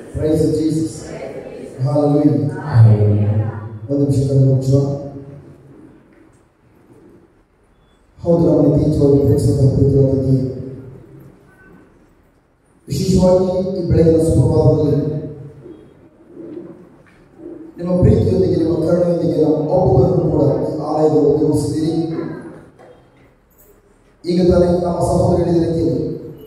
Price Jesus hallelujah ಒಂದು ನಿಮಿಷದಲ್ಲಿ ಮುಚ್ಚುವ ಹೌದು ನಮ್ಮ ಇತ್ತೀಚೆಗೆ ಪ್ರೇಕ್ಷಕ ಪ್ರೀತಿಯಾಗಿ ವಿಶೇಷವಾಗಿ ಈ ಬೆಳಗಿನ ಸುಪ್ರಭಾತದಲ್ಲಿ ನಿಮ್ಮ ಪ್ರೀತಿಯೊಂದಿಗೆ ನಿಮ್ಮ ಕರುಣೆಯೊಂದಿಗೆ ನಮ್ಮ ಒಬ್ಬೊಬ್ಬರನ್ನು ಕೂಡ ಈ ಆಲಯದಲ್ಲಿ ಉದ್ಯೋಗಿಸಿದ್ದೀರಿ ಈಗ ತಾನೇ ನಮ್ಮ ಸಹೋದರ ಹೇಳಿದ ರೀತಿಯಲ್ಲಿ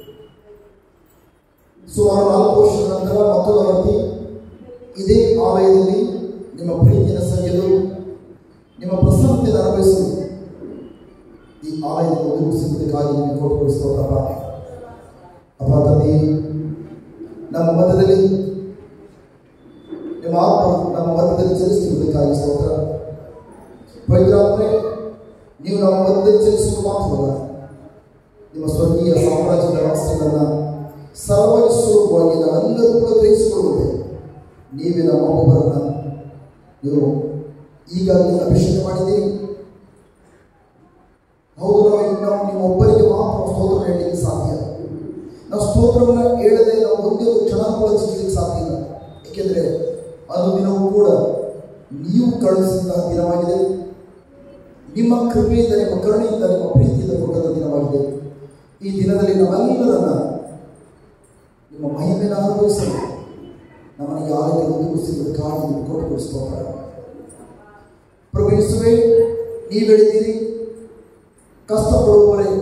ಸುಮಾರು ನಾಲ್ಕು ವರ್ಷದ ನಂತರ ಮತ್ತೊಂದು ಅವಧಿ ಇದೇ ಆಲಯದಲ್ಲಿ ನಿಮ್ಮ ಪ್ರೀತಿಯನ್ನು ಸವಿಯಲು ನಿಮ್ಮ ಪ್ರಸನ್ನತೆಯನ್ನು ಅನುಭವಿಸಲು ಈ ಆಲಯವನ್ನು ಒದಗಿಸುವುದಕ್ಕಾಗಿ ನಿಮಗೆ ಕೋಟಿಗೊಳಿಸುತ್ತಪ್ಪ ಅಪ್ಪ ತಂದೆ ನಮ್ಮ ಮಧ್ಯದಲ್ಲಿ ನಿಮ್ಮ ಆತ್ಮ ನಮ್ಮ ಮಧ್ಯದಲ್ಲಿ ಚಲಿಸುವುದಕ್ಕಾಗಿ ಸ್ತೋತ್ರ ಪವಿತ್ರಾತ್ಮೆ ನೀವು ನಮ್ಮ ಮಧ್ಯದಲ್ಲಿ ಚಲಿಸುವುದು ಮಾತ್ರವಲ್ಲ ನಿಮ್ಮ ಸ್ವರ್ಗೀಯ ಸಾಮ್ರಾಜ್ಯದ ವ್ಯವಸ್ಥೆಗಳನ್ನು ಸರ್ವವಾಗಿ ಸ್ವರೂಪವಾಗಿ ನಾವೆಲ್ಲರೂ ಕೂಡ ಗ್ರಹಿಸಿಕೊಳ್ಳುವುದೇ ನೀವೇ ನಮ್ಮ ಒಬ್ಬೊಬ್ಬರನ್ನ ನೀವು ಈಗಾಗಲೇ ಅಭಿಷೇಕ ಮಾಡಿದ್ದೀರಿ ಹೌದು ನಾವು ನಾವು ನಿಮ್ಮ ಒಬ್ಬರಿಗೆ ಮಾತ್ರ ಸ್ತೋತ್ರ ಹೇಳಲಿಕ್ಕೆ ಸಾಧ್ಯ ನಾವು ಸ್ತೋತ್ರವನ್ನು ಹೇಳದೆ ನಾವು ಒಂದೇ ಒಂದು ಕ್ಷಣ ಕೂಡ ಜೀವಿಸಲಿಕ್ಕೆ ಸಾಧ್ಯ ಇಲ್ಲ ಏಕೆಂದರೆ ಅದು ದಿನವೂ ಕೂಡ ನೀವು ಕಳುಹಿಸಿದಂತಹ ದಿನವಾಗಿದೆ ನಿಮ್ಮ ಕೃಪೆಯಿಂದ ನಿಮ್ಮ ಕರುಣೆಯಿಂದ ನಿಮ್ಮ ಪ್ರೀತಿಯಿಂದ ಕೊಟ್ಟದ ದಿನವಾಗಿದೆ ಈ ದಿನದಲ್ಲಿ ನಾವೆಲ್ಲರನ್ನ ನಿಮ್ಮ ಮಹಿಮೆಯನ್ನು ಅನುಭವಿಸಲು ನಮ್ಮನ್ನು ಯಾರಿಗೆ ಒದಗಿಸುವುದಕ್ಕಾಗಿ ನೀವು ಕೊಟ್ಟುಕೊಡಿಸ್ತೋತ್ರ ಪ್ರಭು ಯೇಸುವೇ ನೀವು ಹೇಳಿದ್ದೀರಿ ಕಷ್ಟಪಡುವವರೇ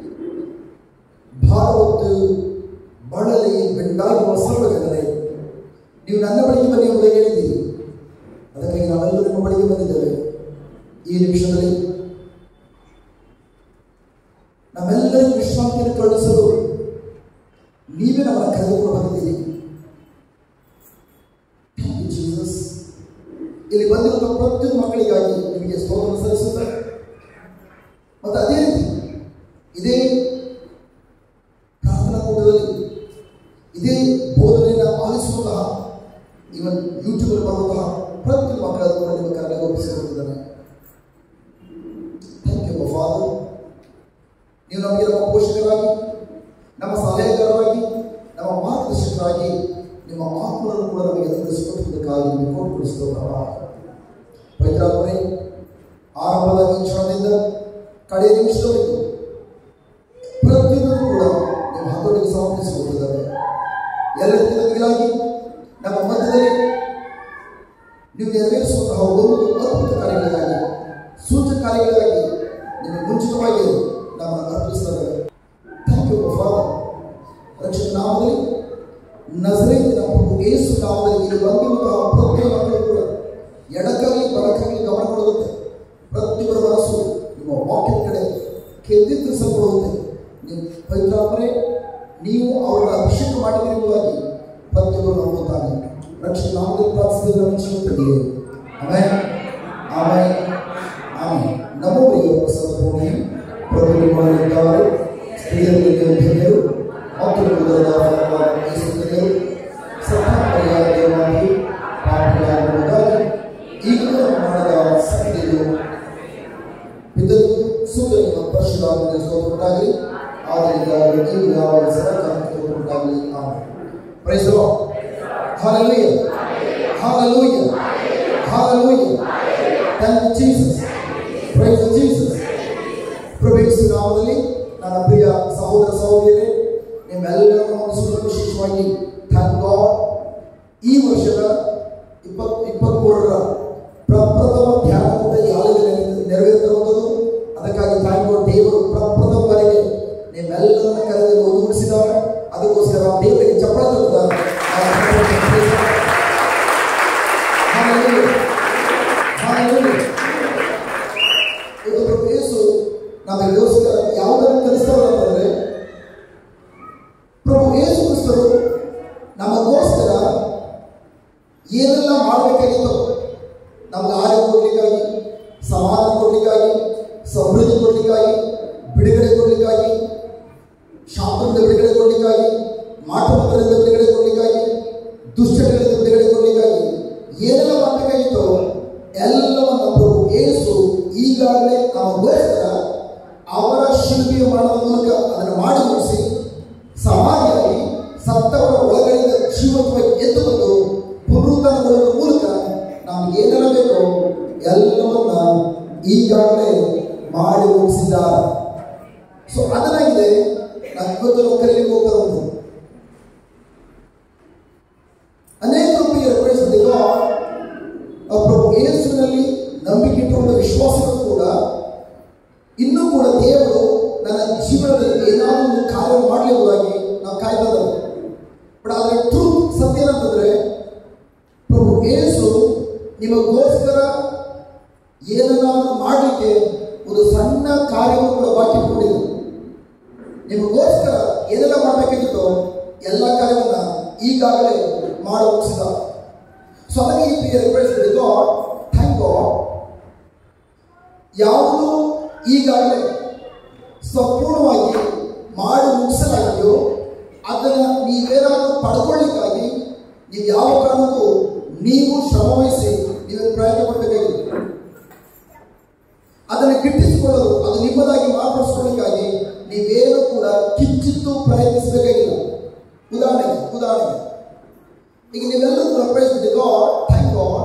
ಭಾರ ಹೊತ್ತು ಬಳಲಿ ಬೆಂಡಾಗುವ ಸರ್ವ ಜನರೇ ನೀವು ನನ್ನ ಬಳಿಗೆ ಬನ್ನಿ ಎಂಬುದಾಗಿ ಹೇಳಿದ್ದೀರಿ ಅದಕ್ಕಾಗಿ ನಾವೆಲ್ಲರೂ ನಿಮ್ಮ ಬಳಿಗೆ ಬಂದಿದ್ದೇವೆ ಈ ನಿಮಿಷದಲ್ಲಿ ನಮ್ಮೆಲ್ಲರಿಗೂ ವಿಶ್ರಾಂತಿಯನ್ನು ಕಳುಹಿಸಲು ನೀವೇ ನಮ್ಮನ್ನು ಕರೆದುಕೊಂಡು ಬಂದಿದ್ದೀರಿ Thank you, Jesus. ಇಲ್ಲಿ ಬಂದಿರುವ ಪ್ರತಿಯೊಂದು ಮಕ್ಕಳಿಗಾಗಿ ನಿಮಗೆ ಸ್ತೋತ್ರ ಸಲ್ಲಿಸುತ್ತಾರೆ ಮತ್ತು ಅದೇ ರೀತಿ ಇದೇ ಪ್ರಾರ್ಥನಾ ಕೂಟದಲ್ಲಿ ಇದೇ ಬೋಧನೆಯನ್ನು ಆಲಿಸುವಂತಹ ಇವನ್ ಯೂಟ್ಯೂಬ್ ಬರುವಂತಹ ಪ್ರತಿಯೊಂದು ಮಕ್ಕಳನ್ನು ಕೂಡ ನಿಮ್ಮ ಕರೆಗೆ ಒಪ್ಪಿಸಿಕೊಟ್ಟಿದ್ದಾನೆ ಥ್ಯಾಂಕ್ ಯು ಫಾದರ್ ನೀವು ನಮಗೆ ನಮ್ಮ ಪೋಷಕರಾಗಿ ನಮ್ಮ ಸಲಹೆಗಾರರಾಗಿ ನಮ್ಮ ಮಾರ್ಗದರ್ಶಕರಾಗಿ ನಿಮ್ಮ ಆತ್ಮವನ್ನು ಕೂಡ ನಮಗೆ ಅನುಗ್ರಹಿಸಿಕೊಟ್ಟುವುದಕ್ಕಾಗಿ ನಿಮಗೆ ಕೊಟ್ಟುಕೊಡಿಸಿದವರವ ಪವಿತ್ರಾತ್ಮನೆ ಆರಂಭದ ಈ ಕ್ಷಣದಿಂದ ಕಡೆಯ ನಿಮಿಷದವರೆಗೂ ಪ್ರತಿಯೊಂದು ಕೂಡ ನಿಮ್ಮ ಹತೋಟಿಗೆ ಸಮರ್ಪಿಸಿಕೊಟ್ಟಿದ್ದಾರೆ ಎಲ್ಲ ರೀತಿಯ ಮಿಗಿಲಾಗಿ ನಮ್ಮ ಮಧ್ಯದಲ್ಲಿ ನೀವು ನೆರವೇರಿಸುವಂತಹ ಒಂದು ಅದ್ಭುತ ಕಾರ್ಯಗಳಿಗಾಗಿ ಸೂಚಕ ಕಾರ್ಯಗಳಿಗಾಗಿ ನಿಮಗೆ ಮುಂಚಿತವಾಗಿ ನಮ್ಮನ್ನು ಅರ್ಪಿಸ್ತಾರೆ ಥ್ಯಾಂಕ್ ಯು ಫಾದರ್ ರಕ್ಷಕ ನಾಮದಲ್ಲಿ ನಜರೇತಿನ ಪ್ರಭು ಏಸು ನಾಮದಲ್ಲಿ ಇಲ್ಲಿ ಬಂದಿರುವಂತಹ ಪ್ರತಿಯೊಂದು ಮಕ್ಕಳು ಕೂಡ ಎಡಕ್ಕಾಗಿ ಬಲಕ್ಕಾಗಿ ಗಮನ ಕೊಡುತ್ತೆ ಪ್ರತಿಯೊಬ್ಬರ ಮನಸ್ಸು ನಿಮ್ಮ ವಾಕ್ಯದ ಕಡೆ ಕೇಂದ್ರೀಕರಿಸಲ್ಪಡುವಂತೆ ನೀವು ಪವಿತ್ರಾತ್ಮರೇ ನೀವು ಅವರನ್ನು ಅಭಿಷೇಕ ಮಾಡಿದಿರುವುದಾಗಿ ಪ್ರತಿಯೊಬ್ಬರು ನಂಬುತ್ತಾನೆ ರಕ್ಷಕ ನಾಮದಲ್ಲಿ ಪ್ರಾರ್ಥಿಸಿದ ರಕ್ಷಣೆ ಆಮೇಲೆ ಆಮೇಲೆ ಆಮೇಲೆ ನಮ್ಮವರಿಗೆ ಪ್ರಸನ್ನ ಪ್ರಭು ನಿಮ್ಮಲ್ಲಿದ್ದಾರೆ ಸ್ತ್ರೀಯರಲ್ಲಿ ನೀವು ಧನ್ಯರು ಮತ್ತು ಉದರದ ಫಲವಾದ ಯೇಸು ಧನ್ಯರು ಸತ್ಯಪರ್ಯಾಯ ದೇವರಾಗಿ ಪಾಪಿಗಳಾಗುವುದಾಗಿ ಈಗಲೂ ಮಾಡಿದ ಸತ್ಯವು ಇದನ್ನು ಸುಂದರ ಪರಿಶುದ್ಧಾತ್ಮಕ ಸ್ತೋತ್ರವುಂಟಾಗಲಿ ಆದ್ದರಿಂದ ಈಗ ಯಾವ ಸರಕಾರ ಸ್ತೋತ್ರವುಂಟಾಗಲಿ ಆಮೆನ್ ಪ್ರೈಸ್ ದಿ ಲಾರ್ಡ್ ಹalleluya hallelujah hallelujah thank you jesus praise you jesus ಪ್ರಭು ನಾಮದಲ್ಲಿ ನನ್ನ ಪ್ರಿಯ ಸಹೋದರ ಸಹೋದರಿಯರೇ ನಿಮ್ಮೆಲ್ಲರನ್ನು ವಂದಿಸುವ ವಿಶೇಷವಾಗಿ ಥ್ಯಾಂಕ್ ಗಾಡ್ ಈ ವರ್ಷದ ಇಪ್ಪತ್ ಇಪ್ಪತ್ಮೂರರ ಪ್ರಪ್ರಥಮ ಧ್ಯಾನಕೂಟ ಯಾವಾಗಲೇ ನೆರವೇರುತ್ತಿರುವಂಥದ್ದು ಅದಕ್ಕಾಗಿ ಥ್ಯಾಂಕ್ ಗಾಡ್ ದೇವರು ಪ್ರಪ್ರಥಮ ಬಾರಿಗೆ ನಿಮ್ಮೆಲ್ಲರನ್ನ ಕರೆದು ಒದಗಿಸಿದ್ದಾರೆ ಅದಕ್ಕೋಸ್ಕರ ದೇವರಿಗೆ ಚಪ್ಪಳ ತರುತ್ತಾರೆ ಇದು ಪ್ರಭು ಯೇಸು ನಮಗೋಸ್ಕರ ಯಾವುದನ್ನು ಕಲಿಸ್ತಾರೆ ಅಂತಂದ್ರೆ ಪ್ರಭು ಯೇಸು ಕ್ರಿಸ್ತರು ನಮಗೋಸ್ಕರ ಏನೆಲ್ಲ ಮಾಡಬೇಕಾಗಿತ್ತು ನಮ್ಗೆ ಆರೋಗ್ಯ ಕೊಡ್ಲಿಕ್ಕಾಗಿ ಸಮಾಧಾನ ಕೊಡ್ಲಿಕ್ಕಾಗಿ ಸಮೃದ್ಧಿ ಕೊಡ್ಲಿಕ್ಕಾಗಿ ಬಿಡುಗಡೆ ಕೊಡ್ಲಿಕ್ಕಾಗಿ ಶಾಪದಿಂದ ಬಿಡುಗಡೆ ಕೊಡ್ಲಿಕ್ಕಾಗಿ ಮಾಟಮತನದಿಂದ ಬಿಡುಗಡೆ ಕೊಡ್ಲಿಕ್ಕಾಗಿ ದುಶ್ಚಟಗಳಿಂದ ಬಿಡುಗಡೆ ಕೊಡ್ಲಿಕ್ಕಾಗಿ ಏನೆಲ್ಲ ಮಾಡಬೇಕಾಗಿತ್ತು ಎಲ್ಲವನ್ನ ಪ್ರಭು ಏಸು ಈಗಾಗಲೇ ನಮಗೋಸ್ಕರ ಅವರ ಶಿಲ್ಪಿಯ ಮರಣದ ಮೂಲಕ ಅದನ್ನು ಮಾಡಿ ಮುಗಿಸಿ ಸಮಾಧಿಯಾಗಿ ಸತ್ತವರ ಒಳಗಡೆಯಿಂದ ಜೀವಂತವಾಗಿ ಎದ್ದು ಬಂದ ಈಗಾಗಲೇ ಮಾಡಿ ಮುಗಿಸಿದ್ದಾರೆ ಸೊ ಅದನ್ನಾಗಿದೆ ನಾನು ಇವತ್ತು ನಾವು ಕರೀಲಿಕ್ಕೆ ಹೋಗ್ಬರೋದು ಅನೇಕ ಪ್ರಿಯರ ಪ್ರೈಸ್ ಗಾಡ್ ಪ್ರಭು ಯೇಸುವಿನಲ್ಲಿ ನಂಬಿಕೆ ಇಟ್ಟುಕೊಂಡ ವಿಶ್ವಾಸಗಳು ಕೂಡ ಇನ್ನೂ ಕೂಡ ದೇವರು ನನ್ನ ಜೀವನದಲ್ಲಿ ಏನಾದರೂ ಒಂದು ಕಾರ್ಯ ಮಾಡಲಿರುವುದಾಗಿ ನಾವು ಕಾಯ್ತಾ ಇದ್ದೇವೆ ಬಟ್ ಆದರೆ ಟ್ರೂತ್ ಸತ್ಯ ಏನಂತಂದ್ರೆ ಪ್ರಭು ಯೇಸು ನಿಮಗೋಸ್ಕರ ಏನನ್ನಾದರೂ ಮಾಡಲಿಕ್ಕೆ ಒಂದು ಸಣ್ಣ ಕಾರ್ಯವನ್ನು ಕೂಡ ಬಾಕಿ ಇಟ್ಕೊಂಡಿದ್ರು ನಿಮಗೋಸ್ಕರ ಏನೆಲ್ಲ ಮಾಡಬೇಕಾಗಿತ್ತೋ ಎಲ್ಲ ಕಾರ್ಯವನ್ನ ಈಗಾಗಲೇ ಮಾಡಿ ಮುಗಿಸಿದ ಸೊ ಅದಕ್ಕೆ ಈ ಪ್ರಿಯ ರಿಕ್ವೆಸ್ಟ್ ಗಾಡ್ ಥ್ಯಾಂಕ್ ಗಾಡ್ ಯಾವುದು ಈಗಾಗಲೇ ಸಂಪೂರ್ಣವಾಗಿ ಮಾಡಿ ಮುಗಿಸಲಾಗಿದೆಯೋ ಅದನ್ನು ನೀವೇನಾದರೂ ಪಡ್ಕೊಳ್ಳಿಕ್ಕಾಗಿ ನೀವು ಯಾವ ಕಾರಣಕ್ಕೂ ನೀವು ಶ್ರಮವಹಿಸಿ ನೀವು ಪ್ರಯತ್ನ ಪಡಬೇಕಾಗಿದೆ ಅದನ್ನು ಗಿಟ್ಟಿಸಿಕೊಳ್ಳಲು ಅದು ನಿಮ್ಮದಾಗಿ ಮಾರ್ಪಡಿಸ್ಕೊಳ್ಳಿಕ್ಕಾಗಿ ನೀವೇನು ಕೂಡ ಕಿಂಚಿತ್ತು ಪ್ರಯತ್ನಿಸಬೇಕಾಗಿಲ್ಲ ಉದಾಹರಣೆಗೆ ಉದಾಹರಣೆಗೆ ಈಗ ನೀವೆಲ್ಲರೂ ಕೂಡ ಪ್ರೈಸ್ ಗಾಡ್ ಥ್ಯಾಂಕ್ ಗಾಡ್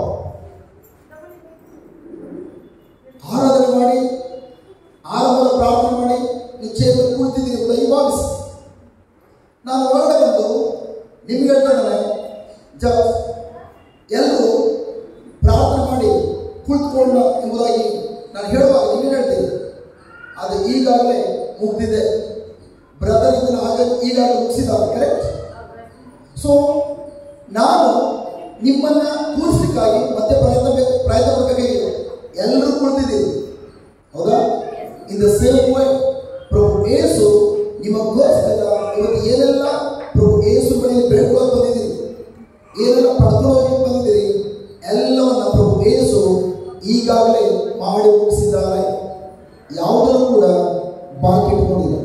ಆರಾಧನೆ ಮಾಡಿ ಆರಂಭದ ಪ್ರಾರ್ಥನೆ ಮಾಡಿ ನೀವು ಚೇತನ ಕುಳಿತಿದ್ದೀರಿ ಅಂತ ಈ ಭಾವಿಸಿ ನಾನು ಹೊರಗಡೆ ಬಂದು ನಿಮ್ಗೆ ಹೇಳ್ತಾ ಇದ್ದಾನೆ ಜ ಎಲ್ಲರೂ ಪ್ರಾರ್ಥನೆ ಮಾಡಿ ಕುಳಿತುಕೊಂಡ ಎಂಬುದಾಗಿ ನಾನು ಹೇಳುವಾಗ ನೀವೇನು ಹೇಳ್ತೀರಿ ಅದು ಈಗಾಗಲೇ ಮುಗ್ದಿದೆ ಬ್ರದರ್ ಇದನ್ನು ಆಗ ಈಗಾಗಲೇ ಮುಗಿಸಿದ್ದಾರೆ ಕರೆಕ್ಟ್ ಸೊ ನಾನು ನಿಮ್ಮನ್ನ ಕೂರಿಸ್ಲಿಕ್ಕಾಗಿ ಮತ್ತೆ ಪ್ರಯತ್ನ ಬೇಕು ಪ್ರಯತ್ನ ಪಡಬೇಕಾಗಿದೆ ಎಲ್ಲರೂ ಕುಳಿತಿದ್ದೀರಿ ಹೌದಾ ಇನ್ ದ ಸೇಮ್ ವೇ ಪ್ರಭು ಏಸು ನಿಮಗೋಸ್ಕರ ಇವತ್ತು ಏನೆಲ್ಲ ಪ್ರಭು ಏಸು ಮನೆಯಲ್ಲಿ ಬೆಳ್ಕೊಳ್ಳೋಕೆ ಬಂದಿದ್ದೀರಿ ಏನೆಲ್ಲ ಪಡ್ಕೊಳ್ಳೋಕೆ ಬಂದಿದ್ದೀರಿ ಎಲ್ಲವನ್ನ ಪ್ರಭು ಏಸು ಈಗಾಗಲೇ ಮಾಡಿ ಮುಗಿಸಿದ್ದಾರೆ ಯಾವುದನ್ನು ಕೂಡ ಬಾಕಿ ಇಟ್ಕೊಂಡಿಲ್ಲ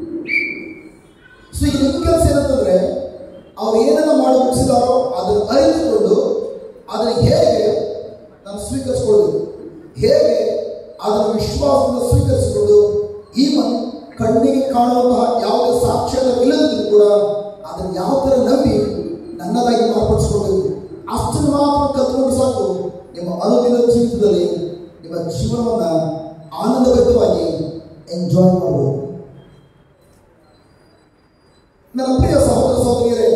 ಸೊ ಈಗ ನಿಮ್ಮ ಕೆಲಸ ಏನಂತಂದ್ರೆ ಅವ್ರು ಏನೆಲ್ಲ ಮಾಡಿ ಮುಗಿಸಿದಾರೋ ಅದನ್ನು ಅರಿತುಕೊಂಡು ಅದನ್ನು ಹೇಗೆ ನಾನು ಸ್ವೀಕರಿಸ್ಕೊಳ್ಳೋದು ಹೇಗೆ ಅದನ್ನು ವಿಶ್ವಾಸದಿಂದ ಸ್ವೀಕರಿಸಿಕೊಂಡು ಈವನ್ ಕಣ್ಣಿಗೆ ಕಾಣುವಂತಹ ಯಾವುದೇ ಸಾಕ್ಷ್ಯವಿಲ್ಲದಿದ್ರೂ ಕೂಡ ಅದನ್ನು ಯಾವ ಥರ ನಂಬಿ ನನ್ನದಾಗಿ ಮಾರ್ಪಡಿಸ್ಕೊಳ್ಬೇಕು ಅಷ್ಟನ್ನು ಮಾತ್ರ ಕಲ್ತ್ಕೊಂಡು ಸಾಕು ನಿಮ್ಮ ಅನುದಿನ ಜೀವಿತದಲ್ಲಿ ನಿಮ್ಮ ಜೀವನವನ್ನು ಆನಂದಭರಿತವಾಗಿ ಎಂಜಾಯ್ ಮಾಡಬಹುದು ನನ್ನ ಪ್ರಿಯ ಸಹೋದರ ಸಹೋದರಿಯರೇ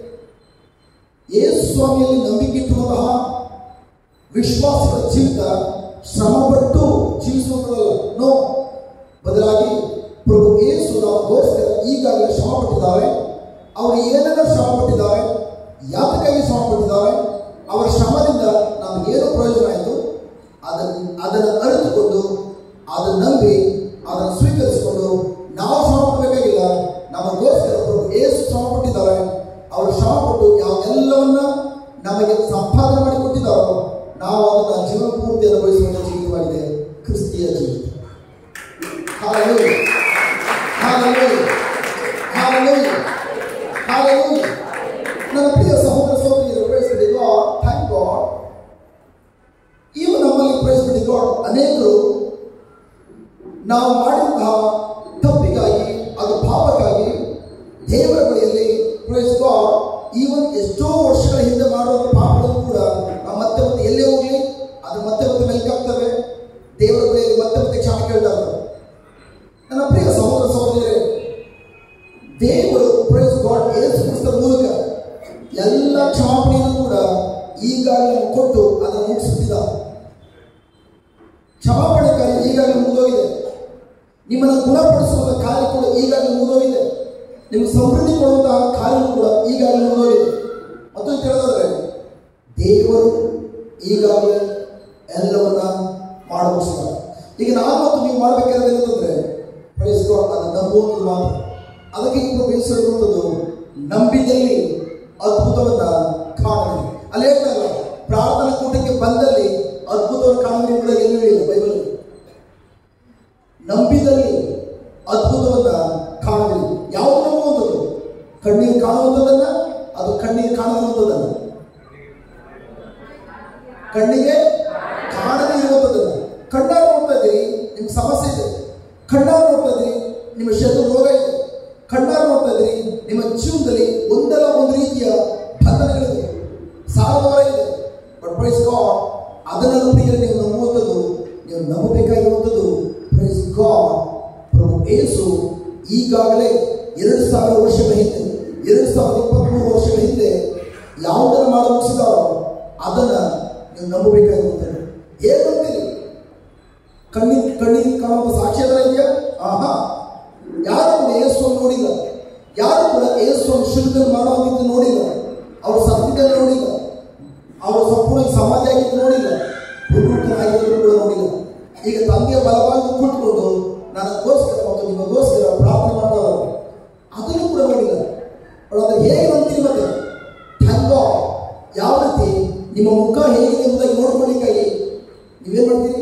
ಯೇಸು ಸ್ವಾಮಿಯಲ್ಲಿ ನಂಬಿಕೆ ಇಟ್ಟುವಂತಹ ವಿಶ್ವಾಸದ ಜೀವಿತ ಶ್ರಮಪಟ್ಟು ಜೀವಿಸುವುದಲ್ಲ ನೋ ಬದಲಾಗಿ ಪ್ರಭು ಯೇಸು ನಮಗೋಸ್ಕರ ಈಗಾಗಲೇ ಶ್ರಮ ಪಟ್ಟಿದ್ದಾರೆ ಅವರು ಏನೆಲ್ಲ ಶ್ರಮ ಪಟ್ಟಿದ್ದಾರೆ ಯಾತಕ್ಕಾಗಿ ಶ್ರಮ ಪಟ್ಟಿದ್ದಾರೆ ಅವರ ಶ್ರಮದಿಂದ ನಮಗೆ ಏನು ಪ್ರಯೋಜನ ಆಯಿತು ಅದನ್ನು ಅದನ್ನು ಅರಿತುಕೊಂಡು ಅದನ್ನು ನಂಬಿ ಅದನ್ನು ಸ್ವೀಕರಿಸಿಕೊಂಡು ನಾವು ಶ್ರಮ ಪಡಬೇಕಾಗಿಲ್ಲ ನಮಗೋಸ್ಕರ ಪ್ರಭು ಏಸು ಶ್ರಮ ಪಟ್ಟಿದ್ದಾರೆ ಅವರು ಶ್ರಮ ಪಟ್ಟು ಯಾವೆಲ್ಲವನ್ನ ನಮಗೆ ಸಂಪಾದನೆ ಮಾಡಿ ಕೊಟ್ಟಿದ್ದಾರೋ ನಾವು ಅದನ್ನು ಜೀವನ ಪೂರ್ತಿ ಅನುಭವಿಸುವಂತ ಜೀವಿತವಾಗಿದೆ ಕ್ರಿಸ್ತಿಯ ಜೀವಿತ Hallelujah. Hallelujah. Hallelujah. Hallelujah. ನನ್ನ ಪ್ರಿಯ ಸಹೋದರ ಸಹೋದರಿಯರು ಪ್ರೈಸ್ ಗಾಡ್ ಥ್ಯಾಂಕ್ ಗಾಡ್ ಇವು ನಮ್ಮಲ್ಲಿ ಪ್ರೈಸ್ ಗಾಡ್ ಅನೇಕರು ನಾವು ಮಾಡಿದಂತಹ ತಪ್ಪಿಗಾಗಿ ಅದು ಪಾಪಕ್ಕಾಗಿ ದೇವರ ಬಳಿಯಲ್ಲಿ ಪ್ರೈಸ್ ಗಾಡ್ ಈವನ್ ಎಷ್ಟೋ ವರ್ಷಗಳ ಹಿಂದೆ ಮಾಡುವಂಥ ಪಾಪಗಳನ್ನು ಕೂಡ ನಾವು ಮತ್ತೆ ಮತ್ತೆ ಎಲ್ಲೇ ಹೋಗಲಿ ಅದು ಮತ್ತೆ ಮತ್ತೆ ಮೆಲ್ಕಾಗ್ತವೆ ದೇವರ ಬಳಿಯಲ್ಲಿ ಮತ್ತೆ ಮತ್ತೆ ಕ್ಷಮೆ ಕೇಳ್ತಾ ಇರ್ತವೆ ನನ್ನ ಪ್ರಿಯ ಸಹೋದರ ಸಹೋದರಿಯರೇ ದೇವರು ಪ್ರೈಸ್ ಗಾಡ್ ಯೇಸು ಕ್ರಿಸ್ತರ ಮೂಲಕ ಎಲ್ಲ ಕ್ಷಮಾಪಣೆಯನ್ನು ಕೂಡ ಈಗಾಗಲೇ ಕೊಟ್ಟು ಅದನ್ನು ಮುಗಿಸುತ್ತಿದ್ದಾರೆ ಕ್ಷಮಾಪಣೆ ಕಾರ್ಯ ಈಗಾಗಲೇ ಮುಗಿದೋಗಿದೆ ನಿಮ್ಮನ್ನು ಗುಣಪಡಿಸುವ ಕಾರ್ಯ ಕೂಡ ಈಗಾಗಲೇ ಮುಗಿದೋಗಿದೆ ನಿಮಗೆ ಸಮೃದ್ಧಿ ಕೊಡುವಂತಹ ಕಾರ್ಯ ಕೂಡ ಈಗಾಗಲೇ ಮುಗಿದೋಗಿದೆ ಮತ್ತು ತಿಳಿದಾದ್ರೆ ದೇವರು ಈಗಾಗಲೇ ಎಲ್ಲವನ್ನ ಮಾಡಬಹುದು ಈಗ ನಾವು ಮತ್ತು ನೀವು ಮಾಡಬೇಕಾದ್ರೆ ಏನಂತಂದ್ರೆ ಪ್ರೈಸ್ ಗಾಡ್ ಅದನ್ನು ನಂಬುವುದು ಮಾತ್ರ ಅದಕ್ಕೆ ಈಗ ಬೇಯಿಸಿರುವಂಥದ್ದು ನಂಬಿದಲ್ಲಿ ಅದ್ಭುತವನ್ನ ಕಾಣಲಿ ಅಲ್ಲಿ ಹೇಳ್ತಾರಲ್ಲ ಪ್ರಾರ್ಥನಾ ಕೂಟಕ್ಕೆ ಬಂದಲ್ಲಿ ಅದ್ಭುತವನ್ನು ಕಾಣಲಿ ಕೂಡ ಎಲ್ಲೂ ಇಲ್ಲ ಬೈಬಲ್ ನಂಬಿದಲ್ಲಿ ಅದ್ಭುತವನ್ನ ಕಾಣಲಿ ಯಾವುದು ನಂಬುವಂಥದ್ದು ಕಣ್ಣೀರು ಕಾಣುವಂಥದ್ದನ್ನ ಅದು ಕಣ್ಣಿಗೆ ಕಾಣುವಂಥದ್ದನ್ನ ಕಣ್ಣಿಗೆ ಕಾಣದೇ ಇರುವಂಥದ್ದನ್ನ ಕಣ್ಣಾರು ನೋಡ್ತಾ ಇದ್ದೀರಿ ನಿಮ್ಗೆ ಸಮಸ್ಯೆ ಇದೆ ಕಣ್ಣಾರು ನೋಡ್ತಾ ಇದ್ದೀರಿ ನಿಮ್ಮ ಶರೀರ ರೋಗ ಇದೆ ಕಣ್ಣಾರು ನೋಡ್ತಾ ಇದ್ದೀರಿ ನಿಮ್ಮ ಜೀವನದಲ್ಲಿ ಒಂದಲ್ಲ ಒಂದು ರೀತಿಯ ಬಂಧನಗಳಿದೆ ಸಾಲಭಾರ ಇದೆ ಬಟ್ ಪ್ರೈಸ್ ಗಾಡ್ ಅದನ್ನೆಲ್ಲ ಪ್ರಿಯರೇ ನೀವು ನಂಬುವಂಥದ್ದು ನೀವು ನೀವು ನಂಬಬೇಕಾಗಿರುವಂಥದ್ದು ಪ್ರೈಸ್ ಗಾಡ್ ಪ್ರಭು ಏಸು ಈಗಾಗಲೇ ಎರಡು ಸಾವಿರ ವರ್ಷಗಳ ಹಿಂದೆ ಎರಡು ಸಾವಿರದ ಇಪ್ಪತ್ಮೂರು ವರ್ಷಗಳ ಹಿಂದೆ ಯಾವುದನ್ನು ಮಾಡಿ ಮುಗಿಸಿದಾರೋ ಅದನ್ನ ನೀವು ನಂಬಬೇಕಾಗಿರುತ್ತದೆ ಹೇಗೆ ನಂಬ್ತೀರಿ ಕಣ್ಣಿ ಕಣ್ಣಿಗೆ ಕಾಣುವ ಸಾಕ್ಷ್ಯಗಳ ಇದೆಯಾ ಆಹಾ ಯಾರು ಕೂಡ ಯೇಸುವನ್ನು ನೋಡಿಲ್ಲ ಯಾರು ಕೂಡ ಯೇಸುವನ್ನು ಶಿಲ್ಪದಲ್ಲಿ ಮಾಡುವಂತ ನೋಡಿಲ್ಲ ಅವರು ಸತ್ಯದಲ್ಲಿ ನೋಡಿಲ್ಲ ಅವರು ಸಂಪೂರ್ಣ ಸಮಾಜ ಆಗಿದ್ದು ನೋಡಿಲ್ಲ ಹುಡುಗರಾಗಿರೋದು ಕೂಡ ನೋಡಿಲ್ಲ ಈಗ ತಂದೆಯ ಬಲವಾಗಿ ಕೂತ್ಕೊಂಡು ನನಗೋಸ್ಕರ ಮತ್ತು ನಿಮಗೋಸ್ಕರ ಪ್ರಾರ್ಥನೆ ಮಾಡೋರು ಅದನ್ನು ಕೂಡ ನೋಡಿಲ್ಲ ಅವ್ರು ಅದನ್ನು ಹೇಗೆ ನಂಬ್ತೀರಿ ಮತ್ತೆ ಥ್ಯಾಂಕ್ ಗಾಡ್ ಯಾವ ರೀತಿ ನಿಮ್ಮ ಮುಖ ಹೇಗಿದೆ ಎಂಬುದಾಗಿ ನೋಡ್ಕೊಳ್ಳಿಕ್ಕಾಗಿ ನೀವೇನ್ ಮಾಡ್ತೀರಿ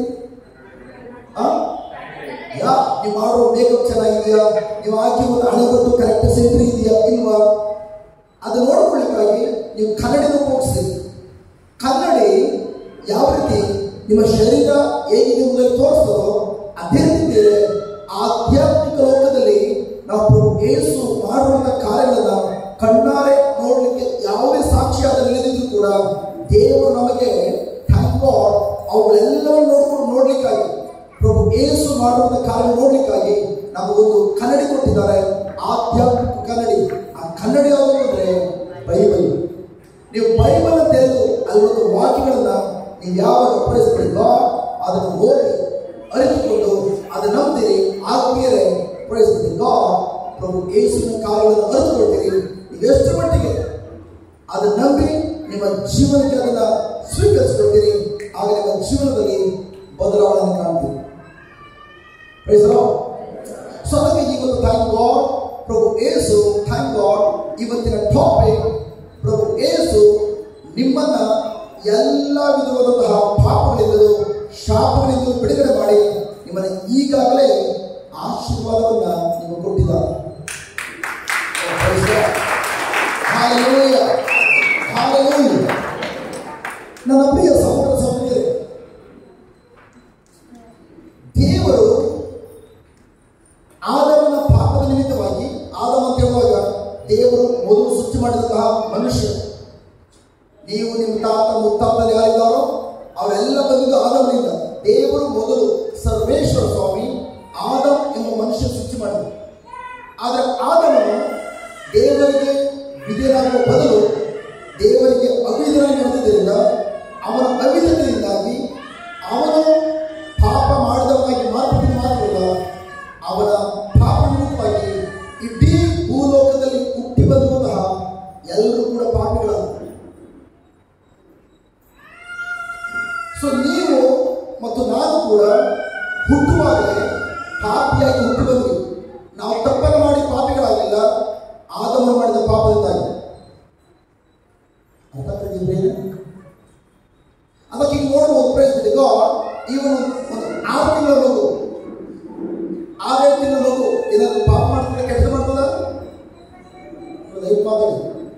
ಆ? ಯಾ ನೀವು ಮಾಡೋ ಮೇಕಪ್ ಚೆನ್ನಾಗಿದೆಯಾ ನೀವು ಹಾಕಿರುವಂತ ಹಣೆಬಟ್ಟು ಕರೆಕ್ಟ್ ಸೆಂಟ್ರಿ ಇದೆಯಾ ಇಲ್ವಾ ಅದು ನೋಡ್ಕೊಳ್ಳಿಕ್ಕಾಗಿ ನೀವು ಕನ್ನಡಿನ ಉಪಯೋಗಿಸ್ತೀರಿ ಕನ್ನಡಿ ಯಾವ ರೀತಿ ನಿಮ್ಮ ಶರೀರ ಹೇಗಿದೆ ಎಂಬುದನ್ನು ತೋರಿಸ್ತದೋ ಅದೇ ರೀತಿ ಆಧ್ಯಾತ್ಮಿಕ ಲೋಕದಲ್ಲಿ ನಾವು ಪ್ರಭು ಏಸು ಮಾಡುವಂತ ಕಾರ್ಯಗಳನ್ನ ಕಣ್ಣಾರೆ ನೋಡ್ಲಿಕ್ಕೆ ಯಾವುದೇ ಸಾಕ್ಷಿಯಾದ ನಿಲ್ಲದಿದ್ರು ಕೂಡ ದೇವರು ನಮಗೆ ಥ್ಯಾಂಕ್ ಗಾಡ್ ಅವುಗಳೆಲ್ಲವನ್ನು ನೋಡ್ಕೊಂಡು ನೋಡ್ಲಿಕ್ಕಾಗಿ ಪ್ರಭು ಏಸು ಮಾಡುವಂತ ಕಾರ್ಯ ನೋಡ್ಲಿಕ್ಕಾಗಿ ನಮಗೊಂದು ಕನ್ನಡಿ ಕೊಟ್ಟಿದ್ದಾರೆ ಆಧ್ಯಾತ್ಮಿಕ ಕನ್ನಡಿ ಆ ಕನ್ನಡಿ ಯಾವುದು ಅಂದ್ರೆ ಬೈಬಲ್ ನೀವು ಬೈಬಲ್ ಅಂತ ತೆರೆದು ಅಲ್ಲೊಂದು ವಾಕ್ಯಗಳನ್ನ ನೀವು ಯಾವಾಗ ಪ್ರಯತ್ನಿಸ್ತೀರೋ ಅದನ್ನು ಓದಿ ಅರಿತುಕೊಂಡು ಅದನ್ನು ನಂಬ್ತೀರಿ ಆದ್ಮೇಲೆ ಪ್ರಯತ್ನಿಸ್ತೀರಿ ಗಾಡ್ ಪ್ರಭು ಯೇಸುವಿನ ಕಾರ್ಯಗಳನ್ನು ಅರಿತುಕೊಳ್ತೀರಿ ನೀವು ಎಷ್ಟು ಮಟ್ಟಿಗೆ ಅದನ್ನ ನಂಬಿ ನಿಮ್ಮ ಜೀವನಕ್ಕೆ ಅದನ್ನ ಸ್ವೀಕರಿಸಿಕೊಳ್ತೀರಿ ಆಗ ನಿಮ್ಮ ಜೀವನದಲ್ಲಿ ಬದಲಾವಣೆ ಕಾಣ್ತೀರಿ Praise the Lord. ಸೊ ಅದಕ್ಕೆ ಇವತ್ತು ಥ್ಯಾಂಕ್ ಗಾಡ್ ಪ್ರಭು ಏಸು ಥ್ಯಾಂಕ್ ಗಾಡ್ ಇವತ್ತಿನ ಟಾಪಿಕ್ ಪ್ರಭು ಏಸು ನಿಮ್ಮನ್ನ ಎಲ್ಲ ವಿಧವಾದಂತಹ ಪಾಪಗಳಿಂದಲೂ ಶಾಪಗಳಿಂದಲೂ ಬಿಡುಗಡೆ ಮಾಡಿ ನಿಮ್ಮನ್ನ ಈಗಾಗಲೇ ಆಶೀರ್ವಾದವನ್ನ ನಿಮಗೆ ಕೊಟ್ಟಿದ್ದಾರೆ Oh, praise God. Hallelujah. Hallelujah. ನನ್ನ ಪ್ರಿಯ ಸಹೋದರ ಸಹೋದರಿ ದೇವರು ಆದಮನ ಪಾಪದ ನಿಮಿತ್ತವಾಗಿ ಆದಮ ಅಂತ ಹೇಳುವಾಗ ದೇವರು ಮೊದಲು ಸೃಷ್ಟಿ ಮಾಡಿದಂತಹ ಮನುಷ್ಯ ನೀವು ನಿಮ್ಮ ತಾತ ಮುತ್ತಾತರು ಯಾರಿದ್ದಾರೋ ಅವರೆಲ್ಲ ಬಂದಿದ್ದು ಆದಮನಿಂದ ದೇವರು ಮೊದಲು ಸರ್ವೇಶ್ವರ ಸ್ವಾಮಿ ಆದಮ್ ಎಂಬ ಮನುಷ್ಯ ಸೃಷ್ಟಿ ಮಾಡಿದರು ಆದರೆ ಆದಮನು ದೇವರಿಗೆ ವಿಧೇಯನಾಗುವ ಬದಲು ದೇವರಿಗೆ ಅವಿಧನಾಗಿ ನಡೆದಿದ್ದರಿಂದ ಅವನ ಅವಿಧತೆಯಿಂದಾಗಿ ಅವನು ಪಾಪ ಮಾಡಿದವನಾಗಿ ಮಾರ್ಪಟ್ಟಿದ್ದು ಮಾತ್ರವಲ್ಲ ಅವನ ಪಾಪ ನಿಮಿತ್ತವಾಗಿ ಇಡೀ ಭೂಲೋಕದಲ್ಲಿ ಹುಟ್ಟಿ ಬಂದಿರುವಂತಹ ಎಲ್ಲರೂ ಕೂಡ ಪಾಪಿಗಳಾದರು ಸೊ ನೀವು ಮತ್ತು ನಾನು ಕೂಡ ಹುಟ್ಟುವಾಗಲೇ ಪಾಪಿಯಾಗಿ ಹುಟ್ಟು ಬಂದ್ವಿ ನಾವು ತಪ್ಪನ್ನು ಮಾಡಿ ಪಾಪಿಗಳಾಗಿಲ್ಲ ಆದಮ ಮಾಡಿದ ಪಾಪದಿಂದಾಗಿ ಅರ್ಥ ಆಗ್ತಿದೆಯೇ? ಅದಕ್ಕೆ ಈಗ ನೋಡ್ಬೋದು ಪ್ರಯತ್ನ ಗಾಡ್ ಇವನು ಒಂದು ಆರು ತಿಂಗಳ ಮಗು ಆರೇಳು ತಿಂಗಳ ಮಗು ಏನಾದ್ರು ಪಾಪ ಮಾಡ್ತದ ಕೆಲಸ ಮಾಡ್ತದ ದಯವಿಟ್ಟು ಮಾತಾಡಿ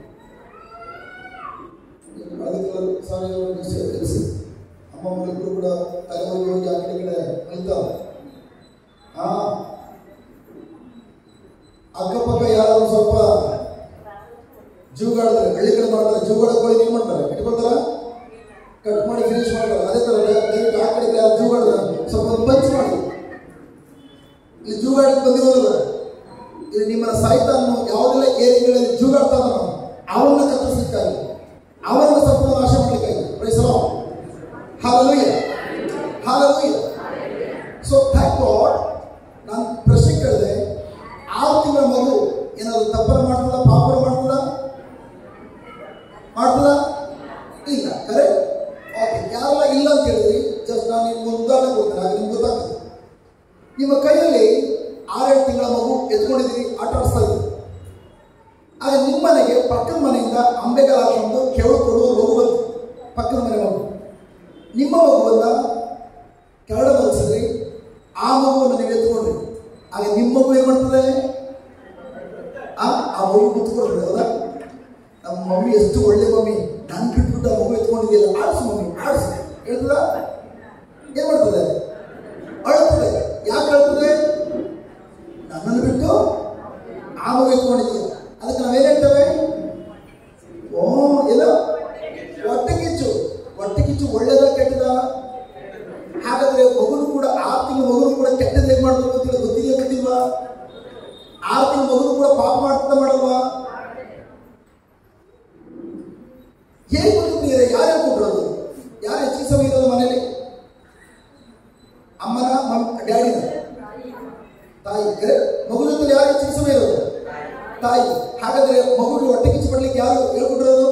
ಅದಕ್ಕೆ ಸಾವಿರ ಕೆಲಸ ಅಮ್ಮ ಮಕ್ಕಳು ಕೂಡ ತಲೆವರೆಗೆ ಹೋಗಿ ಆ ಕಡೆ ಈ ಕಡೆ ಮಲ್ತಾವ ಹಾ ಅಕ್ಕಪಕ್ಕ ಯಾರಾದ್ರೂ ಸ್ವಲ್ಪ ಜೂಗಾಡಿದ್ರೆ ಹಳ್ಳಿ ಕಡೆ ಮಾಡ್ತಾರೆ ಜೂಗಾಡಕ್ಕೆ ಹೋಗಿ ಏನ್ ಮಾಡ್ತಾರೆ ಇಟ್ಕೊಳ್ತಾರ ಕಟ್ ಮಾಡಿ ಫಿನಿಶ್ ಮಾಡ್ತಾರೆ ಅದೇ ತರ ದಯವಿಟ್ಟು ಆ ಕಡೆ ಯಾರು ಜೂಗಾಡಿದ್ರೆ ಸ್ವಲ್ಪ ಬಂಚ್ ಮಾಡಿ ಇಲ್ಲಿ ಜೂಗಾಡಕ್ಕೆ ಬಂದಿರೋದಿಲ್ಲ ಇಲ್ಲಿ ನಿಮ್ಮನ್ನ ಸಾಯ್ತಾನು ಯಾವುದೆಲ್ಲ ಏರಿಯಾಗಳಲ್ಲಿ ಜೂಗಾಡ್ತಾನ ಅವನ್ನ ಕತ್ತರಿಸಲಿಕ್ಕಾಗಿ ಅವರನ್ನು ಸಂಪೂರ್ಣ ನಾಶ ಮಾಡಲಿಕ್ಕಾಗಿ ಪ್ರೈಸಲ hallelujah hallelujah so thank God ನಾನು ಪ್ರಶ್ನೆ ಕೇಳಿದೆ ಆರು ತಿಂಗಳ ಮಗು ಏನಾದ್ರು ತಪ್ಪನ್ನು ಮಾಡ್ತದ ಪಾಪ ಮಾಡ್ತದ ಮಾಡ್ತದ ಇಲ್ಲ ಕರೆ ಓಕೆ ಯಾರೆಲ್ಲ ಇಲ್ಲ ಅಂತ ಹೇಳಿದ್ರಿ ಜಸ್ಟ್ ನಾನು ನಿಮ್ಗೆ ಒಂದು ಉದಾಹರಣೆ ಕೊಡ್ತೇನೆ ಆಗ ನಿಮ್ಗೆ ಗೊತ್ತಾಗ್ತದೆ ನಿಮ್ಮ ಕೈಯಲ್ಲಿ ಆರೇಳು ತಿಂಗಳ ಮಗು ಎತ್ಕೊಂಡಿದ್ದೀರಿ ಆಟ ಆಡಿಸ್ತಾ ಇದ್ದೀರಿ ಆಗ ನಿಮ್ಮ ಮನೆಗೆ ಪಕ್ಕದ ಮನೆಯಿಂದ ಅಂಬೆಗಾಲ ಹಾಕೊಂಡು ಕೆಳಗೆ ಕೊಡುವ ಮಗು ಬಂತು ಪಕ್ಕದ ಮನೆ ಮಗು ನಿಮ್ಮ ಮಗುವನ್ನ ಕೆರಡ ಬರೆಸಿದ್ರಿ ಆ ಮಗುವನ್ನು ನೀವು ಎತ್ಕೊಂಡ್ರಿ ಆಗ ನಿಮ್ಮ ಮಗು ಏನ್ ಮಾಡ್ತದೆ ಆ ಆ ಮಗು ಕುತ್ಕೊಳ್ತದೆ ಹೌದಾ ನಮ್ಮ ಮಮ್ಮಿ ಎಷ್ಟು ಒಳ್ಳೆ ಮಮ್ಮಿ ನನ್ ಬಿಟ್ಬಿಟ್ಟು ಆ ಮಗು ಎತ್ಕೊಂಡಿದೆಯಲ್ಲ ಆಡಿಸು ಮಮ್ಮಿ ಆಡಿಸು ಹೇಳ್ತದ ಏನ್ ಮಾಡ್ತದೆ ಅಳ್ತದೆ ಯಾಕೆ ಅಳ್ತದೆ ನನ್ನನ್ನು ಬಿಟ್ಟು ಆ ಮಗು ಎತ್ಕೊಂಡಿದ್ಯಾ ಅದಕ್ಕೆ ನಾವೇನ್ ಹೇಳ್ತೇವೆ ಓ ಎಲ್ಲ ಹೊಟ್ಟೆ ಕಿಚ್ಚು ಹೊಟ್ಟೆ ಕಿಚ್ಚು ಒಳ್ಳೇದ ಕೆಟ್ಟದ ಹಾಗಾದ್ರೆ ಮಗುನು ಹೇಗೆ ಬಂತು ಪ್ರಿಯರೇ ಯಾರು ಕೊಟ್ಟಿರೋದು ಯಾರು ಹೆಚ್ಚಿನ ಸಮಯ ಇರೋದು ಮನೇಲಿ ಅಮ್ಮನ ಮಮ್ ಡ್ಯಾಡಿನ ತಾಯಿ ಕರೆ ಮಗು ಜೊತೆ ಯಾರು ಹೆಚ್ಚಿನ ಸಮಯ ಇರೋದು ತಾಯಿ ಹಾಗಾದ್ರೆ ಮಗುಗೆ ಹೊಟ್ಟೆ ಕಿಚ್ಚು ಪಡ್ಲಿಕ್ಕೆ ಯಾರು ಹೇಳ್ಕೊಟ್ಟಿರೋದು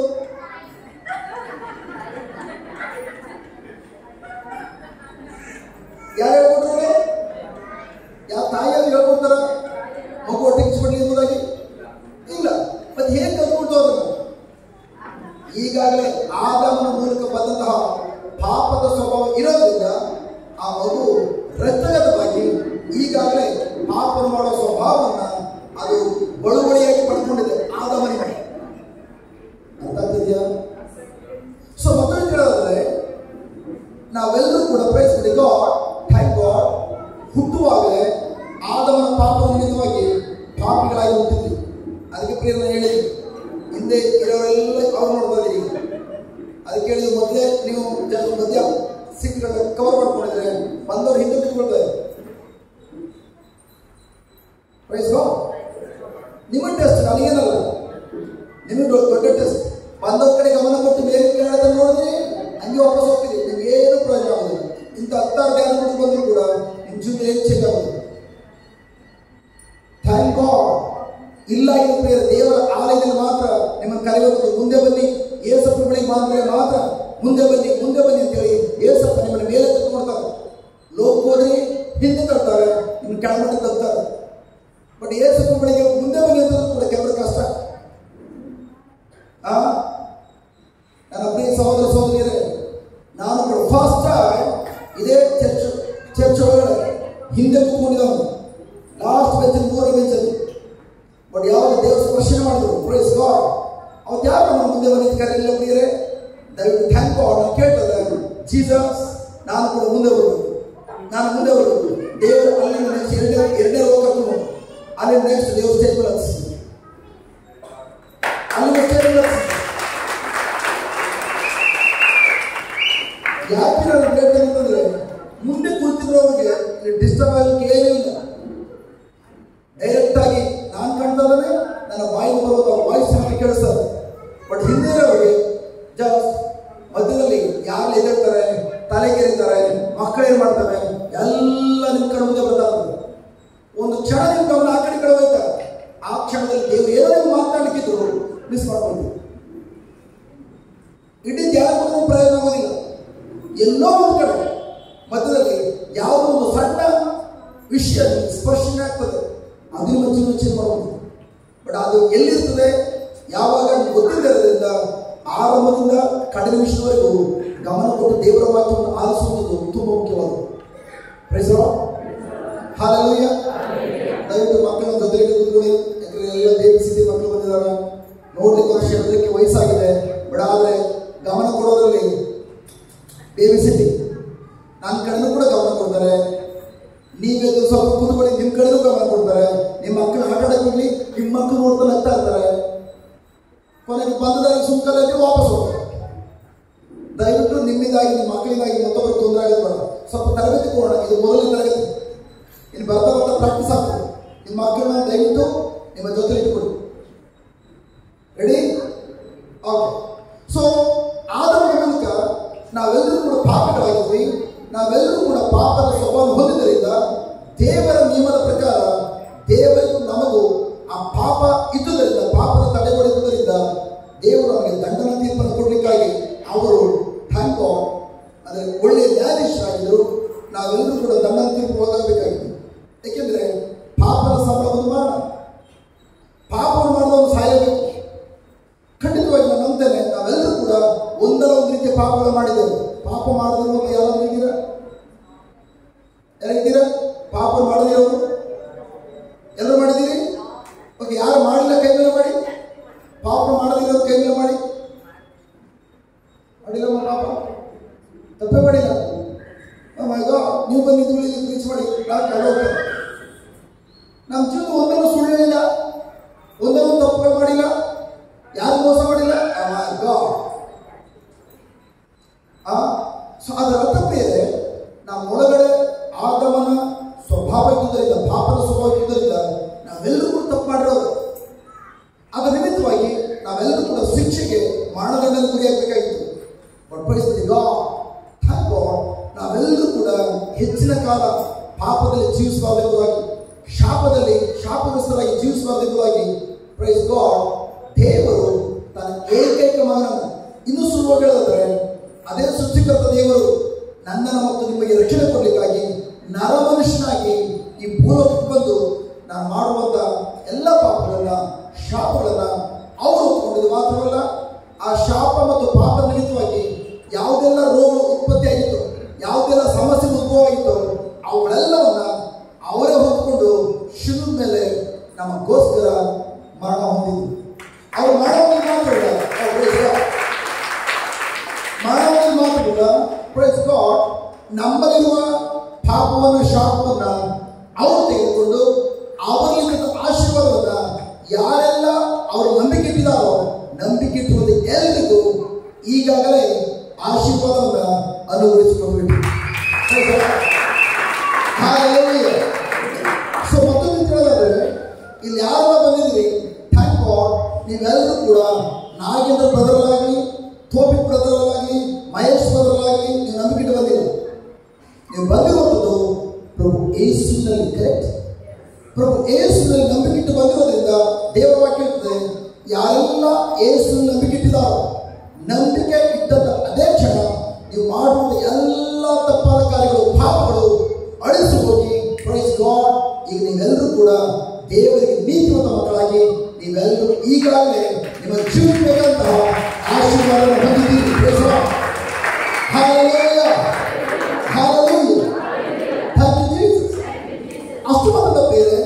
ಯಾರು ಹೇಳ್ಕೊಟ್ರು ಯಾವ ತಾಯಿಯಾದ್ರು ಹೇಳ್ಕೊಡ್ತಾರ ಮಗು ಹೊಟ್ಟೆ ಕಿಚ್ಚು ಪಡ್ಲಿ ಎಂಬುದಾಗಿ ಇಲ್ಲ ಮತ್ತೆ ಹೇಗೆ ಕಲ್ತ್ಕೊಳ್ತು ಅದನ್ನು ಈಗಾಗಲೇ ಆದಾಮನ ಮೂಲಕ ಬಂದಂತಹ ಪಾಪದ ಸ್ವಭಾವ ಇರೋದ್ರಿಂದ ಆ ಮಗು ರಕ್ತಗತವಾಗಿ ಈಗಾಗಲೇ ಪಾಪನ ಮಾಡೋ ಸ್ವಭಾವವನ್ನ ಅದು ಬಳುವಳಿಯಾಗಿ ಪಡ್ಕೊಂಡಿದೆ ಆದಾಮನಿಗೆ ಅರ್ಥ ಆಗ್ತಿದ್ಯಾ ಸೊ ಮತ್ತೊಂದು ಕೇಳೋದಾದ್ರೆ ನಾವೆಲ್ಲರೂ ಕೂಡ ಪ್ರೈಸ್ ಬಿಡಿ ಗಾಡ್ ಥ್ಯಾಂಕ್ ಗಾಡ್ ಹುಟ್ಟುವಾಗಲೇ ಆದವನ ಪಾಪ ನಿಮಿತ್ತವಾಗಿ ಪಾಪಿಗಳಾಗಿ ಹುಟ್ಟಿದ್ವಿ ಅದಕ್ಕೆ ಪ್ರಿಯ ನಾನು ಹೇಳಿದ್ವಿ ಹಿಂದೆ ಇರೋರೆಲ್ಲ ಅವ್ರು ನೋಡ್ತಾ ಇದೀರಿ ಅದಕ್ಕೆ ಹೇಳಿದ್ರು ಮೊದಲೇ ನೀವು ಜನ ಮಧ್ಯ ಸಿಕ್ಕಿದ್ರೆ ಕವರ್ ಮಾಡ್ಕೊಂಡಿದ್ರೆ ಬಂದವ್ರು ಹಿಂದೆ ಕೂತ್ಕೊಳ್ತಾರೆ ಪ್ರೈಸ್ ಗಾಡ್ ನಿಮ್ಮ ಟೆಸ್ಟ್ ನನಗೇನಲ್ಲ ನಿಮಗೆ ದೊಡ್ಡ ದೊಡ್ಡ ಟೆಸ್ಟ್ ಬಂದವ್ರ ಕಡೆ ಗಮನ ಕೊಟ್ಟು ಬೇರೆ ಕೇಳೋದನ್ನ ನೋಡಿದ್ರೆ ಹಂಗೆ ವಾಪಸ್ ಹೋಗ್ತೀರಿ ನಿಮ್ಗೆ ಏನು ಪ್ರಯೋಜನ ಆಗೋದಿಲ್ಲ ಇಂಥ ಹತ್ತಾರು ಧ್ಯಾನ ಬಿಟ್ಟು ಬಂದ್ರು ಕೂಡ ನಿಮ್ಮ ಜೀವನ ಏನು ಚೇಂಜ್ ಆಗೋದಿಲ್ಲ ಥ್ಯಾಂಕ್ ಗಾಡ್ ಇಲ್ಲ ಇದು ಪ್ರಿಯ ದೇವರ ಆಲಯದಲ್ಲಿ ಮಾತ್ರ ನಿಮ್ಮನ್ನು ಕರೆಯೋದು ಮುಂದೆ ಬನ್ನಿ ಏಸಪ್ಪ ಬಳಿಗೆ ಮಾತ್ರ ಮಾತ್ರ ಮುಂದೆ ಬನ್ನಿ ಮುಂದೆ ಬನ್ನಿ ಅಂತೇಳಿ ಏಸಪ್ಪ ನಿಮ್ಮನ್ನ ಮೇಲೆ ನೋಡ್ತಾರೆ ಲೋಕ ಹೋದ್ರೆ ಹಿಂದೆ ತರ್ತಾರೆ ನಿಮ್ಮನ್ನು ಕೆಳಮಟ್ಟ ತರ್ತಾರೆ ಬಟ್ ಏಸಪ್ಪ ಬಳಿಗೆ ಮುಂದೆ ಬನ್ನಿ ಅಂತಂದ್ರೂ ಕೂಡ ಕೆಲವರು ಕಷ್ಟ ಆ ನನ್ನ ಪ್ರಿಯ ಸಹೋದರ ಸಹೋದರಿಯರೇ ನಾನು ಕೂಡ ಫಸ್ಟ್ ಇದೇ ಚರ್ಚ್ ಚರ್ಚ್ ಒಳಗಡೆ ಹಿಂದೆ ಕೂತ್ಕೊಂಡಿದ್ದವನು ಲಾಸ್ಟ್ ಬೆಂಚಲ್ಲಿ ಮೂರ ಬೆಂಚಲ್ಲಿ ಬಟ್ ಯಾವಾಗ ದೇವರ ಸ್ಪರ್ಶನ ಮಾಡಿದ್ರು ಪ್ರೈಸ್ ಗಾಡ್ ಅವತ್ತು ಯಾರು ನಮ್ಮ ಮುಂದೆ ಬಂದಿದ್ದು ಕರೆಯಲಿಲ್ಲ ಪ್ರಿಯರೇ ದಯವಿಟ್ಟು ಥ್ಯಾಂಕ್ ಗಾಡ್ ನಾನು ಕೇಳ್ತದೆ ಜೀಸಸ್ ನಾನು ಕೂಡ ಮುಂದೆ ಬರಬೇಕು ನಾನು ಮುಂದೆ ಬರಬೇಕು ದೇವರು ಅಲ್ಲಿ ನೆಕ್ಸ್ಟ್ ಎರಡನೇ ಎರಡನೇ ಲೋಕ ಕರ್ಕೊಂಡು ಹೋದ್ರು. ಅಲ್ಲಿ ನೆಕ್ಸ್ಟ್ ದೇವ್ರ ಸ್ಟೇಜ್ ಮೇಲೆ ಹತ್ತಿಸಿದ್ರು ಅಲ್ಲಿ ಸ್ಟೇಜ್ ಮೇಲೆ ಹತ್ತಿಸಿದ್ರು ಯಾಕೆ ನಾನು ಹೇಳ್ತೇನೆ ಅಂತಂದ್ರೆ ಮುಂದೆ ಕೂತಿರೋರಿಗೆ ಡಿಸ್ಟರ್ಬ್ ಆಗಲಿಕ್ಕೆ ಏನೂ ಇಲ್ಲ ಡೈರೆಕ್ಟ್ ಆಗಿ ನಾನು ಕಾಣ್ತಾ ಇದ್ದಾನೆ ನನ್ನ ಬಾಯಿ ಬರೋದು ವಾಯ್ಸ್ ನನಗೆ ಕೇಳಿಸ್ತದೆ ಬಟ್ ಹಿಂದೆ ಇರೋರಿಗೆ ಜಸ್ಟ್ ಮಧ್ಯದಲ್ಲಿ ಯಾರು ಎದುರ್ತಾರೆ ತಲೆ ಕೆರಿತಾರೆ ಮಕ್ಕಳು ಏನ್ ಮಾಡ್ತವೆ ಎಲ್ಲ ನಿಮ್ ಕಡೆ ಮುಂದೆ ಬರ್ತಾ ಇರ್ತದೆ ಒಂದು ಕ್ಷಣ ನಿಮ್ ಗಮನ ಆ ಕಡೆ ಈ ಕಡೆ ಹೋಯ್ತಾರೆ ಆ ಕ್ಷಣದಲ್ಲಿ ದೇವರು ಏನೋ ನೀವು ಮಾತನಾಡಲಿಕ್ಕಿದ್ರು ಮಿಸ್ ಮಾಡ್ಕೊಳ್ತೀವಿ ಇಡೀ ಧ್ಯಾನ ಕೊಡೋ ಪ್ರಯೋಜನ ಆಗೋದಿಲ್ಲ ಎಲ್ಲೋ ಒಂದು ಕಡೆ ಮಧ್ಯದಲ್ಲಿ ಯಾವುದೋ ಒಂದು ಸಣ್ಣ ವಿಷಯ ನಿಮ್ಗೆ ಸ್ಪರ್ಶನೆ ಆಗ್ತದೆ ಅದು ನಿಮ್ಮ ಜೀವನ ಚೇಂಜ್ ಮಾಡಬಹುದು ಬಟ್ ಅದು ಎಲ್ಲಿರ್ತದೆ ಯಾವಾಗ ನಿಮ್ಗೆ ಗೊತ್ತಿಲ್ಲದ್ರಿಂದ ಆರಂಭದಿಂದ ಕಡಿಮೆ ವಿಷಯವರೆಗೂ ಗಮನ ಕೊಟ್ಟು ದೇವರ ವಾಕ್ಯವನ್ನು ಆಲಿಸುವುದು ತುಂಬ ಮುಖ್ಯವಾದ ಪ್ರೈಸ್ ಹಾಲೆಲೂಯ ದಯವಿಟ್ಟು ಮಕ್ಕಳ ಜೊತೆಗೆ ಕೂತ್ಕೊಳ್ಳಿ ಯಾಕಂದ್ರೆ ಎಲ್ಲ ಬೇಬಿ ಸಿಟಿ ಮಕ್ಕಳು ಬಂದಿದ್ದಾರೆ ನೋಡ್ಲಿಕ್ಕೆ ವರ್ಷ ಹೇಳೋದಕ್ಕೆ ವಯಸ್ಸಾಗಿದೆ ಬಟ್ ಆದ್ರೆ ಗಮನ ಕೊಡೋದ್ರಲ್ಲಿ ಬೇಬಿ ಸಿಟಿ ನನ್ನ ಕಡೆನೂ ಕೂಡ ಗಮನ ಕೊಡ್ತಾರೆ ನೀವೆದು ಸ್ವಲ್ಪ ಕೂತ್ಕೊಳ್ಳಿ ನಿಮ್ಮ ಕಡೆನೂ ಗಮನ ಕೊಡ್ತಾರೆ ನಿಮ್ಮ ಮಕ್ಕಳು ಆಟ ಆಡಕ್ಕೆ ಹೋಗ್ಲಿ ನಿಮ್ಮ ಮಕ್ಕಳು ನೋಡ್ತಾ ನಗ್ತಾ ಇರ್ತಾರೆ ಕೊನೆಗೆ ಬಂದದಾಗ ಸುಂಕದಲ್ಲಿ ವಾಪಸ್ ಹೋಗ್ತಾರೆ ದಯವಿಟ್ಟು ನಿಮ್ಮಿಂದಾಗಿ ನಿಮ್ಮ ಮಕ್ಕಳಿಂದಾಗಿ ಮತ್ತೊಬ್ಬರು ತೊಂದರೆ ಆಗೋದು ಬೇಡ ಸ್ವಲ್ಪ ತರಬೇತಿ ಕೊಡೋಣ ಇದು ಮೊದಲನೇ ತರಗತಿ ಇನ್ನು ಬರ್ತಾ ಬರ್ತಾ ಪ್ರಾಕ್ಟೀಸ್ ಆಗ್ತದೆ ನಿಮ್ಮ ಮಕ್ಕಳನ್ನ ದಯವಿಟ್ಟು ನಿಮ್ಮ ಜೊತೆ ಇಟ್ಕೊಳ್ಳಿ ರೆಡಿ ಓಕೆ ಸೊ ಆದರ ಮೂಲಕ ನಾವೆಲ್ಲರೂ ಕೂಡ ಪಾಪಗಳಾಗಿದ್ವಿ ನಾವೆಲ್ಲರೂ ಕೂಡ ಪಾಪದ ಸ್ವಭಾವ ಹೊಂದಿದ್ದರಿಂದ ದೇವರ ನಿಯಮದ ಪ್ರಕಾರ ದೇವರಿಗೂ ನಮಗೂ ಆ ಪಾಪ ಇದ್ದುದರಿಂದ ಪಾಪದ ತಡೆಗೊಳಿಸುವುದರಿಂದ ದೇವರು ನಮಗೆ ದಂಡನ ತೀರ್ಪನ್ನು ಕೊಡಲಿಕ್ಕಾಗಿ ಅವರು ಥ್ಯಾಂಕ್ ಗಾಡ್ ಅಂದರೆ ಒಳ್ಳೆಯ ನ್ಯಾಯಾಧೀಶರಾಗಿದ್ದರು ನಾವೆಲ್ಲರೂ ಕೂಡ ದಂಡನ ತೀರ್ಪು ಹೋಗಬೇಕಾಗಿತ್ತು ಏಕೆಂದರೆ ಪಾಪದ ಸಂಭವವನ್ನು ಮಾಡ ಪಾಪವನ್ನು ಮಾಡಿದವನು ಸಾಯಬೇಕು ಖಂಡಿತವಾಗಿ ನಾನು ನಂಬ್ತೇನೆ ನಾವೆಲ್ಲರೂ ಕೂಡ ಒಂದರ ಒಂದು ರೀತಿಯ ಪಾಪಗಳು ಮಾಡಿದ್ದೇವೆ ಪಾಪ ಮಾಡದಿರೋರು ಯಾರು ಇದ್ದೀರಾ ಯಾರಿದ್ದೀರಾ ಪಾಪ ಮಾಡದಿರೋರು ಎಲ್ಲರೂ ಮಾಡಿದ್ದೀರಿ ಓಕೆ ಯಾರು ಮಾಡಿಲ್ಲ ಕೈ ಮೇಲೆ ಮಾಡಿ ಪಾಪ ಮಾಡದಿರೋರು ಕೈ ಮೇಲೆ ಮಾಡಿ ಮಾಡಿಲ್ಲಮ್ಮ ಪಾಪ ತಪ್ಪೇ ಮಾಡಿಲ್ಲ ಈಗ ನೀವು ಬಂದಿದ್ದು ಇಲ್ಲಿ ರೀಚ್ ಮಾಡಿ ನಾನು ಕಡೆ ಹೋಗ್ತೇನೆ ನಮ್ಮ ಜೀವನ ಒಂದನ್ನು ಸುಳ್ಳು ಹೇಳಿಲ್ಲ ಒಂದನ್ನು ತಪ್ಪುಗಳು ಮಾಡಿಲ್ಲ ಯಾರು ಮೋಸ ಮಾಡಿಲ್ಲ ಗಾಡ್ ಆ ಸೊ ಅದರ ಅರ್ಥ ಬೇರೆ ನಮ್ಮ ಒಳಗಡೆ ಆಗಮನ ಸ್ವಭಾವ ಇದ್ದುದರಿಂದ ಪಾಪದ ಸ್ವಭಾವ ಇದ್ದುದರಿಂದ ನಾವೆಲ್ಲರೂ ಕೂಡ ತಪ್ಪು ಮಾಡಿರೋದು ಅದರ ನಿಮಿತ್ತವಾಗಿ ನಾವೆಲ್ಲರೂ ಕೂಡ ಶಿಕ್ಷೆಗೆ ಮರಣದಂಡನೆ ಗುರಿಯಾಗಬೇಕಾಗಿದೆ ಪ್ರೈಸ್ ನಾವೆಲ್ಲರೂ ಕೂಡ ಹೆಚ್ಚಿನ ಕಾಲ ಪಾಪದಲ್ಲಿ ಜೀವಿಸಬಾರದೆಂಬುದಾಗಿ ಶಾಪದಲ್ಲಿ ಶಾಪಗ್ರಸ್ತರಾಗಿ ಜೀವಿಸಬಾರದೆಂಬುದಾಗಿ ಪ್ರೈಸ್ ಗಾಡ್ ದೇವರು ತನ್ನ ಏಕೈಕ ಮಗನನ್ನು ಇನ್ನೂ ಸುಲಭ ಹೇಳೋದಾದ್ರೆ ಅದೇ ಸೃಷ್ಟಿಕರ್ತ ದೇವರು ನನ್ನನ್ನು ಮತ್ತು ನಿಮಗೆ ರಕ್ಷಣೆ ಕೊಡಲಿಕ್ಕಾಗಿ ನರಮನುಷ್ಯನಾಗಿ ಈ ಭೂಲೋಕಕ್ಕೆ ಬಂದು ನಾನು ಮಾಡುವಂತ ಎಲ್ಲ ಪಾಪಗಳನ್ನ ಶಾಪಗಳನ್ನ ಅವರು ಒಪ್ಕೊಂಡಿದ್ದು ಮಾತ್ರವಲ್ಲ ಆ ಶಾಪ ಮತ್ತು ಪಾಪ ನಿಮಿತ್ತವಾಗಿ ಯಾವುದೆಲ್ಲ ರೋಗಗಳು ಉತ್ಪತ್ತಿಯಾಗಿತ್ತು ಯಾವುದೆಲ್ಲ ಸಮಸ್ಯೆ ಉದ್ಭವ ಆಗಿತ್ತು ಅವುಗಳೆಲ್ಲವನ್ನ ಅವರೇ ಹೊಂದ್ಕೊಂಡು ಶಿಲುಬ ಮೇಲೆ ನಮಗೋಸ್ಕರ ಮರಣ ಹೊಂದಿದ್ರು ಅವರು ಮರಣ ಹೊಂದಿದ್ದು ಮಾತ್ರವಲ್ಲ ಅವ್ರು praise God. ಮಾನವನಿಗೆ ಮಾತ್ರವಲ್ಲ ಪ್ರೈಸ್ ಗಾಡ್ ನಮ್ಮಲ್ಲಿರುವ ಪಾಪವನ್ನ ಶಾಪವನ್ನ ಅವರು ತೆಗೆದುಕೊಂಡು ಅವರಲ್ಲಿದ್ದ ಆಶೀರ್ವಾದವನ್ನ ಯಾರೆಲ್ಲ ಅವರು ನಂಬಿಕೆ ಇಟ್ಟಿದ್ದಾರೋ ನಂಬಿಕೆ ಇಟ್ಟುವಂತ ಎಲ್ಲರಿಗೂ ಈಗಾಗಲೇ ಆಶೀರ್ವಾದವನ್ನ ಅನುಭವಿಸಿಕೊಂಡು ಸೊ ಮತ್ತೊಂದು ಕೇಳೋದಾದ್ರೆ ಇಲ್ಲಿ ಯಾರು ಬಂದಿದ್ರಿ ಥ್ಯಾಂಕ್ ಗಾಡ್ ನೀವೆಲ್ಲರೂ ಕೂಡ ನಾಗೇಂದ್ರ ಬ್ರದರಲ್ಲಾಗಲಿ ಥೋಪಿಕ್ ಬ್ರದರಲ್ಲಾಗಲಿ ಮಹೇಶ್ ಬ್ರದರಲ್ಲಾಗಲಿ ನೀವು ನಂಬಿಕೆ ಬಂದಿಲ್ಲ ನೀವು ಬಂದಿರುವಂಥದ್ದು ಪ್ರಭು ಏಸುನಲ್ಲಿ ಕರೆಕ್ಟ್ ಪ್ರಭು ಏಸುನಲ್ಲಿ ನಂಬಿಕೆ ಇಟ್ಟು ಬಂದಿರೋದ್ರಿಂದ ದೇವರ ವಾಕ್ಯ ಹೇಳ್ತದೆ ಯಾರೆಲ್ಲ ಏಸುನಲ್ಲಿ ನಂಬಿಕೆ ಇಟ್ಟಿದ್ದಾರೋ ನಂಬಿಕೆ ಇಟ್ಟಂತ ಅದೇ ಕ್ಷಣ ನೀವು ಮಾಡುವಂತ ಎಲ್ಲ ತಪ್ಪಾದ ಕಾರ್ಯಗಳು ಪಾಪಗಳು ಅಳಿಸಿ ಹೋಗಿ ಪ್ರೈಸ್ ಗಾಡ್ ಈಗ ನೀವೆಲ್ಲರೂ ಕೂಡ ದೇವರಿಗೆ ನೀತಿವಂತ ಮಕ್ಕಳಾಗಿ ನೀವೆಲ್ಲರೂ ಈಗಾಗಲೇ ನಿಮ್ಮ ಜೀವನ ಬೇಕಂತಹ ಆಶೀರ್ವಾದ ಹೊಂದಿದ್ದೀರಿ Praise God. Hallelujah. Hallelujah. Thank you, Jesus. ಅಷ್ಟು ಮಾತ್ರ ಬೇರೆ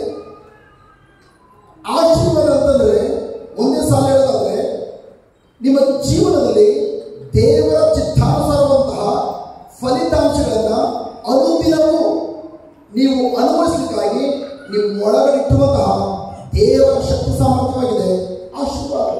ಆಶೀರ್ವಾದ ಅಂತಂದ್ರೆ ಒಂದೇ ಸಾಲ ಹೇಳೋದಾದ್ರೆ ನಿಮ್ಮ ಜೀವನದಲ್ಲಿ ದೇವರ ಚಿತ್ತಾನುಸಾರವಂತಹ ಫಲಿತಾಂಶಗಳನ್ನ ಅನುದಿನವೂ ನೀವು ಅನುಭವಿಸಲಿಕ್ಕಾಗಿ ನೀವು ಒಳಗಡೆ ಇಟ್ಟುವಂತಹ ದೇವರ ಶಕ್ತಿ ಸಾಮರ್ಥ್ಯವಾಗಿದೆ ಆಶೀರ್ವಾದ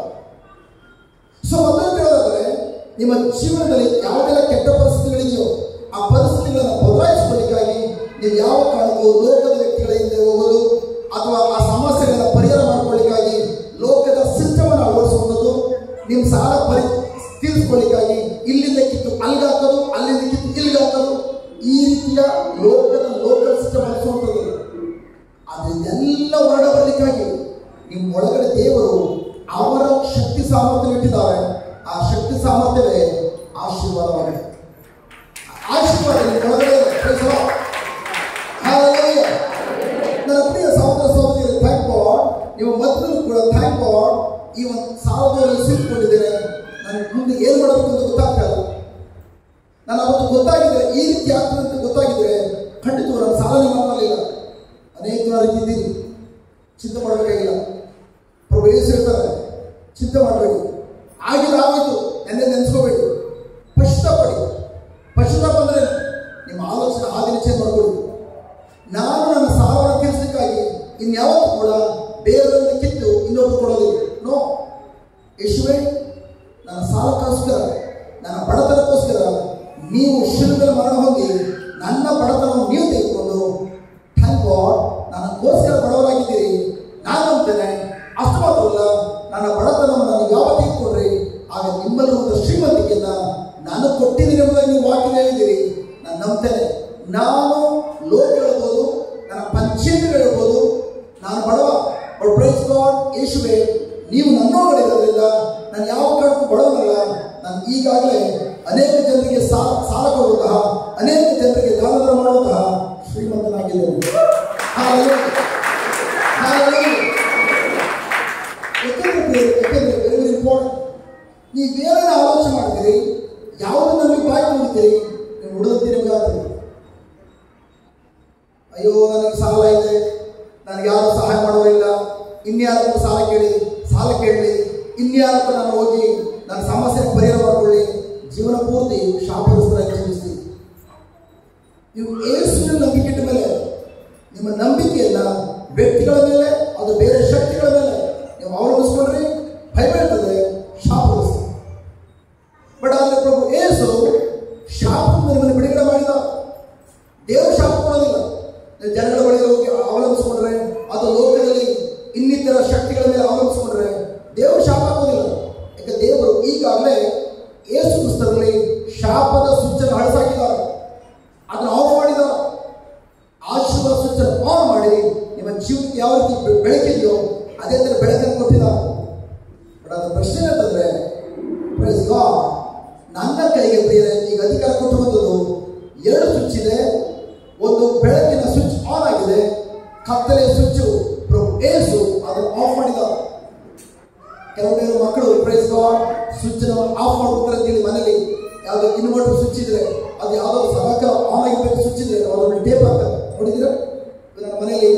ಸೊ ಮೊದಲು ಹೇಳೋದಾದ್ರೆ ನಿಮ್ಮ ಜೀವನದಲ್ಲಿ ಯಾವುದೆಲ್ಲ ಕೆಟ್ಟ ಪರಿಸ್ಥಿತಿಗಳಿದೆಯೋ ಆ ಪರಿಸ್ಥಿತಿಗಳನ್ನು ಬದಲಾಯಿಸಬೇಕಾಗಿ ನೀವು ಯಾವ ಕಾರಣಕ್ಕೂ ಲೋಕದ ವ್ಯಕ್ತಿಗಳ ಹಿಂದೆ ಹೋಗೋದು ಅಥವಾ ಆ ಸಮಸ್ಯೆಗಳನ್ನ ಪರಿಹಾರ ಮಾಡ್ಕೊಳ್ಳಿಕ್ಕಾಗಿ ಲೋಕದ ಸಿಸ್ಟಮ್ ಅನ್ನು ಅಳವಡಿಸುವಂಥದ್ದು ನಿಮ್ಮ ಸಾಲ ಪರಿ ತೀರಿಸ್ಕೊಳ್ಳಿಕ್ಕಾಗಿ ಇಲ್ಲಿಂದ ಕಿತ್ತು ಅಲ್ಲಿಗೆ ಹಾಕೋದು ಅಲ್ಲಿಂದ ಕಿತ್ತು ಇಲ್ಲಿಗೆ ಹಾಕೋದು ಈ ರೀತಿಯ ಲೋಕದ ಲೋಕಲ್ ಸಿಸ್ಟಮ್ ಅಳಿಸುವಂಥದ್ದು ಅದನ್ನೆಲ್ಲ ಹೊರಡ ಬರಲಿಕ್ಕಾಗಿ ನಿಮ್ಮ ಒಳಗಡೆ ದೇವರು ಅವರ ಶಕ್ತಿ ಸಾಮರ್ಥ್ಯ ಇಟ್ಟಿದ್ದಾರೆ ಆ ಶಕ್ತಿ ಸಾಮರ್ಥ್ಯವೇ ಆಶೀರ್ವಾದವಾಗಿದೆ ಆಶೀರ್ವಾದ ನಿಮ್ಮ ಒಳಗಡೆ ಇದೆ. Praise the Lord. Hallelujah. ನನ್ನ ಪ್ರಿಯ ಸಹೋದರ ಸಹೋದರಿ ಥ್ಯಾಂಕ್ ಗಾಡ್ ನೀವು ಮೊದಲು ಕೂಡ ಥ್ಯಾಂಕ್ ಗಾಡ್ ಈ ಒಂದು ಸಾಲದಲ್ಲಿ ಸಿಕ್ಕೊಂಡಿದ್ದೇನೆ ನನಗೆ ಮುಂದೆ ಏನು ಮಾಡಬೇಕು ಅಂತ ಗೊತ್ತಾಗ್ತಾ ಇಲ್ಲ ನಾನು ಅವತ್ತು ಗೊತ್ತಾಗಿದ್ರೆ ಈ ರೀತಿ ಆಗ್ತದೆ ಅಂತ ಗೊತ್ತಾಗಿದ್ರೆ ಖಂಡಿತವಾಗಿ ನಾನು ಸಾಲನೆ ಮಾಡಲಿಲ್ಲ ಅನೇಕ ರೀತಿ ಇದ್ದೀನಿ ಚಿಂತೆ ಮಾಡಬೇಕಾಗಿಲ್ಲ ಪ್ರಭು ಯೇಸು ಹೇಳ್ತಾರೆ ಚಿಂತೆ ಮಾಡಬೇಕು ಆಗಿಲ್ಲ ಆಗೋಯ್ತು ಎಂದೇ ನೆನೆಸ್ಕೋಬೇಕು ಪಶ್ಚಾತ್ತಾಪಡಿ ಪಶ್ಚಾತ್ತಾಪ ಅಂದ್ರೆ ನಿಮ್ಮ ಆಲೋಚನೆ ಹಾದಿನ ಚೇಂಜ್ ಮಾಡ್ಕೊಳ್ಳಿ ನಾನು ನನ್ನ ಸಾಲವನ್ನು ತೀರಿಸಲಿಕ್ಕಾಗಿ ಇನ್ಯಾವತ್ತೂ ಕೂಡ ಬೇರೆಯವರಿಂದ ಕಿತ್ತು ಇನ್ನೊಬ್ರು ಕೊಡೋದಿಲ್ಲ ನೋ ಯಶುವೆ ನನ್ನ ಸಾಲಕ್ಕೋಸ್ಕರ ನನ್ನ ಬಡತನಕ್ಕೋಸ್ಕರ ನೀವು ಶಿಲ್ಪದ ಮರಣ ಹೊಂದಿ ನನ್ನ ಬಡತನವನ್ನು ನೀವು ತೆಗೆದುಕೊಂಡು ಥ್ಯಾಂಕ್ ಗಾಡ್ ನನಗೋಸ್ಕರ ಬಡವರಾಗಿದ್ದೀರಿ ನಾನು ಅಂತೇನೆ ಅಷ್ಟು ಮಾತ್ರವಲ್ಲ ನನ್ನ ಬಡತನವನ್ನು ನಾನು ಯಾವ ತೆಗೆದುಕೊಂಡ್ರಿ ಆಗ ನಿಮ್ಮಲ್ಲಿ ಒಂದು ಶ್ರೀಮಂತಿಕೆಯನ್ನ ನಾನು ಕೊಟ್ಟಿದ್ದೀನಿ ಎಂಬುದಾಗಿ ನೀವು ವಾಕ್ಯ ಹೇಳಿದ್ದೀರಿ ನಾನು ನಂಬ್ತೇನೆ ನಾನು ಲೋಕ ಹೇಳ್ಬೋದು ನನ್ನ ಪಂಚಾಯತ್ ಹೇಳ್ಬೋದು ನಾನು ಬಡವ ಬಟ್ ಪ್ರೈಸ್ ಗಾಡ್ ಯೇಸುವೆ ನೀವು ನನ್ನೊಳಗಡೆ ಇರೋದ್ರಿಂದ ನಾನು ಯಾವ ಕಾರಣಕ್ಕೂ ಬಡವನಲ್ಲ ನಾನು ಈಗಾಗಲೇ ಅನೇಕ ಜನರಿಗೆ ಸಾಲ ಸಾಲ ಕೊಡುವಂತಹ ಅನೇಕ ಜನರಿಗೆ ದಾನಧರ ಮಾಡುವಂತಹ ಶ್ರೀಮಂತನಾಗಿದ್ದೇನೆ Hallelujah. Hallelujah. ಯಾಕೆಂದ್ರೆ ಯಾಕೆಂದ್ರೆ ವೆರಿ ವೆರಿ ಇಂಪಾರ್ಟೆಂಟ್ ನೀವು ಬೇರೆ ಆಲೋಚನೆ ಮಾಡ್ತೀರಿ ಯಾವುದು ನಮಗೆ ಬಾಯಿ ಮಾಡ್ತೀರಿ ನೀವು ಉಳಿದಂತೆ ನಿಮಗೆ ಆಗ್ತದೆ ಅಯ್ಯೋ ನನಗೆ ಸಾಲ ಇದೆ ನನಗೆ ಯಾರು ಸಹಾಯ ಮಾಡೋರಿಲ್ಲ ಇನ್ಯಾರು ಸಾಲ ಕೇಳಿ ಸಾಲ ಕೇಳಲಿ ಇನ್ಯಾರು ನಾನು ಹೋಗಿ ನನ್ನ ಸಮಸ್ಯೆ ಪರಿಹಾರ ಮಾಡ್ಕೊಳ್ಳಿ ಜೀವನ ಪೂರ್ತಿ ಶಾಪಗ್ರಸ್ತರಾಗಿ ಜೀವಿಸ್ತೀವಿ ನೀವು ಏಸುವಿನ ನಂಬಿಕೆ ಇಟ್ಟ ಮೇಲೆ ನಿಮ್ಮ ನಂಬಿಕೆಯನ್ನ ವ್ಯಕ್ತಿಗಳ ಮೇಲೆ ಅದು ಬೇರೆ ಶಕ್ತಿಗಳ ಮೇಲೆ ನೀವು ಅವಲಂಬಿಸ್ಕೊಂಡ್ರೆ ಭಯ ಬೀಳ್ತದೆ ಶಾಪಗ್ರಸ್ತ ಬಟ್ ಆದರೆ ಪ್ರಭು ಏಸು ಶಾಪದಿಂದ ನಿಮ್ಮನ್ನು ಬಿಡುಗಡೆ ಮಾಡಿದ ದೇವರು ಶಾಪ ಕೊಡೋದಿಲ್ಲ ನೀವು ಜನಗಳ ಬಳಿ ಹೋಗಿ ಅವಲಂಬಿಸ್ಕೊಂಡ್ರೆ ಅಥವಾ ಲೋಕದಲ್ಲಿ ಇನ್ನಿತರ ಶಕ್ತಿಗಳ ಮೇಲೆ ಅವಲಂಬಿಸ್ಕೊಂಡ್ರೆ ದೇವರು ಶಾಪ ಆಗೋದಿಲ್ಲ ಯಾಕೆ ದೇವರು ಈಗಾಗಲೇ ಯೇಸು ಕ್ರಿಸ್ತರಲ್ಲಿ ಶಾಪದ ಸ್ವಿಚ್ಚನ್ನು ಅಳಿಸಾಕಿದ್ದಾರೆ ಅದನ್ನು ಆಫ್ ಮಾಡಿದ್ದಾರೆ ಆಶೀರ್ವಾದ ಸ್ವಿಚ್ ಆನ್ ಮಾಡಿ ನಿಮ್ಮ ಜೀವನಕ್ಕೆ ಯಾವ ರೀತಿ ಬೆ- ಬೆಳಕಿದೆಯೋ ಅದೇ ತರ ಬೆಳಕನ್ನು ಕೊಟ್ಟಿದ್ದಾರೆ ಬಟ್ ಅದು ಪ್ರಶ್ನೆ ಅಂತಂದ್ರೆ praise God, ನನ್ನ ಕೈಗೆ ಪ್ರಿಯರೇ ಈಗ ಅಧಿಕಾರ ಕೊಟ್ಟಿರುವಂಥದ್ದು ಎರಡು ಸ್ವಿಚ್ ಇದೆ ಒಂದು ಬೆಳಕಿನ ಸ್ವಿಚ್ ಆನ್ ಆಗಿದೆ ಕತ್ತಲೆ ಸ್ವಿಚ್ ಏಸು ಅದನ್ನು ಆಫ್ ಮಾಡಿದ್ದಾರೆ ಕೆಲವೊಮ್ಮೆ ಮಕ್ಕಳು ಪ್ರೈಸ್ ಗಾಡ್ ಸ್ವಿಚ್ ಆಫ್ ಮಾಡ್ಬಿಡ್ತಾರೆ ಅಂತೇಳಿ ಮನೇಲಿ ಯಾವ್ದೋ ಇನ್ವರ್ಟರ್ ಸ್ವಿಚ್ ಇದ್ರೆ ಅದು ಯಾವ್ದೋ ಸವಾಕ ಆನ್ ಆಗಿರ್ಬೇಕು ಸ್ವಿಚ್ ಇದ್ರೆ ಅದನ್ನ ಟೇಪ್ ಹಾಕ್ತಾರೆ ನೋಡಿದ್ದೀರಾ ನನ್ನ ಮನೆಯಲ್ಲಿ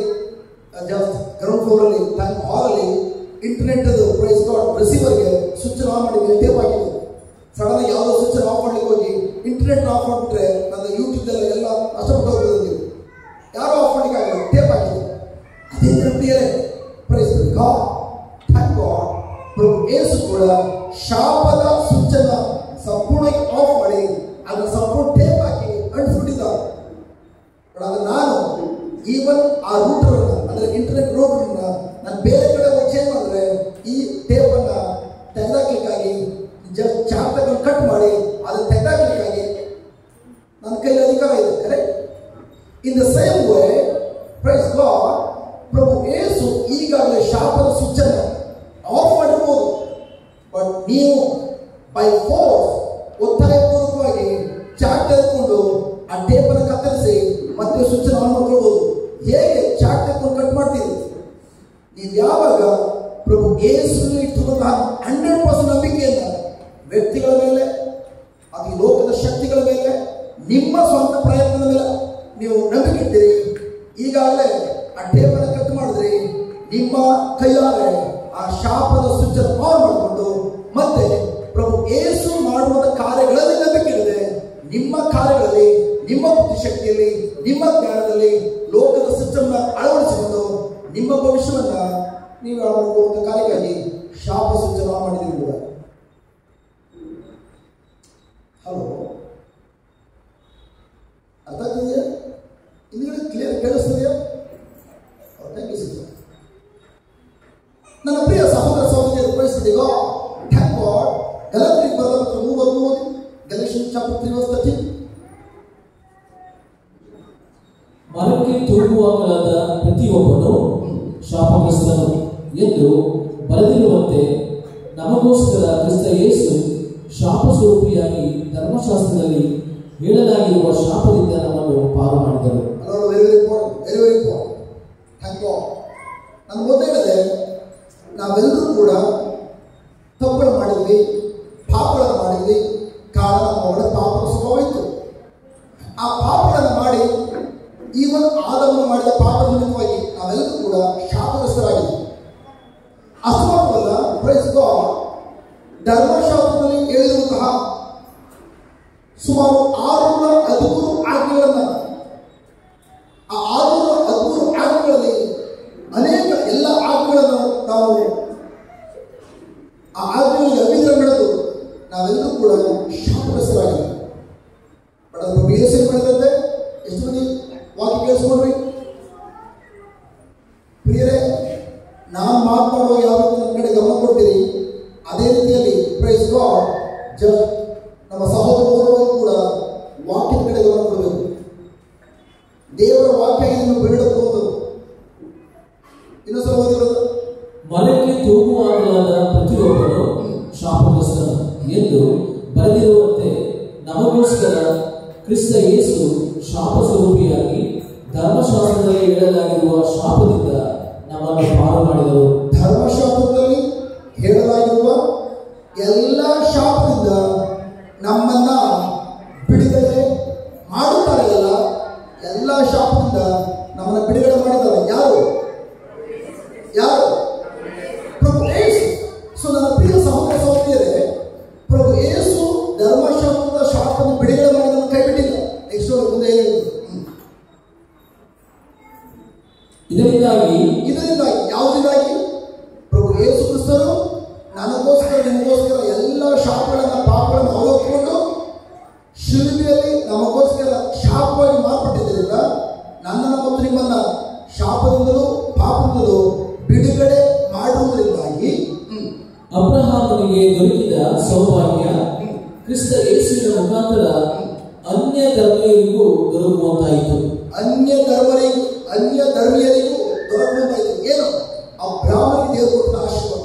ಗ್ರೌಂಡ್ ಫ್ಲೋರ್ ಅಲ್ಲಿ ಹಾಲ್ ಅಲ್ಲಿ ಇಂಟರ್ನೆಟ್ ಅದು ಪ್ರೈಸ್ ಗಾಡ್ ರಿಸೀವರ್ಗೆ ಸ್ವಿಚ್ ಆನ್ ಮಾಡಿದ್ರೆ ಟೇಪ್ ಹಾಕಿದ್ರು ಸಡನ್ ಯಾವುದೋ ಸ್ವಿಚ್ ಆಫ್ ಮಾಡ್ಲಿಕ್ಕೆ ಹೋಗಿ ಇಂಟರ್ನೆಟ್ ಆಫ್ ಮಾಡಿಬಿಟ್ರೆ ನನ್ನ ಯೂಟ್ಯೂಬ್ ಎಲ್ಲ ಎಲ್ಲ ನಷ್ಟಪಟ್ಟು ಹೋಗ್ತದೆ ಯಾರೋ ಆಫ್ ಮಾಡ್ಲಿಕ್ಕೆ ಆಗಲ್ಲ ಟೇಪ್ ಹಾಕಿದ್ರು ಅದೇ ತರ ಪ್ರಿಯರೇ ಪ್ರೈಸ್ ಗಾಡ್ ಥ್ಯಾಂಕ್ ಗಾಡ್ ಪ್ರಭು ಯೇಸು ಕೂಡ ಶಾಪದ ಸ್ವಿಚ್ಚನ್ನ ಸಂಪೂರ್ಣವಾಗಿ ಆಫ್ ಮಾಡಿ ಅದನ್ನ ಸಂಪೂರ್ಣ ಟೇಪ್ ಹಾಕಿ ಅಂಟಿಸ್ಬಿಟ್ಟಿದ್ದಾರೆ ಬಟ್ ಅದು ನಾನು ಈವನ್ ಆ ರೂಟರ್ ಅಂದ್ರೆ ಇಂಟರ್ನೆಟ್ ರೂಟರ್ ನಾನು ಬೇರೆ ಕಡೆ ಹೋಗಿ ಚೇಂಜ್ ಮಾಡಿದ್ರೆ ಈ ಟೇಪ್ ಅನ್ನ ತೆಗೆದಾಕ್ಲಿಕ್ಕಾಗಿ ಜಸ್ಟ್ ಚಾಪ್ ತಗೊಂಡು ಕಟ್ ಮಾಡಿ ಅದನ್ನ ತೆಗೆದಾಕ್ಲಿಕ್ಕಾಗಿ ನನ್ನ ಕೈಲಿ ಅಧಿಕಾರ ಇದೆ correct in the same way praise God ಪ್ರಭು ಯೇಸು ಈಗಾಗಲೇ ಶಾಪದ ಸ್ವಿಚ್ಚನ್ನು ಆಫ್ ಮಾಡಿರ್ಬೋದು ಬಟ್ ನೀವು ಬೈ ಫೋರ್ಸ್ ಒತ್ತಾಯಪೂರ್ವಕವಾಗಿ ಚಾಟ್ ತೆಗೆದುಕೊಂಡು ಆ ಟೇಪನ್ನು ಕತ್ತರಿಸಿ ಮತ್ತೆ ಸ್ವಿಚ್ ಆನ್ ಮಾಡ್ಕೊಳ್ಬೋದು ಹೇಗೆ ಚಾಟ್ ತೆಗೆದುಕೊಂಡು ಕಟ್ ಮಾಡ್ತೀರಿ ನೀವು ಯಾವಾಗ ಪ್ರಭು ಯೇಸುವಿನಲ್ಲಿ ಇಟ್ಟುಕೊಂಡಂತಹ ಹಂಡ್ರೆಡ್ ಪರ್ಸೆಂಟ್ ನಂಬಿಕೆಯನ್ನ ವ್ಯಕ್ತಿಗಳ ಮೇಲೆ ಅದು ಈ ಲೋಕದ ಶಕ್ತಿಗಳ ಮೇಲೆ ನಿಮ್ಮ ಸ್ವಂತ ಪ್ರಯತ್ನದ ಮೇಲೆ ನೀವು ನಂಬಿಕೆ ಇಡ್ತೀರಿ ಈಗಾಗಲೇ ಆ ಟೇಪನ್ನು ಕಟ್ ಮಾಡಿದ್ರಿ ನಿಮ್ಮ ಕೈಯಾರೆ ಆ ಶಾಪದ ಸ್ವಿಚ್ ಆನ್ ಮಾಡಿಕೊಂಡು ಮತ್ತೆ ಪ್ರಭು ಏಸು ಮಾಡುವ ಕಾರ್ಯಗಳಲ್ಲಿ ನಂಬಿಕೆ ಇಡದೆ ನಿಮ್ಮ ಕಾರ್ಯಗಳಲ್ಲಿ ನಿಮ್ಮ ಬುದ್ಧಿಶಕ್ತಿಯಲ್ಲಿ ನಿಮ್ಮ ಜ್ಞಾನದಲ್ಲಿ ಲೋಕದ ಸಿಸ್ಟಮ್ನ ಅಳವಡಿಸಿಕೊಂಡು ನಿಮ್ಮ ಭವಿಷ್ಯವನ್ನ ನೀವು ಅಳವಡಿಸುವಂತ ಕಾರ್ಯಕ್ಕಾಗಿ ಶಾಪ ಸ್ವಿಚ್ ಆನ್ ಮಾಡಿದ್ದೀರಿ ಕೂಡ ಹಲೋ ಅರ್ಥ ಆಗ್ತಿದೆಯಾ ಹಿಂದ್ಗಡೆ ಕ್ಲಿಯರ್ ಕೇಳಿಸ್ತಿದೆಯಾ ಥ್ಯಾಂಕ್ ಯು ಸಿಸ್ಟರ್ ನನ್ನ ಪ್ರಿಯ ಸಹೋದರ ಸಹೋದರಿಯರು ಪರಿಸ್ಥಿತಿಗೋ ಥ್ಯಾಂಕ್ ಗಾಡ್ ಗಲತ್ರಿಗೆ ಬರೆದ ಪತ್ರ ಮೂವತ್ತು ಓದಿ Galatian chapter three verse thirteen ಮರಕ್ಕೆ ತೂಗುವಾಗಲಾದ ಪ್ರತಿಯೊಬ್ಬನು ಶಾಪಗ್ರಸ್ತನು ಎಂದು ಬರೆದಿರುವಂತೆ ನಮಗೋಸ್ಕರ ಕ್ರಿಸ್ತ ಯೇಸು ಶಾಪ ಸ್ವರೂಪಿಯಾಗಿ ಧರ್ಮಶಾಸ್ತ್ರದಲ್ಲಿ ಹೇಳಲಾಗಿರುವ ಶಾಪದಿಂದ ನಮ್ಮನ್ನು ಪಾರು ಮಾಡಿದರು ಅದರೊಳಗೆ very very important very very important thank God ನಾನು ಮೊದಲೇ ಹೇಳಿದೆ ನಾವೆಲ್ಲರೂ ಕೂಡ ತಪ್ಪುಗಳು ಮಾಡಿದ್ವಿ ಪಾಪಗಳನ್ನು ಮಾಡಿದ್ವಿ ಕಾರಣ ನಮ್ಮ ಒಳಗೆ ಪಾಪದ ಸ್ವಭಾವ ಇತ್ತು ಆ ಪಾಪಗಳನ್ನು ಮಾಡಿ ಈವನ್ ಆದವನ್ನು ಮಾಡಿದ ಪಾಪದ ನಿಮಿತ್ತವಾಗಿ ನಾವೆಲ್ಲರೂ ಕೂಡ ಶಾಪಗ್ರಸ್ತರಾಗಿದ್ವಿ ಅಷ್ಟು ಮಾತ್ರವಲ್ಲ ಪ್ರೈಸ್ ಗಾಡ್ ಧರ್ಮಶಾಸ್ತ್ರದಲ್ಲಿ ಹೇಳಿರುವಂತಹ ಸುಮಾರು ಆರುನೂರ ಹದಿಮೂರು ಆಜ್ಞೆಗಳನ್ನ ಆ ಆರುನೂರ ಹದಿಮೂರು ಆಜ್ಞೆಗಳಲ್ಲಿ ಅನೇಕ ಎಲ್ಲ ಆಜ್ಞೆಗಳನ್ನು ನಾವು ಆ ಆಜ್ಞೆಗಳಿಗೆ ಅಭಿಂದ್ರ ನಡೆದು ನಾವೆಲ್ಲರೂ ಕೂಡ ಶಾಪಗ್ರಸ್ತರಾಗಿದ್ದೀವಿ ಬಟ್ ಅದು ಬಿ ಎಸ್ ಮಾಡಿದಂತೆ ಎಷ್ಟು ಮಂದಿ ವಾಕ್ಯ ಕೇಳಿಸ್ಕೊಂಡ್ರಿ ಪ್ರಿಯರೇ ನಾನು ಮಾತನಾಡುವ ಯಾವ ರೀತಿ ನನ್ನ ಕಡೆ ಗಮನ ಕೊಡ್ತೀರಿ ಅದೇ ರೀತಿಯಲ್ಲಿ ಪ್ರೈಸ್ ಗಾಡ್ ಜಸ್ಟ್ ನಮ್ಮ ಸಹೋದರ ಸಹೋದರರು ಕೂಡ ವಾಕ್ಯದ ಕಡೆ ಗಮನ ಕೊಡಬೇಕು ದೇವರ ವಾಕ್ಯ ಇದನ್ನು ಬಿಡಬಹುದು ಇನ್ನೊಂದ್ಸಲ ಓದಿರೋದು ಮರಕ್ಕೆ ತೂಗುವಾಗಲಾದ ಪ್ರತಿಯೊಬ್ಬನು ಶಾಪಗ್ರಸ್ತನು ಎಂದು ಬರೆದಿರುವಂತೆ ನಮಗೋಸ್ಕರ ಕ್ರಿಸ್ತ ಯೇಸು ಶಾಪ ಸ್ವರೂಪಿಯಾಗಿ ಧರ್ಮಶಾಸ್ತ್ರದಲ್ಲಿ ಹೇಳಲಾಗಿರುವ ಶಾಪದಿಂದ ನಮ್ಮನ್ನು ಪಾರು ಮಾಡಿದರು ಧರ್ಮಶಾಸ್ತ್ರದಲ್ಲಿ ಹೇಳಲಾಗಿರುವ ಎಲ್ಲ ಶಾಪದಿಂದ ನಮ್ಮನ್ನ ಬಿಡುಗಡೆ ಮಾಡುತ್ತಾರೆ ಅಲ್ಲ ಎಲ್ಲ ಶಾಪದಿಂದ ನಮ್ಮನ್ನ ಬಿಡುಗಡೆ ಮಾಡಿದ್ದಾರೆ ಯಾರು ಯಾರು ಪ್ರಭು ಏಸು ಸೊ ನನ್ನ ಪ್ರಿಯ ಸಹೋದರ ಸಹೋದರಿಯರೇ ಪ್ರಭು ಏಸು ಧರ್ಮಶಾಸ್ತ್ರದ ಶಾಪವನ್ನು ಬಿಡುಗಡೆ ಮಾಡಿದ ಕೈ ಬಿಟ್ಟಿಲ್ಲ ನೆಕ್ಸ್ಟ್ ಮುಂದೆ ಏನು ಹೇಳ್ತೀನಿ? ಹ್ಮ್. ಇದರಿಂದಾಗಿ ಇದರಿಂದಾಗಿ ಯಾವುದರಿಂದಾಗಿ ಪ್ರಭು ಯೇಸು ಕ್ರಿಸ್ತರು ನನಗೋಸ್ಕರ ನಿಮಗೋಸ್ಕರ ಎಲ್ಲ ಶಾಪಗಳನ್ನ ಪಾಪಗಳನ್ನ ಕ್ರಿಸ್ತ ಯೇಸುವಿನ ಮುಖಾಂತರ ಅನ್ಯ ಧರ್ಮೀಯರಿಗೂ ದೊರಕುವಂತಾಯಿತು ಅನ್ಯ ಧರ್ಮರಿಗೂ ಅನ್ಯ ಧರ್ಮೀಯರಿಗೂ ದೊರಕುವಂತ ಇದೆ ಏನು ಅಬ್ರಾಹ್ಮನಿಗೆ ದೇವರು ಕೊಟ್ಟ ಆಶೀರ್ವಾದ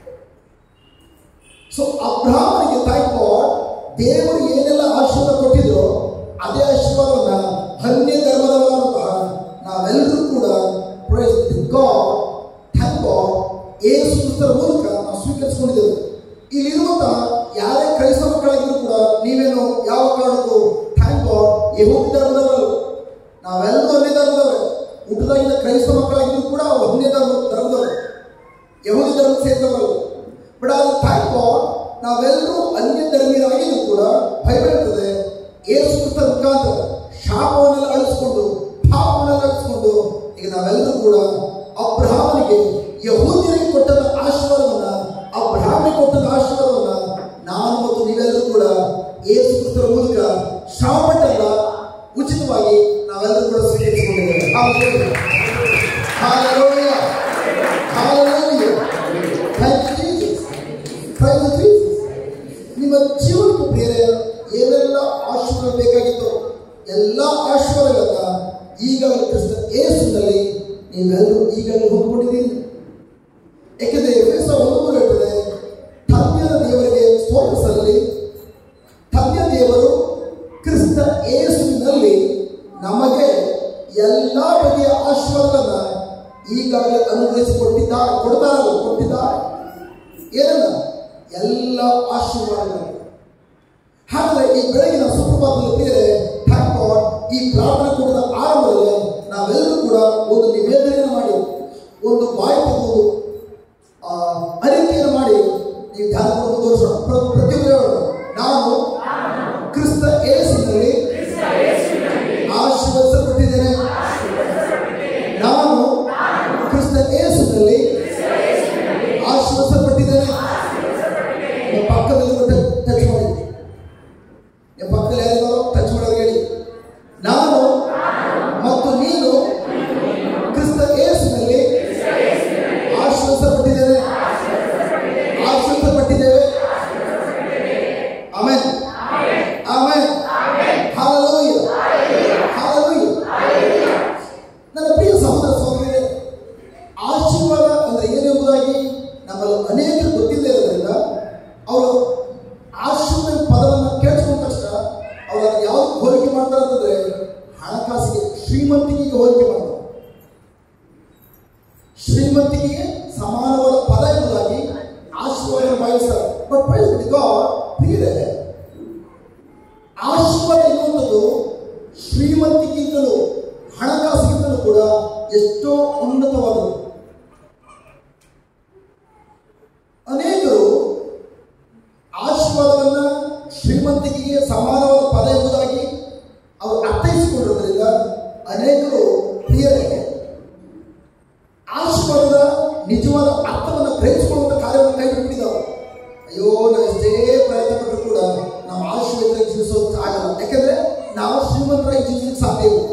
ಸೊ ಅಬ್ರಾಹ್ಮನಿಗೆ ಥ್ಯಾಂಕ್ ಗಾಡ್ ದೇವರು ಏನೆಲ್ಲ ಆಶೀರ್ವಾದ ಕೊಟ್ಟಿದ್ರು ಅದೇ ಆಶೀರ್ವಾದವನ್ನ ಅನ್ಯ ಧರ್ಮದವರಾದಂತಹ ನಾವೆಲ್ಲರೂ ಕೂಡ praise God thank God Yesu ಕ್ರಿಸ್ತರ ಮೂಲಕ ನಾವು ಸ್ವೀಕರಿಸಿಕೊಂಡಿದ್ದೆವು ಇಲ್ಲಿರುವಂತಹ ಯಾರೇ ಕ್ರೈಸ್ತ ಮಕ್ಕಳಾಗಿದ್ರು ಕೂಡ ನೀವೇನು ಯಾವ ಕಾರಣಕ್ಕೂ ಥ್ಯಾಂಕ್ ಗಾಡ್ ಯಹೂದಿ ಧರ್ಮದವರಲ್ಲ ನಾವೆಲ್ಲರೂ ಅನ್ಯ ಧರ್ಮದವರೇ ಹುಟ್ಟದಾಗಿನ ಕ್ರೈಸ್ತ ಮಕ್ಕಳಾಗಿದ್ರು ಕೂಡ ಅವ್ರು ಅನ್ಯ ಧರ್ಮ ಧರ್ಮದವರು ಯಹೂದಿ ಧರ್ಮ ಸೇರಿದವರು ಬಟ್ ಅದು ಥ್ಯಾಂಕ್ ಗಾಡ್ ನಾವೆಲ್ಲರೂ ಅನ್ಯ ಧರ್ಮೀಯರಾಗಿದ್ದು ಕೂಡ ಬೈಬಲ್ ಹೇಳ್ತದೆ ಏಸು ಕ್ರಿಸ್ತರ ಮುಖಾಂತರ ಶಾಪವನ್ನೆಲ್ಲ ಅಳಿಸ್ಕೊಂಡು ಪಾಪವನ್ನೆಲ್ಲ ಅಳಿಸ್ಕೊಂಡು ಈಗ ನಾವೆಲ್ಲರೂ ಕೂಡ ಅಬ್ರಹಾಮನಿಗೆ ಯಹೂದ್ಯರಿಗೆ ಕೊಟ್ಟದ ಆಶೀರ್ವಾದವನ್ನ ಅಬ್ರಹಾಮಿಗೆ ಕೊಟ್ಟದ ಆಶೀರ್ವಾದವನ್ನ ನಾನು ಮತ್ತು ನೀವೆಲ್ಲರೂ ಕೂಡ ಏಸು ಕ್ರಿಸ್ತರ ಮೂಲಕ ಶಾಪಟ್ಟಲ್ಲ ಉಚಿತವಾಗಿ ನಾವೆಲ್ಲರೂ ಕೂಡ ಸ್ವೀಕರಿಸಿಕೊಂಡಿದ್ದೇವೆ Hallelujah. Hallelujah. Thank you, Jesus. Thank you, Jesus. ನಿಮ್ಮ ಜೀವನಕ್ಕೆ ಬೇರೆ ಏನೆಲ್ಲ ಆಶೀರ್ವಾದ ಬೇಕಾಗಿತ್ತು ಎಲ್ಲ ಆಶೀರ್ವಾದಗಳನ್ನ ಈಗಾಗಲೇ ಕ್ರಿಸ್ತ ಏಸುನಲ್ಲಿ ನೀವೆಲ್ಲರೂ ಈಗಾಗಲೇ ಹೊಂದ್ಕೊಂಡಿದ್ದೀರಿ ಏಕೆಂದರೆ ಎಫೆಸ ಒಂದು ಮೂರು ಹೇಳ್ತದೆ ತಂದೆಯ ದೇವರಿಗೆ ಸ್ತೋತ್ರ ಸಲ್ಲಲಿ ತಂದೆಯ ದೇವರು ಕ್ರಿಸ್ತ ಏಸುವಿನಲ್ಲಿ ನಮಗೆ ಎಲ್ಲ ಬಗೆಯ ಆಶೀರ್ವಾದಗಳನ್ನ ಈಗಾಗಲೇ ಅನುಗ್ರಹಿಸಿಕೊಟ್ಟಿದ್ದಾರೆ ಕೊಡ್ತಾರೆ ಕೊಟ್ಟಿದ್ದಾರೆ ಏನನ್ನ ಎಲ್ಲ ಆಶೀರ್ವಾದಗಳು ಹಾಗಾದ್ರೆ ಈ ಬೆಳಗಿನ ಸುಪ್ರಭಾತದಲ್ಲಿ ಬೇರೆ ಥ್ಯಾಂಕ್ ಗಾಡ್ ಈ ಪ್ರಾರ್ಥನೆ ಕೂಡದ ಆರಂಭದಲ್ಲಿ ನಾವೆಲ್ಲರೂ ಕೂಡ ಒಂದು ನಿವೇದನೆಯನ್ನು ಮಾಡಿ ಒಂದು ಬಾಯಿ ತೆಗೆದು ಆ, ಅರಿಕೆಯನ್ನು ಮಾಡಿ ನೀವು ಧ್ಯಾನ ಮುಂದುವರಿಸೋಣ ಪ್ರ- ಪ್ರತಿಯೊಬ್ಬರು ಹೇಳೋಣ ನಾನು ಕ್ರಿಸ್ತ ಏಸುವಿನಲ್ಲಿ ಆಶೀರ್ವದಿಸಲ್ಪಟ್ಟಿದ್ದೇನೆ ನಾನು ಕ್ರಿಸ್ತ ಏಸುವಿನಲ್ಲಿ ಆಶೀರ್ವದಿಸಲ್ಪಟ್ಟಿದ್ದೇನೆ ನಿಮ್ಮ ಪಕ್ಕದಲ್ಲಿ ಟಚ್ ಮಾಡಿ ನಿಮ್ಮ ಪಕ್ಕದಲ್ಲಿ ಯಾರಿಗಾರೋ ಟಚ್ ಮಾಡೋದು ಹೇಳಿ ನಾನು ಮತ್ತು ನೀನು ಕ್ರಿಸ್ತ ಏಸುವಿನಲ್ಲಿ ಆಶೀರ್ವದಿಸಲ್ಪಟ್ಟಿದ್ದೇವೆ ಆಶೀರ್ವದಿಸಲ್ಪಟ್ಟಿದ್ದೇವೆ ಆಮೇನ್ ಆಮೇನ್ ಹಾಲೆಲೂಯ ಹಾಲೆಲೂಯ ನನ್ನ ಪ್ರಿಯ ಸಹೋದರ ಸಹೋದರಿಯರೇ ಆಶೀರ್ವಾದ ಅಂದ್ರೆ ಏನೆಂಬುದಾಗಿ ನಮ್ಮಲ್ಲಿ ಅನೇಕರು ಗೊತ್ತಿಲ್ಲದೆ ಇರೋದ್ರಿಂದ ಅವರು ಆಶೀರ್ವಾದ ಪದವನ್ನು ಕೇಳಿಸ್ಕೊಂಡ ತಕ್ಷಣ ಅವರು ಅದನ್ನು ಯಾವ್ದು ಹೋಲಿಕೆ ಮಾಡ್ತಾರೆ ಅಂತಂದ್ರೆ ಹಣಕಾಸಿಗೆ ಶ್ರೀಮಂತಿಕೆಗೆ ಹೋಲಿಕೆ ಮಾಡ್ತಾರೆ ಶ್ರೀಮಂತಿಕೆಗೆ ಸಮಾನವಾದ ಪದ ಎಂಬುದಾಗಿ ಆಶೀರ್ವಾದ ಭಾವಿಸ್ತಾರೆ ಬಟ್ ಪ್ರೈಸ್ ಗಾಡ್ ಪ್ರಿಯರೇ ಆಶೀರ್ವಾದ ಎನ್ನುವಂಥದ್ದು ಶ್ರೀಮಂತಿಗಿಂತಲೂ ಹಣಕಾಸಿಗಿಂತಲೂ ಕೂಡ ಎಷ್ಟೋ ಉನ್ನತವಾದದ್ದು ಅನೇಕರು ಆಶೀರ್ವಾದವನ್ನ ಶ್ರೀಮಂತಿಕೆಗೆ ಸಮಾನವಾದ ಪದ ಎಂಬುದಾಗಿ ಅವರು ಅರ್ಥೈಸಿಕೊಂಡಿರೋದ್ರಿಂದ ಅನೇಕರು ಪ್ರಿಯರೇ ಆಶೀರ್ವಾದದ ನಿಜವಾದ ಅರ್ಥವನ್ನು ಗ್ರಹಿಸಿಕೊಳ್ಳುವಂತ ಕಾರ್ಯವನ್ನು ಕೈ ಬಿಟ್ಟಿದ್ದಾವೆ ಅಯ್ಯೋ ನಾವು ಎಷ್ಟೇ ಪ್ರಯತ್ನ ಪಟ್ಟರು ಕೂಡ ನಾವು ಆಶೀರ್ವಾದವಾಗಿ ಜೀವಿಸೋದಕ್ಕೆ ಆಗಲ್ಲ ಯಾಕಂದ್ರೆ ನಾವು ಶ್ರೀಮಂತರಾಗಿ ಜೀವಿಸಲಿಕ್ಕೆ ಸಾಧ್ಯ ಇಲ್ಲ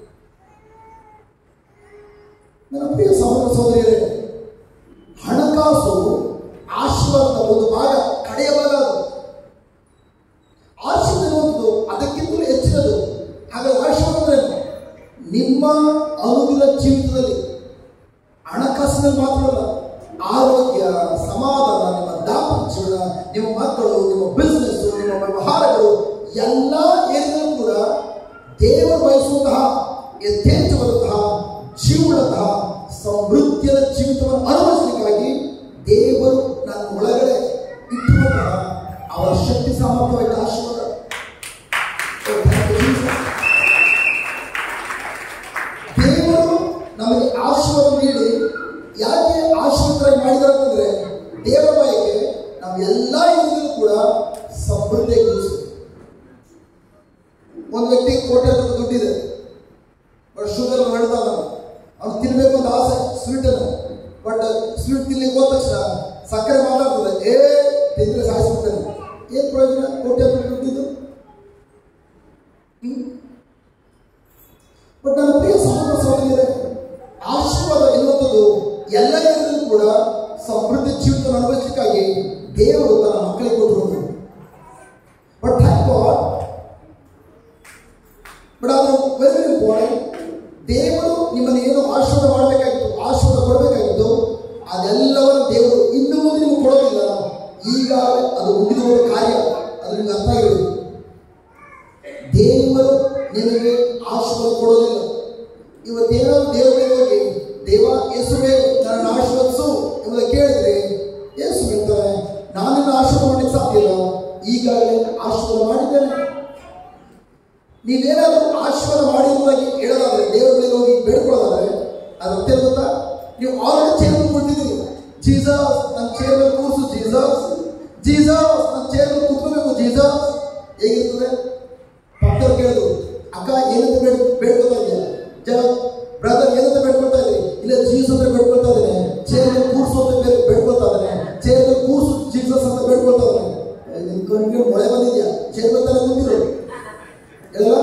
ನನ್ನ ಪ್ರಿಯ ಸಹೋದರ ಸಹೋದರಿಯರೇ ಹಣಕಾಸು ಆಶೀರ್ವಾದದ ಒಂದು ಭಾಗ ಕಡೆಯ ಭಾಗ ಅದು ಆಶೀರ್ವಾದ ಎನ್ನುವಂಥದ್ದು ಅದಕ್ಕಿಂತಲೂ ಹೆಚ್ಚಿನದು ಹಾಗಾದ್ರೆ ಆಶೀರ್ವಾದ ಅಂದ್ರೆ ಏನು? ನಿಮ್ಮ ಅನುದಿನ ಜೀವಿತದಲ್ಲಿ ಹಣಕಾಸಿನಲ್ಲಿ ಮಾತ್ರ ಅಲ್ಲ ಆರೋಗ್ಯ ಸಮಾಧಾನ ನಿಮ್ಮ ದಾಂಪತ್ಯ ಜೀವನ ನಿಮ್ಮ ಮಕ್ಕಳು ನಿಮ್ಮ ಬಿಸ್ನೆಸ್ ನಿಮ್ಮ ವ್ಯವಹಾರಗಳು ಎಲ್ಲ ಏರಿಯಲ್ಲೂ ಕೂಡ ದೇವರು ಬಯಸುವಂತಹ ಯಥೇಚ್ಛವಾದಂತಹ ಜೀವನತಹ ಸಮೃದ್ಧಿಯ ಜೀವಿತವನ್ನು ಅನುಭವಿಸಲಿಕ್ಕಾಗಿ ದೇವರು ನನ್ನ ಒಳಗಡೆ ಇಟ್ಟಿರುವಂತಹ ಅವರ ಶಕ್ತಿ ಸಾಮರ್ಥ್ಯವಾದ ಆಶೀರ್ವಾದ Oh, thank you, Jesus. ದೇವರು ನಮಗೆ ಆಶೀರ್ವಾದ ನೀಡಿ ಯಾಕೆ ಆಶೀರ್ವಾದ ಮಾಡಿದ್ದಾರೆ ಅಂತಂದ್ರೆ ದೇವರ ಬಾಯಿಗೆ ನಾವು ಎಲ್ಲ ಇದರಲ್ಲೂ ಕೂಡ ಸಮೃದ್ಧಿಯಾಗಿ ಜೀವಿಸ್ಬೇಕು ಒಂದು ವ್ಯಕ್ತಿ ಕೋಟೆ ಹತ್ರ ದುಡ್ಡಿದೆ ಬಟ್ ಶುಗರ್ ಹೇಳ್ತಾ ಅವ್ನು ತಿನ್ಬೇಕು ಅಂತ ಆಸೆ ಸ್ವೀಟ್ ಅನ್ನು ಬಟ್ ಸ್ವೀಟ್ ತಿನ್ಲಿಕ್ಕೆ ಹೋದ ತಕ್ಷಣ ಸಕ್ಕರೆ ಮಾತಾಡ್ತದೆ ಏ ತಿಂದ್ರೆ ಸಾಯಿಸ್ಬಿಡ್ತಾನೆ ಏನ್ ಪ್ರಯೋಜನ ಕೋಟೆ ಹತ್ರ ದುಡ್ಡಿದ್ದು ಬಟ್ ನನ್ನ ಪ್ರಿಯ ಸಹೋದರ ಸಹೋದರಿಯರೇ ಆಶೀರ್ವಾದ ಎನ್ನುವಂಥದ್ದು ಎಲ್ಲ ಜನರಲ್ಲೂ ಕೂಡ ಸಮೃದ್ಧಿ ಜೀವಿತ ಅನುಭವಿಸಲಿಕ್ಕಾಗಿ ದೇವರು ತನ್ನ ಮಕ್ಕಳಿಗೆ ಕೊಟ್ಟಿರುವುದು ಬಟ್ ಬಟ್ ಅದು ವೆರಿ ಇಂಪಾರ್ಟೆಂಟ್ ದೇವರು ನಿಮ್ಮನ್ನು ಏನು ಆಶೀರ್ವಾದ ಮಾಡಬೇಕಾಗಿತ್ತು ಆಶೀರ್ವಾದ ಕೊಡಬೇಕಾಗಿತ್ತು ಅದೆಲ್ಲವನ್ನು ದೇವರು ಇನ್ನು ಮುಂದೆ ನಿಮಗೆ ಕೊಡೋದಿಲ್ಲ ಈಗ ಅದು ಮುಗಿದು ಹೋದ ಕಾರ್ಯ ಅದು ನಿಮ್ಗೆ ಅರ್ಥ ಆಗಿರೋದು ದೇವರು ನಿನಗೆ ಆಶೀರ್ವಾದ ಕೊಡೋದಿಲ್ಲ ಇವತ್ತೇನಾದ್ರು ದೇವರಿಗೆ ಹೋಗಿ ದೇವ ಯೇಸುವೆ ನನ್ನ ಆಶೀರ್ವದಿಸು ಎಂಬುದನ್ನು ಕೇಳಿದ್ರೆ ಯೇಸು ಹೇಳ್ತಾರೆ ನಾನು ನಿನ್ನ ಆಶೀರ್ವಾದ ಮಾಡಲಿಕ್ಕೆ ಸಾಧ್ಯ ಇಲ್ಲ ಈಗಾಗಲೇ ಆಶೀರ್ವಾದ ಮಾಡಿದ್ದೇನೆ ನೀವೇನಾದರೂ ಆಶೀರ್ವಾದ ಮಾಡಿರುವುದಾಗಿ ಹೇಳೋದಾದ್ರೆ ದೇವರ ಮೇಲೆ ಹೋಗಿ ಬೇಡ್ಕೊಳ್ಳೋದಾದ್ರೆ ಅದು ಅರ್ಥ ಏನು ಗೊತ್ತಾ ನೀವು ಆಲ್ರೆಡಿ ಚೇರ್ ಮೇಲೆ ಕೊಟ್ಟಿದ್ದೀರಿ ಜೀಸಸ್ ನನ್ನ ಚೇರ್ ಮೇಲೆ ಕೂರಿಸು ಜೀಸಸ್ ಜೀಸಸ್ ನನ್ನ ಚೇರ್ ಮೇಲೆ ಕೂತ್ಕೋಬೇಕು ಜೀಸಸ್ ಹೇಗಿರ್ತದೆ ಪಕ್ಕದವ್ರು ಕೇಳಿದ್ರು ಅಕ್ಕ ಏನಂತ ಬೇಡ ಬೇಡ್ಕೊತಾ ಇದೆಯಾ ಜನ ಬ್ರದರ್ ಏನಂತ ಬೇಡ್ಕೊಳ್ತಾ ಇದ್ದೀರಿ ಇಲ್ಲ ಜೀಸಸ್ ಅಂತ ಬೇಡ್ಕೊಳ್ತಾ ಇದ್ದೇನೆ ಚೇರ್ ಮೇಲೆ ಕೂರಿಸು ಅಂತ ಬೇರೆ ಬೇಡ್ಕೊಳ್ತಾ ಇದ್ದಾನೆ ಚೇರ್ ಮೇಲೆ ಕೂರಿಸು ಜೀಸಸ್ ಅಂತ ಬೇಡ್ಕೊಳ್ತಾ ಇದ್ದಾನೆ ನಿನ್ ಕಣ್ಣಿಗೆ ಮೊಳೆ ಬಂದಿದ್ಯಾ ಚೇರ್ ಮೇಲೆ ತಾನೇ ಕೂತಿರು ಹೇಳಲ್ಲ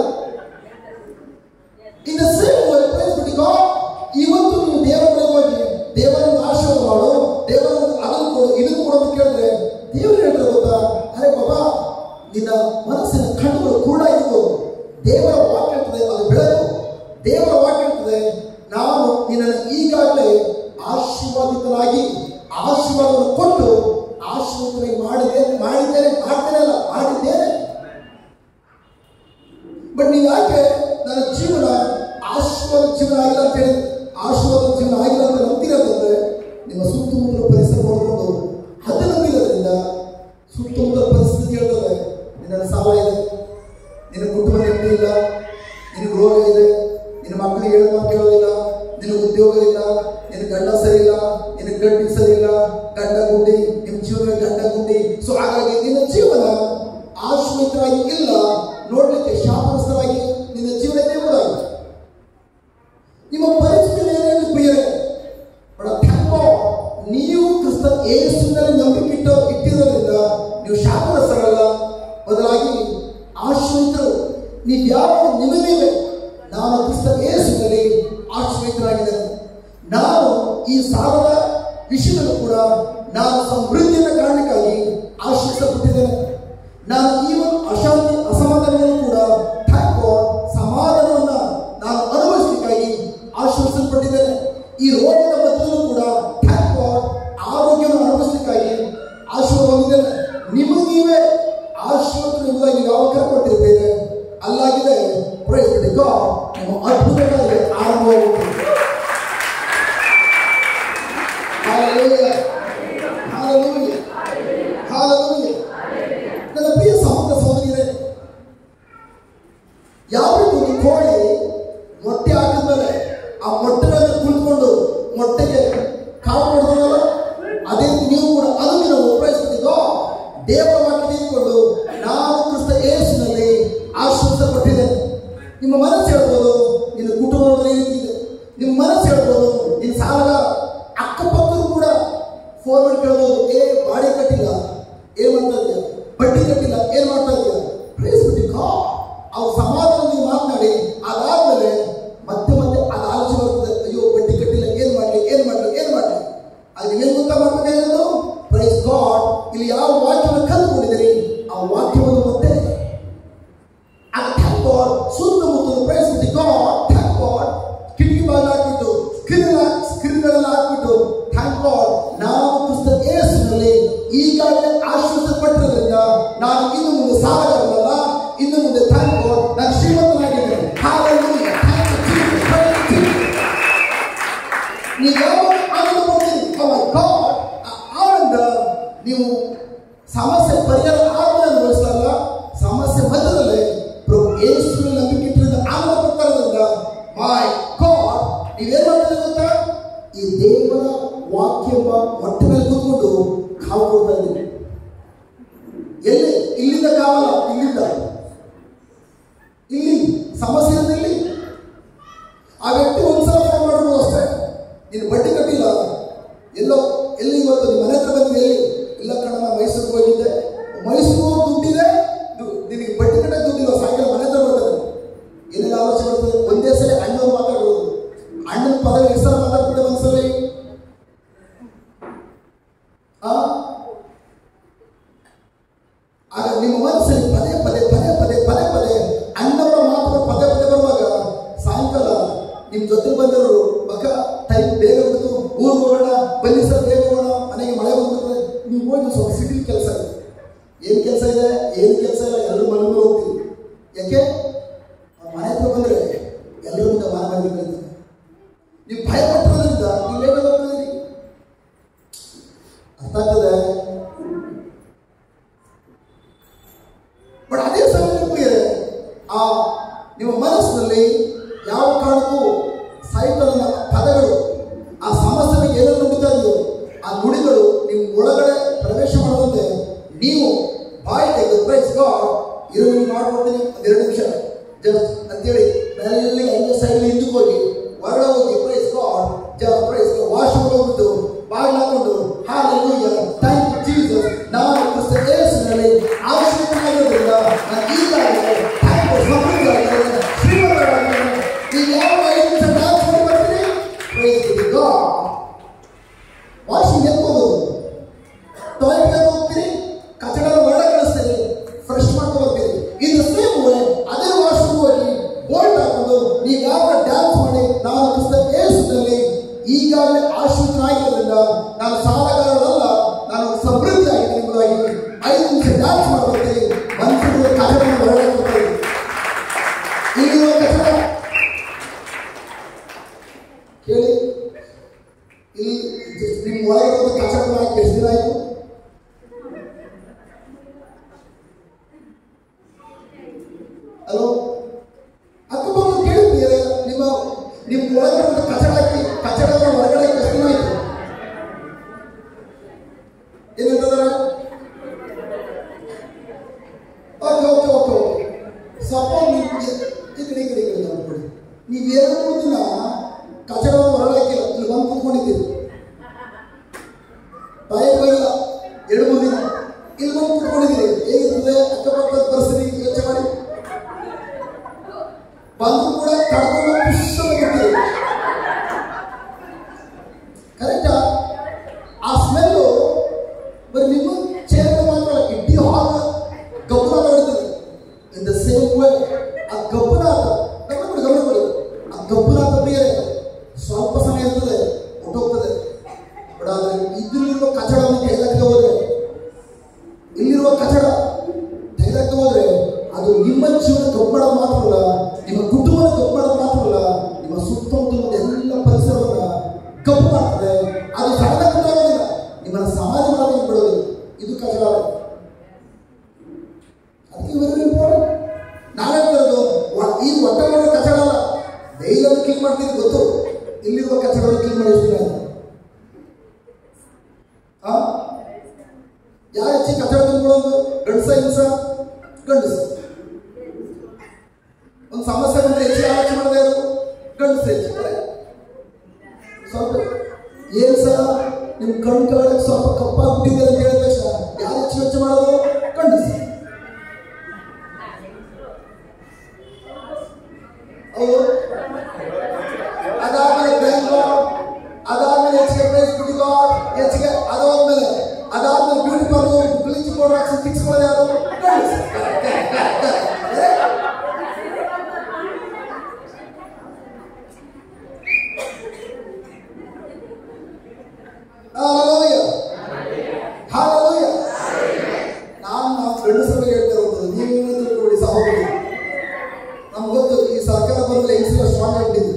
in the same way praise ಬಿಟ್ಟು ಗಾಡ್ ಇವತ್ತು ನೀವು ದೇವರ ಬಳಿಗೆ ಹೋಗಿ ದೇವರನ್ನು ಆಶೀರ್ವಾದ ಮಾಡು ದೇವರನ್ನು ಅದನ್ನು ಕೊಡು ಇದನ್ನು ಕೊಡು ಅಂತ ಕೇಳಿದ್ರೆ ದೇವರು ಹೇಳ್ತಾರೆ ಗೊತ್ತಾ ಅರೆ ಬಾಬಾ ನಿನ್ನ ಮನಸ್ಸಿನ ಕಣ್ಣುಗಳು ಕುರುಡಾಗಿರ್ಬೋದು ದೇವರ ವಾಕ್ಯ ಇರ್ತದೆ ಅದು ಬೆಳಕು ದೇವರ ವಾಕ್ಯ ಇರ್ತದೆ ನಾನು ನಿನ್ನನ್ನು ಈಗಾಗಲೇ ಆಶೀರ್ವಾದಿತನಾಗಿ ಆಶೀರ್ವಾದವನ್ನು ಕೊಟ್ಟು ಆಶೀರ್ವಾದನಾಗಿ ಮಾಡಿದ್ದೇನೆ ಮಾಡಿದ್ದೇನೆ ಮಾಡ್ತೇನೆ ಅಲ್ಲ ಮಾಡಿದ್ದೇನೆ ಬಟ್ ನೀವು ಯಾಕೆ ನನ್ನ ಜೀವನ ಆಶೀರ್ವಾದ ಜೀವನ ಆಗಿಲ್ಲ ಅಂತ ಹೇಳಿ ಆಶೀರ್ವಾದ ಜೀವನ ಆಗಿಲ್ಲ ಅಂತ ನಂಬ್ತಿರೋದಂದ್ರೆ ನಿಮ್ಮ ಸುತ್ತಮುತ್ತಲ ಪರಿಸರ ನೋಡಿಕೊಂಡು ಅದು ನಂಬಿರೋದ್ರಿಂದ ಸುತ್ತಮುತ್ತಲ ಪರಿಸ್ಥಿತಿ ಹೇಳ್ತದೆ ನಿನ್ನ ಸಾಲ ಇದೆ ನಿನ್ನ ಕುಟುಂಬ ನೆಮ್ಮದಿ ಇಲ್ಲ ನಿನಗೆ ರೋಗ ಇದೆ ನಿನ್ನ ಮಕ್ಕಳಿಗೆ ಹೇಳೋ ಮಾತು ಕೇಳೋದಿಲ್ಲ ನಿನಗೆ ಉದ್ಯೋಗ ಇಲ್ಲ ನಿನ್ನ ಗಂಡ ಸರಿ ಇಲ್ಲ ನಿನ್ನ ಗಂಡಿ ಸರಿ ಇಲ್ಲ ಗಂಡ ಗುಂಡಿ ನಿಮ್ಮ ಜೀವನ ಗಂಡ ಗುಂಡಿ ಸೊ ಹಾಗಾಗಿ ನಿನ್ನ ಜೀವನ ಆಶ್ರಿತರಾಗಿ ಇಲ್ಲ ನೋಡ್ಲಿಕ್ಕೆ ಶಾಪಗ್ರಸ್ತರಾಗಿ ನಿನ್ನ ಜೀವನ ಇದೆ ಎಂಬುದಾಗಿ ನಿಮ್ಮ ಪರಿಸ್ಥಿತಿ ಏನೇನು ಪ್ರಿಯರೇ ಬಡ ಥ್ಯಾಂಕ್ ನೀವು ಕ್ರಿಸ್ತ ಯೇಸುವಿನಲ್ಲಿ ನಂಬಿಕೆ ಇಟ್ಟು ಇಟ್ಟಿರೋದ್ರಿಂದ ನೀವು ಶಾಪಗ್ರಸ್ತರಲ್ಲ ಬದಲಾಗಿ ಆಶ್ರಿತರು ನೀವು ಯಾವ ನಿಮಗಿವೆ ನಾನು ಕ್ರಿಸ್ತ ಯೇಸುವಿನಲ್ಲಿ ಆಶ್ರಿತರಾಗಿದ್ದೇನೆ ನಾನು ಈ ಸಾಲದ ವಿಷಯದಲ್ಲೂ ಕೂಡ ನಾನು ಸಮೃದ್ಧಿಯ ಕಾರಣಕ್ಕಾಗಿ ಆಶ್ರಯಿಸಲ್ಪಟ್ಟಿದ್ದೇನೆ ನಾನು ಈ ಒಂದು ಅಶಾಂತಿ ಅಸಮಾಧಾನವನ್ನು ಕೂಡ ಥ್ಯಾಂಕ್ ಗಾಡ್ ಸಮಾಧಾನವನ್ನ ನಾನು ಅನುಭವಿಸಲಿಕ್ಕಾಗಿ ಆಶ್ರಯಿಸಲ್ಪಟ್ಟಿದ್ದೇನೆ ಈ ರೋಗದ ಮಧ್ಯದಲ್ಲೂ ಕೂಡ ಥ್ಯಾಂಕ್ ಗಾಡ್ ಆರೋಗ್ಯವನ್ನು ಅನುಭವಿಸಲಿಕ್ಕಾಗಿ ಆಶೀರ್ವಾದ ಹೊಂದಿದ್ದೇನೆ ನಿಮಗೆ ನೀವೇ ಆಶೀರ್ವಾದ ಎಂಬುದಾಗಿ ಯಾವ ಕರ್ಕೊಟ್ಟಿರ್ತೇನೆ ಅಲ್ಲಾಗಿದೆ ಪ್ರೈಸ್ ಗಾಡ್ ನಿಮ್ಮ ಅದ್ಭುತವಾಗಿ ಆರಂಭವಾಗುತ್ತದೆ Hallelujah. Hallelujah. Hallelujah. ನನ್ನ ಪ್ರಿಯ ಸಹೋದರ ಸಹೋದರಿಯರೇ ಯಾವ ರೀತಿ ಒಂದು ಕೋಳಿ ಮೊಟ್ಟೆ ಹಾಕಿದ್ಮೇಲೆ ಆ ಮೊಟ್ಟೆಗಳನ್ನು ಕುಳಿತುಕೊಂಡು ಮೊಟ್ಟೆಗೆ ಕಾವು ಕೊಡ್ತಾರಲ್ಲ ಅದೇ ರೀತಿ ನೀವು ಕೂಡ ಅದನ್ನು ನಾವು ಒಪ್ಪಿಸಿಬಿಟ್ಟಿದ್ದೋ ದೇವರ ವಾಕ್ಯ ತೆಗೆದುಕೊಂಡು ನಾನು ಕ್ರಿಸ್ತ ಯೇಸುನಲ್ಲಿ ಆಶ್ರಯಿಸಲ್ಪಟ್ಟಿದ್ದೇನೆ ನಿಮ್ಮ ಮನಸ್ಸು ಹೇಳ್ಬೋದು ನಿನ್ನ ಕುಟುಂಬದಲ್ಲಿ ಈ ರೀತಿ ಇದೆ ನಿಮ್ಮ ಮನಸ್ಸು ಹೇಳ್ಬೋದು ನಿನ್ನ ಸಾಲಗಾರ ಅಕ್ಕಪಕ್ಕರು ಕೂಡ ಫೋನ್ ಮಾಡಿ ಕೇಳ್ಬೋದು ಏ ಬಾಡಿ ಕಟ್ಟಿಲ್ಲ ಏನ್ ಮಾಡ್ತಾ ಇದೆಯಾ ಬಡ್ಡಿ ಕಟ್ಟಿಲ್ಲ ಏನ್ ಮಾಡ್ತಾ ಇದೆಯಾ ಪ್ರೇಸ್ ಬಿಟ್ಟು ಅವ್ರ ಸಮಾಧಾನ ನೀವು ಮಾತನಾಡಿ ಅದಾದ್ಮೇಲೆ ಮತ್ತೆ ಮತ್ತೆ ಅದು ಆಲೋಚನೆ ಬರ್ತದೆ ಅಯ್ಯೋ ಬಡ್ಡಿ ಕಟ್ಟಿಲ್ಲ ಏನ್ ಮಾಡ್ಲಿ ಏನ್ ಮಾಡ್ಲಿ ಏನ್ ಮಾಡ್ಲಿ ಅದು ಏನ್ ಗೊತ್ತಾ ಮಾಡ್ಬೇಕಾಗಿರೋದು ಪ್ರೈಸ್ ಗಾಡ್ ಇಲ್ಲಿ ಯಾವ ವಾಕ್ಯವನ್ನು ಕಲ್ತ್ಕೊಂಡಿದ್ದೀರಿ ಆ ವಾಕ್ಯವನ್ನು ಮತ್ತೆ ಆಗ ಥ್ಯಾಂಕ್ ಗಾಡ್ ಸುತ್ತಮುತ್ತಲು ಪ್ರೈಸ್ ಬಿಟ್ಟು ಗಾಡ್ ಥ್ಯಾಂಕ್ ಗಾಡ್ ಕಿಟಕಿ ಬಾಗಿಲು ಹಾಕ್ಬಿಟ್ಟು ಸ್ಕ್ರೀನ್ ಸ್ಕ್ರೀನ್ಗಳೆಲ್ಲ ಹಾಕ್ಬಿಟ್ಟು ಥ್ಯಾಂಕ್ ಗಾಡ್ ನಾವು ಕ್ರಿಸ್ತ ಯೇಸುವಿನಲ್ಲಿ ಈಗಾಗಲೇ ಆಶ್ರಯಿಸಲ್ಪಟ್ಟಿರೋದ್ರಿಂದ ನಾನು ಇನ್ನು ಮುಂದೆ ಸಾಲಗಾರನಲ್ಲ ಇನ್ನು ಮುಂದೆ ಥ್ಯಾಂಕ್ ಗಾಡ್ ನಾನು ಶ್ರೀಮಂತನಾಗಿದ್ದೇನೆ Hallelujah. Thank you, Jesus. Praise Jesus. ನೀವು ಯಾವಾಗ ಆನಂದ ಪಡ್ತೀರಿ Oh my God. ಆ ಆನಂದ ನೀವು ಸಮಸ್ಯೆ ಪರಿಹಾರ ಆದ್ಮೇಲೆ ಅನುಭವಿಸಲ್ಲ ಸಮಸ್ಯೆ ಮಧ್ಯದಲ್ಲೇ ಪ್ರಭು ಯೇಸುವಿನ ನಂಬಿಕೆ ಇಟ್ಟಿರೋದು ಆನಂದ ಪಡ್ತಾ ಇರೋದ್ರಿಂದ ಮೈ ಗಾಡ್ ನೀವೇನ್ ಮಾಡ್ತೀರಿ ಗೊತ್ತಾ ಈ ದೇವರ ವಾಕ್ಯ ಎಂಬ ಹೊಟ್ಟೆ ಮೇಲೆ ಕೂತ್ಕೊಂಡು ಕಾವು ಕೊಡ್ತಾ ಇದ್ದೀರಿ ಎಲ್ಲಿ ಇಲ್ಲಿಂದ ಕಾವಲ್ಲ ಇಲ್ಲಿಂದ ಇಲ್ಲಿ ಸಮಸ್ಯೆ ಇರೋದು ಇಲ್ಲಿ ಆ ವ್ಯಕ್ತಿ ಒಂದ್ಸಲ ಫೋನ್ ಮಾಡ್ಬೋದು ಅಷ್ಟೇ ನೀನು ಬಡ್ಡಿ ಕಟ್ಟಿಲ್ಲ ಎಲ್ಲೋ ಎಲ್ಲಿ ಇವತ್ತು ನಿಮ್ಮ ಮನೆ ಹತ್ರ ಬಂದಿದೆ ಎಲ್ಲಿ ಇಲ್ಲ ಕಣ ನಾನು ಮೈಸೂರಿಗೆ ಹೋಗಿದ್ದೆ ಮೈಸೂರು ದುಡ್ಡಿದೆ ದು- ನಿನಗೆ ಬಡ್ಡಿ ಕಟ್ಟ ದುಡ್ಡಿಲ್ಲ ಸಾಯಂಕಾಲ ಮನೆ ಹತ್ರ ಬರ್ತದೆ ಏನೆಲ್ಲ ಆಲೋಚನೆ ಬರ್ತದೆ ಒಂದೇ ಸಲ ಅಣ್ಣ ಮಾತಾಡೋದು ಅಣ್ಣನ ಪದ ಎಷ್ಟು ಸಲ ಮಾತಾಡ್ಬಿಟ್ಟೆ ಒಂದ್ಸಲಿ ಆ ಆಗ ನಿಮ್ಮ ಮನಸ್ಸಲ್ಲಿ ಪದೇ ಮನೆ ಮೇಲೆ ಹೋಗ್ತೀವಿ ಯಾಕೆ ಅವ್ರ ಮನೆ ಹತ್ರ ಬಂದ್ರೆ ಎಲ್ಲರೂ ಮುಂದೆ ಮಾನ ಮಾಡಬೇಕು ನೀವು ಭಯ ಪಟ್ಟಿರೋದ್ರಿಂದ ನೀವು ಲೇಬಲ್ ಹೋಗ್ತಿದ್ದೀರಿ ಅರ್ಥ ಆಗ್ತದೆ ಬಟ್ ಅದೇ ಸಮಯಕ್ಕೆ ಆ ನಿಮ್ಮ ಮನಸ್ಸಿನಲ್ಲಿ ಯಾವ ಕಾರಣಕ್ಕೂ ಸಾಹಿತ್ಯದ ಪದಗಳು ಆ ಸಮಸ್ಯೆಗೆ ಏನೇನು ನುಡಿತಾ ಇದೆಯೋ ಆ ನುಡಿಗಳು ನಿಮ್ಮ ಒಳಗಡೆ ಪ್ರವೇಶ ಮಾಡುವಂತೆ ನೀವು ಬಾಯಿ ತೆಗೆದು ಪ್ರೈಸ್ ಗಾಡ್ ಇರೋ ನೀವು ಮಾಡ್ಕೊಡ್ತೀನಿ ಒಂದು ಎರಡು ನಿಮಿಷ ಜಸ್ಟ್ ಅಂತೇಳಿ ಮೆಲ್ಲಗೆ ಹಂಗೆ ಸೈಡ್ ಹಿಂದಕ್ಕೆ ಹೋಗಿ ಹೊರಗಡೆ ಹೋಗಿ praise God just praise wash ಹೋಗ್ಬಿಟ್ಟು ಬಾಗಿಲು ಹಾಕೊಂಡು ಹಾಲೆಲೂಯ ಥ್ಯಾಂಕ್ ಯು ಜೀಸಸ್ ನಾನು ಕ್ರಿಸ್ತ ಯೇಸುವಿನಲ್ಲಿ ಅವಶ್ಯಕವಾಗಿರೋದ್ರಿಂದ ನಾನು ಈಗಾಗಲೇ ಥ್ಯಾಂಕ್ ಯು ಸಮೃದ್ಧಿಯಾಗಿದ್ದೇನೆ ಶ್ರೀಮಂತರಾಗಿದ್ದೇನೆ ನೀವು ಯಾವ ಐದು ನಿಮಿಷ ಡ್ಯಾನ್ಸ್ ಮಾಡಿ ಬರ್ತೀರಿ ಪ್ರೈಸ್ ಗಾಡ್ ವಾಷಿಂಗ್ ಎಲ್ಲಿ ಹೋಗೋದು ಟಾಯ್ಲೆಟ್ಗೆ ಹೋಗ್ತೀರಿ ಕಚಡ ಹೊರಗಡೆ ಕಳಿಸ್ತೀರಿ ಫ್ರೆಶ್ ಮಾಡ್ಕೊಂಡು ಬರ್ತೀರಿ ಇನ್ ದ ಸೇಮ್ ವೇ ಅದೇ ವಾಶ್ರೂಮ್ ಹೋಗಿ ಬೋಲ್ಟ್ ಹಾಕೊಂಡು ನೀವು ಯಾವ ಡ್ಯಾನ್ಸ್ ಮಾಡಿ ನಾನು ಕ್ರಿಸ್ತ ಯೇಸುವಿನಲ್ಲಿ ಈಗಾಗಲೇ ಆಶ್ರಿತನಾಗಿರೋದ್ರಿಂದ ನಾನು ಸಾಲಗಾರರಲ್ಲ ನಾನು ಸಮೃದ್ಧಿ ಆಗಿದೆ ಎಂಬುದಾಗಿ ಐದು ನಿಮಿಷ ಡ್ಯಾನ್ಸ್ ಮಾಡ್ಕೊಳ್ತೀರಿ ಮನುಷ್ಯರು ಕಚಡವನ್ನು ಹೊರಗಡೆ ಕೊಡ್ತೀರಿ ಈಗಿರುವ ಕಚಡ ಕೇಳಿ ಇಲ್ಲಿ ನಿಮ್ಮ ಒಳಗಿರುವ ಕಚಡ ಹಾಕಿ ಎಷ್ಟು ದಿನ ಆಯಿತು ಹಲೋ ಅಕ್ಕಪಕ್ಕ ಕೇಳಿದ್ದೀರ ನಿಮ್ಮ ನಿಮ್ಮ ಒಳಗಿರುವ ಕಚಡ ಹಾಕಿ ಕಚಡದ ಹೊರಗಡೆ ಹಾಕಿ ಎಷ್ಟು ದಿನ ಆಯಿತು ಏನಂತಂದ್ರೆ okay okay okay okay suppose ನೀವು ಈ ಕಡೆ ಈ ಕಡೆ ಈ ಕಡೆ ನೋಡ್ಕೊಳ್ಳಿ ನೀವು ಎರಡು ದಿನ ಕಚಡವನ್ನು ಹೊರಗಡೆ ಹಾಕಿಲ್ಲ ಇಲ್ಲಿ ಬಂದು ಕೂತ್ಕೊಂಡಿದ್ದೀರಿ ಬಾಯಿಗೆ ಬರಲ್ಲ ಎರಡು ಮೂರು ದಿನ ಇಲ್ಲಿ ಬಂದು ಕೂತ್ಕೊಂಡಿದ್ದೀರಿ ಹೇಗಿರ್ತದೆ ಅಕ್ಕಪಕ್ಕದ ಪರಿಸ್ಥಿತಿ ಯೋಚನೆ ಮಾಡಿ ಬಂದು ಕೂಡ ಕಡ್ಕೊಂಡು ಪುಷ್ಪವಾಗಿರ್ತೀರಿ ಕರೆಕ್ಟಾ ಆ ಸ್ಮೆಲ್ಲು ಬರೀ ನಿಮ್ಮ ಚೇರ್ ಮಾತ್ರ ಇಡೀ ಹಾಲ್ ಗಬ್ಬನ ಹೊಡಿತದೆ ಇನ್ ದ ಸೇಮ್ ವೇ ಆ ಗಬ್ಬನಾಥ ಗಮನ ಕೊಡಿ ಗಮನ ಕೊಡಿ ಆ ಗಬ್ಬನಾಥ ಬೇರೆ ಸ್ವಲ್ಪ ಸಮಯ ಇರ್ತದೆ ಹೊಟ್ಟೋಗ್ತದೆ ಬಟ್ ಆದ್ರೆ ಇದ್ರಲ್ಲಿರುವ ಕಚಡವನ್ನು ತೆಗೆದಕ್ಕೆ ಹೋದ್ರೆ ಇಲ್ಲಿರುವ ಕಚಡ ತೆಗೆದಕ್ಕೆ ಹೋದ್ರೆ ಅದು ನಿಮ್ಮ ಜೀವನ ಕಬ್ಬಡ ಮಾತ್ರ ಅಲ್ಲ ನಿಮ್ಮ ಕುಟುಂಬದ ಕಬ್ಬಡ ಮಾತ್ರ ಅಲ್ಲ ನಿಮ್ಮ ಸುತ್ತಮುತ್ತಲ ಎಲ್ಲ ಪರಿಸರವನ್ನ ಕಪ್ಪು ಮಾಡ್ತದೆ ಅದು ಸಣ್ಣ ಗೊತ್ತಾಗೋದಿಲ್ಲ ನಿಮ್ಮನ್ನ ಸಮಾಜ ಮಾಡೋದಕ್ಕೆ ಬಿಡೋದಿಲ್ಲ ಇದು ಕಚಡ ಅದಕ್ಕೆ ವೆರಿ ಇಂಪಾರ್ಟೆಂಟ್ ನಾವೇ ಬರೋದು ಈ ಹೊಟ್ಟೆ ಕಚಡ ಅಲ್ಲ ಡೈಲಿ ಅದು ಕ್ಲೀನ್ ಮಾಡ್ತೀನಿ ಗೊತ್ತು ಇಲ್ಲಿರುವ ಕಚಡವನ್ನು ಕ್ಲೀನ್ ಮಾಡಿ ಎಷ್ಟು ದಿನ ಆಯ್ತು? ಆ ಯಾರು ಹೆಚ್ಚಿಗೆ ಕಚಡ ತುಂಬಿಕೊಳ್ಳೋದು ಗಂಡಸ ಹಿಂಸ ಗಂಡಸ ಒಂದು ಸಮಸ್ಯೆ ಬಂದ್ರೆ ಹೆಚ್ಚಿಗೆ ಆಲೋಚನೆ ಮಾಡದೇ ಇರೋದು ಗಂಡಸ ಹೆಚ್ಚು correct? ಸ್ವಲ್ಪ ಏನ್ ಸಹ ನಿಮ್ ಕಣ್ ಕಾಳಕ್ಕೆ ಸ್ವಲ್ಪ ಕಪ್ಪಾಗ್ಬಿಟ್ಟಿದೆ ಅಂತ ಹೇಳಿದ ತಕ್ಷಣ ಯಾರು ಹೆಚ್ಚು ಯೋಚನೆ ಮಾಡೋದು ಗಂಡಸ ಹೌದು ಅದಾದ್ಮೇಲೆ ಬ್ಯಾಂಕ್ ಅದಾದ್ಮೇಲೆ ಹೆಚ್ಚಿಗೆ ಪ್ರೈಸ್ ಬಿಡಿ ಗಾಡ್ ಹೆಚ್ಚಿಗೆ ಅದಾದ್ಮೇಲೆ ಅದಾದ್ಮೇಲೆ ಬ್ಯೂಟಿ ಪಾರ್ಲರ್ ಬ್ಲೀಚ್ ಪೌಡರ್ ಹಾಕಿ ಫಿಕ್ಸ್ ಮಾಡೋದು ಯಾರು ಗಂಡಸ. Hallelujah. Hallelujah. ನಾನು ನಾವು ಗಂಡಸರ ಬಗ್ಗೆ ಹೇಳ್ತಾ ಇರೋದು ನೀವೇನು ತಿಳ್ಕೊಳ್ಳಿ ಸಹೋದರಿ ನಮ್ಗೆ ಗೊತ್ತು ಈ ಸರ್ಕಾರ ಬಂದ್ರೆ ಹೆಂಗಸರ ಸ್ಟ್ರಾಂಗ್ ಆಗಿಬಿಟ್ಟಿದೆ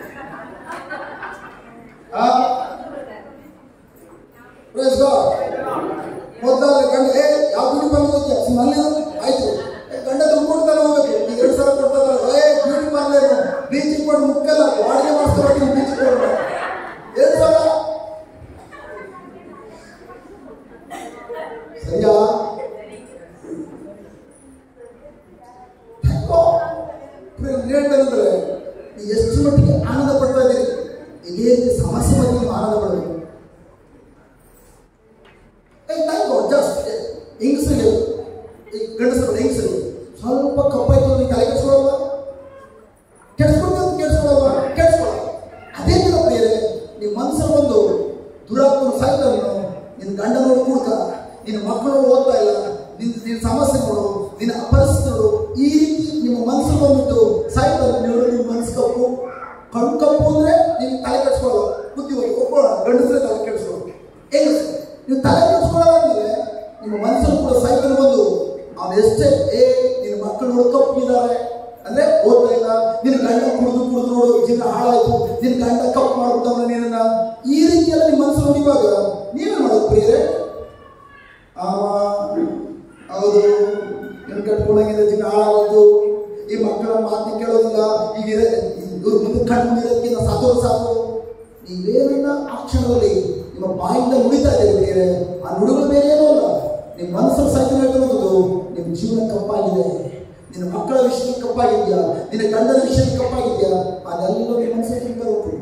ಪ್ರೈಸ್ ಗಾಡ್ ಮೊದಲ ಗಂಡ ಏ ಯಾವ ಬ್ಯೂಟಿ ಪಾರ್ಲರ್ ಹೋಗ್ತೀಯ ಸುಮ್ಮನೆ ಆಯ್ತು ಏ, ಗಂಡ ದುಡ್ಡು ಕೊಡ್ತಾನೆ ಹೋಗ್ಬೇಕು ಈಗ ಎರಡು ಸಾವಿರ ಕೊಡ್ತಾರೆ ಏ ಬ್ಯೂಟಿ ಪಾರ್ಲರ್ ಬೀಚಿಗೆ ಕೊಡು ಮುಕ್ಕಲ್ಲ ಬಾಡಿಗೆ ಮಾಡಿಸ್ಕೊಡ್ತೀನಿ ಬೀಚಿಗೆ ಕೊಡು ಎರಡು ಸಾವಿರ ಸರಿಯಾ ಹೇಳ್ತಾರಂದ್ರೆ ಎಷ್ಟು ಮಟ್ಟಿಗೆ ಆನಂದ ಪಡ್ತಾ ಇದ್ದೀರಿ ಇದೇ ರೀತಿ ಸಮಸ್ಯೆ ಬಗ್ಗೆ ನೀವು ಆನಂದ ಪಡಬೇಕು ಜಸ್ಟ್ ಹೆಂಗಸರಿಗೆ ಈ ಗಂಡಸರು ಹೆಂಗಸರು ಸ್ವಲ್ಪ ಕಪ್ಪಾಯ್ತು ನೀವು ತಲೆ ಕೆಡಿಸ್ಕೊಳಲ್ವಾ ಕೆಡಿಸ್ಕೊಳ್ತಾ ಕೆಡಿಸ್ಕೊಳಲ್ವಾ ಕೆಡಿಸ್ಕೊಳಲ್ಲ ಅದೇ ಥರ ಬೇರೆ ನಿಮ್ಮ ಮನಸ್ಸಲ್ಲಿ ಒಂದು ದುರಾತ್ಮನ ಸಾಯ್ತಾನೆ ನಿನ್ನ ಗಂಡ ನೋಡು ಕೂಡ್ತ ನಿನ್ನ ಮಕ್ಕಳು ಓದ್ತಾ ಇಲ್ಲ ನಿನ್ನ ನಿನ್ನ ಸಮಸ್ಯೆ ನೋಡು ನಿನ್ನ ಪರಿಸ್ಥಿತಿ ನೋಡು ಈ ರೀತಿ ನಿಮ್ಮ ಮನಸ್ಸು ಬಂದ್ಬಿಟ್ಟು ಸಾಯ್ತಾರೆ ನೀವು ನಿಮ್ಮ ಮನಸ್ಸು ಕಪ್ಪು ಕಣ್ಣು ಕಪ್ಪು ಅಂದ್ರೆ ನೀವು ತಲೆ ಕೆಡಿಸ್ಕೊಳ್ಳೋ ಬುದ್ಧಿ ಹೋಗಿ ಒಪ್ಕೊಳ್ಳೋಣ ಗಂಡಸರೇ ತಲೆ ಕೆಡಿಸ್ಕೊಳ್ಳೋ ಏನು ನೀವು ತಲೆ ಕೆಡಿಸ್ಕೊಳ್ಳೋಣ ಅಂದ್ರೆ ನಿಮ್ಮ ಮನಸ್ಸಲ್ಲಿ ಕೂಡ ಸೈಕಲ್ ಬಂದು ಅವನು ಎಷ್ಟೇ ಏ ನಿನ್ನ ಮಕ್ಕಳು ನೋಡು ಕಪ್ಪಿದ್ದಾರೆ ಅಂದ್ರೆ ಓದ್ತಾ ಇಲ್ಲ ನಿನ್ನ ಗಂಡ ಕುಡಿದು ಕುಡಿದು ನೋಡು ಜೀವನ ಹಾಳಾಯ್ತು ನಿನ್ನ ಗಂಡ ಕಪ್ಪು ಮಾಡ್ಬಿಟ್ಟವನ ನಿನ್ನ ಈ ರೀತಿ ಎಲ್ಲ ನಿಮ್ಮ ಮನಸ್ಸು ನೋಡಿವಾಗ ನೀವೇ ಮಾಡೋದು ಪ್ರಿಯರೇ ಆವ ಹೌದು ನಿನ್ನ ಕಟ್ಕೊಂಡಂಗಿದೆ ಜೀವನ ಹಾಳಾಗೋದು ಈ ಮಕ್ಕಳ ಮಾತನ್ನ ಕೇಳೋದಿಲ್ಲ ಈಗ ಇರ ಇವ್ರ ಮುಂದೆ ಕಣ್ಣು ಇರೋದಕ್ಕಿಂತ ಸಾಕೋದು ಸಾಕು ನೀವೇನನ್ನ ಆ ಕ್ಷಣದಲ್ಲಿ ನಿಮ್ಮ ಬಾಯಿಂದ ನುಡಿತಾ ಇದ್ದೀರಿ ಬೇರೆ ಆ ನುಡಿಗಳು ಬೇರೆ ಏನೂ ಅಲ್ಲ ನಿಮ್ಮ ಮನಸ್ಸಲ್ಲಿ ಸಹಿತ ಹೇಳ್ತಿರೋದು ನಿಮ್ಮ ಜೀವನ ಕಪ್ಪಾಗಿದೆ ನಿನ್ನ ಮಕ್ಕಳ ವಿಷಯದಲ್ಲಿ ಕಪ್ಪಾಗಿದ್ಯಾ ನಿನ್ನ ಗಂಡನ ವಿಷಯದಲ್ಲಿ ಕಪ್ಪಾಗಿದ್ಯಾ ಅದೆಲ್ಲ ನಿಮ್ಮ ಮನಸ್ಸಲ್ಲಿ ತುಂಬ ಹೋಗ್ತದೆ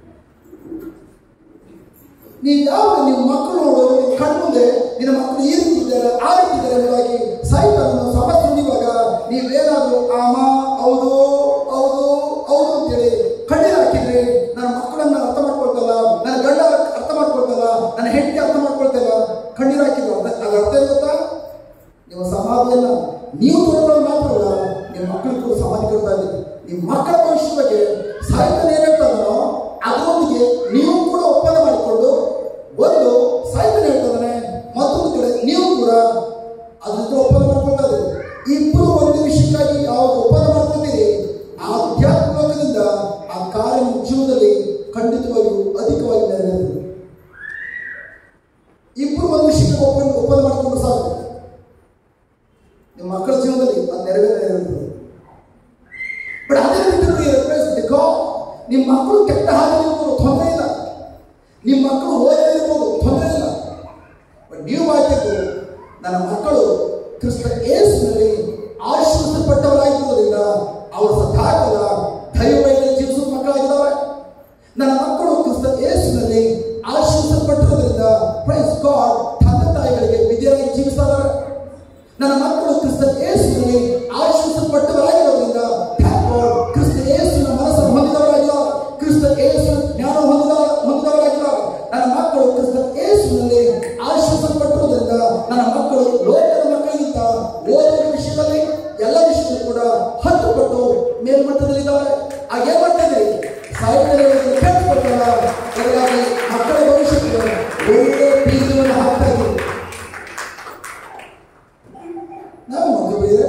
ನೀವು ಯಾವ ನಿಮ್ಮ ಮಕ್ಕಳು ನೋಡು ನಿಮ್ಮ ಕಣ್ಮುಂದೆ ನಿನ್ನ ಮಕ್ಕಳು ಈ ರೀತಿ ಇದ್ದಾರೆ ಆ ರೀತಿ ಇದ್ದಾರೆ ಎಂಬುದಾಗಿ ಸಾಯ್ತಾನನ್ನು ಸಮಸ್ಯೆ ನುಡಿಯುವಾಗ ನೀವೇನಾದರೂ ಆಮ ಹೌದು ಹೌದು ಹೌದು ಅಂತೇಳಿ ಕಣ್ಣೀರು ಹಾಕಿದ್ರಿ ನನ್ನ ಮಕ್ಕಳನ್ನ ಅರ್ಥ ಮಾಡ್ಕೊಳ್ತಲ್ಲ ನನ್ನ ಗಂಡ ಅರ್ಥ ಮಾಡ್ಕೊಳ್ತಲ್ಲ ನನ್ನ ಹೆಂಡತಿ ಅರ್ಥ ಮಾಡ್ಕೊಳ್ತಲ್ಲ ಕಣ್ಣೀರು ಹಾಕಿದ್ರು ಅರ್ಥ ಅದು ಅರ್ಥ ಏನು ಗೊತ್ತಾ ನಿಮ್ಮ ಸಮಾಧಿಯನ್ನ ನೀವು ತೋರ್ಕೊಳ್ಳೋದು ಮಾತ್ರ ಅಲ್ಲ ನಿಮ್ಮ ಮಕ್ಕಳಿಗೆ ಕೂಡ ಸಮಾಧಿ ಕೊಡ್ತಾ ಇದ್ದೀರಿ ನಿಮ್ಮ ಮಕ್ಕಳ ಭವಿಷ್ಯದ ಬಗ್ಗೆ ಸಾಹಿತ್ಯ ಏನ್ ಹೇಳ್ತಾರೋ ಅದರೊಂದಿಗೆ ನೀವು ಕೂಡ ಒಪ್ಪಂದ ಮಾಡಿಕೊಂಡು ಒಂದು ಸಾಹಿತ್ಯ ಹೇಳ್ತಾನೆ ಮತ್ತೊಂದು ಕಡೆ ನೀವು ಕೂಡ ಅದ್ರ ಜೊತೆ ಒಪ್ಪಂದ ಮಾಡ್ಕೊಳ್ತಾ ಇದ್ದೀರಿ ಇಬ್ಬರು ಒಂದೇ ವಿಷಯಕ್ಕಾಗಿ ಯಾವಾಗ ಒಪ್ಪಂದ ಮಾಡ್ಕೊಳ್ತೀರಿ ಆ ಅಧ್ಯಾತ್ಮ ಲೋಕದಿಂದ ಆ ಕಾರ್ಯ ನಿಮ್ಮ ಜೀವನದಲ್ಲಿ ಖಂಡಿತವಾಗಿಯೂ ಅಧಿಕವಾಗಿ ನೆರವೇರುತ್ತದೆ ಇಬ್ಬರು ಒಂದು ವಿಷಯಕ್ಕೆ ಒಪ್ಪಂದ ಒಪ್ಪಂದ ಮಾಡಿಕೊಂಡು ಸಾಕು ನಿಮ್ಮ ಮಕ್ಕಳ ಜೀವನದಲ್ಲಿ ಅದು ನೆರವೇರ ನೆರವೇರುತ್ತದೆ ಬಟ್ ಅದೇ ಬಿಟ್ಟು ನಿಮ್ಮ ಮಕ್ಕಳು ಕೆಟ್ಟ ಹಾದಿಯಲ್ಲಿ ಇರ್ಬೋದು ತೊಂದರೆ ಇಲ್ಲ ನಿಮ್ಮ ಮಕ್ಕಳು ಓದೇ ಇರ್ಬೋದು ತೊಂದರೆ ಇಲ್ಲ ಬಟ್ ನೀವು ಮಾಡಬೇಕು ನನ್ನ ಮಕ್ಕಳು ಕ್ರಿಸ್ತ ಏಸುನಲ್ಲಿ ಆಶೀರ್ವದಿಸಲ್ಪಟ್ಟವರಾಗಿರುವುದರಿಂದ ಅವರು ಸದಾಕಾಲ ದೈವವಾಗಿ ಜೀವಿಸುವ ಮಕ್ಕಳಾಗಿದ್ದಾವೆ ನನ್ನ ಮಕ್ಕಳು ಕ್ರಿಸ್ತ ಏಸುನಲ್ಲಿ ಆಶೀರ್ವದಿಸಲ್ಪಟ್ಟಿರೋದ್ರಿಂದ ಪ್ರೈಸ್ ಗಾಡ್ ತಂದೆ ತಾಯಿಗಳಿಗೆ ವಿಧಿಯಾಗಿ ಜೀವಿಸ್ತಾ ಇದ್ದಾರೆ ನನ್ನ ಮಕ್ಕಳು ಕ್ರಿಸ್ತ ಯೇಸುವಿನಲ್ಲಿ ಆಶೀರ್ವದಿಸಲ್ಪಟ್ಟವರಾಗಿರೋದ್ರಿಂದ thank God, ಕ್ರಿಸ್ತ ಯೇಸುವಿನ ಮನಸ್ಸನ್ನು ಹೊಂದಿದವರಾಗಿದ್ದಾರೆ ಕ್ರಿಸ್ತ ಯೇಸುವಿನ ಜ್ಞಾನ ಹೊಂದಿದ ಹೊಂದಿದವರಾಗಿದ್ದಾರೆ ನನ್ನ ಮಕ್ಕಳು ಕ್ರಿಸ್ತ ಯೇಸುವಿನಲ್ಲಿ ಆಶೀರ್ವದಿಸಲ್ಪಟ್ಟಿರೋದ್ರಿಂದ ನನ್ನ ಮಕ್ಕಳು ಲೋಕದ ಮಕ್ಕಳಿಗಿಂತ ಓದುವ ವಿಷಯದಲ್ಲಿ ಎಲ್ಲ ವಿಷಯದಲ್ಲೂ ಕೂಡ ಹತ್ತು ಪಟ್ಟು ಮೇಲ್ಮಟ್ಟದಲ್ಲಿದ್ದಾರೆ ಆಗ ಏನ್ ಮಾಡ್ತಿದ್ರಿ ಸಾಹಿತ್ಯ ಕೆಟ್ಟಪಟ್ಟಲ್ಲ ಅದರಾಗಿ ಮಕ್ಕಳ ಭವಿಷ್ಯಕ್ಕೆ ಒಳ್ಳೆಯ ಬೀಜವನ್ನು ಹಾಕ್ತಾ ಇದ್ದೀವಿ ನಾವು ಮಕ್ಕಳು ಬೇರೆ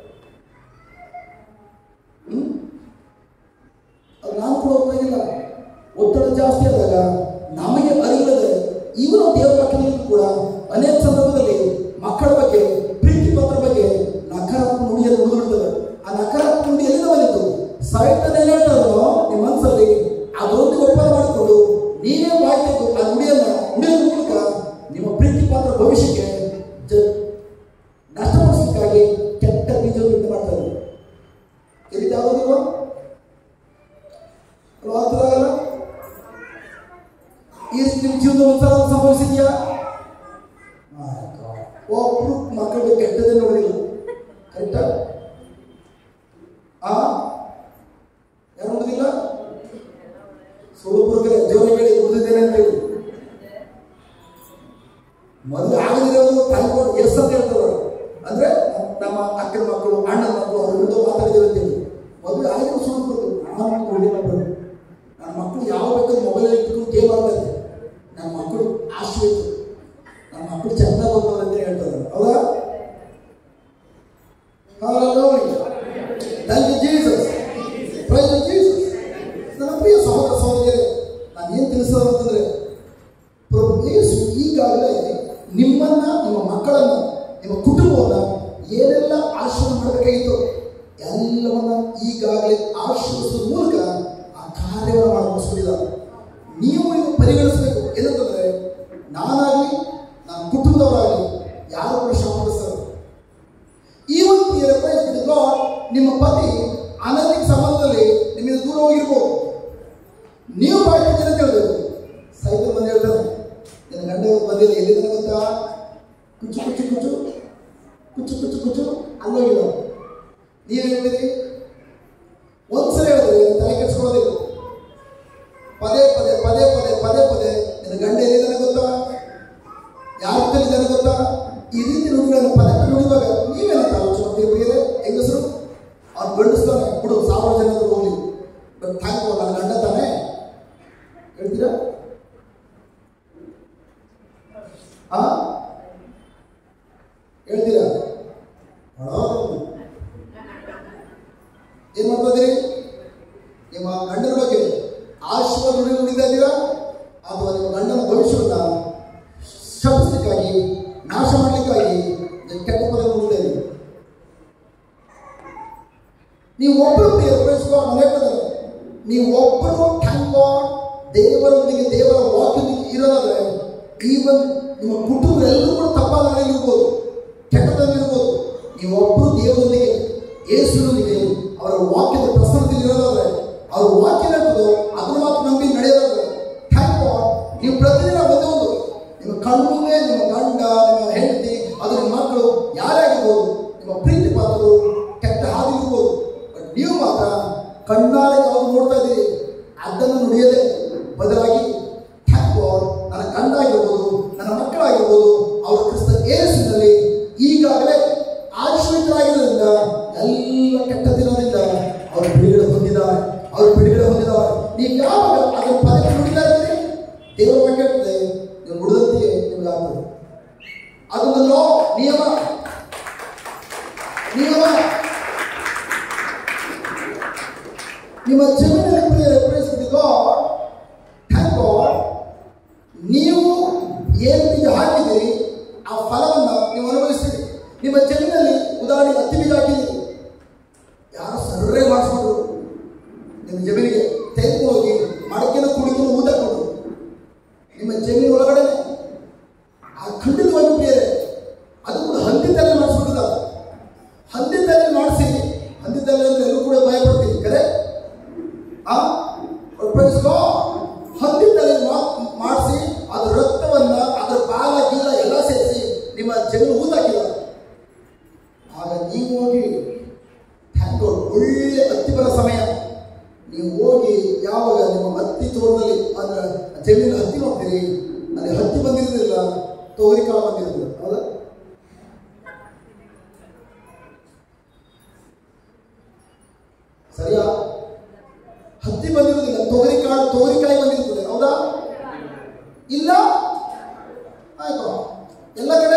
ಹ್ಮ್? ಅದು ನಾವು ಕೂಡ ಹೋಗ್ತಾಗಿಲ್ಲ ಒತ್ತಡ ಜಾಸ್ತಿ ಆದಾಗ ನಮಗೆ ಅರಿವಿಲ್ಲದೆ ಇವನು ದೇವರ ವಾಕ್ಯದಲ್ಲಿ ಕೂಡ ಅನೇಕ ಸಂದರ್ಭದಲ್ಲಿ ಮಕ್ಕಳ ಬಗ್ಗೆ ಪ್ರೀತಿ ಪತ್ರ ಬಗ್ಗೆ ನಕಾರಾತ್ಮಕ ನುಡಿಯನ್ನು ನುಡಿದಿರ್ತದೆ ಆ ನಕಾರಾತ್ಮಕ ನುಡಿ ಎಲ್ಲಿಂದ ಬಂದಿತ್ತು ಸಾಹಿತ್ಯ ಏನ್ ಹೇಳ್ತಾರೋ ನಿಮ್ಮ ಮನಸ್ಸಲ್ಲಿ ಅದರೊಂದಿಗೆ ಒಪ್ಪಂದ ಮಾಡಿಕೊಂಡು ನೀವೇ ವಾಕ್ಯದ್ದು ಆ ನುಡಿಯನ್ನ ನುಡಿಯೋದ್ರ ಮೂಲಕ ನಿಮ್ಮ ಪ್ರೀತಿ ಪಾತ್ರ ಭವಿಷ್ಯಕ್ಕೆ ಜ ನಷ್ಟಪಡಿಸಲಿಕ್ಕಾಗಿ ಕೆಟ್ಟ ಬೀಜವನ್ನು ಬಿಟ್ಟು ಮಾಡ್ತಾ ಇದ್ದಾರೆ ಈ ರೀತಿ ಆಗೋದಿಲ್ವಾ ಅಲ್ವಾ ಅರ್ಥ ಆಗಲ್ಲ ಈ ರೀತಿ ನಿಮ್ಮ ಜೀವನ ಒಂದ್ಸಲ ಸಂಭವಿಸಿದ್ಯಾ ಒಬ್ರು ಮಕ್ಕಳಿಗೆ ಕೆಟ್ಟದೇ ನೋಡಿಲ್ಲ ಕರೆಕ್ಟಾ ಆ ಯಾರು ನೋಡುದಿಲ್ಲ ಸುಳುಪುರಕ್ಕೆ ಜೋರ ಕೇಳಿ ದುಡಿದಿದ್ದೇನೆ ಅಂತೇಳಿ ಮದುವೆ ಆಗದಿರೋದು ತಾಯ್ಕೊಂಡು ಎಸ್ ಅಂತ ಹೇಳ್ತಾರೆ ಅಂದ್ರೆ ನಮ್ಮ ಅಕ್ಕನ ಮಕ್ಕಳು ಅಣ್ಣನ ಮಕ್ಕಳು ಅವ್ರ ವಿರುದ್ಧ ಮಾತಾಡಿದ್ರು ಅಂತೇಳಿ ಮದುವೆ ಆಗಿರೋ ಸುಳ್ಳು ಕೊಟ್ಟು ನಾನು ನೋಡಿಲ್ಲ ಬಂದು ನನ್ನ ಮಕ್ಕಳು ಯಾವ ಬೇಕಾದ್ರೂ ಮೊಬೈಲ್ ಇಟ್ಕೊಂಡು ಗೇಮ್ ಆಡ್ತಾರೆ ನನ್ನ ಮಕ್ಕಳು ಆಸೆ ಇತ್ತು ನನ್ನ ಮಕ್ಕಳು ಚಂದ ಬಂದವರು ಅಂತ ಹೇಳ್ತಾರೆ ಹೌದಾ Hallelujah. Thank you, Jesus. Praise you, Jesus. ನನ್ನ ಪ್ರಿಯ ಸಹೋದರ ಸಹೋದರಿಯರೇ ನಾನು ಏನು ತಿಳಿಸೋದು ಅಂತಂದ್ರೆ ಪ್ರಭು ಯೇಸು ಈಗಾಗಲೇ ನಿಮ್ಮನ್ನ ನಿಮ್ಮ ಮಕ್ಕಳನ್ನ ನಿಮ್ಮ ಕುಟುಂಬವನ್ನ ಏನೆಲ್ಲ ಆಶೀರ್ವಾದ ಮಾಡಬೇಕಾಗಿತ್ತು ಎಲ್ಲವನ್ನ ಈಗಾಗಲೇ ಆಶೀರ್ವದಿಸುವ ಮೂಲಕ ಆ ಕಾರ್ಯವನ್ನು ಮಾಡಿ ಮುಗಿಸ್ಬಿಟ್ಟಿದ್ದಾರೆ ನೀವು ಇದು ಪರಿಗಣಿಸಬೇಕು ಏನಂತಂದ್ರೆ ನಾನಾಗಲಿ ನನ್ನ ಕುಟುಂಬದವರಾಗಲಿ ಯಾರು ಕೂಡ ಶ್ರಮಪಡಿಸ್ತಾರೆ ಈ ಒಂದು ರಿಕ್ವೆಸ್ಟ್ ವಿತ್ ಗಾಡ್ ನಿಮ್ಮ ಪತಿ ಅನೈತಿಕ ಸಂಬಂಧದಲ್ಲಿ ನಿಮ್ಮಿಂದ ದೂರ ಹೋಗಿರ್ಬೋದು ನೀವು ಬಾಯಿ ಜನ ಕೇಳಬೇಕು ಸೈತ ಬಂದು ಹೇಳ್ತಾರೆ ನಿನ್ನ ಗಂಡ ಇವತ್ತು ಬಂದಿಲ್ಲ ಎಲ್ಲಿದ್ದಾನೆ ಗೊತ್ತಾ ಕುಚ್ಚು ಕುಚ್ಚು ಕುಚ್ಚು ಕುಚ್ಚು ಕುಚ್ಚು ಕುಚ್ಚು ಅಲ್ಲೋಗಿಲ್ಲ ನೀವು ಹೇಳ್ತೀರಿ ಒಂದ್ಸಲ ಹೇಳಿದ್ರೆ ನಿನ್ನ ತಲೆ ಕೆಡ್ಸ್ಕೊಳ್ಳೋದಿಲ್ಲ ಪದೇ ಪದೇ ಪದೇ ಪದೇ ಪದೇ ಪದೇ ನಿನ್ನ ಗಂಡ ಎಲ್ಲಿದ್ದಾನೆ ಗೊತ್ತಾ ಯಾರ ಇದ್ದಾನೆ ಗೊತ್ತಾ ಈ ರೀತಿ ನುಡಿಗಳನ್ನು ಪದೇ ಪದೇ ನುಡಿವಾಗ ನೀವೇನಂತ ಆಲೋಚನೆ ಮಾಡ್ತೀರಿ ಪ್ರಿಯರೇ ಹೆಂಗಸರು ಅವ್ನು ಗಂಡಿಸ್ತಾನೆ ಬಿಡು ಸಾವಿರ ಜನ ಹತ್ರ ಹೋಗ್ಲಿ ಬಟ್ ಥ್ಯಾಂಕ್ ನನ್ನ ಗಂಡ ತಾನೆ ಹೇಳ್ತೀರಾ ಆ ಹೇಳ್ತೀರಾ ಅಳೋ ಏನ್ ಮಾಡ್ತಾ ಇದ್ದೀರಿ ನಿಮ್ಮ ಗಂಡನ ಬಗ್ಗೆ ಆಶೀರ್ವಾದ ನುಡಿ ನುಡಿತಾ ಇದ್ದೀರಾ ಅಥವಾ ನಿಮ್ಮ ಗಂಡನ ಭವಿಷ್ಯವನ್ನ ಶಪಿಸಲಿಕ್ಕಾಗಿ ನಾಶ ಮಾಡಲಿಕ್ಕಾಗಿ ನೀವು ಕೆಟ್ಟ ಪದ ನುಡಿತಾ ಇದ್ದೀರಿ ನೀವು ಒಬ್ಬರು ಹೇಳ್ತಾರೆ ನೀವು ಒಬ್ಬರು ಥ್ಯಾಂಕ್ ಗಾಡ್ ದೇವರೊಂದಿಗೆ ದೇವರ ವಾಕ್ಯದೊಂದಿಗೆ ಇರೋದಾದ್ರೆ ಈವನ್ ನಿಮ್ಮ ಕುಟುಂಬ ಎಲ್ಲರೂ ಕೂಡ ತಪ್ಪಾದ ಇರ್ಬೋದು ಕೆಟ್ಟದಲ್ಲಿರ್ಬೋದು ನೀವು ಒಬ್ಬರು ದೇವರೊಂದಿಗೆ ಯೇಸುವಿನೊಂದಿಗೆ ಅವರ ವಾಕ್ಯದ ಪ್ರಸನ್ನದಲ್ಲಿ ಇರೋದಾದ್ರೆ ಅವ್ರ ವಾಕ್ಯ ಹೇಳ್ತದೋ ಅದರ ಮಾತು ನಂಬಿ ನಡೆಯೋದಾದ್ರೆ ಥ್ಯಾಂಕ್ ಗಾಡ್ ನೀವು ಪ್ರತಿದಿನ ಬಂದವರು ನಿಮ್ಮ ಕಣ್ಣುಗೆ ನಿಮ್ಮ ಗಂಡ ನಿಮ್ಮ ಹೆಂಡತಿ ಅದು ನಿಮ್ಮ ಮಕ್ಕಳು ಯಾರೇ ಆಗಿರ್ಬೋದು ನಿಮ್ಮ ಪ್ರೀತಿ ಪಾತ್ರರು ಕೆಟ್ಟ ಹಾದಿ ಇರ್ಬೋದು ಬಟ್ ನೀವು ಮಾತ್ರ ಕಣ್ಣಾರೆ ಯಾವುದು ನೋಡ್ತಾ ಇದ್ದೀರಿ ಅದನ್ನು ನುಡಿಯದೆ ಬದಲಾಗಿ ಥ್ಯಾಂಕ್ ಗಾಡ್ ನನ್ನ ಗಂಡ ಆಗಿರ್ಬೋದು ನನ್ನ ಮಕ್ಕಳಾಗಿರ್ಬೋದು ಅವರು ಕ್ರಿಸ್ತ ಏಸುವಿನಲ್ಲಿ ಈಗಾಗಲೇ ಆಶ್ರಿತರಾಗಿರೋದ್ರಿಂದ ಎಲ್ಲ ಕೆಟ್ಟ ದಿನದಿಂದ ಅವರು ಬಿಡುಗಡೆ ಹೊಂದಿದ್ದಾರೆ ಅವರು ಬಿಡುಗಡೆ ಹೊಂದಿದ್ದಾರೆ ನೀವು ಯಾವಾಗ ಅದರ ಪದಕ್ಕೆ ನುಡಿತಾ ಇದ್ದೀರಿ ದೇವರ ಬಗ್ಗೆ ಹೇಳ್ತದೆ ನೀವು ನುಡಿದಂತೆಯೇ ನಿಮ್ಗೆ ಆಗ್ತದೆ ಅದೊಂದು ಲೋ ನಿಯಮ ನಿಯಮ ನಿಮ್ಮ ಜೀವನದಲ್ಲಿ ಪ್ರಿಯ ಪ್ರೇರಿಸಿದ ಗಾಡ್ ಥ್ಯಾಂಕ್ ಗಾಡ್ ನೀವು ಏನು ಬೀಜ ಹಾಕಿದ್ದೀರಿ ಆ ಫಲವನ್ನು ನೀವು ಅನುಭವಿಸ್ತೀರಿ ನಿಮ್ಮ ಜಮೀನಲ್ಲಿ ಉದಾಹರಣೆಗೆ ಹತ್ತಿ ಬೀಜ ಹಾಕಿದ್ದೀರಿ ಯಾರು ಸರ್ರೇ ಮಾಡಿಸ್ಬಿಟ್ರು ನಿಮ್ಮ ಜಮೀನಿಗೆ ತೆಗೆದು ಹೋಗಿ ಮಡಕೆನ ಕುಡಿಕೆನ ಊದಾಕೊಂಡು ನಿಮ್ಮ ಜಮೀನು ಒಳಗಡೆ ಆ ಖಂಡಿತವಾಗಿ ಬೇರೆ ಅದು ಕೂಡ ಹಂದಿದ್ದಲ್ಲೇ ಮಾಡಿಸ್ಬಿಟ್ಟಿದ್ದ ಹಂದಿದ್ದಲ್ಲೇ ಮಾಡಿಸಿ ಹಂದಿದ್ದಲ್ಲೇ ಅಂದ್ರೆ ಎಲ್ಲರೂ ಕೂಡ ಭಯ ಪಡ್ತೀವಿ ಕರೆ ಆ praise God. ಹಂದಿದ್ದಲ್ಲೇ ಮಾಡಿಸಿ ಅದ್ರ ರಕ್ತವನ್ನ ಅದರ ಬಾಲ ಗೀಲ ಎಲ್ಲ ಸೇರಿಸಿ ನಿಮ್ಮ ಜಮೀನು ಊದಾಕಿಲ್ಲ ಆಗ ನೀವು ಹೋಗಿ ಥ್ಯಾಂಕ್ ಗಾಡ್ ಒಳ್ಳೆ ಹತ್ತಿ ಬರೋ ಸಮಯ ನೀವು ಹೋಗಿ ಯಾವಾಗ ನಿಮ್ಮ ಹತ್ತಿ ತೋಟದಲ್ಲಿ ಅಂದ್ರೆ ಜಮೀನು ಹತ್ತಿ ನೋಡ್ತೀರಿ ಅಲ್ಲಿ ಹತ್ತಿ ಬಂದಿರೋದಿಲ್ಲ ತೊಗರಿ ಕಾಳು ಬಂದಿರೋದಿಲ್ಲ ಹೌದಾ ಸರಿಯಾ ಹತ್ತಿ ಬಂದಿರೋದಿಲ್ಲ ತೊಗರಿ ಕಾಳು ತೊಗರಿಕಾಯಿ ಬಂದಿರ್ತದೆ ಹೌದಾ ಇಲ್ಲ ಆಯ್ತು ಎಲ್ಲ ಕಡೆ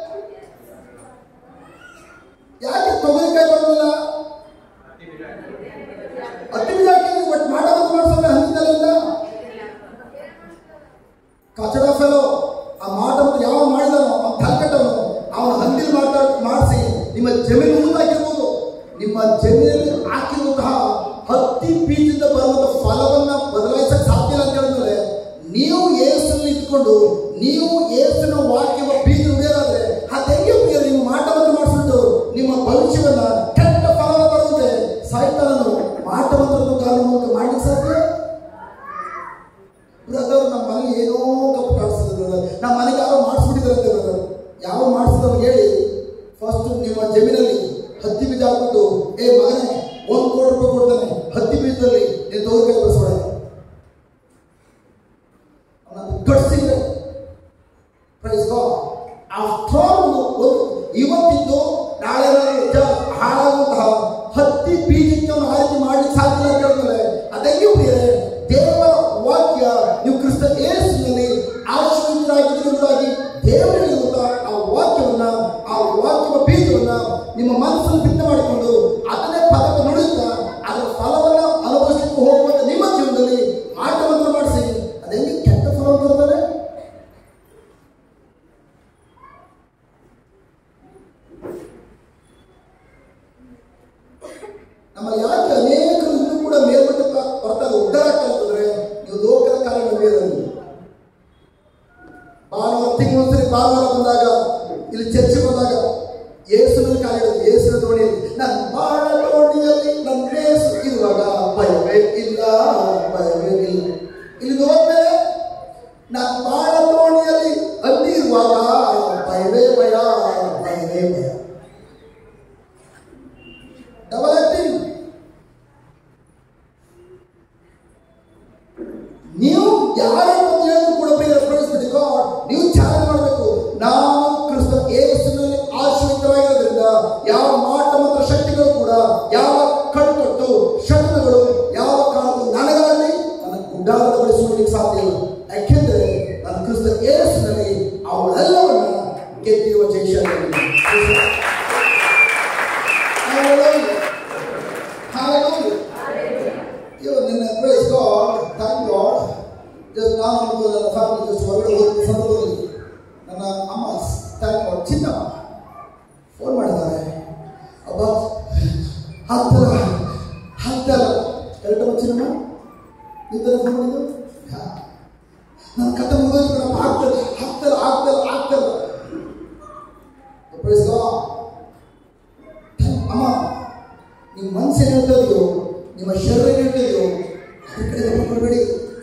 ಯಾಕೆ ತೊಗರಿಕಾಯಿ ಬರೋದಿಲ್ಲ ಹತ್ತಿ ಬೀಜ ಹಾಕಿದ್ವಿ ಬಟ್ ಮಾಡೋದು ಮಾಡ್ಸೋದ್ರೆ ಹಂದಿದ್ದಲ್ಲ ಕಚಡ ಫೆಲೋ ಆ ಮಾಟ ಯಾವ ಮಾಡಿದನೋ ಆ ತಲ್ಕಟ್ಟವನು ಅವನ ಹಂದಿಲ್ ಮಾತಾಡ್ ಮಾಡಿಸಿ ನಿಮ್ಮ ಜಮೀನು ಮುಂದಾಕಿರ್ಬೋದು ನಿಮ್ಮ ಜಮೀನಲ್ಲಿ ಹಾಕಿರುವಂತಹ ಹತ್ತಿ ಬೀಜದಿಂದ ಬರುವಂತಹ ಫಲವನ್ನ ಬದಲಾಯಿಸಕ್ ಸಾಧ್ಯ ಇಲ್ಲ ಅಂತ ಹೇಳಿದ್ರೆ ನೀವು ಏಸಲ್ಲಿ ಇಟ್ಕೊಂಡು ನೀವು ಏಸಿನ ವಾಕ್ಯವ ಬೀಜ ಉಳಿಯೋದಾದ್ರೆ ಅದೆಂಗೆ ಉಳಿಯೋದು ನೀವು ಮಾಟವನ್ನು ಮಾಡಿಸ್ಬಿಟ್ಟು ನಿಮ್ಮ ಭವಿಷ್ಯವನ್ನ ಕೆಟ್ಟ ಫಲವ ಬರುವಂತೆ ಸಾಯ್ತಾನನು ಮಾಟವನ್ನು ಕಾರಣ ಮೂಲಕ ಮಾಡ್ಲಿಕ್ಕೆ ಸಾಧ್ಯ ಬ್ರದರ್ ನಮ್ಮ ಮನೆಗೆ ಏನೋ ಕಪ್ಪು ಕಾಣಿಸ್ತದೆ ಬ್ರದರ್ ನಮ್ಮ ಮನೆಗೆ ಯಾರೋ ಮಾಡಿಸ್ಬಿಟ್ಟಿದಾರಂತೆ ಬ್ರದರ್ ಯಾವ ಮಾಡಿಸಿದವ್ರು ಹೇಳಿ ಫಸ್ಟ್ ನಿಮ್ಮ ಜಮೀನಲ್ಲಿ ಹತ್ತಿ ಬೀಜ ಹಾಕ್ಬಿಟ್ಟು ಏ ಮಗನೇ ಒಂದು ಕೋಟಿ ರೂಪಾಯಿ ಕೊಡ್ತಾನೆ ಹತ್ತಿ ಬೀಜದಲ್ಲಿ ನೀನು ತೋರಿಕಾಯಿ ಬಳಸೋಣ ಗಡ್ಸಿದ್ರೆ ಪ್ರೈಸ್ ಗಾಡ್ ಆಫ್ಟರ್ ಆಲ್ ಒಂದು ಇವತ್ತಿದ್ದು ನಾಳೆ ಜ- ಹಾಳಾಗುವಂತಹ ಹತ್ತಿ ಬೀಜಕ್ಕೆ ಅವನು ಆ ರೀತಿ ಮಾಡ್ಲಿಕ್ಕೆ ಸಾಧ್ಯ ಇಲ್ಲ ಅಂತ ಹೇಳಿದ್ರೆ ಅದೆಂಗೆ ಉಳಿಯದೆ ದೇವರ ವಾಕ್ಯ ನೀವು ಕ್ರಿಸ್ತ ಯೇಸುವಿನಲ್ಲಿ ಆಶ್ರಯಿತರಾಗಿರುವುದಾಗಿ ದೇವರಲ್ಲಿರುವಂತಹ ಆ ವಾಕ್ಯವನ್ನ ಆ ವಾಕ್ಯದ ಬೀಜವನ್ನ ನಿಮ್ಮ ಮನಸ್ಸನ್ನು ಬಿತ್ತ ಮಾಡಿಕೊಂಡು ಅದನ್ನೇ ಪದಕ ನುಡಿಯುತ್ತಾ ಅದರ ಫಲವನ್ನ ಅನುಭವಿಸಲಿಕ್ಕೆ ಹೋಗುವಂತ ನಿಮ್ಮ ಜೀವನದಲ್ಲಿ ಮಾಟವನ್ನು ಮಾಡಿಸಿ ಅದೆಂಗೆ ಕೆಟ್ಟ ಫಲ ಬರ್ತದೆ ನಮ್ಮಲ್ಲಿ ಯಾಕೆ ಅನೇಕರು ಇನ್ನೂ ಕೂಡ ಮೇಲ್ಮಟ್ಟಕ್ಕೆ ಬರ್ತಾರೆ ಉದ್ಧಾರ ಆಗ್ತಂದ್ರೆ ನೀವು ಲೋಕದ ಕಾರ್ಯ ಬೇರೆಲ್ಲ ಭಾನುವಾರ ತಿಂಗಳೊಂದ್ಸರಿ ಭಾನುವಾರ ಬಂದಾಗ ಇಲ್ಲಿ ಚರ್ಚೆ ಬಂದಾಗ ಏಸುನಲ್ಲಿ ಕಾಲಿಡೋದು ಏಸುನ ದೋಣಿಯಲ್ಲಿ ನನ್ನ ಬಾಳ ದೋಣಿಯಲ್ಲಿ ನನ್ನ ಏಸು ಇರುವಾಗ ಭಯವೇ ಇಲ್ಲ ಭಯವೇ ಇಲ್ಲ ಇಲ್ಲಿ ಹೋದ್ಮೇಲೆ ನನ್ನ ಬಾಳ ದೋಣಿಯಲ್ಲಿ ಅಲ್ಲಿ ಇರುವಾಗ ಭಯವೇ ಭಯ ಭಯವೇ ಭಯ ಡಬಲ್ ಆಕ್ಟಿಂಗ್ ನೀವು ಯಾರೇ ಬಂದು ಹೇಳಿದ್ರು ಕೂಡ ಪ್ರಿಯ ಪ್ರವೇಶಿಸ್ಬಿಟ್ಟು ಗಾಡ್ ನೀವು ಚಾಲೆಂಜ್ ಮಾಡಬೇಕು ನಾನು ಕ್ರಿಸ್ತ ಯೇಸುವಿನಲ್ಲಿ ಆಶ್ರಿತವಾಗಿರೋದ್ರಿಂದ ಯಾವ ಮಾಟ ಮತ್ತು ಶಕ್ತಿಗಳು ಕೂಡ ಯಾವ ಕಟ್ಟುಕಟ್ಟು ಶಬ್ದಗಳು ಯಾವ ಕಾರಣಕ್ಕೂ ನನಗಾಗಲಿ ನನ್ನ ಗುಡ್ಡಾರದ ಬಡಿಸುವುದಕ್ಕೆ ಸಾಧ್ಯ ಇಲ್ಲ ಯಾಕೆಂದ್ರೆ ನಾನು ಕ್ರಿಸ್ತ ಯೇಸುವಿನಲ್ಲಿ ಅವುಗಳೆಲ್ಲವನ್ನ ಗೆದ್ದಿರುವ ಜಯಶಾಲಿ Hallelujah. ಇವಾಗ ನಿನ್ನ praise God thank God just ನಾನು ಮತ್ತು ನನ್ನ ಫ್ಯಾಮಿಲಿ ಜಸ್ಟ್ ಹೊರಗಡೆ ಹೋದ ಸಂದರ್ಭದಲ್ಲಿ ನನ್ನ ಅಮ್ಮ ಥ್ಯಾಂಕ್ ಗಾಡ್ ಚಿನ್ನ ಫೋನ್ ಮಾಡಿದ್ದಾರೆ ಅಬ್ಬ ಹತ್ತಲ್ಲ ಹತ್ತಲ್ಲ ಕರೆಕ್ಟ್ ಚಿನ್ನಮ್ಮ ಈ ಥರ ಫೋನ್ ಮಾಡಿದ್ದು ಹಾ. ನನ್ನ ಕತೆ ಮುಗಿದೋಯ್ತು ಕಣಪ್ಪ ಆಗ್ತದೆ ಆಗ್ತಲ್ಲ ಆಗ್ತಲ್ಲ ಆಗ್ತಲ್ಲ ಪ್ರೈಸ್ ಗಾಡ್ ಅಮ್ಮ ನಿಮ್ಮ ಮನಸ್ಸು ಏನು ಹೇಳ್ತದೆಯೋ ನಿಮ್ಮ ಶರೀರ ಏನು ಹೇಳ್ತದೆಯೋ ಅದ್ರ ಕಡೆ ಗಮನ ಕೊಡಬೇಡಿ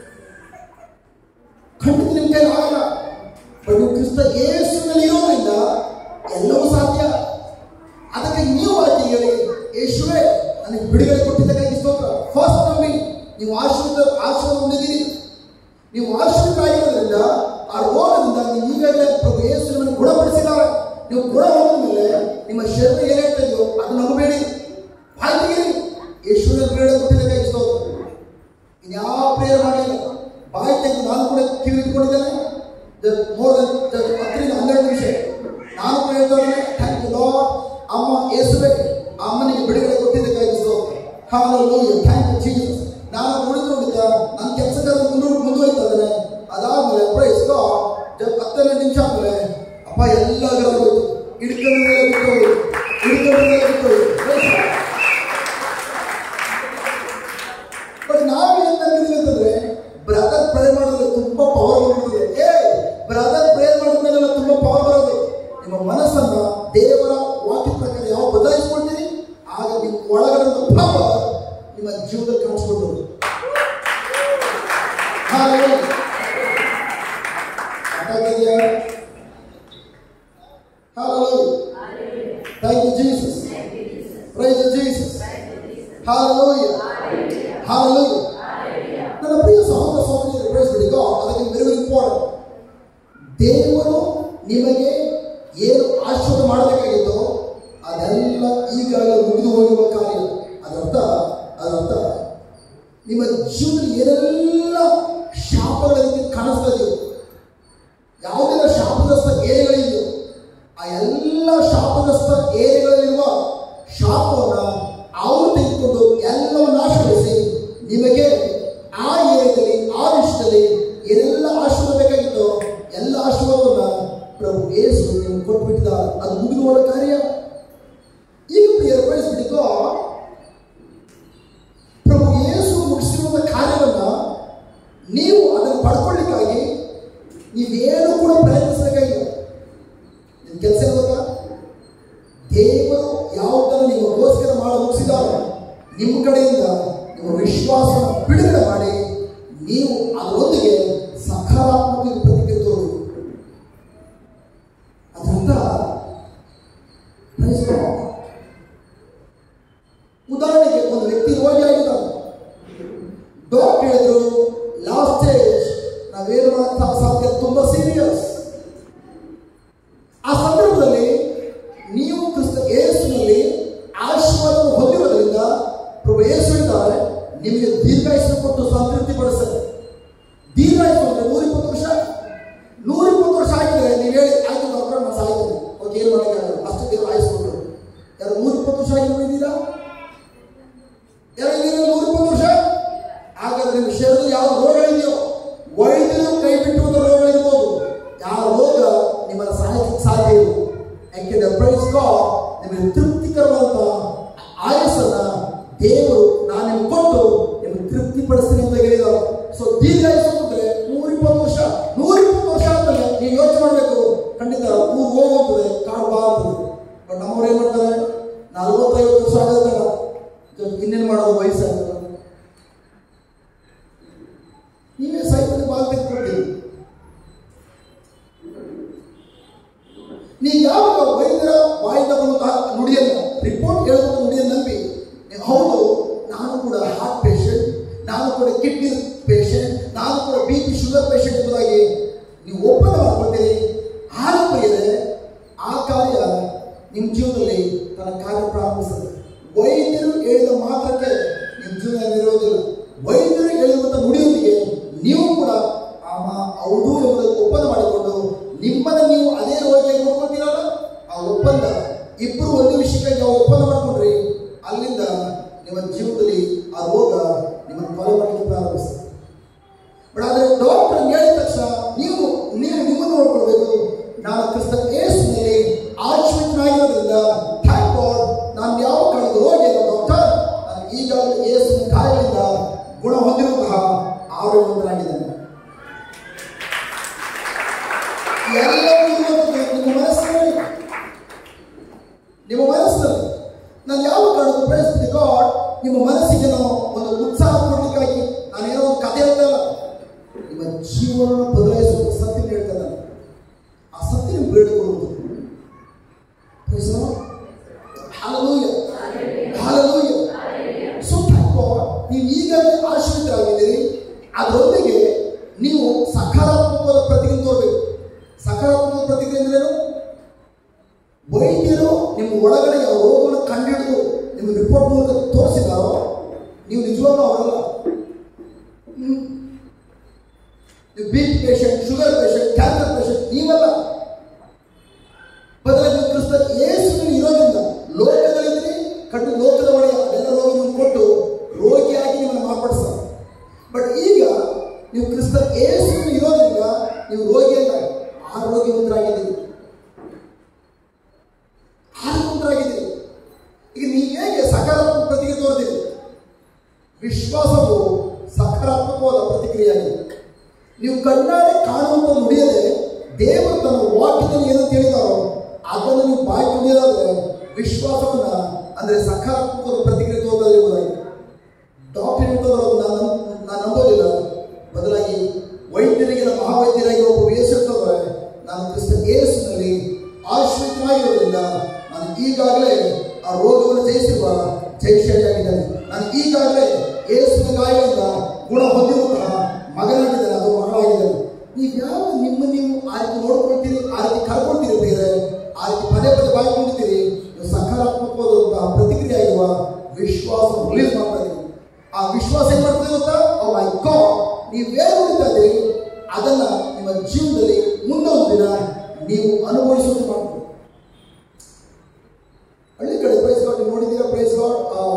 ಖಂಡಿತ ನಿಮ್ಮ ಕೈಲಿ ಆಗಲ್ಲ ಬಟ್ ನೀವು ಕ್ರಿಸ್ತ ಯೇಸುವಿನಲ್ಲಿ ಇರೋದ್ರಿಂದ ಎಲ್ಲವೂ ಸಾಧ್ಯ ಅದಕ್ಕೆ ನೀವು ಆಯ್ಕೆ ಹೇಳಿ ಯೇಸುವೆ ನನಗೆ ಬಿಡುಗಡೆ ಕೊಟ್ಟಿದ್ದಕ್ಕಾಗಿ ಸ್ತೋತ್ರ ಫಸ್ಟ್ ನಂಬಿ ನೀವು ಆಶೀರ್ವಾದ ಆಶೀರ್ವಾದ ಹೊಂದಿದ್ದೀರಿ ನೀವು ಆಶೀರ್ವಾದರಾಗಿರೋದ್ರಿಂದ ಆ ರೋಗದಿಂದ ನೀವು ಈಗಾಗಲೇ ಪ್ರಭು ಯೇಸು ನಿಮ್ಮನ್ನು ಗುಣಪಡಿಸಿದ್ದಾರೆ ನೀವು ಗುಣ ಹೋದ ಮೇಲೆ ನಿಮ್ಮ ಶರೀರ ಏನ್ ಹೇಳ್ತಿದೆಯೋ ಅದು ನಂಬಬೇಡಿ ಬಾಯಿ ತೆಗೀರಿ ಯೇಸುವಿನ ಬಿಡುಗಡೆ ಕೊಟ್ಟಿದ್ದಕ್ಕಾಗಿ ಸ್ತೋತ್ರ ಇನ್ಯಾವ ಪ್ರೇಯರ್ ಮಾಡಲಿಲ್ಲ ಬಾಯಿ ತೆಗೆದು ನಾನು ಕೂಡ ಕಿವಿ ಇಟ್ಕೊಂಡಿದ್ದೇನೆ ಮೋರ್ ದನ್ ಹತ್ತರಿಂದ ಹನ್ನೆರಡು ನಿಮಿಷ ನಾನು ಕೂಡ ಹೇಳ್ತಾನೆ ಥ್ಯಾಂಕ್ ಯು ಲಾರ್ಡ್ ಅಮ್ಮ ಯೇಸುವೆ ಅಮ್ಮನಿಗೆ ಬಿಡುಗಡೆ ಕೊಟ್ಟಿದ್ದಕ್ಕಾಗಿ ಸ್ತೋತ್ರ ಹಾಲೆಲೂಯಾ ಥ್ಯಾಂಕ್ ಯು ಜೀಸಸ್ ನಾನು ಉಳಿದುಕೊಂಡಿದ್ದ ನನ್ನ ಕೆಲಸದಲ್ಲಿ ಮುಂದೆ ಮುಂದುವರಿತಾ ಇದ್ದೇನೆ ಅದಾದ್ಮೇಲೆ ಪ್ರೈಸ್ ಗಾಡ್ ಹತ್ತೆರಡು ನಿಮಿಷ ಆದ್ಮೇಲೆ ಅಪ್ಪ ಎಲ್ಲ ಹೋಯ್ತು ಹಿಡ್ಕೊಂಡೆಲ್ಲ ಬಿಟ್ಟು ಹೋಗಿ ಹಿಡ್ಕೊಂಡೆಲ್ಲ ಬಿಟ್ಟು ಹೋಗಿ Praise God. ಬಟ್ ನಾವು ಏನ್ ನಂಬಿದೀವಿ ಅಂತಂದ್ರೆ ಬ್ರದರ್ ಪ್ರೇ ಮಾಡೋದು ತುಂಬಾ ಪವರ್ ಬಂದಿದೆ ಏ ಬ್ರದರ್ ಪ್ರೇ ಮಾಡಿದ್ಮೇಲೆ ತುಂಬಾ ಪವರ್ ಬರೋದು ನಿಮ್ಮ ಮನಸ್ಸನ್ನ ದೇವರ ವಾಕ್ಯ ಪ್ರಕಾರ ಯಾವ ಬದಲಾಯಿಸ್ಕೊಳ್ತೀರಿ ಆಗ ನಿಮ್ಮ ಒಳಗಡೆ ಭಾವ ನಿಮ್ಮ ಜೀವನದಲ್ಲಿ ಕಾಣಿಸ್ಕೊಳ್ಬೋದು Hallelujah. ಅರ್ಥ ಆಗಿದೆಯಾ? Hallelujah. Thank you, Jesus. Praise you, Jesus. Hallelujah. Hallelujah. ನನ್ನ ಪ್ರಿಯ ಸಹೋದರ ಸಹೋದರಿಯರು ಪ್ರೈಸ್ ಬಿಡಿ ಗಾಡ್ ಅದಕ್ಕೆ ವೆರಿ ವೆರಿ ಇಂಪಾರ್ಟೆಂಟ್ ದೇವರು ನಿಮಗೆ ಏನು ಆಶೀರ್ವಾದ ಮಾಡಬೇಕಾಗಿತ್ತೋ ಅದೆಲ್ಲ ಈಗಾಗಲೇ ಮುಗಿದು ಹೋಗಿರುವ ಕಾರ್ಯ ಅದರ್ಥ ಅದರ್ಥ ನಿಮ್ಮ ಜೀವನದಲ್ಲಿ ಏನೆಲ್ಲ ಶಾಪಗಳಲ್ಲಿ ಕಾಣಿಸ್ತಾ ಇದೆಯೋ ಯಾವುದೆಲ್ಲ ಶಾಪಗ್ರಸ್ತ ಏರಿಗಳಿದೆಯೋ ಆ ಎಲ್ಲ ಶಾಪಗ್ರಸ್ತ ಏರಿಗಳಲ್ಲಿರುವ ಶಾಪವನ್ನ ಅವರು ತೆಗೆದುಕೊಂಡು ಎಲ್ಲವೂ ನಾಶಗೊಳಿಸಿ ನಿಮಗೆ ಆ ಏರಿಯಾದಲ್ಲಿ ಆ ವಿಷಯದಲ್ಲಿ ಏನೆಲ್ಲ ಆಶೀರ್ವಾದ ಬೇಕಾಗಿತ್ತೋ ಎಲ್ಲ ಆಶೀರ್ವಾದವನ್ನ ಪ್ರಭು ಯೇಸು ನಿಮಗೆ ಕೊಟ್ಬಿಟ್ಟಿದ್ದಾರೆ ಅದು ಮುಗಿದುವ ಕಾರ್ಯ ಈಗ ಪ್ರಿಯರ್ ಪ್ರೈಸ್ ಬಿಟ್ಟಿದ್ದು ಪ್ರಭು ಯೇಸು ಮುಗಿಸಿರುವ ಕಾರ್ಯವನ್ನ ನೀವು ಅದನ್ನು ಪಡ್ಕೊಳ್ಳಿಕ್ಕಾಗಿ ನೀವೇನು ಕೂಡ ಪ್ರಯತ್ನಿಸಬೇಕಾಗಿಲ್ಲ ನಿಮ್ ಕೆಲಸ ಏನು ಗೊತ್ತಾ ದೇವರು ಯಾವುದನ್ನು ನಿಮಗೋಸ್ಕರ ಮಾಡಿ ಮುಗಿಸಿದಾರೋ ನಿಮ್ಮ ಕಡೆಯಿಂದ ನಿಮ್ಮ ವಿಶ್ವಾಸ ಬಿಡುಗಡೆ ಮಾಡಿ ನೀವು ಅದರೊಂದಿಗೆ ಸಕಾರಾತ್ಮಕ ಪ್ರತಿಕ್ರಿಯೆ ತೋರಬೇಕು ಅದರಿಂದ praise God. ಉದಾಹರಣೆಗೆ ಒಂದು ವ್ಯಕ್ತಿ ರೋಗಿಯಾಗಿದ್ದಾನೆ ಡಾಕ್ಟರ್ ಹೇಳಿದ್ರು ಲಾಸ್ಟ್ ಸ್ಟೇಜ್ ನಾವೇನು ಮಾಡಕ್ಕೆ ಸಾಧ್ಯ ತುಂಬಾ ಸೀರಿಯಸ್ ಆ ಸಂದರ್ಭದಲ್ಲಿ ನೀವು ಕ್ರಿಸ್ತ ಯೇಸುವಿನಲ್ಲಿ ಆಶೀರ್ವಾದವನ್ನು ಹೊಂದಿರೋದ್ರಿಂದ ಪ್ರಭು ಯೇಸು ಹೇಳ್ತಾರೆ ನಿಮಗೆ ದೀರ್ಘಾಯುಷ್ಯ ಕೊಟ್ಟು ಸಂತೃಪ್ತಿ ಪಡಿಸ್ತಾರೆ ದೀರ್ಘಾಯುಷ್ಯ ಅಂದ್ರೆ ನೂರ ಇಪ್ಪತ್ತು ವರ್ಷ ನೂರ ಇಪ್ಪತ್ತು ವರ್ಷ ಆಗಿದ್ರೆ ನೀವು ಹೇಳಿ ಆಯ್ತು ಡಾಕ್ಟರ್ ನಾನು ಸಾಯ್ತೇನೆ ಓಕೆ ಏನು ಮಾಡೋಕ್ಕಾಗಲ್ಲ ಅಷ್ಟು ದೇವರು ಆಯಿಸ್ಕೊಂಡ್ರು ಯಾರು ನೂರ ಇಪ್ಪತ್ತು ವರ್ಷ ಆಗಿದ್ದೀರಾ ಯಾರು ಇದ್ದೀರಾ ನೂರ ಇಪ್ಪತ್ತು ವರ್ಷ ಹಾಗಾದ್ರೆ ನಿಮ್ಮ ಶರೀರದಲ್ಲಿ ಯಾವ ರೋಗಗಳಿದೆಯೋ ವೈದ್ಯರು ಕೈ ಬಿಟ್ಟು ರೋಗಗಳಿರ್ಬೋದು ಯಾವ ರೋಗ ನಿಮ್ಮನ್ನು ಸಾಯಕ್ಕೆ ಸಾಧ್ಯ ಇಲ್ಲ ಯಾಕೆಂದ್ರೆ ಪ್ರೈಸ್ ಗಾಡ್ ನಿಮಗೆ ತೃಪ್ತಿಕರವಾದ ಆಯಸ್ಸನ್ನ ದೇವರು ನಾನು ನಿಮ್ಗೆ ಕೊಟ್ಟು ನಿಮಗೆ ತೃಪ್ತಿಪಡಿಸ್ತೀನಿ ಅಂತ ಹೇಳಿದರು ಸೊ ದೀರ್ಘಾಯುಷ ಅಂದ್ರೆ ನೂರ ಇಪ್ಪತ್ತು ವರ್ಷ ನೂರ ಇಪ್ಪತ್ತು ವರ್ಷ ಆದ್ಮೇಲೆ ನೀವು ಯೋಚನೆ ಮಾಡಬೇಕು ಖಂಡಿತ ಊರು ಹೋಗ್ತದೆ ಕಾಡು ಬಾ ಆಗ್ತದೆ ಬಟ್ ನಮ್ಮವ್ರು ಏನ್ ಮಾಡ್ತಾರೆ ನಲವತ್ತೈವತ್ತು ವರ್ಷ ಆಗೋದಲ್ಲ ಇನ್ನೇನು ಮಾಡೋದು ವಯಸ್ಸಾಗ್ತದೆ ನೀವೇ ಸೈಕಲ್ ಬಾಲ್ ತೆಗೆದುಕೊಳ್ತೀರಿ ನೀವು ಯಾವಾಗ ವೈದ್ಯರ ಬಾಯಿಂದ ಬರುವಂತಹ ನುಡಿಯನ್ನ ರಿಪೋರ್ಟ್ ಹೇಳುವಂತ ನುಡಿಯನ್ನು ನಂಬಿ ನೀವು ಹೌದು ನಾನು ಕೂಡ ಹಾರ್ಟ್ ಪೇಷಂಟ್ ನಾನು ಕೂಡ ಕಿಡ್ನಿ ಪೇಷಂಟ್ ನಾನು ಕೂಡ ಬಿ ಪಿ ಶುಗರ್ ಪೇಷಂಟ್ ಎಂಬುದಾಗಿ ನೀವು ಒಪ್ಪಂದ ಮಾಡ್ಕೊಳ್ತೀರಿ ಆರಂಭವಿದೆ ಆ ಕಾರ್ಯ ನಿಮ್ಮ ಜೀವನದಲ್ಲಿ ತನ್ನ ಕಾರ್ಯ ಪ್ರಾರಂಭಿಸುತ್ತದೆ ವೈದ್ಯರು ಹೇಳಿದ ಮಾತ್ರಕ್ಕೆ ನಿಮ್ಮ ಜೀವನ ಇರೋದಿಲ್ಲ ವೈದ್ಯರು ಹೇಳಿರುವಂತ ನುಡಿಯೊಂದಿಗೆ ನೀವು ಕೂಡ ಆಮ ಹೌದು ಎಂಬುದನ್ನು ಒಪ್ಪಂದ ಮಾಡಿಕೊಂಡು ನಿಮ್ಮನ್ನ ನೀವು ಅದೇ ರೋಗಿಯಾಗಿ ನೋಡ್ಕೊಳ್ತೀರಲ್ಲ ಆ ಒಪ್ಪಂದ ಇಬ್ಬರು ಒಂದು ವಿಷಯಕ್ಕಾಗಿ ನಾವು ಒಪ್ಪಂದ ಮಾಡ್ಕೊಂಡ್ರಿ ಅಲ್ಲಿಂದ ನಿಮ್ಮ ಜೀವನದಲ್ಲಿ ಆ ರೋಗ ನಿಮ್ಮನ್ನು ಕೊಲೆ ಮಾಡಲಿಕ್ಕೆ ಪ್ರಾರಂಭಿಸ್ತದೆ ಬಟ್ ಆದರೆ ಡಾಕ್ಟರ್ ಹೇಳಿದ ತಕ್ಷಣ ನೀವು ನೀವು ನಿಮ್ಮನ್ನು ನೋಡ್ಕೊಳ್ಬೇಕು ನಾನು ಕ್ರಿಸ್ತ ಏಸುನಲ್ಲಿ ಆಶ್ರಿತನಾಗಿರೋದ್ರಿಂದ ಥ್ಯಾಂಕ್ ಗಾಡ್ ನಾನು ಯಾವ ಕಾರಣದ ರೋಗಿ ಅಲ್ಲ ಡಾಕ್ಟರ್ ನಾನು ಈಗಾಗಲೇ ಏಸುವಿನ ಕಾಯಿಲೆಯಿಂದ ಗುಣ ಹೊಂದಿರುವಂತಹ ಆರೋಗ್ಯವಂತನಾಗಿದ್ದೇನೆ ಎಲ್ಲವೂ ಇರುವಂಥದ್ದು ನಿಮ್ಮ ಮನಸ್ಸಿನಲ್ಲಿ ನಿಮ್ಮ ಮನಸ್ಸಿನಲ್ಲಿ ನಾನು ಯಾವ ಕಾರಣಕ್ಕೂ ಪ್ರಯತ್ನಿಸಿದೆ ಗಾಡ್ ನಿಮ್ಮ ಮನಸ್ಸಿಗೆ ನಾವು ಒಂದು ಉತ್ಸಾಹ ಕೊಡಲಿಕ್ಕಾಗಿ ನಾನೇನೋ ಒಂದು ಕಥೆ ಹೇಳ್ತಲ್ಲ ನಿಮ್ಮ ಜೀವನವನ್ನು ಬದಲಾಯಿಸುವ ಸತ್ಯ ಹೇಳ್ತೇನೆ ನಾನು. ಆ ಸತ್ಯ ನಿಮ್ಗೆ ಬೇಡಿಕೊಳ್ಳುವುದು Praise the Lord. Hallelujah. Hallelujah. So thank God, ನೀವು ಈಗಲೇ ಆಶ್ರಿತರಾಗಿದ್ದೀರಿ ಅದರೊಂದಿಗೆ ನೀವು ಸಕಾರಾತ್ಮಕವಾದ ಪ್ರತಿಕ್ರಿಯೆ ತೋರಬೇಕು ಸಕಾರಾತ್ಮಕ ಪ್ರತಿಕ್ರಿಯೆ ಅಂದ್ರೇನು ವೈದ್ಯರು ನಿಮ್ಮ ಒಳಗಡೆ ಯಾವ ರೋಗವನ್ನು ಕಂಡುಹಿಡಿದು ನಿಮ್ಮ ರಿಪೋರ್ಟ್ ಮೂಲಕ ತೋರಿಸಿದಾರೋ ನೀವು ನಿಜವಾಗ್ಲೂ ಅವರಲ್ಲ ಹ್ಮ್. ನೀವು B P patient sugar patient cancer patient ನೀವಲ್ಲ ಬದಲಾಗಿ ನೀವು ಕ್ರಿಸ್ತ ಯೇಸುವಿನ ಇರೋದ್ರಿಂದ ಲೋಕದಲ್ಲಿದ್ದೀರಿ ಕಟ್ಟು ಲೋಕದ ಒಳಗೆ ಅದೆಲ್ಲ ರೋಗವನ್ನು ಕೊಟ್ಟು ರೋಗಿಯಾಗಿ ನಿಮ್ಮನ್ನು ಮಾರ್ಪಡಿಸ್ತಾರೆ ಬಟ್ ಈಗ ನೀವು ಕ್ರಿಸ್ತ ಯೇಸುವಿನ ಇರೋದ್ರಿಂದ ನೀವು ರೋಗಿಯಲ್ಲ ಆರೋಗ್ಯವಂತರಾಗಿದ್ದೀರಿ ಆರೋಗ್ಯವಂತರಾಗಿದ್ದೀರಿ ಈಗ ನೀವು ಹೇಗೆ ಸಕಾರಾತ್ಮಕ ಪ್ರತಿಕ್ರಿಯೆ ತೋರಿದಿರಿ ವಿಶ್ವಾಸವು ಸಕಾರಾತ್ಮಕವಾದ ಪ್ರತಿಕ್ರಿಯೆಯಾಗಿದೆ ನೀವು ಕಣ್ಣಾರೆ ಕಾಣುವಂತ ನುಡಿಯದೆ ದೇವರು ತನ್ನ ವಾಕ್ಯದಲ್ಲಿ ಏನಂತ ಹೇಳಿದಾರೋ ಅದನ್ನು ನೀವು ಬಾಯಿ ತುಳಿಯೋದಾದ್ರೆ ವಿಶ್ವಾಸವನ್ನ ಅಂದ್ರೆ ಸಕಾರಾತ್ಮಕವಾದ ಪ್ರತಿಕ್ರಿಯೆ ತೋರಿಸಬಹುದಾಗಿದೆ ಡಾಕ್ಟರ್ ಹೇಳ್ತಾರೋ ನಾನು ನಾನು ನಂಬೋದಿಲ್ಲ ಬದಲಾಗಿ ವೈದ್ಯರಿಗೆ ನಮ್ಮ ಮಹಾವೈದ್ಯರಾಗಿ ಒಬ್ಬ ಯೇಸುತ್ತಂದ್ರೆ ನಾನು ಕ್ರಿಸ್ತ ಯೇಸುನಲ್ಲಿ ಆಶ್ರಿತನಾಗಿರೋದ್ರಿಂದ ನಾನು ಈಗಾಗಲೇ ಆ ರೋಗವನ್ನು ಜಯಿಸಿರುವ ಜಯಶಾಲಿಯಾಗಿದ್ದೇನೆ ನಾನು ಈಗಾಗಲೇ ಯೇಸುವಿನ ಗಾಯಗಳಿಂದ ಗುಣ ಹೊಂದಿರುವಂತಹ ಮಗನಾಗಿದ್ದೇನೆ ಅದು ಮಗಳಾಗಿದ್ದೇನೆ ನೀವು ಯಾವ ನಿಮ್ಮ ನೀವು ಆ ರೀತಿ ನೋಡ್ಕೊಳ್ತೀರಿ ಆ ರೀತಿ ಕರ್ಕೊಳ್ತೀರಿ ಬೇರೆ ಆ ರೀತಿ ಪದೇ ಪದೇ ಬಾಯ್ಕೊಂಡಿರ್ತೀರಿ ನೀವು ಸಕಾರಾತ್ಮಕವಾದಂತಹ ಪ್ರತಿಕ್ರಿಯೆ ಆಗಿರುವ ವಿಶ್ವಾಸ ರಿಲೀಸ್ ಮಾಡ್ತಾ ಇದ್ದೀರಿ ಆ ವಿಶ್ವಾಸ ಏನ್ ಮಾಡ್ತದೆ ಗೊತ್ತಾ ಓ ಮೈ ಗಾಡ್ ನೀವೇನು ನೋಡ್ತಾ ಇದ್ದೀರಿ ಅದನ್ನ ನಿಮ್ಮ ಜೀವನದಲ್ಲಿ ಮುಂದೊಂದು ದಿನ ನೀವು ಅನುಭವಿಸುವಂತೆ ಮಾಡ್ತೀರಿ ಹಳ್ಳಿ ಕಡೆ ಪ್ರೈಸ್ ಗಾಡ್ ನೀವು ನೋಡಿದ್ದೀರಾ ಪ್ರೈಸ್ ಗಾಡ್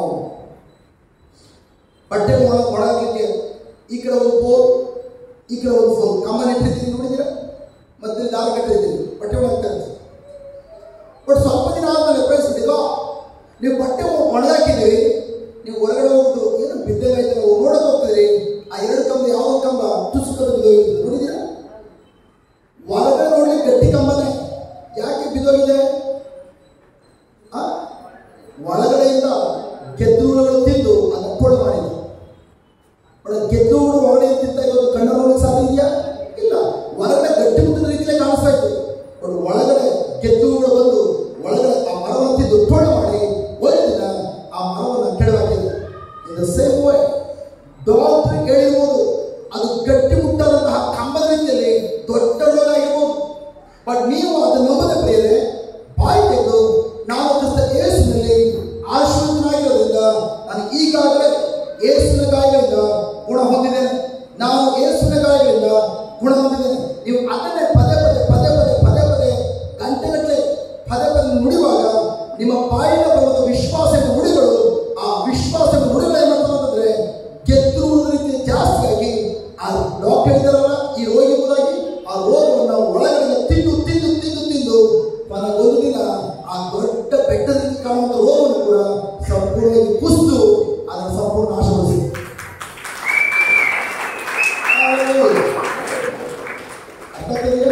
ಬಟ್ಟೆ ಒಣ ಒಣಗಲಿಕ್ಕೆ ಈ ಕಡೆ ಒಂದು ಫೋನ್ ಈ ಕಡೆ ಒಂದು ಫೋನ್ ಕಂಬ ನೆಟ್ಟಿರ್ತೀರಿ ನೋಡಿದ್ದೀರಾ ಮತ್ತೆ ದಾರ ಕಟ್ಟಿರ್ತೀರಿ ಬಟ್ಟೆ ಒಣಗ್ತಾ ಇರ್ತೀರಿ ಬಟ್ ಸ್ವಲ್ಪ ದಿನ ಆದ್ಮೇಲೆ ಪ್ರೈಸ್ ಬಿಟ್ಟಿಲ್ಲ ನೀವು ಬಟ್ಟೆ ಒಣಗಾಕಿದ್ದೀರಿ ನೀವು ಹೊರಗಡೆ ಹೋಗ್ಬಿಟ್ಟು ಏನು ಬಿದ್ದಲಾಯ್ತಲ್ಲ ನೋಡಕ್ ಹೋಗ್ತಿದ್ರಿ ಆ ಎರಡು ಕಂಬ ಯಾವ ಕಂಬ ತುಸುಕದ ಬಿದ್ದೋಗಿರ್ತದೆ ನೋಡಿದ್ದೀರಾ ಹೊರಗಡೆ ನೋಡ್ಲಿಕ್ಕೆ ಗಟ್ಟಿ ಕಂಬನೇ ಯಾಕೆ ಬಿದ್ದೋಗಿದೆ ಆ? ಒಳಗಡೆಯಿಂದ ಗೆದ್ದೂರುಗಳು ತಿಂದು ಅದನ್ನು ಪೊಳು ಮಾಡಿದೆ ಒಳ್ಳೆ ಗೆದ್ದೂರು ಒಳಗಡೆ ತಿಂತ ಇರೋದು ಕಣ್ಣ ನೋಡಕ್ಕೆ ಸಾಧ್ಯ ಇದೆಯಾ ಇಲ್ಲ ಹೊರಗಡೆ ಗಟ್ಟಿ ಮುಟ್ಟಿದ ರೀತಿಯಲ್ಲೇ ಕಾಣಿಸ್ತಾ ಇತ್ತು ಬಟ್ ಒಳಗಡೆ ಗೆದ್ದೂರುಗಳು ಬಂದು ಒಳಗಡೆ ಆ ಮರವನ್ನು ತಿಂದು ಪೊಳು ಮಾಡಿ ಒಂದು ದಿನ ಆ ಮರವನ್ನು ಕೆಡವಾಕಿದೆ in the same way doctor ಹೇಳಿರ್ಬೋದು ಅದು ಗಟ್ಟಿ ಮುಟ್ಟಾದಂತಹ ಕಂಬದ ರೀತಿಯಲ್ಲಿ ದೊಡ್ಡ ರೋಗ ಆಗಿರ್ಬೋದು ಬಟ್ ನೀವು ಅದನ್ನು ನಂಬದೆ ಪ್ರಿಯರೇ ಬಾಯಿ ತೆಗೆದು ನಾನು ಕ್ರಿಸ್ತ ಯೇಸುವಿನಲ್ಲಿ ಆಶ್ರಿತನಾಗಿರೋದ್ರಿಂದ ನಾನು ಈಗಾಗಲೇ ಯೇಸುವಿನ ಗಾಯಗಳಿಂದ ಗುಣ ಹೊಂದಿದ್ದೇನೆ ನಾನು ಯೇಸುವಿನ ಗಾಯಗಳಿಂದ ಗುಣ ಹೊಂದಿದ್ದೇನೆ ನೀವು ಅದನ್ನೇ ಪದೇ ಪದೇ ಪದೇ ಪದೇ ಪದೇ ಪದೇ ಗಂಟೆಗಟ್ಟಲೆ ಪದೇ ಪದೇ ನುಡಿಯುವಾಗ ನಿಮ್ಮ ಬಾಯಿಂದ ಬರುವ ವಿಶ್ವಾಸ ಎಂಬ ನುಡಿಗಳು ಆ ವಿಶ್ವಾಸ ಎಂಬ ನುಡಿಗಳು ಏನ್ ಮಾಡ್ತವೆ ಅಂತಂದ್ರೆ ಗೆದ್ದಿರುವುದ ರೀತಿ ಜಾಸ್ತಿಯಾಗಿ ಆ ಡಾಕ್ಟರ್ ಹೇಳಿದಾರಲ್ಲ ಈ ರೋಗಿ ಎಂಬುದಾಗಿ ಆ ರೋಗವನ್ನು ಒಳಗಡೆ ತಿಂದು ತಿಂದು ತಿಂದು ತಿಂದು ಕೊನೆಗೊಂದು ದಿನ ಆ ದೊಡ್ಡ ಬೆಟ್ಟದಲ್ಲಿ ಕಾಣುವಂತ ರೋಗವನ್ನು ಕೂಡ ಸಂಪೂರ್ಣವಾಗಿ ಕುಸಿದು ಅದನ್ನು ಸಂಪೂರ್ಣ ನಾಶಗೊಳಿಸಿದೆ ಅರ್ಥ ಆಗ್ತಿದೆಯಾ?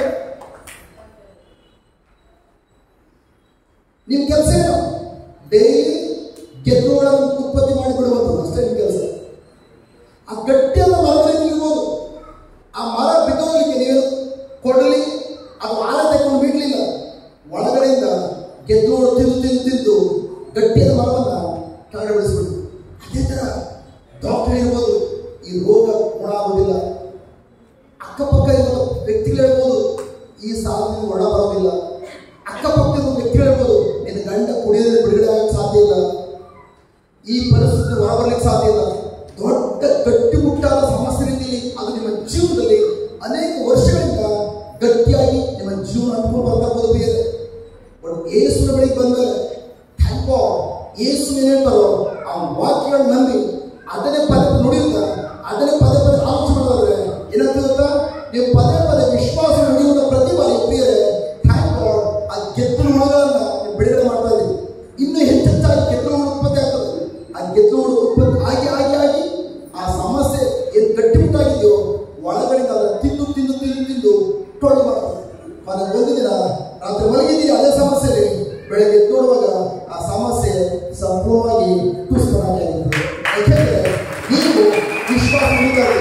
ನಿಮ್ ಕೆಲಸ ಏನು ಡೈಲಿ ಗೆದ್ದುಗಳನ್ನು ಉತ್ಪತ್ತಿ ಮಾಡಿ ಬಿಡುವಂಥದ್ದು ಅಷ್ಟೇ ನಿಮ್ ಕೆಲಸ ಆ ಗಟ್ಟಿಯಾದ ಮರದಲ್ಲಿ ನಿಲ್ಬೋದು ಆ ಮರ ಬಿದ್ದೋಗ್ಲಿಕ್ಕೆ ನೀವು ಕೊಡಲಿ ಅದು ಆಳ ತೆಗೆದು ಬಿಡ್ಲಿಲ್ಲ ಒಳಗಡೆಯಿಂದ ಗೆದ್ದೋಳು ತಿಂದು ತಿಂದು ತಿಂದು ಗಟ್ಟಿಯಾದ ಮರವನ್ನ ಕೆಳಗಡೆ ಬಿಡಿಸ್ಬಿಡ್ತು ಅದೇ ತರ ಡಾಕ್ಟರ್ ಇರ್ಬೋದು ಈ ರೋಗ ಗುಣ ಆಗೋದಿಲ್ಲ ಅಕ್ಕಪಕ್ಕ ಇರುವ ವ್ಯಕ್ತಿಗಳು ಹೇಳ್ಬೋದು ಈ ಸಾಧನೆ ಒಳ ಬರೋದಿಲ್ಲ ಅಕ್ಕಪಕ್ಕ ಇರುವ ವ್ಯಕ್ತಿಗಳು ಹೇಳ್ಬೋದು ನಿನ್ನ ಗಂಡ ಕುಡಿಯೋದ್ರೆ ಬಿಡುಗಡೆ ಆಗಕ್ಕೆ ಸಾಧ್ಯ ಇಲ್ಲ ಈ ಪರಿಸ್ಥಿತಿ ಹೊರ ಬರ್ಲಿಕ್ಕೆ ಸಾಧ್ಯ ಇಲ್ಲ ದೊಡ್ಡ ಗಟ್ಟಿಮುಟ್ಟಾದ ಸಮಸ್ಯೆ ರೀತಿಯಲ್ಲಿ ಅದು ನಿಮ್ಮ ಜೀವನದಲ್ಲಿ ಅನೇಕ ವರ್ಷಗಳಿಂದ ಗಟ್ಟಿಯಾಗಿ ನಿಮ್ಮ ಜೀವನ ಅನುಕೂಲ ಬರ್ತಾ ಇರ್ಬೋದು ಬೇರೆ ಬಟ್ ಏಸುವಿನ ಬಳಿಗೆ ಬಂದ್ಮೇಲೆ ಥ್ಯಾಂಕ್ ಗಾಡ್ ಯೇಸು ಏನ್ ಹೇಳ್ತಾರೋ ಆ ವಾಕ್ಯಗಳನ್ನ ನಂಬಿ ಅದನ್ನೇ ಪದೇ ಪದೇ ನುಡಿಯುತ್ತಾ ಅದನ್ನೇ ಪದೇ ಪದೇ ಆಲೋಚನೆ ಮಾಡೋದಾದ್ರೆ ಏನಾಗ್ತದೆ ಗೊತ್ತಾ ನೀವು ಪದೇ ಪದೇ ವಿಶ್ವಾಸ ನುಡಿಯುವುದ ಪ್ರತಿ ಬಾರಿ ಪ್ರಿಯರೇ ಥ್ಯಾಂಕ್ ಗಾಡ್ ಆ ಗೆದ್ದು ಹುಳುಗಳನ್ನ ನೀವು ಬಿಡುಗಡೆ ಮಾಡ್ತಾ ಇದ್ದೀವಿ ಇನ್ನು ಹೆಚ್ಚೆಚ್ಚಾಗಿ ಗೆದ್ದು ಹುಳು ಉತ್ಪತ್ತಿ ಆಗ್ತದೆ ಆ ಗೆದ್ದು ಹುಳು ಉತ್ಪತ್ತಿ ಆಗಿ ಆಗಿ ಆಗಿ ಆ ಸಮಸ್ಯೆ ಏನು ಗಟ್ಟಿಮುಟ್ಟಾಗಿದೆಯೋ ಒಳಗಡೆಯಿಂದ ಅದನ್ನ ತಿಂದು ತಿಂದು ತಿಂದು ತಿಂದು ಟೊಳ್ಳು ಮಾಡ್ತದೆ ಮನೆ ಒಂದು ದಿನ ರಾತ್ರಿ ಮಲಗಿದ್ದೀರಿ ಅದೇ ಸಮಸ್ಯೆಯಲ್ಲಿ ಬೆಳಗ್ಗೆ ಎದ್ದು ನೋಡುವಾಗ ಆ ಸಮಸ್ಯೆ ಸಂಪೂರ್ಣವಾಗಿ ತುಸ್ತನಾಗಿ ಆಗಿರ್ತದೆ ಯಾಕೆಂದ್ರೆ ನೀವು ವಿಶ್ವಾಸ ಹೊಂದಿದ್ದಾರೆ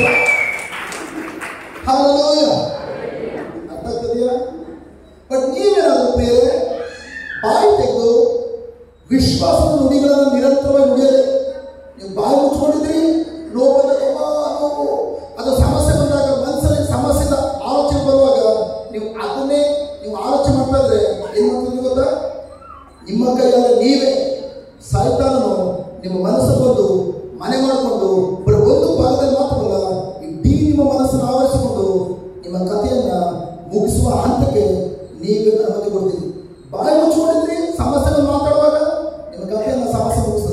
ಹಾಲೆಲೂಯ ಅರ್ಥ ಆಗ್ತದೆಯಾ ಬಟ್ ನೀವೇನಾದ್ರೂ ಬೇರೆ ಬಾಯಿ ತೆಗೆದು ವಿಶ್ವಾಸದ ನುಡಿಗಳನ್ನು ನಿರಂತರವಾಗಿ ನುಡಿಯದೆ ನೀವು ಬಾಯಿ ಮುಚ್ಕೊಂಡಿದ್ರಿ ನೋವು ಬಂದಾಗ ಅಮ್ಮ ನೋವು ಅದು ಸಮಸ್ಯೆ ಬಂದಾಗ ಮನಸ್ಸಲ್ಲಿ ಸಮಸ್ಯೆದ ಆಲೋಚನೆ ಬರುವಾಗ ನೀವು ಅದನ್ನೇ ನೀವು ಆಲೋಚನೆ ಮಾಡ್ತಾ ಇದ್ರೆ ಏನ್ ಮಾಡ್ತೀರಿ ಗೊತ್ತಾ ನಿಮ್ಮ ಕೈಯಾರೆ ನೀವೇ ಸಾಯ್ತಾನನು ನಿಮ್ಮ ಮನಸ್ಸು ಬಂದು ಮನೆ ಮಾಡಿಕೊಂಡು ಬರೀ ಒಂದು ಭಾಗದಲ್ಲಿ ಮಾತ್ರವಲ್ಲ ಇಡೀ ನಿಮ್ಮ ಮನಸ್ಸನ್ನು ಆವರಿಸಿಕೊಂಡು ನಿಮ್ಮ ಕಥೆಯನ್ನ ಮುಗಿಸುವ ಹಂತಕ್ಕೆ ನೀವೇ ಅನುಮತಿ ಕೊಡ್ತೀರಿ ಬಾಯಿ ಮುಚ್ಕೊಂಡಿದ್ರಿ ಸಮಸ್ಯೆಗಳನ್ನು ಮಾತಾಡುವಾಗ ನಿಮ್ಮ ಕಥೆಯನ್ನ ಸಮಸ್ಯೆ ಮುಗಿಸ್ತದೆ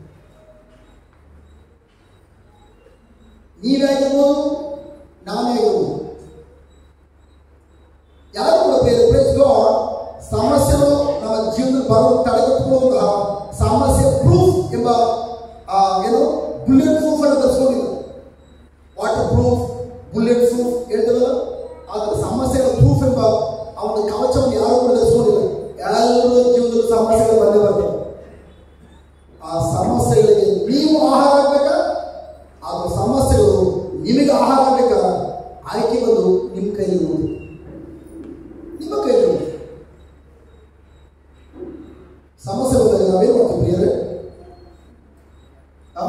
ನೀವೇ ಆಗಿರ್ಬೋದು ನಾನೇ ಆಗಿರ್ಬೋದು ಯಾರು ಕೂಡ ಬೇರೆ ಪ್ರೈಸ್ ಗಾಡ್ ಸಮಸ್ಯೆಗಳು ನಮ್ಮ ಜೀವನದಲ್ಲಿ ಬರುವ ತಡೆಗಟ್ಟುವಂತಹ ಸಮಸ್ಯೆ ಪ್ರೂಫ್ ಎಂಬ ಆ, ಏನು ಬುಲೆಟ್ ಪ್ರೂಫ್ ಅನ್ನು ತರಿಸ್ಕೊಂಡಿಲ್ಲ ವಾಟರ್ ಪ್ರೂಫ್ ಬುಲೆಟ್ ಪ್ರೂಫ್ ಹೇಳ್ತಾರಲ್ಲ ಆದರೆ ಸಮಸ್ಯೆಗಳ ಪ್ರೂಫ್ ಎಂಬ ಆ ಒಂದು ಕವಚವನ್ನು ಯಾರು ಕೂಡ ಧರಿಸ್ಕೊಂಡಿಲ್ಲ ಎಲ್ಲರೂ ಜೀವನದಲ್ಲಿ ಸಮಸ್ಯೆಗಳು ಬಂದೇ ಬರ್ತವೆ ಆ ಸಮಸ್ಯೆಗಳಿಗೆ ನೀವು ಆಹಾರ ಆಗ್ಬೇಕಾ ಆದ್ರೆ ಸಮಸ್ಯೆಗಳು ನಿಮಗೆ ಆಹಾರ ಆಗ್ಬೇಕಾ ಆಯ್ಕೆ ಬಂದು ನಿಮ್ಮ ಕೈಲಿರುವುದು ನಿಮ್ಮ ಕೈಲಿರುವುದು ಸಮಸ್ಯೆ ಬಂದಾಗ ನಾವೇನು ಮಾಡ್ತೀವಿ ಪ್ರಿಯರೇ ಆ?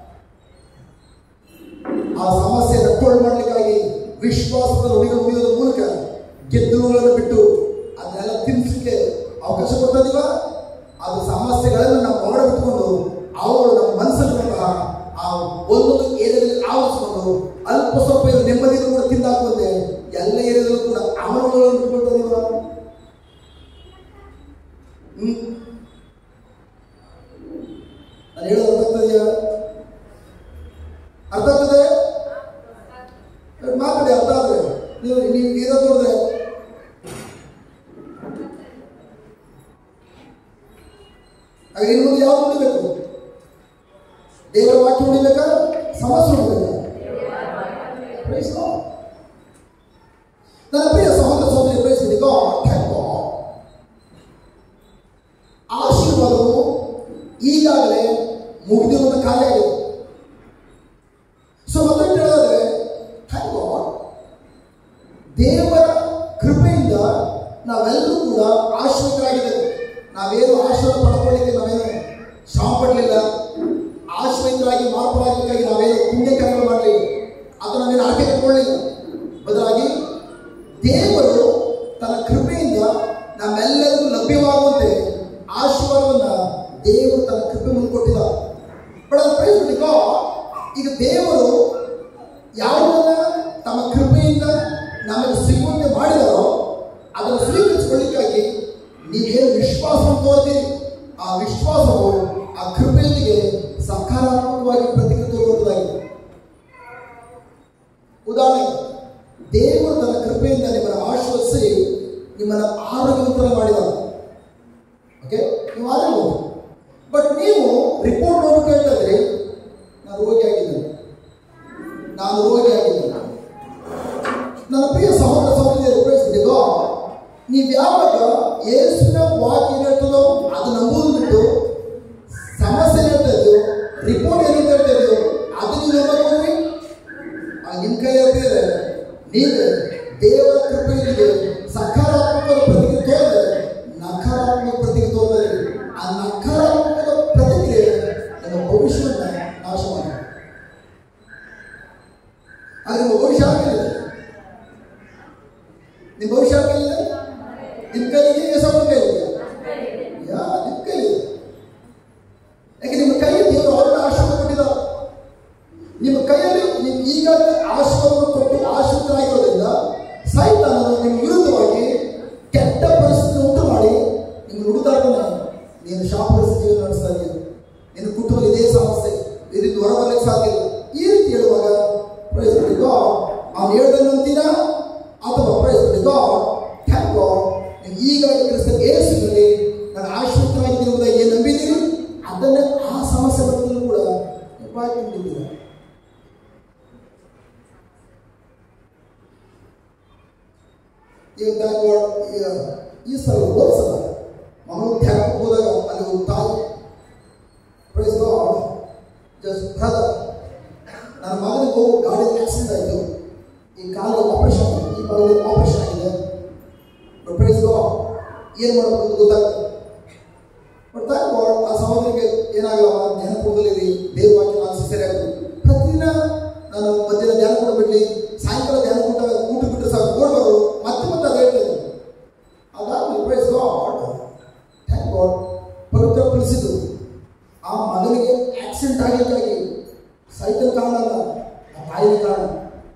ಆ ಸಮಸ್ಯೆಯನ್ನು ಟೋಲ್ ಮಾಡಲಿಕ್ಕಾಗಿ ವಿಶ್ವಾಸದ ನುಡಿಗಳು ಮುಗಿಯೋದ್ರ ಮೂಲಕ ಗೆದ್ದುಗಳನ್ನು ಬಿಟ್ಟು ಅದನ್ನೆಲ್ಲ ತಿನ್ನಿಸಲಿಕ್ಕೆ ಅವಕಾಶ ಕೊಡ್ತದಿವ ಅದು ಸಮಸ್ಯೆಗಳನ್ನು ನಾವು ಹೊರಡ ಬಿಟ್ಕೊಂಡು ಅವರು ನಮ್ಮ ಮನಸ್ಸಲ್ಲಿರುವಂತಹ ಆ ಒಂದೊಂದು ಏರಿಯಾದಲ್ಲಿ ಆವರಿಸಿಕೊಂಡು ಅಲ್ಪ ಸ್ವಲ್ಪ ಇದು ನೆಮ್ಮದಿಯನ್ನು ಕೂಡ ತಿಂದಾಕುವಂತೆ ಎಲ್ಲ ಏರಿಯಾದಲ್ಲೂ ಕೂಡ ಅವರುಗಳನ್ನು ಬಿಟ್ಕೊಳ್ತದಿವ ಹ್ಮ್ ನಾನು ಹೇಳೋದು ಅರ್ಥ ಆಗ್ತದೆಯಾ ಅರ್ಥ ಆಗ್ತದೆ ಮಾತಾಡಿ ಅರ್ಥ ಆದ್ರೆ ನೀವು ನೀವು ಇರೋದು ನೋಡಿದ್ರೆ ಆಗ ಇನ್ನು ಮುಂದೆ ಯಾವ್ದು ಉಳಿಬೇಕು ದೇವರ ವಾಕ್ಯ ಉಳಿಬೇಕಾ ಸಮಸ್ಯೆ ಉಳಿಬೇಕಾ Praise God. ನನ್ನ ಪ್ರಿಯ ಸಹೋದರ ಸಹೋದರಿ ಪ್ರೈಸ್ ಗಾಡ್ ಥ್ಯಾಂಕ್ ಗಾಡ್ ಆಶೀರ್ವಾದವು ಈಗಾಗಲೇ ಮುಗಿದಿರುವಂತ ಕಾರ್ಯ ಆಗಿದೆ ಸೊ ಮತ್ತೊಂದು ಹೇಳಿದ್ರೆ ಥ್ಯಾಂಕ್ ಗಾಡ್ ದೇವರ ಕೃಪೆಯಿಂದ ನಾವೆಲ್ಲರೂ ಕೂಡ ಆಶ್ರಿತರಾಗಿದ್ದೇವೆ ನಾವೇನು ಆಶೀರ್ವಾದ ಪಡ್ಕೊಳ್ಳಿಕ್ಕೆ ನಾವೇನು ಶ್ರಮ ಪಡಲಿಲ್ಲ ಆಶ್ರಯಿತರಾಗಿ ಮಾರ್ಪಡಾಗಲಿಕ್ಕಾಗಿ ನಾವೇನು ಪುಣ್ಯ ಕಾರ್ಯಗಳು ಮಾಡಲಿಲ್ಲ ಅದು ನಾವೇನು ಆಟೆ ಕಟ್ಕೊಳ್ಳಿಲ್ಲ ಬದಲಾಗಿ ದೇವರು ತನ್ನ ಕೃಪೆಯಿಂದ ನಮ್ಮೆಲ್ಲರಿಗೂ ಲಭ್ಯವಾಗುವಂತೆ ಆಶೀರ್ವಾದವನ್ನ ದೇವರು ತನ್ನ ಕೃಪೆ ಮುಂದೆ ಕೊಟ್ಟಿದ್ದ ಬಟ್ ಅದು ಪ್ರೈಸ್ ಈಗ ದೇವರು ಯಾವುದನ್ನ ತಮ್ಮ ಕೃಪೆಯಿಂದ ನಮಗೆ ಸಿಗುವಂತೆ ಮಾಡಿದಾರೋ ಅದನ್ನು ಸ್ವೀಕರಿಸಿಕೊಳ್ಳಿಕ್ಕಾಗಿ ನೀವೇನು ವಿಶ್ವಾಸವನ್ನು ತೋರ್ತೀರಿ ಆ ವಿಶ್ವಾಸವು ಆ ಕೃಪೆಯೊಂದಿಗೆ ಸಕಾರಾತ್ಮಕವಾಗಿ ಪ್ರತಿಕ್ರಿಯೆ ತೋರುವಂಥದ್ದಾಗಿದೆ ಉದಾಹರಣೆಗೆ ದೇವರು ತನ್ನ ಕೃಪೆಯಿಂದ ನಿಮ್ಮನ್ನು ಆಶ್ವಸಿಸಿ ನಿಮ್ಮನ್ನು ಆರೋಗ್ಯವಂತರ ಮಾಡಿದ ಓಕೆ ನೀವು ಆಗಬಹುದು ಬಟ್ ನೀವು ರಿಪೋರ್ಟ್ ನೋಡ್ಬಿಟ್ಟು ಹೇಳ್ತಾ ಇದ್ರಿ ನಾನು ರೋಗಿ ಆಗಿದ್ದೇನೆ ನಾನು ರೋಗಿ ಆಗಿದ್ದೇನೆ ನನ್ನ ಪ್ರಿಯ ಸಹೋದರ ಸಹೋದರಿಯರು ಪ್ರಶ್ನಿಗೋ ನೀವು ಯಾವಾಗ ಯೇಸುವಿನ ವಾಕ್ಯ ಏನ್ ಹೇಳ್ತದೋ ಅದು ನಂಬುದು ಬಿಟ್ಟು ಸಮಸ್ಯೆ ಏನ್ ಹೇಳ್ತಾ ಇದೆಯೋ ರಿಪೋರ್ಟ್ ಏನು ಹೇಳ್ತಾ ಇದೆಯೋ ಅದನ್ನು ನಂಬಕೊಂಡ್ರಿ ಆ ನಿಮ್ಮ ಕೈ ಇರ್ತಿದ್ರೆ ನೀವು ದೇವರ ಕೃಪೆಯೊಂದಿಗೆ ಸಕಾರಾತ್ಮಕ ಪ್ರತಿಕ್ರಿಯೆ ತೋರಿದ್ರೆ ನಕಾರಾತ್ಮಕ ಪ್ರತಿಕ್ರಿಯೆ ತೋರಿದ್ರೆ ಆ ನಕಾರಾತ್ಮಕ ಪ್ರತಿಕ್ರಿಯೆ ನಮ್ಮ ಭವಿಷ್ಯವನ್ನ ನಾಶ ಮಾಡಿ ಅದು ನಿಮ್ಮ ಭವಿಷ್ಯ ಆಗಲಿದೆ ನಿಮ್ಮ ಭವಿಷ್ಯ ಆಗಲಿದೆ ನಿಮ್ಮ ಕೈಗೆ ಯೇಸಪ್ಪನ ಕೈಲಿದೆ ಯಾ ನಿಮ್ಮ ಕೈಲಿದೆ ಯಾಕೆ ನಿಮ್ಮ ಕೈಯಲ್ಲಿ ದೇವರು ಅವರನ್ನ ಆಶೀರ್ವಾದ ಕೊಟ್ಟಿದ್ದಾರೆ ನಿಮ್ಮ ಕೈಯಲ್ಲಿ ನೀವು ಈಗಾಗಲೇ ಆಶೀರ್ವಾದವನ್ನು ಕೊಟ್ಟು ಆಶ್ರಿತರಾಗಿರೋದ್ರಿಂದ ಸಾಧ್ಯ ಇಲ್ಲ ಈ ರೀತಿ ಹೇಳುವಾಗ ಪ್ರೈಸ್ ಗಾಡ್ ಅವ್ನು ಹೇಳ್ದನ್ನು ಅಂತೀರಾ ಅಥವಾ ಪ್ರೈಸ್ ಗಾಡ್ ಥ್ಯಾಂಕ್ ಗಾಡ್ ನೀವು ಈಗ ಕ್ರಿಸ್ತ ಯೇಸುವಿನಲ್ಲಿ ನಾನು ಆಶ್ರಿತರಾಗಿರುವುದಾಗಿ ಏನು ನಂಬಿದ್ದೀರಿ ಅದನ್ನೇ ಆ ಸಮಸ್ಯೆ ಬಗ್ಗೆ ಕೂಡ ನೀವು ಬಾಯ್ಕೊಂಡಿದ್ದೀರಾ ಈಗ ಥ್ಯಾಂಕ್ ಗಾಡ್ ಈಗ ಈ ಸಲ ಹೋದ ಸಲ ಮಗಳು ಧ್ಯಾನಕ್ಕೆ ಹೋದಾಗ ಅಲ್ಲಿ ಒಂದು ತಾಯಿ ಪ್ರೈಸ್ ಗಾಡ್ ಜಸ್ಟ್ ಬ್ರದರ್ ನನ್ನ ಮಗನಿಗೆ ಹೋಗೋ ಗಾಡಿ ಆಕ್ಸಿಡೆಂಟ್ ಆಯಿತು ಈ ಕಾಲು ಆಪರೇಷನ್ ಈ ಭಾಗದಲ್ಲಿ ಆಪರೇಷನ್ ಆಗಿದೆ ಬಟ್ ಪ್ರೈಸ್ ಗಾಡ್ ಏನು ಮಾಡಬೇಕು ಅಂತ ಗೊತ್ತಾಗ್ತದೆ ಬಟ್ ಥ್ಯಾಂಕ್ ಗಾಡ್ ಆ ಸಹೋದರಿಗೆ ಏನಾಗಲ್ಲ ಧ್ಯಾನಪುರದಲ್ಲಿ ದೇವ್ರ ವಾಕ್ಯ ನಾನು ಸರಿಯಾಗುತ್ತೆ ಪ್ರತಿದಿನ ನಾನು ಮಧ್ಯಾಹ್ನ ಧ್ಯಾನ ಕೂಡ ಬಿಡ್ಲಿ ಸಾಯಂಕಾಲ ಧ್ಯಾನ ಕೂಟ ಊಟ ಬಿಟ್ಟರೆ ಸಾಕು ಓಡ್ಬಾರು ಮತ್ತೆ ಮತ್ತೆ ಅದು ಹೇಳ್ತೇನೆ ಅದಾದ್ಮೇಲೆ ಪ್ರೈಸ್ ಗಾಡ್ ಥ್ಯಾಂಕ್ ಗಾಡ್ ಪವಿತ್ರ ತಿಳಿಸಿದ್ದು ಆ ಮಗನಿಗೆ ಆಕ್ಸಿಡೆಂಟ್ ಆಗಿದ್ದಾಗಿ ಸೈಕಲ್ ಕಾರಣ ಅಲ್ಲ ಆ ತಾಯಿಯ ಕಾರಣ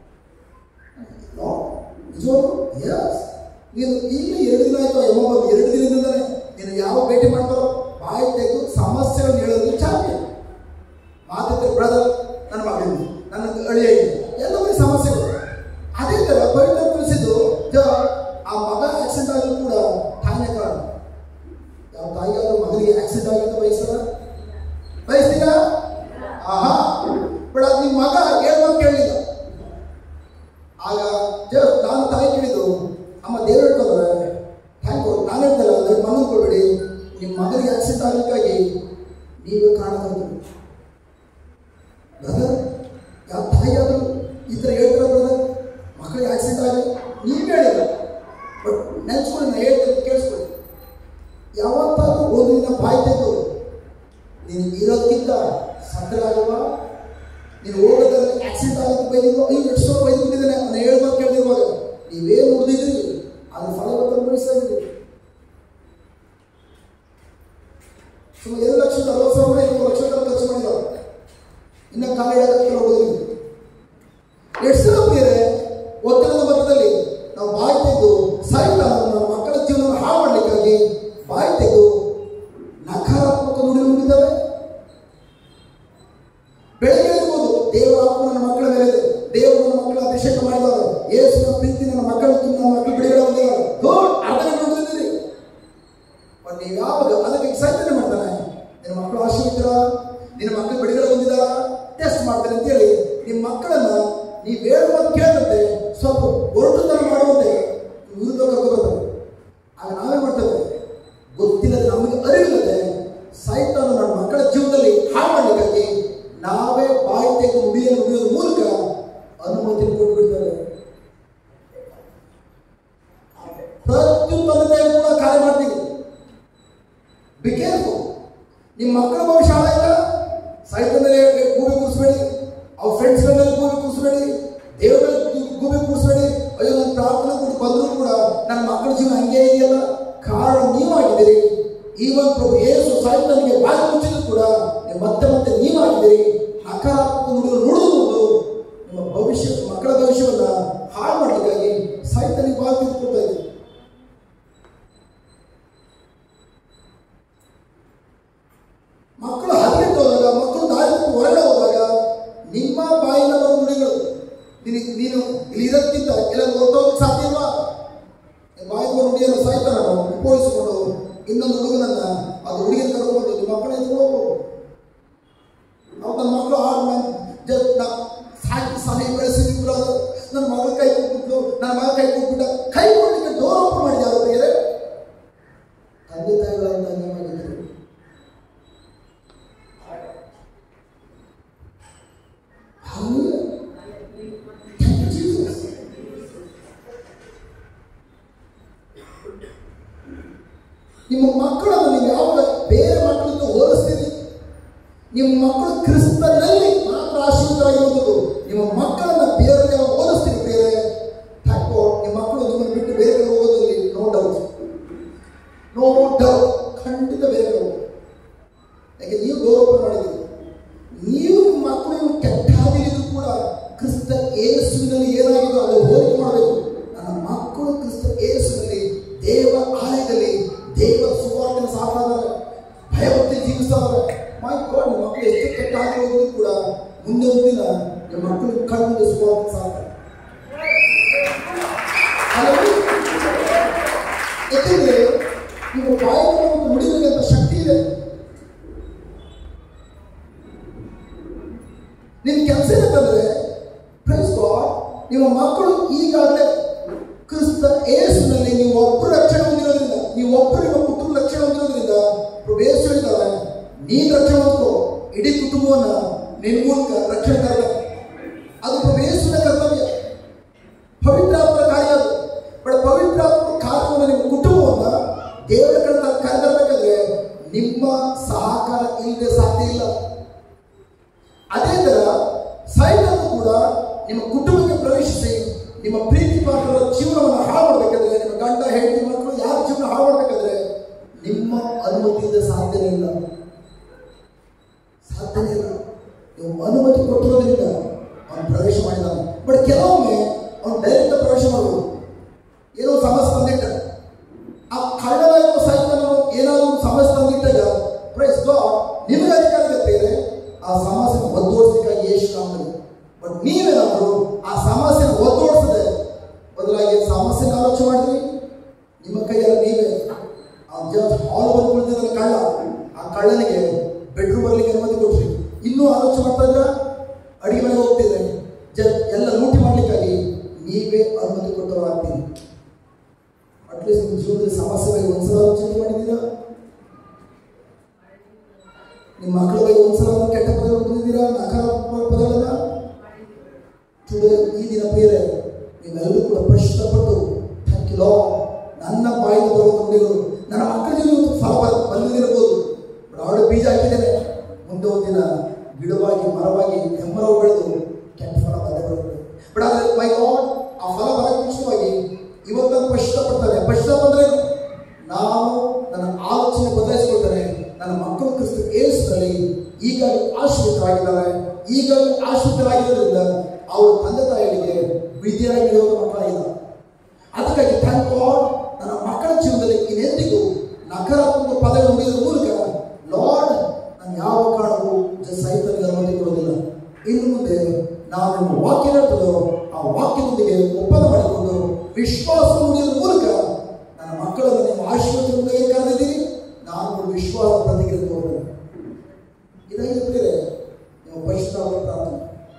ನಿಜವಾಗ್ಲು ಎಸ್ ನೀನು ಈಗ ಎರಡು ದಿನ ಆಯ್ತು ಎಮ್ಮ ಬಂದು ಎರಡು ದಿನದಿಂದಲೇ ನೀನು ಯಾವ ಭೇಟಿ ಮಾಡ್ತಾರೋ ಬಾಯಿ ತೆಗೆದು ಸಮಸ್ಯೆಗಳನ್ನು ಹೇಳೋದು ಚಾಂಪಿಯನ್ ಮಾತಿದ್ರೆ ಬ್ರದರ್ ನನ್ನ ಮಗನಿಗೆ ನನ್ನ ಅಳಿಯ ಎಲ್ಲವೂ ಸಮಸ್ಯೆಗಳು ಅದೇ ಥರ ಪವಿತ್ರ ತಿಳಿಸಿದ್ದು ಜ- ಆ ಮಗ ಆಕ್ಸಿಡೆಂಟ್ ಆದರೂ ಕೂಡ ತಾಯಿನೇ ಕಾರಣ ಯಾವ ತಾಯಿಗಾದ್ರೂ ಮಗನಿಗೆ ಆಕ್ಸಿಡೆಂಟ್ ಆಗಿದ್ದು ಬಯಸ್ತಾರ ಬಯಸ್ತೀರಾ ಆಹಾ ಬಟ್ ಅದು ನಿಮ್ಮ ಮಗ ಹೇಳ್ಬೇಕು ಕೇಳಿಲ್ಲ ಆಗ ಜಸ್ಟ್ ನಾನು ತಾಯಿ ಕೇಳಿದ್ದು ಅಮ್ಮ ದೇವ್ರು ಹೇಳ್ಕೊಂಡ್ರೆ ಥ್ಯಾಂಕ್ ಯು ನಾನು ಹೇಳ್ತಲ್ಲ ಅದಕ್ಕೆ ಮಗನ ಕೊಡ್ಬೇಡಿ ನಿಮ್ಮ ಮಗನಿಗೆ ಆಕ್ಸಿಡೆಂಟ್ ಆಗಲಿಕ್ಕಾಗಿ ನೀವೇ ಕಾರಣ ಬ್ರದರ್ ಯಾವ ತಾಯಿಯಾದರೂ ಈ ಥರ ಹೇಳ್ತಾರ ಬ್ರದರ್ ಮಕ್ಕಳಿಗೆ ಆಕ್ಸಿಡೆಂಟ್ ಆಗಿ ನೀವು ಹೇಳಿಲ್ಲ ಬಟ್ ನೆನ್ಸ್ಕೊಳ್ಳಿ ನಾನು ಹೇಳ್ತೇನೆ ಕೇಳಿಸ್ಕೊಳ್ಳಿ ಯಾವತ್ತಾದ್ರೂ ಒಂದು ದಿನ ಬಾಯಿ ತೆಗೆದು ನೀನು ಇರೋದಕ್ಕಿಂತ ಸಕ್ಕರೆ ಆಗಲ್ವಾ ನೀನು ಹೋಗೋದ್ರಲ್ಲಿ ಆಕ್ಸಿಡೆಂಟ್ ಆಗೋದು ಬೈದಿಲ್ವ ಈ ಎಷ್ಟೋ ಬೈದು ಬಿಟ್ಟಿದ್ದಾನೆ ನಾನು ಹೇಳ್ಬೇಕು ಕೇಳಿರುವಾಗ ನೀವೇನು ಉಳಿದಿದ್ರಿ ಅದು ಫಲವತ್ತ ಅನುಭವಿಸ್ತಾ ಇದ್ದೀರಿ ಸುಮ್ಮನೆ ಎರಡು ಲಕ್ಷದ ಅರವತ್ತು ಸಾವಿರ ಮೂರು ಲಕ್ಷ ರೂಪಾಯಿ ಖರ್ಚು ಮಾಡಿದ್ದಾರೆ ಇನ್ನು ಕಾಲ ಹೇಳಕ್ಕೆ ಹೋಗೋದಿಲ್ಲ ಎಷ್ಟು ಸಲ ಬೇರೆ ಒತ್ತಡದ ಮಟ್ಟದಲ್ಲಿ ನಾವು ಬಾಯಿ ತೆಗೆದು ಸಾಯ್ತಾ ನಮ್ಮ ಮಕ್ಕಳ ಜೀವನ ಹಾಳು ಮಾಡಲಿಕ್ಕಾಗಿ ಬಾಯಿ ತೆಗೆದು ನಕಾರಾತ್ಮಕ ನುಡಿ ನುಡಿದಾವೆ ಬೆಳಗ್ಗೆ ಇರ್ಬೋದು ದೇವರ ಆತ್ಮ ನನ್ನ ಮಕ್ಕಳ ಮೇಲೆ ಇದೆ ದೇವರು ನನ್ನ ಮಕ್ಕಳ ಅಭಿಷೇಕ ಮಾಡಿದವರು ಯೇಸುವಿನ ಪ್ರೀತಿ ನನ್ನ ಮಕ್ಕಳ ನನ್ನ ಮಕ್ಕಳು ಬಿಡುಗಡೆ ಹೊಂದಿದ್ದಾರೆ ಗುಡ್ ಅದನ್ನು ನೋಡಿದ್ದೀರಿ ಬಟ್ ನೀವು ಯಾವಾಗ ಅದಕ್ಕೆ ಎಕ್ಸೈಟೆಡ್ ಮಾಡ್ತಾನೆ ನಿನ್ನ ಮಕ್ಕಳು ಆಶೀರ್ವಿತರ ನಿನ್ನ ಮಕ್ಕಳು ಬಿಡುಗಡೆ ಹೊಂದಿದಾರ ಟೆಸ್ಟ್ ಮಾಡ್ತಾರೆ ಅಂತೇಳಿ ನಿಮ್ಮ ಮಕ್ಕಳನ್ನ ನೀವು ಹೇಳುವಂತ ಕೇಳದಂತೆ ಸ್ವಲ್ಪ ಹೊರಟುತನ ಮಾಡುವಂತೆ ವಿರುದ್ಧ ಕರ್ಕೊಬರ್ತಾರೆ ಆಗ ನಾವೇ ಮಾಡ್ತೇವೆ ಗೊತ್ತಿಲ್ಲದೆ ನಮಗೆ ಅರಿವಿಲ್ಲದೆ ಸಾಯ್ತಾನು ನನ್ನ ಮಕ್ಕಳ ಜೀವನದಲ್ಲಿ ಹಾಳು ಮಾಡಲಿಕ್ಕಾಗಿ ನಾವೇ ಬಾಯಿ ತೆಗೆದು ನುಡಿಯನ್ನು ನುಡಿಯೋದ್ರ ಮೂಲಕ ಅನುಮತಿ ಕೊಟ್ಬಿಡ್ತಾರೆ ಪ್ರತಿಯೊಂದು ತಂದೆ ತಾಯಿ ಕೂಡ ಕಾರ್ಯ ಮಾಡ್ತೀವಿ ಬಿ ಕೇರ್ಫುಲ್ ನಿಮ್ಮ ಮಕ್ಕಳ ಭವಿಷ್ಯ ಹಾಳಾಯ್ತಾ ಸಾಹಿತ್ಯ ಮೇಲೆ ಗೂಬೆ ಕೂರಿಸ್ಬೇಡಿ ಅವ್ರ ಫ್ರೆಂಡ್ಸ್ಗಳ ಮೇಲೆ ಗೂಬೆ ಕೂರಿಸ್ಬೇಡಿ ದೇವರ ಮೇಲೆ ಗೂಬೆ ಕೂರಿಸ್ಬೇಡಿ ಅಯ್ಯೋ ನನ್ನ ಪ್ರಾರ್ಥನೆ ಕೂಡ ಬಂದರೂ ಕೂಡ ನನ್ನ ಮಕ್ಕಳ ಜೀವನ ಹಂಗೆ ಇದೆಯಲ್ಲ ಕಾರಣ ನೀವಾಗಿದ್ದೀರಿ ಈವನ್ ಪ್ರಭು ಏಸು ಸಾಹಿತ್ಯನಿಗೆ ಬಾಯಿ ಮುಚ್ಚಿದ್ರು ಕೂಡ ನೀವು ಮತ್ತೆ ಮತ್ತೆ ನೀವಾಗಿದ್ದೀರಿ ನಕಾರಾತ್ಮಕ ನುಡಿಗಳು ನುಡಿದು ನಿಮ್ಮ ಭವಿಷ್ಯ ಮಕ್ಕಳ ಭವಿಷ್ಯವನ್ನ ಹಾಳು ಮಾಡಲಿಕ್ಕಾಗಿ ಸಾಹಿತ್ಯನಿಗೆ ಬಾಯಿ ತಿಳ್ಕೊಳ್ತಾ ಇದ್ದೀರಿ ಮಕ್ಕಳು ಹದಿನೆಂಟು ಹೋದಾಗ ಮಕ್ಕಳು ದಾರಿ ಬಿಟ್ಟು ಹೊರಗಡೆ ಹೋದಾಗ ನಿಮ್ಮ ಬಾಯಿಂದ ಬರೋ ನುಡಿಗಳು ನಿನಗೆ ನೀನು ಇಲ್ಲಿ ಇರೋದಕ್ಕಿಂತ ಎಲ್ಲ ಹೊರಟೋಗಕ್ಕೆ ಸಾಧ್ಯ ಇಲ್ವಾ ಬಾಯಿ ಬರೋ ನುಡಿಯನ್ನು ಸಾಯ್ತಾನ ನಾವು ಉಪಯೋಗಿಸಿಕೊಂಡು ಇನ್ನೊಂದು ಹುಡುಗನನ್ನ ಅದು ಹುಡುಗಿನ ಕರ್ಕೊಂಡು ನಿಮ್ಮ ಮಕ್ಕಳ ಎತ್ಕೊಂಡು ಹೋಗ್ಬೋದು ನಾವು ನನ್ನ ಮಕ್ಕಳು ಹಾಡು ಜಸ್ಟ್ ನಾ ಸಾಕಿ ಸಾಲಿ ಬೆಳೆಸಿದ್ವಿ ಬ್ರದರ್ ನನ್ನ ಮಗಳ ಕೈ ಕೊಟ್ಬಿಟ್ಲು ನನ್ನ ಮಗ ಕೈ ಕೊಟ್ಬಿಟ್ಟ ಕೈ ಕೊಡ್ಲಿಕ್ಕೆ ಡೋರ್ ಓಪನ್ ಮಾಡಿದೆ ಅವರಿಗೆ ತಂದೆ ತಾಯಿಗಳಿಂದ ಅನ್ಯವಾಗಿದ್ದರು Hallelujah. Thank you, Jesus. ನಿಮ್ಮ ಮಕ್ಕಳನ್ನು ನೀವು ಯಾವಾಗ ಬೇರೆ ಮಕ್ಕಳಿಂದ ಹೋಲಿಸ್ತೀರಿ ನಿಮ್ಮ ಮಕ್ಕಳು ಕ್ರಿಸ್ತನಲ್ಲಿ ಮಾತ್ರ ಆಶೀರ್ವಾದವಾಗಿರುವುದು ನಿಮ್ಮ ಮಕ್ಕಳನ್ನ ಬೇರೆ ಹೋಲಿಸ್ತೀರಿ ಬೇರೆ ಥ್ಯಾಂಕ್ ನಿಮ್ಮ ಮಕ್ಕಳು ನಿಮ್ಮನ್ನು ಬಿಟ್ಟು ಬೇರೆ ಕಡೆ ಹೋಗೋದ್ರಲ್ಲಿ ನೋ ಡೌಟ್ ನೋ ಡೌಟ್ ಖಂಡಿತ ಬೇರೆ ಕಡೆ ಹೋಗೋದು ಯಾಕೆ ನೀವು ಗೌರವ ಮಾಡಿದ್ದೀರಿ ನೀವು ನಿಮ್ಮ ಮಕ್ಕಳು ಕೆಟ್ಟಾಗಿದ್ದು ಕೂಡ ಕ್ರಿಸ್ತ ಏಸುವಿನಲ್ಲಿ ಏನಾಗಿದೋ ಅದು ಹೋಲಿಕೆ ಮಾಡಬೇಕು ನನ್ನ ಮಕ್ಕಳು ಕ್ರಿಸ್ತ ಏಸುವಿನಲ್ಲಿ ದೇವ ಆಲಯದಲ್ಲಿ ದೇವರ ಸುವಾರ್ತೆನ ಸಾಕಾದರೆ ಭಯಭಕ್ತಿ ಜೀವಿಸ್ತಾರೆ ಮೈ ಗಾಡ್ ನಿಮ್ಮ ಮಕ್ಕಳು ಎಷ್ಟು ಕೆಟ್ಟಾಗಿರೋದು ಕೂಡ ಮುಂದೆ ಒಂದು ದಿನ ನಿಮ್ಮ ಮಕ್ಕಳು ಕಣ್ಣು ಸುವಾರ್ಥ ಸಾಕ್ತಾರೆ ಹಾಗಾಗಿ ಯಾಕೆಂದ್ರೆ ನೀವು ಬಾಯಿಗೆ ಒಂದು ನುಡಿಬೇಕಂತ ಶಕ್ತಿ ಇದೆ ನಿಮ್ ಕೆಲಸ ಏನಂತಂದ್ರೆ ಪ್ರೈಸ್ ಗಾಡ್ ನಿಮ್ಮ ಮಕ್ಕಳು ಈಗಾಗಲೇ ಕ್ರಿಸ್ತ ಏಸುನಲ್ಲಿ ನೀವು ಒಬ್ಬರು ರಕ್ಷಣೆ ಹೊಂದಿರೋದ್ರಿಂದ ನೀವು ಒಬ್ಬರು ನಿಮ್ಮ ಕುಟುಂಬ ರಕ್ಷಣೆ ಹೊಂದಿರೋದ್ರಿಂದ ಪ್ರಭು ಯೇಸು ಹೇಳಿದ್ದಾರೆ ನೀನ್ ರಕ್ಷಣೆ ಹೊಂದ್ಕೋ ಇಡೀ ಕುಟುಂಬವನ್ನ ನಿನ್ ಮೂಲಕ ರಕ್ಷಣೆ ತರಬೇಕು ಅದು ಪ್ರಭು ಯೇಸುವಿನ ಕರ್ತವ್ಯ ಪವಿತ್ರಾತ್ಮರ ಕಾರ್ಯ ಅದು ಬಟ್ ಪವಿತ್ರಾತ್ಮ ಕಾರ್ಯವನ್ನು ನಿಮ್ಮ ಕುಟುಂಬವನ್ನ ದೇವರ ಕಡೆ ಕರೆದರ್ಬೇಕಾದ್ರೆ ನಿಮ್ಮ ಸಹಕಾರ ಇಲ್ಲದೆ ಸಾಧ್ಯ ಇಲ್ಲ ಅದೇ ತರ ಸೈತಾನು ಕೂಡ ನಿಮ್ಮ ಕುಟುಂಬಕ್ಕೆ ಪ್ರವೇಶಿಸಿ ನಿಮ್ಮ ಪ್ರೀತಿ ಪಾತ್ರರ ಜೀವನವನ್ನು ಹಾಳು ಮಾಡಬೇಕಾದ್ರೆ ನಿಮ್ಮ ಗಂಡ ಹೆಂಡತಿ ಮಕ್ಕಳು ಯಾರ ಜೀವನ ಹಾಳು ಮಾಡಬೇಕಾದ್ರೆ ನಿಮ್ಮ ಅನುಮತಿಯಿಂದ ಸಾಧ್ಯನೇ ಇಲ್ಲ ಸಾಧ್ಯನೇ ಇಲ್ಲ ನೀವು ಅನುಮತಿ ಕೊಟ್ಟಿರೋದ್ರಿಂದ ಅವನು ಪ್ರವೇಶ ಮಾಡಿದ್ದಾನೆ ಬಟ್ ಕೆಲವೊಮ್ಮೆ ಅವನು ಡೈರೆಕ್ಟ್ ಪ್ರವೇಶ ಮಾಡ್ಬೋದು ಏನೋ ಸಮಸ್ಯೆ ತಂದಿಟ್ಟ ಆ ಕಳ್ಳನಾಗಿರುವ ಸೈತಾನು ಏನಾದರೂ ಒಂದು ಸಮಸ್ಯೆ ತಂದಿಟ್ಟಾಗ ಪ್ರೈಸ್ ಗಾಡ್ ನಿಮಗೆ ಅಧಿಕಾರ ಬೇರೆ ಆ ಸಮಸ್ಯೆ ಒದ್ದೋಡಿಸಲಿಕ್ಕಾಗಿ ಯೇಸು ನಾಮದಲ್ಲಿ ಬಟ್ ನೀವೇನಾದರೂ ಆ ಸಮಸ್ಯೆನ ಒದ್ದೋಡಿಸದೆ ಬದಲಾಗಿ ಸಮಸ್ಯೆನ ಆಲೋಚನೆ ಮಾಡಿದ್ರಿ ನಿಮ್ಮ ಕೈಯಲ್ಲಿ ನೀವೇ ಆ ಜಸ್ಟ್ ಹಾಲ್ ಬಂದು ಕುಳಿತಿದ್ರೆ ಕಳ್ಳ ಆ ಕಳ್ಳನಿಗೆ ಬೆಡ್ರೂಮ್ ಬರ್ಲಿಕ್ಕೆ ಅನುಮತಿ ಕೊಟ್ರಿ ಇನ್ನೂ ಆಲೋಚನೆ ಮಾಡ್ತಾ ಇದ್ರ ಅಡಿಗೆ ಮನೆಗೆ ಹೋಗ್ತಿದ್ರೆ ಜಸ್ಟ್ ಎಲ್ಲ ಲೂಟಿ ಮಾಡ್ಲಿಕ್ಕಾಗಿ ನೀವೇ ಅನುಮತಿ ಕೊಟ್ಟವರಾಗ್ತೀರಿ ಅಟ್ಲೀಸ್ಟ್ ನಿಮ್ಮ ಜೀವನದಲ್ಲಿ ಸಮಸ್ಯೆಗಳಿಗೆ ಒಂದ್ಸಲ ಚಿಂತೆ ಮಾಡಿದ್ದೀರಾ ನಿಮ್ಮ ಮಕ್ಕಳ ಬಗ್ಗೆ ಒಂದ್ಸಲ ಒಂದು ಕೆಟ್ಟ ಪದ ಬಂದಿದ್ದೀರಾ ನಕಾರಾತ್ಮಕ ಪದಗಳನ್ನ ಟುಡೇ ಈ ದಿನ ಬೇರೆ ನೀವೆಲ್ಲರೂ ಕೂಡ ಪಶ್ಚಾತ್ತಪಟ್ಟು ಥ್ಯಾಂಕ್ ಯು ನನ್ನ ಬಾಯಿಂದ ಬರುವ ನುಡಿಗಳು ನನ್ನ ಮಕ್ಕಳ ಜೀವನ ಫಲ ಬ- ಬಂದಿರಬಹುದು ಅವಳು ಬೀಜ ಹಾಕಿದ್ದೇನೆ ಮುಂದೆ ಒಂದು ದಿನ ಗಿಡವಾಗಿ ಮರವಾಗಿ ಹೆಮ್ಮರವು ಬೆಳೆದು ಕೆಟ್ಟ ಫಲ ಬಂದೇ ಬರುತ್ತೆ ಬಟ್ ಆದರೆ ಮೈ ಗಾಡ್ ಆ ಫಲ ಬರಕ್ಕೆ ಮುಂಚಿತವಾಗಿ ಇವತ್ತು ನಾನು ಪಶ್ಚಾತ್ತಪಡ್ತಾನೆ ಪಶ್ಚಾತ್ತಾಪ ಅಂದ್ರೆ ಏನು? ನಾನು ನನ್ನ ಆಲೋಚನೆ ಬದಲಾಯಿಸಿಕೊಳ್ತೇನೆ ನನ್ನ ಮಕ್ಕಳು ಕ್ರಿಸ್ತ ಏಸುನಲ್ಲಿ ಈಗಾಗಲೇ ಆಶ್ರಿತರಾಗಿದ್ದಾರೆ ಈಗಾಗಲೇ ಆಶ್ರಿತರಾಗಿರೋದ್ರಿಂದ ಅವರು ತಂದೆ ತಾಯಿಗಳಿಗೆ ವಿದ್ಯಾರಾಗಿರುವ ಮಕ್ಕಳಾಗಿದ್ದಾರೆ ಅದಕ್ಕಾಗಿ ಥ್ಯಾಂಕ್ ಗಾಡ್ ನನ್ನ ಮಕ್ಕಳ ಜೀವನದಲ್ಲಿ ಇನ್ನೆಂದಿಗೂ ನಕಾರಾತ್ಮಕ ಪದಗಳು ನುಡಿಯೋದ್ರ ಮೂಲಕ ಲಾರ್ಡ್ ನಾನು ಯಾವ ಕಾರಣಕ್ಕೂ ಜ- ಸೈತನಿಗೆ ಅನುಮತಿ ಕೊಡೋದಿಲ್ಲ ಇನ್ನು ಮುಂದೆ ನಾವು ನಿಮ್ಮ ವಾಕ್ಯ ಹೇಳ್ತದೋ ಆ ವಾಕ್ಯದೊಂದಿಗೆ ಒಪ್ಪಂದ ಮಾಡಿಕೊಂಡು ವಿಶ್ವಾಸ ನುಡಿಯೋದ್ರ ಮೂಲಕ ನನ್ನ ಮಕ್ಕಳನ್ನು ನಿಮ್ಮ ಆಶೀರ್ವಾದದಿಂದ ಕರೆದಿದ್ದೀರಿ ನಾನು ಒಂದು ವಿಶ್ವಾಸ ಪ್ರತಿಕ್ರಿಯೆ ತೋರ್ತೇನೆ ಇದಾಗಿರ್ತೇನೆ ನಿಮ್ಮ ಪರಿಶುದ್ಧ ಪ್ರಾರ್ಥನೆ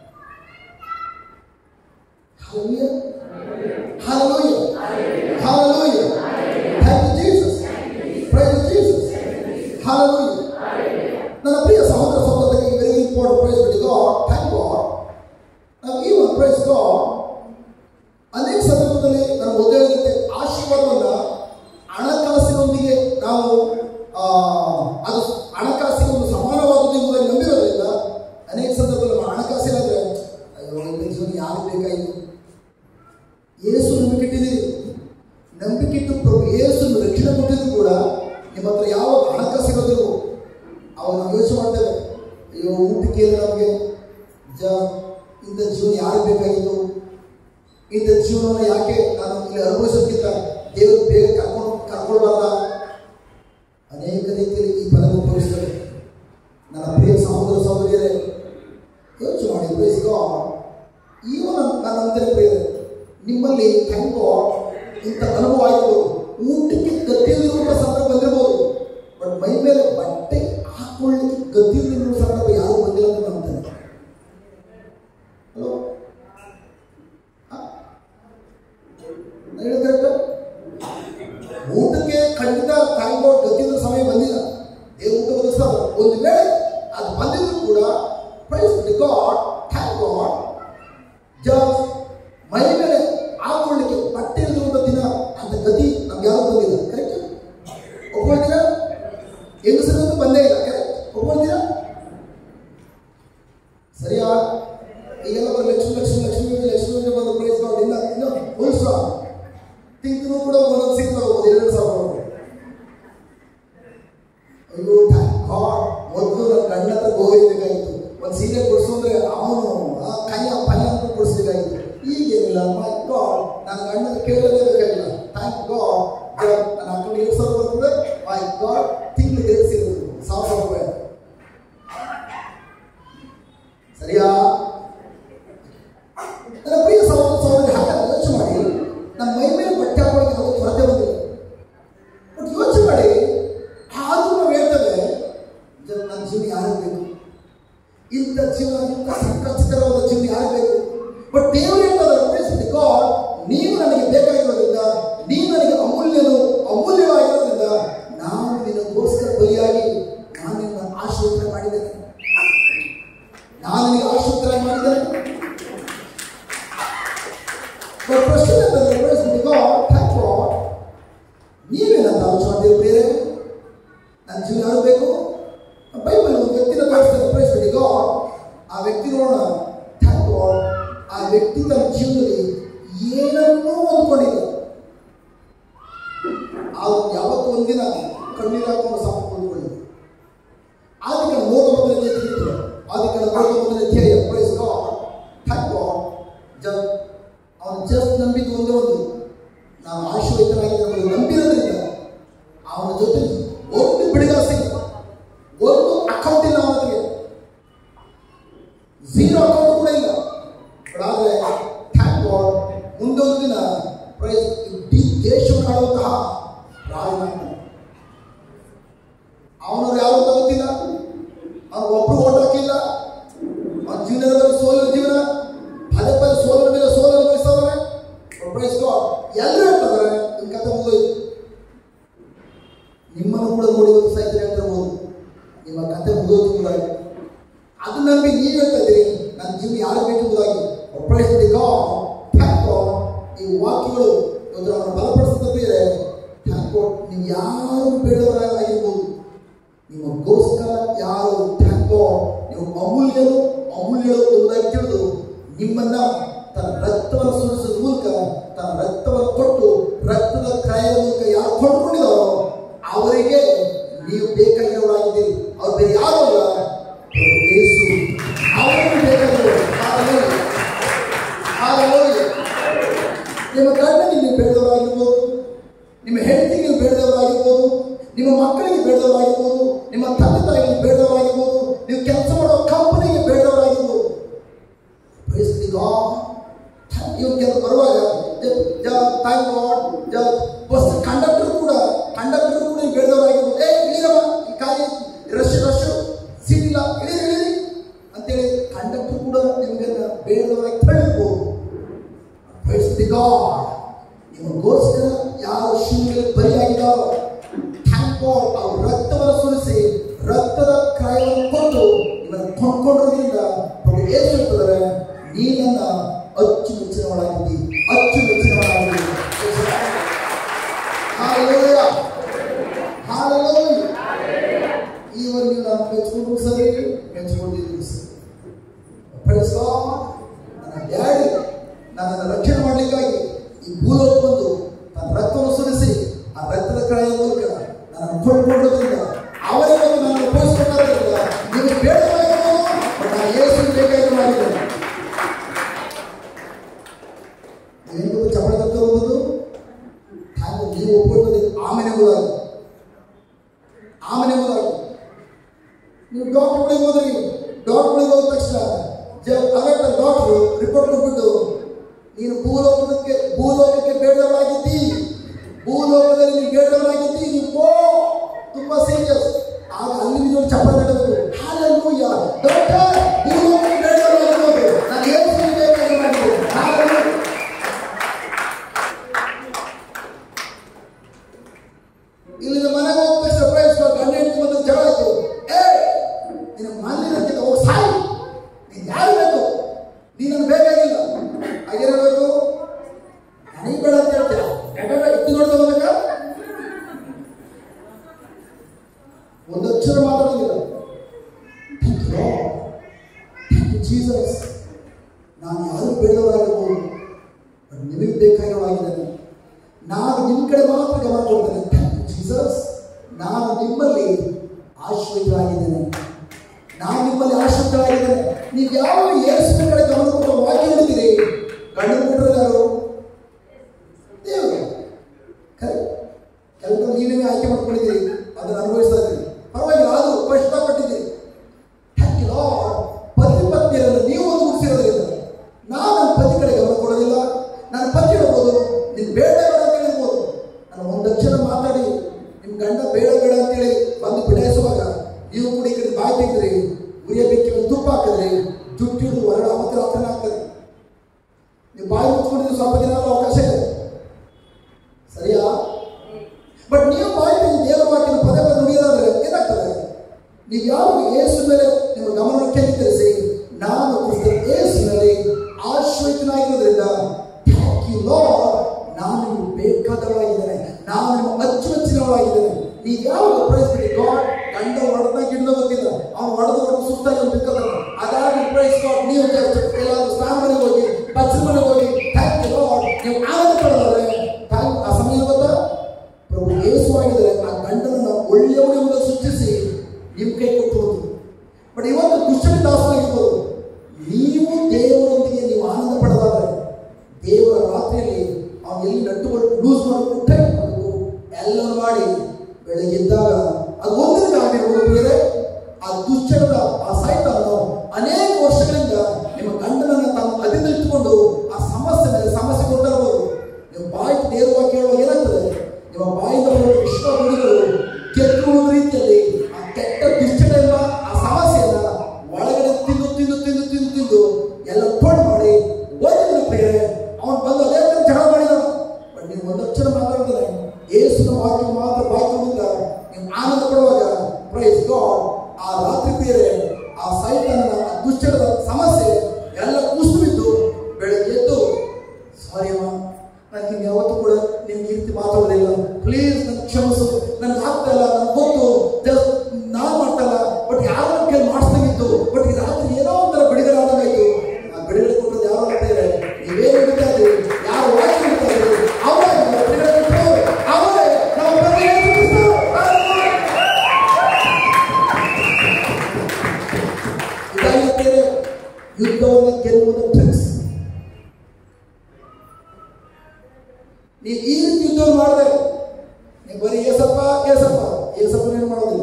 Hallelujah. Hallelujah. Hallelujah. Thank you, Jesus. Praise Jesus. Hallelujah. ನನ್ನ ಪ್ರಿಯ ಸಹೋದರ ಸಹೋದರಿಗೆ ವೆರಿ ಇಂಪಾರ್ಟೆಂಟ್ ಪ್ರೈಸ್ ಬಿಡಿ ಗಾಡ್ ಥ್ಯಾಂಕ್ ಗಾಡ್ ನಾವು ಈ ಒಂದು ಪ್ರೈಸ್ ಗಾಡ್ ಅನೇಕ ಸಂದರ್ಭದಲ್ಲಿ ನಾನು ಮೊದಲು ಹೇಳಿದಂತೆ ಆಶೀರ್ವಾದವನ್ನ ಹಣಕಾಸಿನೊಂದಿಗೆ ನಾವು ಆ, ಅದು ಹಣಕಾಸಿನ ಒಂದು ಸಮಾನವಾದದ್ದು ಎಂಬುದಾಗಿ ನಂಬಿರೋದ್ರಿಂದ ಅನೇಕ ಸಂದರ್ಭದಲ್ಲಿ ನಮ್ಮ ಹಣಕಾಸಿನಾದ್ರೆ ಅಯ್ಯೋ ಈ ಜೀವನ ಯಾರು ಬೇಕಾಯಿತು ಏಸು ನಂಬಿಕೆ ಇಟ್ಟಿದ್ದೀರಿ ನಂಬಿಕೆ ಇಟ್ಟು ಪ್ರಭು ಏಸು ರಕ್ಷಣೆ ಕೊಟ್ಟಿದ್ರು ಕೂಡ ನಿಮ್ಮ ಹತ್ರ ಯಾವ ಹಣಕಾಸು ಇರೋದಿಲ್ಲ ಅವಾಗ ನಾವು ಯೋಚನೆ ಮಾಡ್ತೇವೆ ಅಯ್ಯೋ ಊಟಕ್ಕೆ ಇಲ್ಲ ನಮಗೆ ಜ ಇಂಥ ಜೀವನ ಯಾರಿಗೆ ಬೇಕಾಗಿತ್ತು ಇಂಥ ಜೀವನವನ್ನು ಯಾಕೆ ನಾನು ಇಲ್ಲಿ ಅನುಭವಿಸೋದಕ್ಕಿಂತ ದೇವರು ಬೇಗ ಕರ್ಕೊಂಡು ಕರ್ಕೊಳ್ಬಾರ್ದ ಅನೇಕ ರೀತಿಯಲ್ಲಿ ಈ ಪದ ಉಪಯೋಗಿಸ್ತಾರೆ ನನ್ನ ಪ್ರಿಯ ಸಹೋದರ ಸಹೋದರಿಯರೇ ಯೋಚನೆ ಮಾಡಿ ಪ್ರೈಸ್ ಗಾಡ್ ಈವನ್ ನನ್ನ ಅಂತರ ಪ್ರಿಯರೇ ನಿಮ್ಮಲ್ಲಿ ಥ್ಯಾಂಕ್ ಗಾಡ್ ಇಂಥ ಅನುಭವ ಆಗಿರ್ಬೋದು ಊಟಕ್ಕೆ ಗತಿಯಲ್ಲಿರುವ ಸಂದರ್ಭ ಬಂದಿರ್ಬೋದು ಬಟ್ ಮೈ ಮೇಲೆ ಬಟ್ಟೆ ಹಾಕೊಳ್ಳಿಕ್ಕೆ ಗತಿಯಲ್ಲಿರುವ ಸಂದರ್ಭ ಯಾರು ಬಂದಿಲ್ಲ ಅಂತ ನಂಬ್ತೇನೆ ಹಲೋ ಕರೆಕ್ಟ್ ಊಟಕ್ಕೆ ಖಂಡಿತ ಥ್ಯಾಂಕ್ ಗಾಡ್ ಗತಿಯ ಸಮಯ ಬಂದಿಲ್ಲ ದೇವ್ರು ಊಟ ಬದಲಿಸ್ತಾರೆ ಒಂದು ವೇಳೆ ಅದು ಬಂದಿದ್ರು ಕೂಡ praise God thank God just ಮೈ ಮೇಲೆ ಹಾಕೊಳ್ಳಿಕ್ಕೆ ಬಟ್ಟೆ ಇರುವಂತ ದಿನ ಅಂತ ಗತಿ ನಮ್ಗೆ ಯಾರು ಬಂದಿಲ್ಲ ಕರೆಕ್ಟ್ ಒಪ್ಕೊಳ್ತೀರಾ ಹೆಂಗಸರಂತೂ ಬಂದೇ ಇಲ್ಲ ಕರೆಕ್ಟ್ ಒಪ್ಕೊಳ್ತೀರಾ ಸರಿಯಾ ಈಗೆಲ್ಲ ಬರೋ ಲಕ್ಷ್ಮಿ ಲಕ್ಷ್ಮಿ ಲಕ್ಷ್ಮಿ ಲಕ್ಷ್ಮಿ ಅಂತ ಬಂದು ಪ್ರೈಸ್ ಗಾಡ್ ಇನ್ನ ಇನ್ನು ಫುಲ್ ಸ್ಟ್ರಾಂಗ್ ತಿಂಗಳು ಕೂಡ ಒಂದೊಂದು ಸಿಗ್ತಾ ಹೋಗ್ಬೋದು ಎರಡು ಸಾವಿರ ರೂಪಾಯಿ. ಅಯ್ಯೋ ಥ್ಯಾಂಕ್ ಗಾಡ್ ಮೊದಲು ನನ್ನ ಗಂಡ ಹತ್ರ ಹೋಗಬೇಕಾಗಿತ್ತು ಒಂದು ಸೀರೆ ಕೊಡಿಸು ಅಂದ್ರೆ ಅವನು ಆ ಕೈಯ ಪಲ್ಯ ಅಂತ ಕೊಡಿಸ್ಬೇಕಾಗಿತ್ತು ಈಗೇನಿಲ್ಲ ಮೈ ಗಾಡ್ ನನ್ನ ಗಂಡನ ಕೇಳಲೇ ಬೇಕಾಗಿಲ್ಲ ಥ್ಯಾಂಕ್ ಗಾಡ್ ನನ್ನ ಅಕೌಂಟ್ ಎರಡು ಸಾವಿರ ಬರ್ತದೆ ಮೈ ಗಾಡ್ ತಿಂಗಳಿಗೆ ಎರಡು ಸೀರೆ ಬರ್ತದೆ ಸಾವಿರ ರೂಪಾಯಿ ಸರಿಯಾ ನನ್ನ ಪ್ರಿಯ ಸಹೋದರ ಸಹೋದರಿ ಹಾಗಾದ್ರೆ ಯೋಚನೆ ಮಾಡಿ ನಮ್ಮ ಮೈ ಮೇಲೆ ಬಟ್ಟೆ ಹಾಕೊಳ್ಳೋಕೆ ಯಾವುದೋ ಕೊರತೆ ಬಂದಿದೆ ಬಟ್ ಯೋಚನೆ ಮಾಡಿ ಆದ್ರೂ ನಾವು ಹೇಳ್ತೇವೆ ಜನ ನನ್ನ ಜೀವನ ಯಾರಿಗೆ ಬೇಕು ಇಂಥ ಜೀವನ ಇಂಥ ಸಂಕಷ್ಟಕರವಾದ ಜೀವನ ಯಾರಿಗೆ ಬೇಕು ಬಟ್ ದೇವರು ಹೇಳ್ತಾರೆ ಗಾಡ್ ನೀವು ನನಗೆ ಬೇಕಾಗಿರೋದ್ರಿಂದ ನೀವು ನನಗೆ ಅಮೂಲ್ಯನು ಅಮೂಲ್ಯವಾಗಿರೋದ್ರಿಂದ ನಾನು ನಿನಗೋಸ್ಕರ ಬಲಿಯಾಗಿ ನಾನು ನಿನ್ನ ಆಶೀರ್ವಾದ ಮಾಡಿದ್ದೇನೆ ನಾನು ನಿನಗೆ ಆಶೀರ್ವಾದ ಮಾಡಿದ್ದೇನೆ ಬಟ್ ಪ್ರಶ್ನೆ ಅಂತಂದ್ರೆ ಗಾಡ್ ಥ್ಯಾಂಕ್ ಗಾಡ್ ನೀವೇನಂತ ಆಲೋಚನೆ ಮಾಡ್ತೀರಿ ಪ್ರಿಯರೇ ನನ್ನ ಜೀವನ ಯಾರು ಬೇಕು ಬೈಬಲ್ ಒಂದು ವ್ಯಕ್ತಿನ ತೋರಿಸ್ತಾರೆ ಪ್ರೈಸ್ ಗಾಡ್ ಆ ವ್ಯಕ್ತಿ ನೋಡೋಣ ಥ್ಯಾಂಕ್ ಗಾಡ್ ಆ ವ್ಯಕ್ತಿ ತನ್ನ ಜೀವನದಲ್ಲಿ ಏನನ್ನೂ ಅಂದ್ಕೊಂಡಿಲ್ಲ ಆ ಯಾವತ್ತೂ ಒಂದಿನ ಕಣ್ಣೀರು ಹಾಕೊಂಡು ಸಾಕು ಕೊಂಡ್ಕೊಂಡಿಲ್ಲ ಆದಿಕನ ಮೂರು ಮೊದಲನೇ ತಿಳಿತು ಆದಿಕನ ಮೂರು ಮೊದಲನೇ ಧ್ಯೇಯ ಪ್ರೈಸ್ ಗಾಡ್ ಥ್ಯಾಂಕ್ ಗಾಡ್ ಜ ಅವನು ಜಸ್ಟ್ ನಂಬಿದ್ದು ಒಂದೇ ಒಂದು ನಾವು ಆಶೀರ್ವಾದರಾಗಿದ್ದ ನಂಬಿರೋದ್ರಿಂದ ಅವನ ಜೊತೆ ಒಂದು ಬಿಡುಗಡೆ ಸಿಕ್ಕಿಲ್ಲ ಒಂದು ಅಕೌಂಟ್ ಇಲ್ಲ ಅವನಿಗೆ ಝೀರೋ ಅಕೌಂಟ್ ಕೂಡ ಇಲ್ಲ ಬಟ್ ಆದರೆ ಥ್ಯಾಂಕ್ ಗಾಡ್ ಮುಂದೊಂದು ದಿನ ಪ್ರೈಸ್ ಇಡೀ ದೇಶವನ್ನು ಆಳುವಂತಹ ರಾಜನಾಗ್ತಾನೆ ಅವನವ್ರು ಯಾರು ಅಂತ ಗೊತ್ತಿಲ್ಲ ಅವ್ನು ಒಬ್ರು ಓಟ್ ಹಾಕಿಲ್ಲ ಅವನ ಜೀವನದ ಮೇಲೆ ಸೋಲಿನ ಜೀವನ ಪದೇ ಪದೇ ಸೋಲಿನ ಮೇಲೆ ಸೋಲು ಅನುಭವಿಸ್ತವ್ರೆ ಪ್ರೈಸ್ ಗಾಡ್ ಎಲ್ಲರೂ ಹೇಳ್ತಾರೆ ನಿನ್ನ ಕತೆ ಮುಗಿದೋಯ್ತು ನಿಮ್ಮನ್ನು ಕೂಡ ನೋಡಿ ಒಂದು ಸಹಿತ ಹೇಳ್ತಿರ್ಬೋದು ನಿಮ್ಮ ಕತೆ ಮುಗಿದೋಯ್ತು ಕೂಡ ಅದು ನಂಬಿ ನೀವು ಹೇಳ್ತಾ ಇದ್ದೀರಿ ನನ್ನ ಜೀವನ ಯಾರು ಬೇಕೆಂಬುದಾಗಿ ಪ್ರೈಸ್ ಗಾಡ್ ಥ್ಯಾಂಕ್ ಗಾಡ್ ಈ ವಾಕ್ಯಗಳು ಇವತ್ತು ಅವರನ್ನು ಬಲಪಡಿಸುತ್ತದೆ ಥ್ಯಾಂಕ್ ಗಾಡ್ ನೀವು ಯಾರು ಬೇಡವರಾಗಿರ್ಬೋದು ನಿಮಗೋಸ್ಕರ ಯಾರು ಥ್ಯಾಂಕ್ ಗಾಡ್ ನೀವು ಅಮೂಲ್ಯರು ಅಮೂಲ್ಯರು ಎಂಬುದಾಗಿ ತಿಳಿದು ನಿಮ್ಮನ್ನ ತನ್ನ ರಕ್ತವನ್ನು ಸುರಿಸುವ ಮೂಲಕ ತನ್ನ ರಕ್ತವನ್ನು ಕೊಟ್ಟು ರಕ್ತದ ಕ್ರಯದ ಮೂಲಕ ಯಾರು ಕೊಂಡ್ಕೊಂಡಿದ್ದಾರೋ ಅವರಿಗೆ ನೀವು ಬೇಕಾಗಿರೋರಾಗಿದ್ದೀರಿ ಅವ್ರು ಬೇರೆ ಯಾರು ಅಲ್ಲ ಪ್ರಭು ಯೇಸು ಅವರಿಗೆ ಬೇಕಾಗಿರೋ ನಿಮ್ಮ ಗಂಡನಿಗೆ ನೀವು ಬೇಡದವರಾಗಿರ್ಬೋದು ನಿಮ್ಮ ಹೆಂಡತಿಗೆ ನೀವು ಬೇಡದವರಾಗಿರ್ಬೋದು ನಿಮ್ಮ ಮಕ್ಕಳಿಗೆ ಬೇಡದವರಾಗಿರ್ಬೋದು ನಿಮ್ಮ ತಂದೆ ತಾಯಿಗೆ ಬೇಡದವರಾಗಿರ್ಬೋದು ನೀವು ಕೆಲಸ ಮಾಡೋ ಕಂಪನಿಗೆ ಬೇಡದವರಾಗಿರ್ಬೋದು Praise the God. ಇವ್ರು ಕೆಲವು ಬರುವಾಗ ಥ್ಯಾಂಕ್ ಗಾಡ್ ಬಸ್ ಕಂಡಕ್ಟರ್ ಕೂಡ ಕಂಡಕ್ಟರ್ ಕೂಡ ಬೇಡದವರಾಗಿರ್ಬೋದು ಏ ಇಳಿರಮ್ಮ ಈ ಕಾಲಿ ರಶ್ ರಶ್ ಸೀಟ್ ಇಲ್ಲ ಇಳಿರಿ ಇಳಿರಿ ಅಂತೇಳಿ ಕಂಡಕ್ಟರ್ ಕೂಡ ನಿಮಗೆ ಬೇಡದವರಾಗಿ ತಳ್ಳಿರ್ಬೋದು ಪ್ರೈಸ್ ದಿ ಗಾಡ್ ನಿಮಗೋಸ್ಕರ ಯಾರು ಶಿವನಿಗೆ ಬಲಿಯಾಗಿದ್ದಾರೋ ಥ್ಯಾಂಕ್ ಗಾಡ್ ಅವ್ರ ರಕ್ತವನ್ನು ಸುರಿಸಿ ರಕ್ತದ ಕ್ರಯವನ್ನು ಕೊಟ್ಟು ನಿಮ್ಮನ್ನು ಕೊಂಡ್ಕೊಂಡಿರೋದ್ರಿಂದ ಪ್ರಭು ಏನ್ ಹೇಳ್ತಿದ್ದಾರೆ ನೀನನ್ನ ಅಚ್ಚುಮೆಚ್ಚಿನವಳಾಗಿದ್ದಿ ಅಚ್ಚುಮೆಚ್ಚಿನವಳಾಗಿದ್ದಿ Hallelujah. Hallelujah. ಈವನ್ ನೀವು ನಾನು ಮೆಚ್ಕೊಂಡ್ರು ಸರಿ ಮೆಚ್ಕೊಂಡಿದ್ರು ಸರಿ Praise God. ನನ್ನ ಡ್ಯಾಡಿ ನನ್ನನ್ನು ರಕ್ಷಣೆ ಮಾಡಲಿಕ್ಕಾಗಿ ಈ ಭೂಲೋಕ ಬಂದು ತನ್ನ ರಕ್ತವನ್ನು ಸುರಿಸಿ ಆ ರಕ್ತದ ಕಳೆಯ ಮೂಲಕ ನನ್ನನ್ನು ಕೊಂಡ್ಕೊಳ್ಳೋದ್ರಿಂದ ಅವರಿಗೆ ಬಂದು ನಾನು ಉಪಯೋಗಿಸ್ಬೇಕಾದ್ರಿಂದ ನೀವು ಬೇಡವಾಗಿರ್ಬೋದು ಬಟ್ ನಾನು ಯೇಸು ಬೇಕಾಗಿ ಮಾಡಿದ್ದೇನೆ ಏನು ಚಪಳ ತರುವುದು ಹಾಗೆ ನೀವು ಒಪ್ಪಿಕೊಳ್ಳೋದು ಆಮೇಲೆ ಎಂಬುದಾಗಿ ಆಮೇಲೆ ಎಂಬುದಾಗಿ ನೀವು ಡಾಕ್ಟರ್ ಬಳಿಗೆ ಹೋದ್ರಿ ಡಾಕ್ಟರ್ ಬಳಿಗೆ ಹೋದ ತಕ್ಷಣ ಅಗಟ್ಟ ಡಾಕ್ಟ್ರು ರಿಪೋರ್ಟ್ ಕೊಟ್ಬಿಟ್ಟು ನೀನು ಭೂಲೋಕಕ್ಕೆ ಭೂಲೋಕಕ್ಕೆ ಬೇಡವರಾಗಿದ್ದಿ ಭೂಲೋಕದಲ್ಲಿ ನೀನು ಬೇಡವರಾಗಿದ್ದಿ ನೀವು ಪೋ ತುಂಬಾ ಸೀರಿಯಸ್ ಆಗ ಅಲ್ಲಿ ನೀವು ಚಪ್ಪಲ ತಡಬೇಕು ಹಾಲೆಲ್ಲೂಯ್ಯ ಡಾಕ್ಟರ್ ಭೂಲೋಕಕ್ಕೆ ಬೇಡವರಾಗಿರೋದು ನಾನು ಏನು ಬೇಕಾಗಿ ಮಾಡಿದೆ Hallelujah. ಇಲ್ಲಿಂದ ಮನೆಗೆ ಹೋದ ತಕ್ಷಣ ಪ್ರಯತ್ನ ಗಂಡ ಹೆಂಡತಿ ಬಂದು ಜಗಳ ಆಯ್ತು ಏ ನಿನ್ನ ಮನೆಗೆ ಹೋಗಿ ಸಾಯಿ ನೀನು ಯಾರು ಬೇಕು ನೀನು ಬೇಕಾಗಿಲ್ಲ ಹಾಗೇನಿರಬೇಕು ನನಗೆ ಬೇಡ ಅಂತ ಹೇಳ್ತೀರ ಗಂಡ ಇತ್ತು ನೋಡ್ತಾ ಹೋಗ್ಬೇಕಾ ಒಂದು ಅಕ್ಷರ ಮಾತಾಡೋದಿಲ್ಲ ಜೀಸಸ್ ನಾನು ಯಾರು ಬೇಡವರಾಗಿರ್ಬೋದು ಬಟ್ ನಿಮಗೆ ಬೇಕಾಗಿರೋವಾಗಿದ್ದೇನೆ ನಾನು ನಿಮ್ಮ ಕಡೆ ಮಾತ್ರ ಗಮನ ಕೊಡ್ತೇನೆ ಥ್ಯಾಂಕ್ ಯು ಜೀಸಸ್ ನಾನು ನಿಮ್ಮಲ್ಲಿ ಆಶ್ರಯಿತರಾಗಿದ್ದೇನೆ ನಾನು ನಿಮ್ಮಲ್ಲಿ ಆಶ್ರಯಿತರಾಗಿದ್ದೇನೆ ನೀವು ಯಾವ ಯೇಸುವಿನ ಕಡೆ ಗಮನ ಕೊಟ್ಟು ವಾಕ್ಯ ಹಿಡಿತೀರಿ ಗಂಡನ ಬಿಟ್ಟರೆ ಯಾರು ದೇವರು ಕರೆ ಕೆಲವು ನೀವೇ ಆಯ್ಕೆ ಮಾಡ್ಕೊಂಡಿದ್ದೀರಿ ಅದನ್ನು ಅನುಭವಿಸ್ತಾ ಇದ್ದೀರಿ ಪರವಾಗಿಲ್ಲ ಆದರೂ ಕಷ್ಟಪಟ್ಟಿದ್ದೀರಿ ಥ್ಯಾಂಕ್ ಯು ಲಾರ್ಡ್ ಪತಿ ಪತ್ನಿಯರನ್ನು ಬೆಂಕಿ ತುಪ್ಪ ಹಾಕಿದ್ರೆ ಜುಟ್ಟು ಹಿಡಿದು ಹೊರಗಡೆ ಮತ್ತೆ ರಾತ್ರಿ ಆಗ್ತದೆ ನೀವು ಬಾಯಿ ಮುಚ್ಕೊಂಡಿದ್ದು ಸ್ವಲ್ಪ ದಿನ ಆದ್ರೂ ಅವಕಾಶ ಇದೆ ಸರಿಯಾ ಬಟ್ ನೀವು ಬಾಯಿ ತೆಗೆದು ದೇವರ ವಾಕ್ಯನ ಪದೇ ಪದೇ ನುಡಿಯೋದಾದ್ರೆ ಏನಾಗ್ತದೆ ನೀವು ಯಾವಾಗ ಏಸು ಮೇಲೆ ನಿಮ್ಮ ಗಮನವನ್ನು ಕೇಂದ್ರೀಕರಿಸಿ ನಾನು ಕ್ರಿಸ್ತ ಏಸುನಲ್ಲಿ ಆಶ್ರಯಿತನಾಗಿರೋದ್ರಿಂದ ಥ್ಯಾಂಕ್ ಯು ಲಾರ್ಡ್ ನಾನು ನಿಮ್ಗೆ ಬೇಕಾದವಳಾಗಿದ್ದೇನೆ ನಾನು ನಿಮ್ಮ ಅಚ್ಚುಮೆಚ್ಚಿನವಳಾಗಿದ್ದೇನೆ ನೀವು ಯಾವಾಗ ಪ್ರೈಸ್ ಬಿಡಿ ಗಾಡ್ ಗಂಡ ಹೊಡೆದ ಗಿಡದ ಗೊತ್ತಿಲ್ಲ ಅವ್ನು ಹೊಡೆದು ಹೊಡೆದು ಸುತ್ತಾಗಿ ಬಿಕ್ಕದ ಅದಾಗಿ ಪ್ರೈಸ್ ಗಾಡ್ ನೀವು just ಎಲ್ಲಾದ್ರೂ ಸ್ನಾನ ಮನೆಗೆ ಹೋಗಿ ಬಚ್ಚಲ ಮನೆಗೆ ಹೋಗಿ ಥ್ಯಾಂಕ್ ಯು ಲಾರ್ಡ್ ನೀವು ಆನಂದ ಪಡೋದಾದ್ರೆ thank- ಆ ಸಮಯ ಗೊತ್ತಾ ಪ್ರಭು ಯೇಸುವಾಗಿದ್ದರೆ ಆ ಗಂಡನನ್ನು ಒಳ್ಳೆಯವನೆಂಬುದು ಸೃಷ್ಟಿಸಿ ನಿಮ್ಮ ಕೈ ಕೊಟ್ಟು ಬಟ್ ಇವತ್ತು ದುಷ್ಟನ ದಾಸನಾಗಿರ್ಬೋದು ನೀವು ದೇವರೊಂದಿಗೆ ನೀವು ಆನಂದ ಪಡೋದಾದ್ರೆ ದೇವರ ರಾತ್ರಿಯಲ್ಲಿ ಅವನು ಎಲ್ಲಿ ನಟ್ಟುಗಳು ಲೂಸ್ ಮಾಡಿಕೊಂಡು ಟೈಟ್ ಮಾಡಬೇಕು ಎಲ್ಲವನ್ನು ಮಾಡಿ ಬೆಳಗ್ಗೆ ಎದ್ದಾಗ ಅದು ಒಂದರಿಂದ ಆಗಿರ್ಬೋದು ಬೇರೆ ಆ ದುಶ್ಚರದ ಆ ಸೈತನ್ನು ಅನೇಕ ವರ್ಷಗಳಿಂದ ನಿಮ್ಮ ಗಂಡನನ್ನು ತಾನು ಅದಿಲಿಟ್ಟುಕೊಂಡು ಆ ಸಮಸ್ಯೆ ಮೇಲೆ ಸಮಸ್ಯೆ ಕೊಡ್ತಾ ಇರ್ಬೋದು ನೀವು ಬಾಯಿ ನೇರವಾಗಿ ಕೇಳುವಾಗ ಏನಾಗ್ತದೆ ನಿಮ್ಮ ಬಾಯಿಂದ ಬರುವ ವಿಶ್ವ ನುಡಿಗಳು ಕೆಟ್ಟುವ ರೀತಿಯಲ್ಲಿ ಆ ಕೆಟ್ಟ ದುಶ್ಚಟ ಎಂಬ ಆ ಸಮಸ್ಯೆಯನ್ನ ಒಳಗಡೆ ತಿಂದು ತಿಂದು ತಿಂದು ತಿಂದು ತಿಂದು ಎಲ್ಲ ಪೋಡ್ ಮಾಡಿ ಒಂದು ಪ್ರಿಯರೇ ಅವನು ಬಂದು ಅದೇ ತರ ಜಗಳ ಮಾಡಿದ ಬಟ್ ನೀವು ಒಂದಕ್ಷರ ಮಾತಾಡ್ತಾರೆ ಏಸುನ ವಾಕ್ಯ ಮಾತ್ರ ಬಾಯ್ಕೊಂಡಿಂದ ನೀವು ಆನಂದ ಪಡುವಾಗ ಪ್ರೈಸ್ ಗಾಡ್ ಆ ರಾತ್ರಿ ಪ್ರಿಯರೇ ಆ ಸೈತನ ಆ ದುಶ್ಚಟದ ಸಮಸ್ಯೆ ಎಲ್ಲ ಕುಸಿದು ಬಿದ್ದು ಬೆಳಗ್ಗೆ ಎದ್ದು ಸಾರಿ ಅಮ್ಮ ನಾನು ನಿಮ್ಗೆ ಯಾವತ್ತೂ ಕೂಡ ನಿಮ್ಗೆ ಈ ರೀತಿ ಮಾತಾಡೋದಿಲ್ಲ ಪ್ಲೀಸ್ ನನ್ಗೆ ಕ್ಷಮಿಸು ನನಗೆ ಆಗ್ತಾ ಇಲ್ಲ ನನ್ಗೆ ಗೊತ್ತು just ನಾನ್ ಮಾಡ್ತಾ ಇಲ್ಲ ಬಟ್ ಯಾರ ಕೈ ಮಾಡಿಸ್ದಂಗಿತ್ತು ಬಟ್ ಈ ರಾತ್ರಿ ಏನೋ ಒಂಥರ ಬಿಡುಗಡೆ ಆದಂಗಾಯ್ತು ಆ ಬಿಡುಗಡೆ ಕೊಟ್ಟದ್ದು ಯಾರು ಬೇರೆ ನೀವೇನು ಬಿಡ್ತಾ ಇದ್ದೀರಿ ಯಾರು ವಾಕ್ಯ ಬಿಡ್ತಾ ಇದ್ದೀರಿ ಅವರೇ ಬಿಡುಗಡೆ ಕೊಟ್ಟರು ಅವರೇ ನಾವು ಪ್ರಭು ಯೇಸು ಕ್ರಿಸ್ತ. ಇದಾಗಿರ್ತೇನೆ ಯುದ್ಧವನ್ನು ಗೆಲ್ಲುವುದ ಟ್ರಿಕ್ಸ್ ನೀ ಈ ರೀತಿ ಯುದ್ಧ ಮಾಡಿದೆ ನೀವು ಬರೀ ಏಸಪ್ಪ ಏಸಪ್ಪ ಏಸಪ್ಪನೇನು ಮಾಡೋದಿಲ್ಲ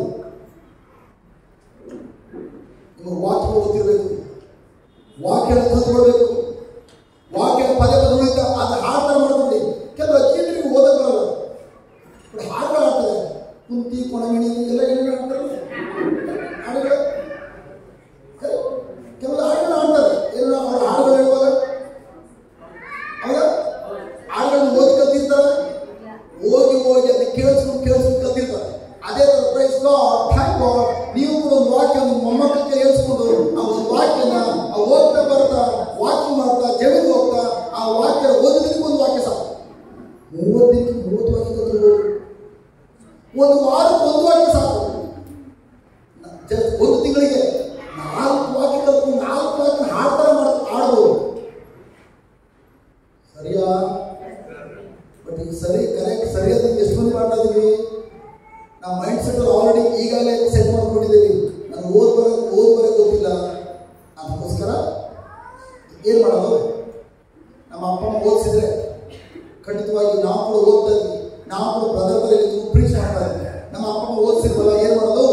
ನಿಮಗೆ ವಾಕ್ಯ ಗೊತ್ತಿರಬೇಕು ವಾಕ್ಯನ ಕಲ್ತ್ಕೊಳ್ಬೇಕು ವಾಕ್ಯನ ಪದೇ ಪದೇ ಉಳಿತ ಅದು ಹಾಡ್ತಾರೆ ಮಾಡ್ಕೊಂಡು ಕೆಲವು ಅಜ್ಜಿಗಳಿಗೆ ಓದಕ್ಕೆ ಬರಲ್ಲ ಬಟ್ ಹಾಡು ಹಾಡ್ತಾರೆ ಕುಂತಿ ಕೊಣಗಿಣಿ ಎಲ್ಲ ಏನು ಹಾಡ್ತಾರೆ ಹಾಡುಗಳು ಕೆಲವು ಹಾಡುಗಳು ಹಾಡ್ತಾರೆ ಏನು ಅವ್ರ ಹಾಡುಗಳು ಹೇಳುವಾಗ ಹೌದಾ ಹಾಡುಗಳನ್ನು ಓದಿ ಕಲ್ತಿರ್ತಾರೆ ಹೋಗಿ ಹೋಗಿ ಅದನ್ನ ಕೇಳಿಸ್ಕೊಂಡು ಕೇಳಿಸ್ಕೊಂಡು ಕಲ್ತಿರ್ತಾರೆ ಅದೇ ತರ ಪ್ರೈಸ್ ಗಾಡ್ ಥ್ಯಾಂಕ್ ಗಾಡ್ ನೀವು ಕೂಡ ಒಂದು ವಾಕ್ಯ ಒಂದು ಮೊಮ್ಮಕ್ಕಳಿಗೆ ಹೇಳ್ಸ್ಕೊಂಡು ಆ ಒಂದು ವಾಕ್ಯನ ಆ ಓದ್ತಾ ಬರ್ತಾ ವಾಕ್ಯ ಮಾಡ್ತಾ ಜಗತ್ತು ಹೋಗ್ತಾ ಆ ವಾಕ್ಯ ಓದೋದಕ್ಕೆ ಒಂದು ವಾಕ್ಯ ಸಾಕು ಮೂವತ್ತು ದಿನಕ್ಕೆ ಮೂವತ್ತು ವಾಕ್ಯ ಕಲ್ತ್ಕೊಂಡು ಒಂದು ವಾರಕ್ಕೆ ಒಂದು ವಾಕ್ಯ ಸಾಕು ಜಸ್ಟ್ ಒಂದು ತಿಂಗಳಿಗೆ ನಾಲ್ಕು ವಾಕ್ಯ ಕಲ್ತ್ಕೊಂಡು ನಾಲ್ಕು ವಾಕ್ಯ ಹಾಡ್ತಾರೆ ಮಾಡ ಆಡ್ಬೋದು ಸರಿಯಾ ಬಟ್ ಈಗ ಸರಿ ಕರೆಕ್ಟ್ ಸರಿಯಾದ ಎಷ್ಟು ಮಂದಿ ಮಾಡ್ತಾ ಇದೀವಿ ನಾವು ಮೈಂಡ್ ಸೆಟ್ ಆಲ್ರೆಡಿ ಈಗಾಗಲೇ ಸೆಟ್ ಮಾಡ್ಕೊಂಡಿದ್ದೀವಿ ನಾನು ಓದ್ ಬರ ಓದ್ ಬರೋಕೆ ಗೊತ್ತಿಲ್ಲ ಅದಕ್ಕೋಸ್ಕರ ಏನು ಮಾಡೋದು ನಮ್ಮ ಅಪ್ಪ ಅಮ್ಮ ಓದಿಸಿದ್ರೆ ಖಂಡಿತವಾಗಿ ನಾವು ಕೂಡ ಓದ್ತಾ ಇದ್ವಿ ನಾವು ಕೂಡ ಬ್ರದರ್ ಬರೀ ಪ್ರೀಚ್ ಮಾಡ್ತಾ ಇದ್ವಿ ನಮ್ಮ ಅಪ್ಪ ಅಮ್ಮ ಓದಿಸಿದ್ವಲ್ಲ ಏನು ಮಾಡೋದು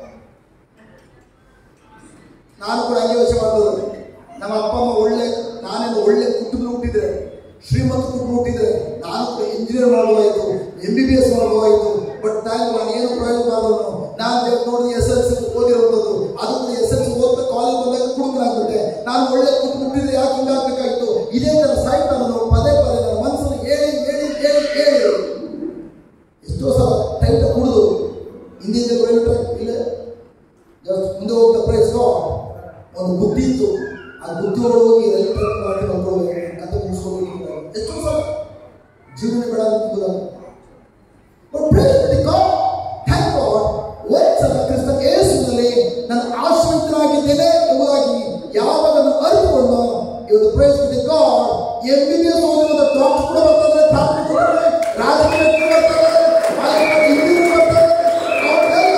ನಾನು ಕೂಡ ಹಂಗೆ ಯೋಚನೆ ಮಾಡೋದು ನಮ್ಮ ಅಪ್ಪ ಅಮ್ಮ ಒಳ್ಳೆ ನಾನೇನು ಒಳ್ಳೆ ಕುಟುಂಬ ಹುಟ್ಟಿದ್ರೆ ಶ್ರೀಮಂತ ಕುಟುಂಬ ಹುಟ್ಟಿದ್ರೆ ನಾನು ಕೂಡ ಇಂಜಿನಿಯರ್ ಮಾಡಬಹುದಾಯ್ತು ಎಂ ಬಿ ಬಿ ಎಸ್ ಮಾಡಬಹುದಾಯ್ತು ಬಟ್ ನಾನು ನಾನು ಏನು ಪ್ರಯೋಜನ ಮಾಡೋನು ನಾನು ಜಸ್ಟ್ ನೋಡಿ ಎಸ್ ಎಲ್ ಸಿ ಓದಿರುವಂಥದ್ದು ಅದು ಕೂಡ ಎಸ್ ಎಲ್ ಸಿ ಓದ್ತಾ ಕಾಲೇಜ್ ಬಂದಾಗ ಕುಡುಕನಾಗ್ಬಿಟ್ಟೆ ನಾನು ಒಳ್ಳೆ ಕುಟುಂಬ ಹುಟ್ಟಿದ್ರೆ ಯಾಕೆ ಹಿಂಗಾಗಬೇಕಾಗಿತ್ತು ಇದೇ ಥರ ಸಾಯ್ತಾ ನಾನು ಪದೇ ಪದೇ ನನ್ನ ಮನಸ್ಸನ್ನು ಹೇಳಿ ಹೇಳಿ ಹೇಳಿ ಹೇಳಿ ಎಷ್ಟೋ ಸಲ ಟೈಟ್ ಕುಡಿದು ಹಿಂದಿನ ಪ್ರೈವೇಟ್ ಇಲ್ಲ ಜಸ್ಟ್ ಮುಂದೆ ಹೋಗ್ತಾ ಪ್ರೈಸ್ ಒಂದು ಬುದ್ಧಿ ಇತ್ತು ಆ ಬುದ್ಧಿ ಒಳಗೆ ಹೋಗಿ ಎಲೆಕ್ಟ್ರಿಕ್ ಮಾಡಿ ನೋಡ್ಕೊಳ್ಬೇಕು ಕತೆ ಮುಗಿಸ್ಕೊಳ್ಬೇಕು ಎಷ್ಟೋ ಸಲ ಜೀವನ ಬೇಡ ಅಂತ but praise the God thank God ಒಂದ್ಸಲ ಕ್ರಿಸ್ತ ಯೇಸುವಿನಲ್ಲಿ ನಾನು ಆಶ್ರಿತನಾಗಿದ್ದೇನೆ ಎಂಬುದಾಗಿ ಯಾವಾಗ ನಾನು ಅರಿತುಕೊಂಡು ಇವತ್ತು praise the God M B B S ಓದಿರುವಂತ ಡಾಕ್ಟರ್ ಕೂಡ ಬರ್ತಾರೆ ಡಾಕ್ಟರ್ ಕೂಡ ಬರ್ತಾರೆ ರಾಜಕೀಯ ಕೂಡ ಬರ್ತಾರೆ ಆಯ್ತು, ಇಂಜಿನಿಯರ್ ಬರ್ತಾರೆ ಅವರೆಲ್ಲ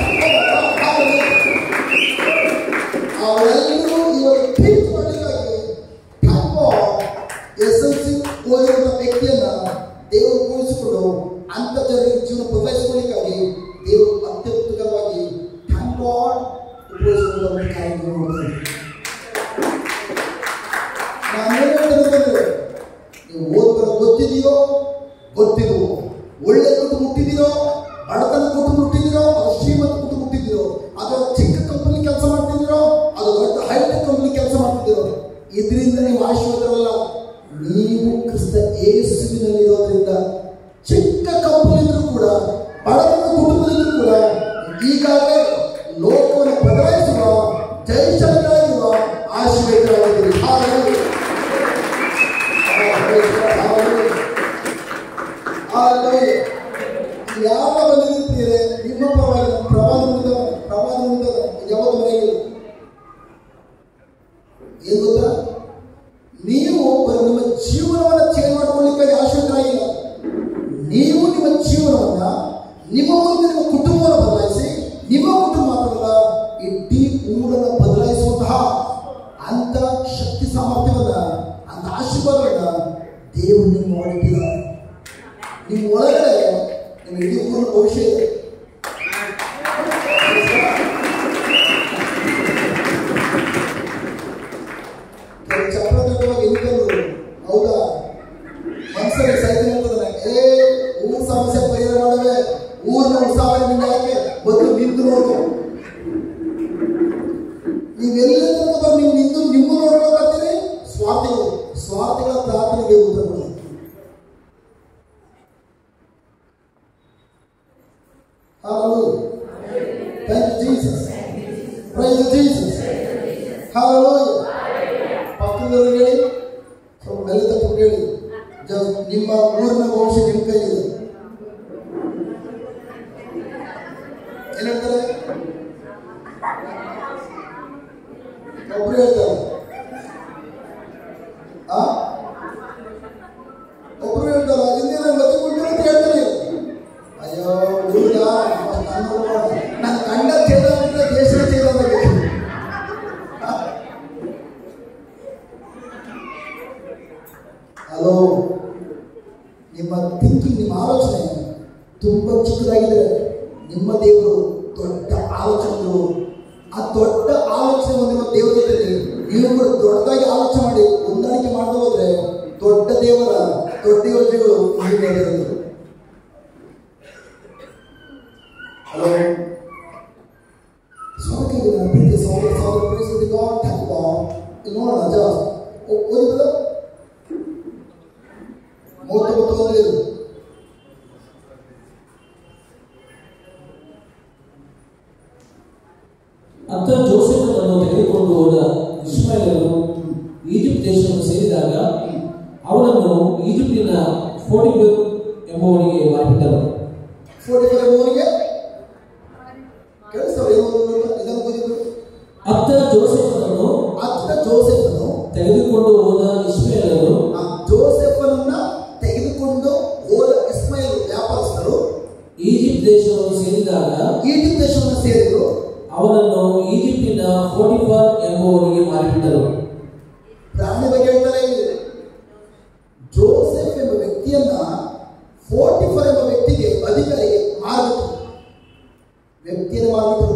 ಅವರೆಲ್ಲರೂ ಇವರು ಟೀಚ್ ಮಾಡಲಿಕ್ಕಾಗಿ ಎಸ್ ಎಲ್ ಸಿ ಓದಿರುವಂಥ ವ್ಯಕ್ತಿಯನ್ನ ದೇವರು ಕೂರಿಸಿಕೊಂಡು ಅಂತ ಜನರಿಗೆ ಜೀವನ ಬದಲಾಯಿಸಿಕೊಳ್ಳಿಕ್ಕಾಗಿ ದೇವರು ಅತ್ಯದ್ಭುತವಾಗಿ ಥ್ಯಾಂಕ್ ಗಾಡ್ ಉಪಯೋಗಿಸಿಕೊಂಡು ಅವರ ಕಾರ್ಯವನ್ನು ಮಾಡ್ತಾರೆ ನಾನು ಏನು ಹೇಳ್ತೇನೆ ನೀವು ಓದ್ಬರೋ ಗೊತ್ತಿದೆಯೋ ಗೊತ್ತಿಲ್ವೋ ಒಳ್ಳೆ ಕುಟುಂಬ ಹುಟ್ಟಿದಿರೋ ಬಡತನ ಕುಟುಂಬ ಹುಟ್ಟಿದಿರೋ ಅದು ಶ್ರೀಮಂತ ಕುಟುಂಬ ಹುಟ್ಟಿದಿರೋ ಅಥವಾ ಚಿಕ್ಕ ಕಂಪನಿ ಕೆಲಸ ಮಾಡ್ತಿದ್ದೀರೋ ಅದು ಮಾಡ್ತಿದ್ದೀರೋ ಇದರಿಂದ ನೀವು ಆಶೀರ್ವಾದವಲ್ಲ ನೀವು ಕ್ರಿಸ್ತ ಯೇಸುವಿನಲ್ಲಿ ಇರೋದ್ರಿಂದ ಚಿಕ್ಕ ಕಂಪನಿದ್ರು ಕೂಡ ಬಡವನ ಕುಟುಂಬದಲ್ಲೂ ಕೂಡ ಈಗಾಗಲೇ ಲೋಕವನ್ನು ಬದಲಾಯಿಸುವ ಜೈಶಾಲಿಯಾಗಿರುವ ಆಶೀರ್ವಾದರಾಗಿದ್ದೀರಿ Hallelujah. Hallelujah. Hallelujah. ಯಾವ ಬಂದಿರ್ತೀರಿ ನಿಮ್ಮ ಪರವಾಗಿ ಪ್ರವಾದದಿಂದ ಪ್ರವಾದದಿಂದ ಯಾವುದು ಮನೆಯಲ್ಲಿ ಏನ್ ಗೊತ್ತಾ ನೀವು ಬರೀ ನಿಮ್ಮ ಜೀವನವನ್ನ ಚೇಂಜ್ ಮಾಡ್ಕೊಳ್ಳಿಕ್ಕೆ ಆಶೀರ್ವಾದರಾಗಿಲ್ಲ ನೀವು ನಿಮ್ಮ ಜೀವನವನ್ನ ನಿಮ್ಮ ಮುಂದೆ ನಿಮ್ಮ ಕುಟುಂಬವನ್ನು ಬದಲಾಯಿಸಿ ನಿಮ್ಮ ಕುಟುಂಬ ಮಾತ್ರವಲ್ಲ ಇಡೀ ಊರನ್ನು ಬದಲಾಯಿಸುವಂತಹ ಅಂತ ಶಕ್ತಿ ಸಾಮರ್ಥ್ಯವನ್ನ ಅಂತ ಆಶೀರ್ವಾದವನ್ನ ದೇವರು ನಿಮ್ಮ ಒಳಗಿಟ್ಟಿದ್ದಾರೆ ನಿಮ್ಮ ಒಳಗಡೆ ನಿಮ್ಮ ಇಡೀ ಊರಿನ ಭವಿಷ್ಯ ಇದೆ ಕೆಲವು ಚಪ್ರ ತಗೊಳ್ಳುವಾಗ ಎಲ್ಲಿಂದಲೂ ಹೌದಾ ಮನ್ಸಲ್ಲಿ ಸೈಕಲ್ ಇರ್ತದೆ ಏ ಊರ್ ಸಮಸ್ಯೆ ಪರಿಹಾರ ಮಾಡವೆ ಊರ್ನ ಉತ್ಸಾಹ ನಿಮ್ಗೆ ಯಾಕೆ ಮೊದಲು ನಿಂತು ನೋಡ್ಕೊ ನೀವೆಲ್ಲ ಬಂದು ನೀವು ನಿಂತು ನಿಮ್ಮ ನೋಡ್ಕೊಳ್ತೀರಿ ಸ್ವಾರ್ಥಿಗಳು ಸ್ವಾರ್ಥಿಗಳ ಪ್ರಾರ್ಥನೆಗೆ ಉತ್ತರ ಕೊಡೋದು Hallelujah. Thank you, Jesus. Praise you, Jesus. Hallelujah. ಪಕ್ಕದವ್ರಿಗೆ ಹೇಳಿ ಸ್ವಲ್ಪ ಮೆಲ್ಲ ತಪ್ಪು ಹೇಳಿ ಜ- ನಿಮ್ಮ ಊರಿನ ಭವಿಷ್ಯ ನಿಮ್ಮ ಕೈಯಿದೆ ಏನ್ ಹೇಳ್ತಾರೆ ಒಬ್ರು ಹೇಳ್ತಾರೆ ಆ ಒಬ್ರು ಹೇಳ್ತಾರೆ ಹಿಂದೆ ನಾನು ಬದುಕೊಂಡು ಅಂತ ಹೇಳ್ತಾರೆ ಅಯ್ಯೋ ಹುಡುಗ ನನ್ನ ಕಂಡ ಚೇದ ಅಂದ್ರೆ ದೇಶ ಚೇದ ಹಲೋ ನಿಮ್ಮ ಥಿಂಕಿಂಗ್ ನಿಮ್ಮ ಆಲೋಚನೆ ತುಂಬಾ ಚಿಕ್ಕದಾಗಿದೆ ನಿಮ್ಮ ದೇವರು ದೊಡ್ಡ ಆಲೋಚನೆಗಳು ಆ ದೊಡ್ಡ ಆಲೋಚನೆ ಹೊಂದಿರುವ ದೇವರ ಜೊತೆ ನೀವು ಕೂಡ ದೊಡ್ಡದಾಗಿ ಆಲೋಚನೆ ಮಾಡಿ ಹೊಂದಾಣಿಕೆ ಮಾಡದೆ ಹೋದ್ರೆ ದೊಡ್ಡ ದೇವರ ದೊಡ್ಡ ಯೋಜನೆಗಳು ನಿಮ್ಮ ಮೇಲೆ ಇರೋದು. ಹಲೋ ಸ್ವಾಗತ ಪ್ರೀತಿ ಸಹೋದರ ಸಹೋದರ ಪ್ರೇಸಿದ ಗಾಡ್ ಥ್ಯಾಂಕ್ ಗಾಡ್ ಇಲ್ಲಿ ನೋಡೋಣ ಜಾಸ್ ಓದಿದ್ರೆ ಮೂವತ್ತೊಂಬತ್ತು ಓದಲಿಲ್ಲ ಅಂತ ಜೋಸೆಫನನ್ನು ತೆಗೆದುಕೊಂಡು ಹೋದ ಇಸ್ಮಾಯಿಲನು ಈಜಿಪ್ಟ್ ದೇಶವನ್ನು ಸೇರಿದಾಗ ಅವನನ್ನು ಈಜಿಪ್ಟಿನ ಫೋಟಿಫರ್ ಎಂಬುವನಿಗೆ ಮಾರಿಬಿಟ್ಟರು ಫೋರ್ಟಿ ಫೈವ್ ಮೂರಿಗೆ ಕೇಳಿಸ್ತವ್ರು ಏನು ಓದಿದ್ರು ಇದನ್ನು ಓದಿದ್ರು ಅತ್ತ ಜೋಸೆಫನನ್ನು ಅತ್ತ ಜೋಸೆಫನು ತೆಗೆದುಕೊಂಡು ಹೋದ ಇಸ್ಮಾಯಿಲನು ಆ ಜೋಸೆಫನನ್ನ ತೆಗೆದುಕೊಂಡು ಹೋದ ಇಸ್ಮಾಯಿಲ್ ವ್ಯಾಪಾರಸ್ಥರು ಈಜಿಪ್ಟ್ ದೇಶವನ್ನು ಸೇರಿದಾಗ ಈಜಿಪ್ಟ್ ದೇಶವನ್ನು ಸೇರಿದ್ರು ಅವನನ್ನು ಈಜಿಪ್ಟಿನ ಫೋಟಿಫರ್ ಎಂಬುವನಿಗೆ ಮಾರಿಬಿಟ್ಟರು ಪ್ರಾಣಿ ಬಗ್ಗೆ ಹೇಳ್ತಾರೆ ಇಲ್ಲಿ ಜೋಸೆಫ್ ಎಂಬ ವ್ಯಕ್ತಿಯನ್ನ ಫೋರ್ಟಿಫರ್ ಎಂಬ ವ್ಯಕ್ತಿಗೆ ಅಧಿಕಾರಿಗೆ ಮಾರ್ಬಿಟ್ರು ವ್ಯಕ್ತಿಯನ್ನು ಮಾರ್ಬಿಟ್ರು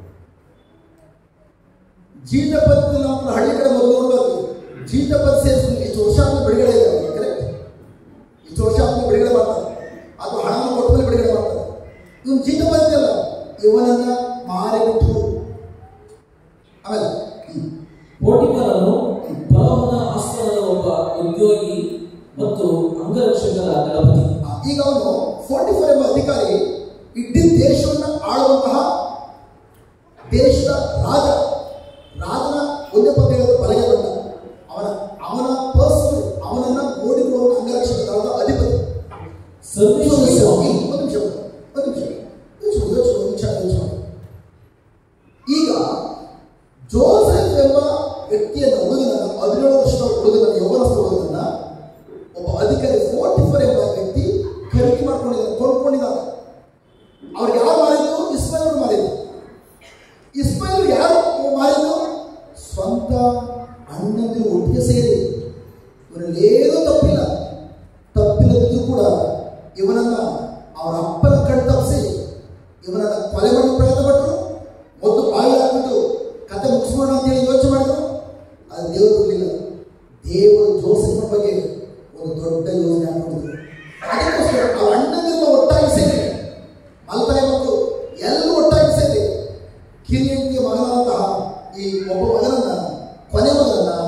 ಜೀತ ಪದ್ಧತಿ ನಮ್ಮ ಹಳ್ಳಿ ಕಡೆ ಮೊದಲು ನೋಡ್ಬೇಕು ಜೀತ ಪದ್ಧತಿ ಸೇರಿಸಿ ಇಷ್ಟು ವರ್ಷ ಆದ್ಮೇಲೆ ಬಿಡುಗಡೆ ಇದೆ ಅವ್ರಿಗೆ ಕರೆಕ್ಟ್ ಇಷ್ಟು ವರ್ಷ ಆದ್ಮೇಲೆ ಬಿಡುಗಡೆ ಮಾಡ್ತಾರೆ ಅಥವಾ ಹಣವನ್ನು ಕೊಟ್ಟ ಮೇಲೆ ಬಿಡುಗಡೆ ಮಾಡ್ತಾರೆ ಇವನು ಜೀತ ಪದ್ಧತಿ ಅಲ್ಲ ಇವನನ್ನ ಮಾರಿಬಿಟ್ರು ಆಮೇಲೆ ಹ್ಮ್. ಪೋಟಿಫರನು ಫರೋಹನ ಆಸ್ಥಾನದ ಒಬ್ಬ ಉದ್ಯೋಗಿ ಮತ್ತು ಅಂಗರಕ್ಷಕರ ದಳಪತಿ ಈಗ ಅವನು ಫೋರ್ಟಿ ಫೋರ್ ಎಂಬ ಅಧಿಕಾರಿ ಇಡೀ ದೇಶವನ್ನು ಆಳುವಂತಹ ದೇಶದ ರಾಜ ರಾಜನ ಒಂದೇ ಪದ ಹೇಳಿದ್ರೆ ಬಲಗೆ ಬಂದ ಅವನ ಅವನ ಪರ್ಸನ್ ಅವನನ್ನ ನೋಡಿಕೊಳ್ಳುವ ಅಂಗರಕ್ಷಕ ದಳದ ಅಧಿಪತಿ ಸರ್ವೇಶ್ವರ ಸ್ವಾಮಿ ಒಂದು ನಿಮಿಷ ಒಂದು ನಿಮಿಷ ಯೋಚನೆ ಯೋಚನೆ ಒಂದು ನಿಮಿಷ ಯೋಚನೆ ಮಾಡಿ. ಈಗ ಜೋಸೆಫ್ ಎಂಬ ವ್ಯಕ್ತಿಯನ್ನ ಹುಡುಗನನ್ನ ಹದಿನೇಳು ವರ್ಷದ ಹುಡುಗನನ್ನ ಯೌವನಸ್ಥ ಹುಡುಗನನ್ನ ಒಬ್ಬ ಅಧಿಕಾರಿ ಫೋರ್ಟಿ ಫೋರ್ ಎಂಬ ವ್ಯಕ್ತಿ ಖರೀದಿ ಮಾಡ್ಕೊಂಡಿದ್ದಾನೆ ಕೊಂಡ್ಕೊಂಡಿದ್ದಾನೆ ಅವ್ರು ಯಾರು ಮಾರಿದ್ರು ಇಸ್ಮಾಯಿಲ್ ಮಾರಿದ್ರು ಇಸ್ಮಾಯಿಲ್ ಯಾರು ಮಾರಿದ್ರು ಸ್ವಂತ ಅಣ್ಣಂದಿರು ಒಟ್ಟಿಗೆ ಸೇರಿ ಇವರಲ್ಲೇನೂ ತಪ್ಪಿಲ್ಲ ತಪ್ಪಿಲ್ಲದಿದ್ರು ಕೂಡ ಇವನನ್ನ ಅವರ ಅಪ್ಪನ ಕಣ್ ತಪ್ಪಿಸಿ ಇವನನ್ನ ಕೊಲೆ ಮಾಡಿ ಪ್ರಯತ್ನ ಪಟ್ಟರು ಮೊದಲು ಬಾಯಿ ಹಾಕ್ಬಿಟ್ಟು ಕತೆ ಮುಗಿಸ್ಬೋಣ ಅಂತೇಳಿ ಯೋಚನೆ ಮಾಡಿದ್ರು ಅದು ದೇವರು ಇರಲಿಲ್ಲ ದೇವರು ಜೋಸೆಫ್ನ ಬಗ್ಗೆ ಒಂದು ದೊಡ್ಡ ಯೋಜನೆ ಹಾಕೊಂಡಿದ್ರು ಅದಕ್ಕೋಸ್ಕರ ಆ ಅಣ್ಣನಿಂದ ಒಟ್ಟಾಗಿ ಸೇರಿ ಮಲ್ತಾಯಿ ಮತ್ತು ಎಲ್ಲರೂ ಒಟ್ಟಾಗಿ ಸೇರಿ ಕಿರಿಯಂಟಿಯ ಮಗನಾದಂತಹ ಈ ಒಬ್ಬ ಮಗನನ್ನ ಕೊನೆ ಮಗನನ್ನ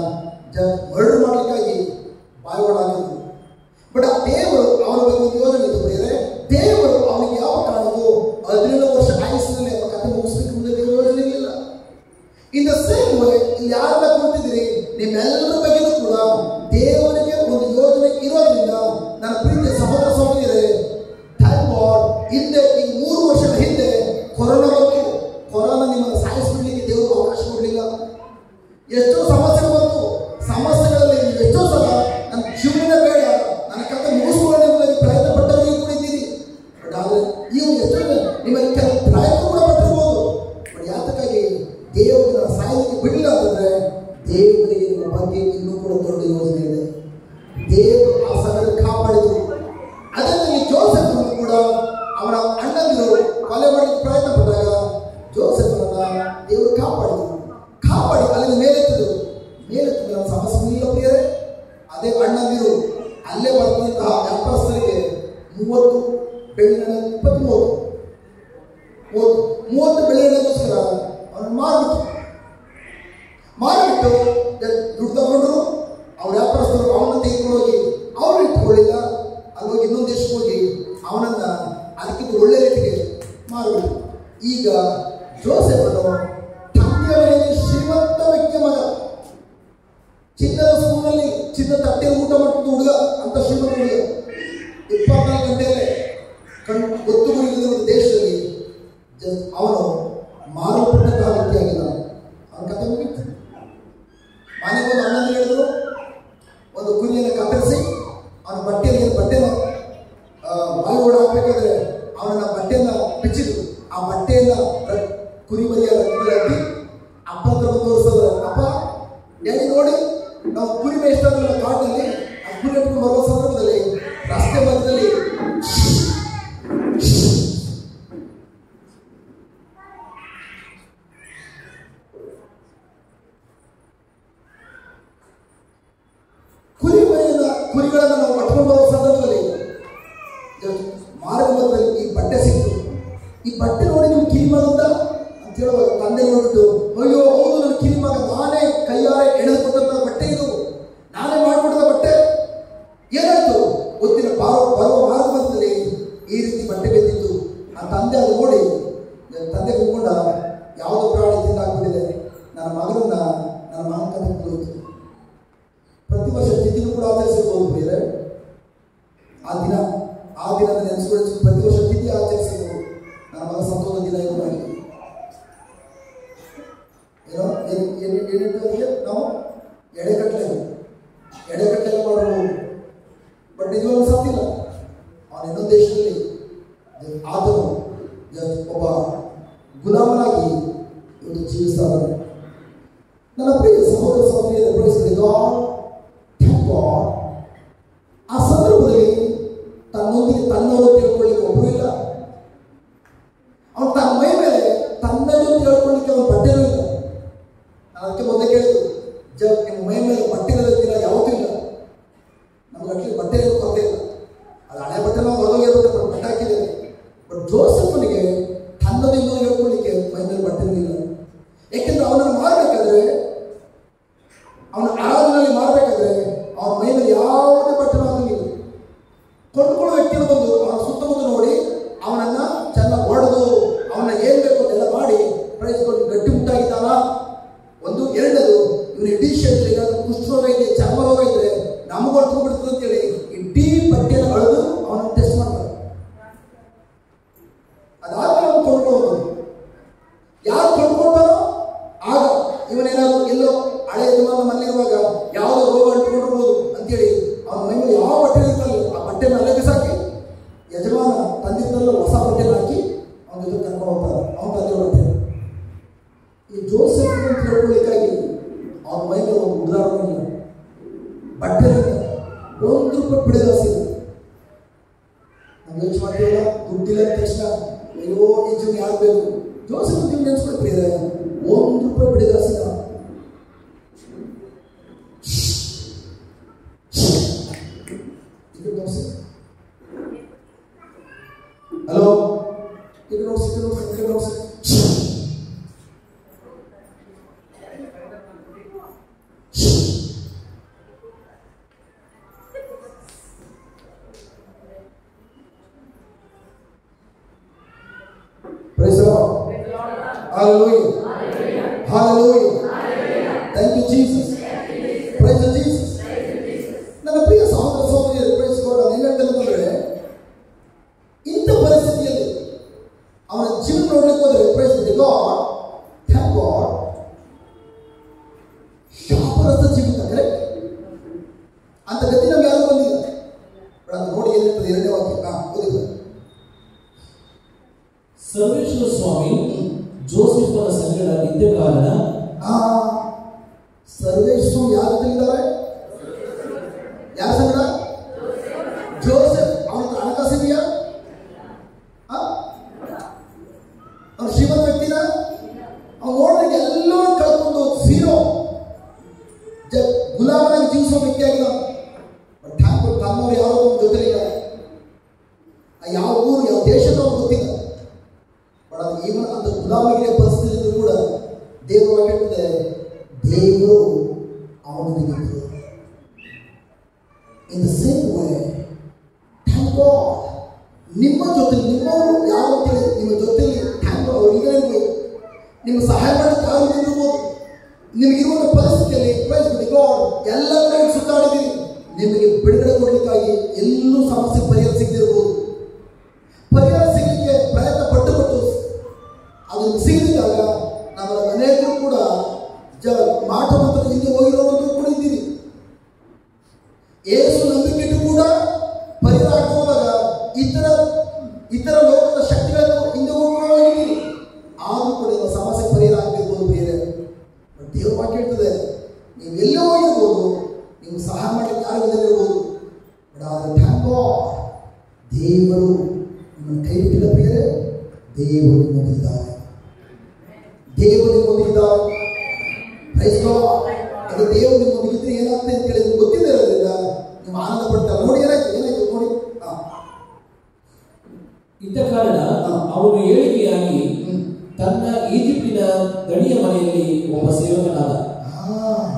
ಮರ್ಡರ್ ಮಾಡಲಿಕ್ಕಾಗಿ ಬಾಯ್ವಾಡಾಗಿದ್ರು ಬಟ್ ಆ ದೇವರು ಅವನ ಬಗ್ಗೆ ಒಂದು ಯೋಜನೆ ಇತ್ತು ಪ್ರಿಯರೇ ದೇವರು ಅವನಿಗೆ ಯಾವ ಕಾರಣಕ್ಕೂ ಹದಿನೇಳು ವರ್ಷ ಆಯುಸ್ಸಿನಲ್ಲಿ ಅವನ ಕಥೆ ಮುಗಿಸ್ಲಿಕ್ಕೆ ಮುಂದೆ ದೇವರು ಯೋಜನೆ ಇರಲಿಲ್ಲ ಇನ್ ದ ಸೇಮ್ ವೇ ಇಲ್ಲಿ ಯಾರೆಲ್ಲ ಕೂತಿದ್ದೀರಿ ನಿಮ್ಮೆಲ್ಲರ ಬಗ್ಗೆಯೂ ಕೂಡ ದೇವರಿಗೆ ಒಂದು ಯೋಜನೆ ಇರೋದ್ರಿಂದ ನನ್ನ ಪ್ರೀತಿಯ ಸಹೋದರ ಸಹೋದರಿಯರೇ ಥ್ಯಾಂಕ್ ಗಾಡ್ ಹಿಂದೆ ಈ ಮೂರು ವರ್ಷದ ಹಿಂದೆ ಕೊರೋನಾ ಬಂತು ಕೊರೋನಾ ನಿಮ್ಮನ್ನು ಸಾಯಿಸ್ಬಿಡ್ಲಿಕ್ಕೆ ದೇವರು ಅವಕಾಶ ಕೊಡಲಿಲ್ಲ ಎಷ್ಟೋ ಸಮಸ್ಯೆಗಳು ಬಂತು ಸಮಸ್ಯೆಗಳಲ್ಲಿ ನೀವು ಎಷ್ಟೋ ಸಲ ನನ್ನ ಜೀವನ ಬೇಡ ನನ್ನ ಕಥೆ ಮುಗಿಸ್ಕೊಳ್ಳೋಣ ಎಂಬುದಾಗಿ ಪ್ರಯತ್ನ ಪಟ್ಟವರಿಗೆ ಕೂಡ ಇದ್ದೀರಿ ಬಟ್ ಆದರೆ ನೀವು ಎಷ್ಟೋ ಜನ ನಿಮ್ಮಲ್ಲಿ ಕೆಲವು ಪ್ರಯತ್ನ ಕೂಡ ಪಟ್ಟಿರ್ಬೋದು ಬಟ್ ಯಾತಕ್ಕಾಗಿ ದೇವರು ನನ್ನ ಸಾಯಲಿಕ್ಕೆ ಬಿಡಲಿಲ್ಲ ಅಂತಂದ್ರೆ ದೇವರಿಗೆ ನಿಮ್ಮ ಬಗ್ಗೆ ಇನ್ನೂ ಕೂಡ ದೊಡ್ಡ ಯೋಜನೆ ಇದೆ ದೇವರು ಆ ಸಮಯದಲ್ಲಿ ಕಾಪಾಡಿದ್ರು ಅದೇ ರೀತಿ ಜೋಸೆಫ್ ಕೂಡ ಅವನ ಅಣ್ಣಂದಿರು ಕೊಲೆ ಮಾಡಲಿಕ್ಕೆ ಪ್ರಯತ್ನ ಪಟ್ಟಾಗ ಜೋಸೆಫ್ನನ್ನ ದೇವರು ಕಾಪಾಡಿದ್ರು ಕಾಪಾಡಿ ಅಲ್ಲಿಂದ ಮೇಲೆತ್ತಿದ್ರು ಮೇಲೆತ್ತಿದ ನನ್ನ ಸಮಸ್ಯೆ ಇಲ್ಲ ಪ್ರಿಯರೇ ಅದೇ ಅಣ್ಣಂದಿರು ಅಲ್ಲೇ ಬರ್ತಿದ್ದಂತಹ ವ್ಯಾಪಾರಸ್ಥರಿಗೆ ಮೂವತ್ತು ಬೆಳ್ಳಿನ ಇಪ್ಪತ್ತ್ಮೂರು ಮೂವತ್ತು ಮೂವತ್ತು ಬೆಳ್ಳಿಗೋಸ್ಕರ ಅವನು ಮಾರ್ಬಿಟ್ಟು ಮಾರಿಬಿಟ್ಟು ದುಡ್ಡು ತಗೊಂಡ್ರು ಅವ್ರ ವ್ಯಾಪಾರಸ್ಥರು ಅವನ್ನ ತೆಗೆದುಕೊಂಡು ಹೋಗಿ ಅವ್ರು ಇಟ್ಕೊಳ್ಳಿಲ್ಲ ಅಲ್ಲಿ ಹೋಗಿ ಇನ್ನೊಂದು ದೇಶಕ್ಕೆ ಹೋಗಿ ಅವನನ್ನ ಅದಕ್ಕಿಂತ ಒಳ್ಳೆ ರೇಟಿಗೆ ಮಾರಿಬಿಟ್ಟು ಈಗ ಜೋಸೆಫನು ತಂದೆಯವರಿಗೆ ಶ್ರೀಮಂತ ವ್ಯಕ್ತಿಯ ಮಗ ಚಿನ್ನದ ಸ್ಪೂನಲ್ಲಿ ಚಿನ್ನ ತಟ್ಟೆ ಊಟ ಮಾಡ್ತಿದ್ದ ಹುಡುಗ ಅಂತ ಶ್ರೀಮಂತ ಹುಡುಗ ಇಪ್ಪತ್ನಾಲ್ಕು ಗಂಟೆಯಲ್ಲೇ ಕಣ್ ಗೊತ್ತು ಗುರಿಗಿದ ಒಂದು ದೇಶದಲ್ಲಿ ಜಸ್ಟ್ ಅವನು ಮಾರಲ್ಪಟ್ಟಂತಹ ವ್ಯಕ್ತಿಯಾಗಿದ್ದಾನೆ ಅವನ ಕಥೆ ಮುಗಿತು ಮನೆಗೆ ಒಂದು ಅಣ್ಣನ ಹೇಳಿದ್ರು ಒಂದು ಕುರಿಯನ್ನು ಕತ್ತರಿಸಿ ಅವನ ಬಟ್ಟೆಯಲ್ಲಿ ಬಟ್ಟೆನ ಬಾಯಿ ಓಡ ಹಾಕ್ಬೇಕಾದ್ರೆ ಅವನ ಬಟ್ಟೆಯನ್ನ ಬಿಚ್ಚಿದ್ರು ಆ ಬಟ್ಟೆಯನ್ನ ರ- ಕುರಿ ಮರಿಯ ರಕ್ತದಲ್ಲಿ ಹಾಕಿ ಅಪ್ಪ ಹತ್ರ ಬಂದು ತೋರಿಸಿದ್ರು ಅಪ್ಪ ಡ್ಯಾಡಿ ನೋಡಿ ನಾವು ಕುರಿ ಮೇಯಿಸ್ತಾ ಇದ್ರಲ್ಲ ಕಾಡಿನಲ್ಲಿ ಆ ಕುರಿ ಹಿಡ್ಕೊಂಡು ಬರುವ ಸಂದರ್ಭದಲ್ಲಿ ರಸ್ತೆ ಮಧ್ಯದಲ್ಲಿ ಕುರಿ ಮರಿಯನ್ನ ಕುರಿಗಳನ್ನ ನಾವು ಕಟ್ಕೊಂಡು ಬರುವ ಸಂದರ್ಭದಲ್ಲಿ ಮಾರ್ಗದಲ್ಲಿ ಈ ಬಟ್ಟೆ ಸಿಕ್ತು ಈ ಬಟ್ಟೆ ನೋಡಿ ನೀವು ಕಿರಿಮಗಂತ ಅಂತ ಹೇಳುವಾಗ ತಂದೆ ನೋಡ್ಬಿಟ್ಟು ಅಯ್ಯೋ ಹೌದು ನನ್ನ ಕಿರಿಮಗ ನಾನೇ ಕೈಯಾರೆ ಎಳೆದು ಕೊಟ್ಟಂತ ಬಟ್ಟೆ ಇದು ನಾನೇ ಮಾಡಿಕೊಟ್ಟದ ಬಟ್ಟೆ ಏನಾಯ್ತು ಗೊತ್ತಿನ ಬಾರೋ ಬರುವ ಮಾರ್ಗದಲ್ಲಿ ಈ ರೀತಿ ಬಟ್ಟೆ ಬಿದ್ದಿತ್ತು ಆ ತಂದೆ ಅದು ನೋಡಿ ತಂದೆ ಕೂತ್ಕೊಂಡ ಯಾವುದೋ ಪ್ರಾಣಿ ತಿಂದಾಕ್ಬಿಟ್ಟಿದೆ ನನ್ನ ಮಗನನ್ನ ನನ್ನ ಮಗನ ಕತೆ ಮುಗಿದೋಯ್ತು ಪ್ರತಿ ವರ್ಷ ತಿಥಿನೂ ಕೂಡ ಆಚರಿಸಬಹುದು ಬೇರೆ ಆ ದಿನ ಆ ದಿನದ ನೆನೆಸ್ಕೊಳ್ಳಿ ಪ್ರತಿ ವರ್ಷ ತಿಥಿ ಆಚರಿಸಬಹುದು ನನ್ನ ಮಗ ಸಂತೋಷ ದಿನ ಎಂಬುದಾಗಿ ಏನೋ ಏನು ಏನು ಏನಿಟ್ಟು ಅದಕ್ಕೆ ನಾವು ಎಡೆಗಟ್ಟಲೆ ಎಡೆಗಟ್ಟಲೆ ಮಾಡಬಹುದು ಬಟ್ ನಿಜವಾಗ್ಲೂ ಸತ್ತಿಲ್ಲ ಅವನ ಇನ್ನೊಂದು ದೇಶದಲ್ಲಿ ಆತನು just ಒಬ್ಬ ಗುಲಾಮನಾಗಿ ಇವತ್ತು ಜೀವಿಸ್ತಾನೆ ನನ್ನ ಪ್ರಿಯ ಸಹೋದರ ಸಹೋದರಿಯರ ಪ್ರೈಸ್ ಗಾಡ್ ಥ್ಯಾಂಕ್ ಗಾಡ್ ಆ ಸಂದರ್ಭದಲ್ಲಿ ತನ್ನೊಂದಿಗೆ ತನ್ನವರು ತಿಳ್ಕೊಳ್ಳಿಕ್ಕೆ ಒಬ್ಬರು ಇಲ್ಲ ಅವನು ತನ್ನ ಮೈ ಮೇಲೆ ತನ್ನನ್ನು ತಿಳ್ಕೊಳ್ಳಿಕ್ಕೆ ಅವನ ಬಟ್ಟೆನೂ ಇಲ್ಲ ನಾನು ಅದಕ್ಕೆ ಮೊದಲೇ ಕೇಳಿದ್ದು ಜ ನಿಮ್ಮ ಮೈ ಮೇಲೆ ಬಟ್ಟೆ ಇಲ್ಲದ ದಿನ ಯಾವತ್ತೂ ಇಲ್ಲ ನಮ್ಗೆ ಅಟ್ಲಿ ಬಟ್ಟೆ ಇರೋದು ಕೊರತೆ ಇಲ್ಲ ಅದು ಹಳೆ ಬಟ್ಟೆ ನಾವು ಹೊರದೋಗಿರ್ಬೇಕು ಬಟ್ಟೆ ಹಾಕಿದ್ದೇವೆ ಬಟ್ ಜೋಸಫನಿಗೆ ತನ್ನದು ಇನ್ನೊಂದು ಹೇಳ್ಕೊಳ್ಳಿಕ್ಕೆ ಮೈ ಮೇಲೆ ಬಟ್ಟೆನೂ ಇಲ್ಲ ಯಾಕೆಂದ್ರೆ ಅವನನ್ನು ಮಾಡಬೇಕಾದ್ರೆ ಅವನ ಆರಾಧನೆಯಲ್ಲಿ ಮಾಡಬೇಕಾದ್ರೆ ಅವನ ಮೈ ಮೇಲೆ ಯಾವುದೇ ಬಟ್ಟೆನೂ ಹಾಕಂಗಿಲ್ಲ ಕೊಂಡ್ಕೊಳ್ಳೋ ವ್ಯಕ್ತಿಗಳು ಬಂದು ಅವನ ಸುತ್ತಮುತ್ತ ನೋಡಿ ಅವನನ್ನ ಚೆನ್ನಾಗಿ ಹೊಡೆದು ಅವನ ಏನ್ ಬೇಕು ಅಂತೆಲ್ಲ ಮಾಡಿ ಪ್ರಯತ್ನಿಸ್ಕೊಂಡು ಗಟ್ಟಿ ಮುಟ್ಟಾಗಿದ್ದಾನ ಒಂದು ಎರಡನೇದು ಇವನ ಇಡೀ ಶರೀರದಲ್ಲಿ ಏನಾದ್ರು ಕುಷ್ಠರೋಗ ಇದೆ ಚರ್ಮ ರೋಗ ಇದ್ರೆ ನಮಗೂ ಹೊಡ್ಕೊಂಡ್ಬಿಡ್ತದೆ ಅಂತೇಳಿ ಇಡೀ ಬಟ್ಟೆಯನ್ನು ಅಳೆದು ಅವನ ಟೆಸ್ಟ್ ಮಾಡ್ತಾರೆ ಅದಾದ್ಮೇಲೆ ಅವನು ಕೊಂಡ್ಕೊಳ್ಳೋದು ಯಾರು ಕೊಂಡ್ಕೊಳ್ತಾರೋ ಆಗ ಇವನೇನಾದ್ರು ಎಲ್ಲೋ ಹಳೆ ಯಜಮಾನ ಮನೆಯಿರುವಾಗ ಯಾವುದೋ ರೋಗ ಅಂಟ್ಕೊಂಡಿರ್ಬೋದು ಅಂತೇಳಿ ಅವನ ಮೈ ಮೇಲೆ ಯಾವ ಬಟ್ಟೆ ಇರ್ತಲ್ಲ ಆ ಬಟ್ಟೆನ ಅಲ್ಲೇ ಬಿಸಾಕಿ ಯಜಮಾನ ತಂದಿದ್ದಲ್ಲ ಹೊಸ ಬಟ್ಟೆನ ಹಾಕಿ ಅವನ ಜೊತೆ ಕರ್ಕೊಂಡು ಹೋಗ್ತಾರೆ ಅವನ ತಂದೆ ಬಟ್ಟೆ ಈ ಜೋಸೆಫ್ ತಿಳ್ಕೊಳ್ಳಿಕ್ಕಾಗಿ ಅವನ ಮೈ ಮೇಲೆ ಒಂದು ಉದಾಹರಣೆ ಇಲ್ಲ ಬಟ್ಟೆ ಇಲ್ಲ. ಒಂದು ರೂಪಾಯಿ ಬಿಡುಗಾಸಿಲ್ಲ ನಾವು ಯೋಚನೆ ಮಾಡ್ತೀವಲ್ಲ ದುಡ್ಡಿಲ್ಲ ಅಂದ ತಕ್ಷಣ ಅಯ್ಯೋ ಈ ಜೀವನ ಯಾರು ಬೇಕು ಜೋಸೆಫ್ ಜೀವನ ನೆನೆಸ್ಕೊಳ್ತೀರ ಒಂದು ರೂಪಾಯಿ ಬಿಡುಗಾಸಿಲ್ಲ ಇದು ತೋರಿಸಿ ಹಲೋ ಇದು ನೋಡ್ಸಿ ಇದು ನೋಡ್ಸಿ ಇದು ನೋಡ್ಸಿ Hallelujah. Hallelujah. Thank you, Jesus. Praise the Jesus. ನನ್ನ ಪ್ರಿಯ ಸಹೋದರ ಸಹೋದರಿಯರು ಪ್ರೈಸ್ ಗಾಡ್ ನಾನು ಏನು ಹೇಳ್ತೇನೆ ಅಂತಂದ್ರೆ ಇಂಥ ಪರಿಸ್ಥಿತಿಯಲ್ಲಿ ಅವನ ಜೀವನ ನೋಡ್ಲಿಕ್ಕೆ ಹೋದ್ರೆ ಪ್ರೈಸ್ ಗಾಡ್ ಥ್ಯಾಂಕ್ ಗಾಡ್ ಶಾಪರಸ ಜೀವಿತ ಕರೆಕ್ಟ್ ಅಂತ ಗತಿ ನಮ್ಗೆ ಯಾರು ಬಂದಿಲ್ಲ ಬಟ್ ಅದು ನೋಡಿ ಏನಿರ್ತದೆ ಎರಡನೇ ವಾಕ್ಯ ಹಾ ಓದಿದ್ರೆ ಸರ್ವೇಶ್ವರ ಸ್ವಾಮಿ ಜೋಸೆಫನ ಸಂಗಡ ಇದ್ದ ಕಾರಣ ಆ ಸರ್ವೇಶ್ವರ ಯಾರು ತೆಗಿದ್ದಾರೆ ಯಾರ ಸಂಗಡ ಜೋಸೆಫ್ ಅವನ ಹತ್ರ ಹಣಕಾಸಿದೆಯಾ ಅವನು ಶ್ರೀಮಂತ ವ್ಯಕ್ತಿನ ಅವ್ನು ನೋಡಿದ್ರೆ ಎಲ್ಲವೂ ಕಳ್ಕೊಂಡು ಝೀರೋ ಗುಲಾಮನಾಗಿ ಜೀವಿಸುವ ವ್ಯಕ್ತಿ ಆಗಿಲ್ಲ ಬಟ್ ಠಾಕೂರ್ ತನ್ನವ್ರು ಯಾರೋ ಒಂದು ಜೊತೆಲಿಲ್ಲ ಆ ಯಾವ ಊರು ಯಾವ ದೇಶದವ್ರು ಗೊತ್ತಿಲ್ಲ ಬಟ್ ಅದು ಈವನ್ ಅಂತ ಗುಲಾಮಗಿರಿಯ ಪರಿಸ್ಥಿತಿ ಇದ್ರೂ ಕೂಡ ದೇವರು ಹೇಳ್ತಿದೆ ದೇವರು ಅವನಿಗೆ in the same way thank God ನಿಮ್ಮ ಜೊತೆ ನಿಮ್ಮವರು ಯಾವ ಅಂತೇಳಿ ನಿಮ್ಮ ಜೊತೆಲಿ ಥ್ಯಾಂಕ್ ಗಾಡ್ ಅವ್ರು ಈಗ ಇರ್ಬೋದು ನಿಮ್ಮ ಸಹಾಯ ಮಾಡಕ್ಕೆ ಯಾರು ಇರ್ಬೋದು ನಿಮಗಿರುವಂಥ ಪರಿಸ್ಥಿತಿಯಲ್ಲಿ ಪ್ರೈಸ್ ಬಿಡಿ ಗಾಡ್ ಎಲ್ಲ ಕಡೆ ಸುತ್ತಾಡಿದ್ದೀರಿ ನಿಮಗೆ ಬಿಡುಗಡೆ ಕೊಡಲಿಕ್ಕಾಗಿ ಎಲ್ಲೂ ಸಮಸ್ಯೆ ಪರಿಹಾರ ಸಿಗದಿರ್ಬೋದು ಪರಿಹಾರ ಸಿಗಲಿಕ್ಕೆ ಪ್ರಯತ್ನ ಪಟ್ಟು ಪಟ್ಟು ಅದು ಸಿಗದಿದ್ದಾಗ ನಮ್ಮ ಅನೇಕರು ಕೂಡ ಜ ಮಾಟ ಮಾತ್ರ ಹಿಂದೆ ಹೋಗಿರೋರು ಕೂಡ ಇದ್ದೀರಿ ಏಸು ನಂಬಿಕೆ ಇಟ್ಟು ಕೂಡ ಪರಿಹಾರ ಆಗ್ತಾ ಹೋದಾಗ ಇತರ ಇತರ ಲೋಕದ ಶಕ್ತಿಗಳನ್ನು ಹಿಂದೆ ಹೋಗಿದ್ದೀರಿ ಆದರೂ ಕೂಡ ನಿಮ್ಮ ಸಮಸ್ಯೆ ಪರಿಹಾರ ಆಗಬೇಕು ಬೇರೆ ಬಟ್ ದೇವ್ರ ವಾಕ್ಯ ಹೇಳ್ತದೆ ನೀವು ಎಲ್ಲೇ ಹೋಗಿರ್ಬೋದು ನೀವು ಸಹಾಯ ಮಾಡಲಿಕ್ಕೆ ಯಾರು ಇಲ್ಲದಿರ್ಬೋದು ಬಟ್ ಆದರೆ ಥ್ಯಾಂಕ್ ಗಾಡ್ ದೇವರು ನಿಮ್ಮನ್ನು ಕೈ ಬಿಟ್ಟಿಲ್ಲ ಪ್ರಿಯರೇ ದೇವರು ನಿಮ್ಮೊಂದಿಗಿದ್ದಾರೆ ದೇವರು ನಿಮ್ಮೊಂದಿಗಿದ್ದಾರೆ ಪ್ರೈಸ್ ಗಾಡ್ ಅದು ದೇವರು ನಿಮ್ಮೊಂದಿಗಿದ್ರೆ ಏನಾಗ್ತದೆ ಅಂತ ಹೇಳಿ ನಿಮ್ಗೆ ಗೊತ್ತಿಲ್ಲ ಇರೋದ್ರಿಂದ ನೀವು ಆನಂದ ಪಡ್ತಾರೆ ನೋಡಿ ಏನಾಯ್ತು ಏನಾಯ್ತು ನೋಡಿ ಹಾ ಇದ್ದ ಕಾರಣ ಅವನು ಏಳಿಗೆಯಾಗಿ ಹ್ಮ್. ತನ್ನ ಈಜಿಪ್ಟಿನ ಗಣಿಯ ಮನೆಯಲ್ಲಿ ಒಬ್ಬ ಸೇವಕನಾದ ಆ.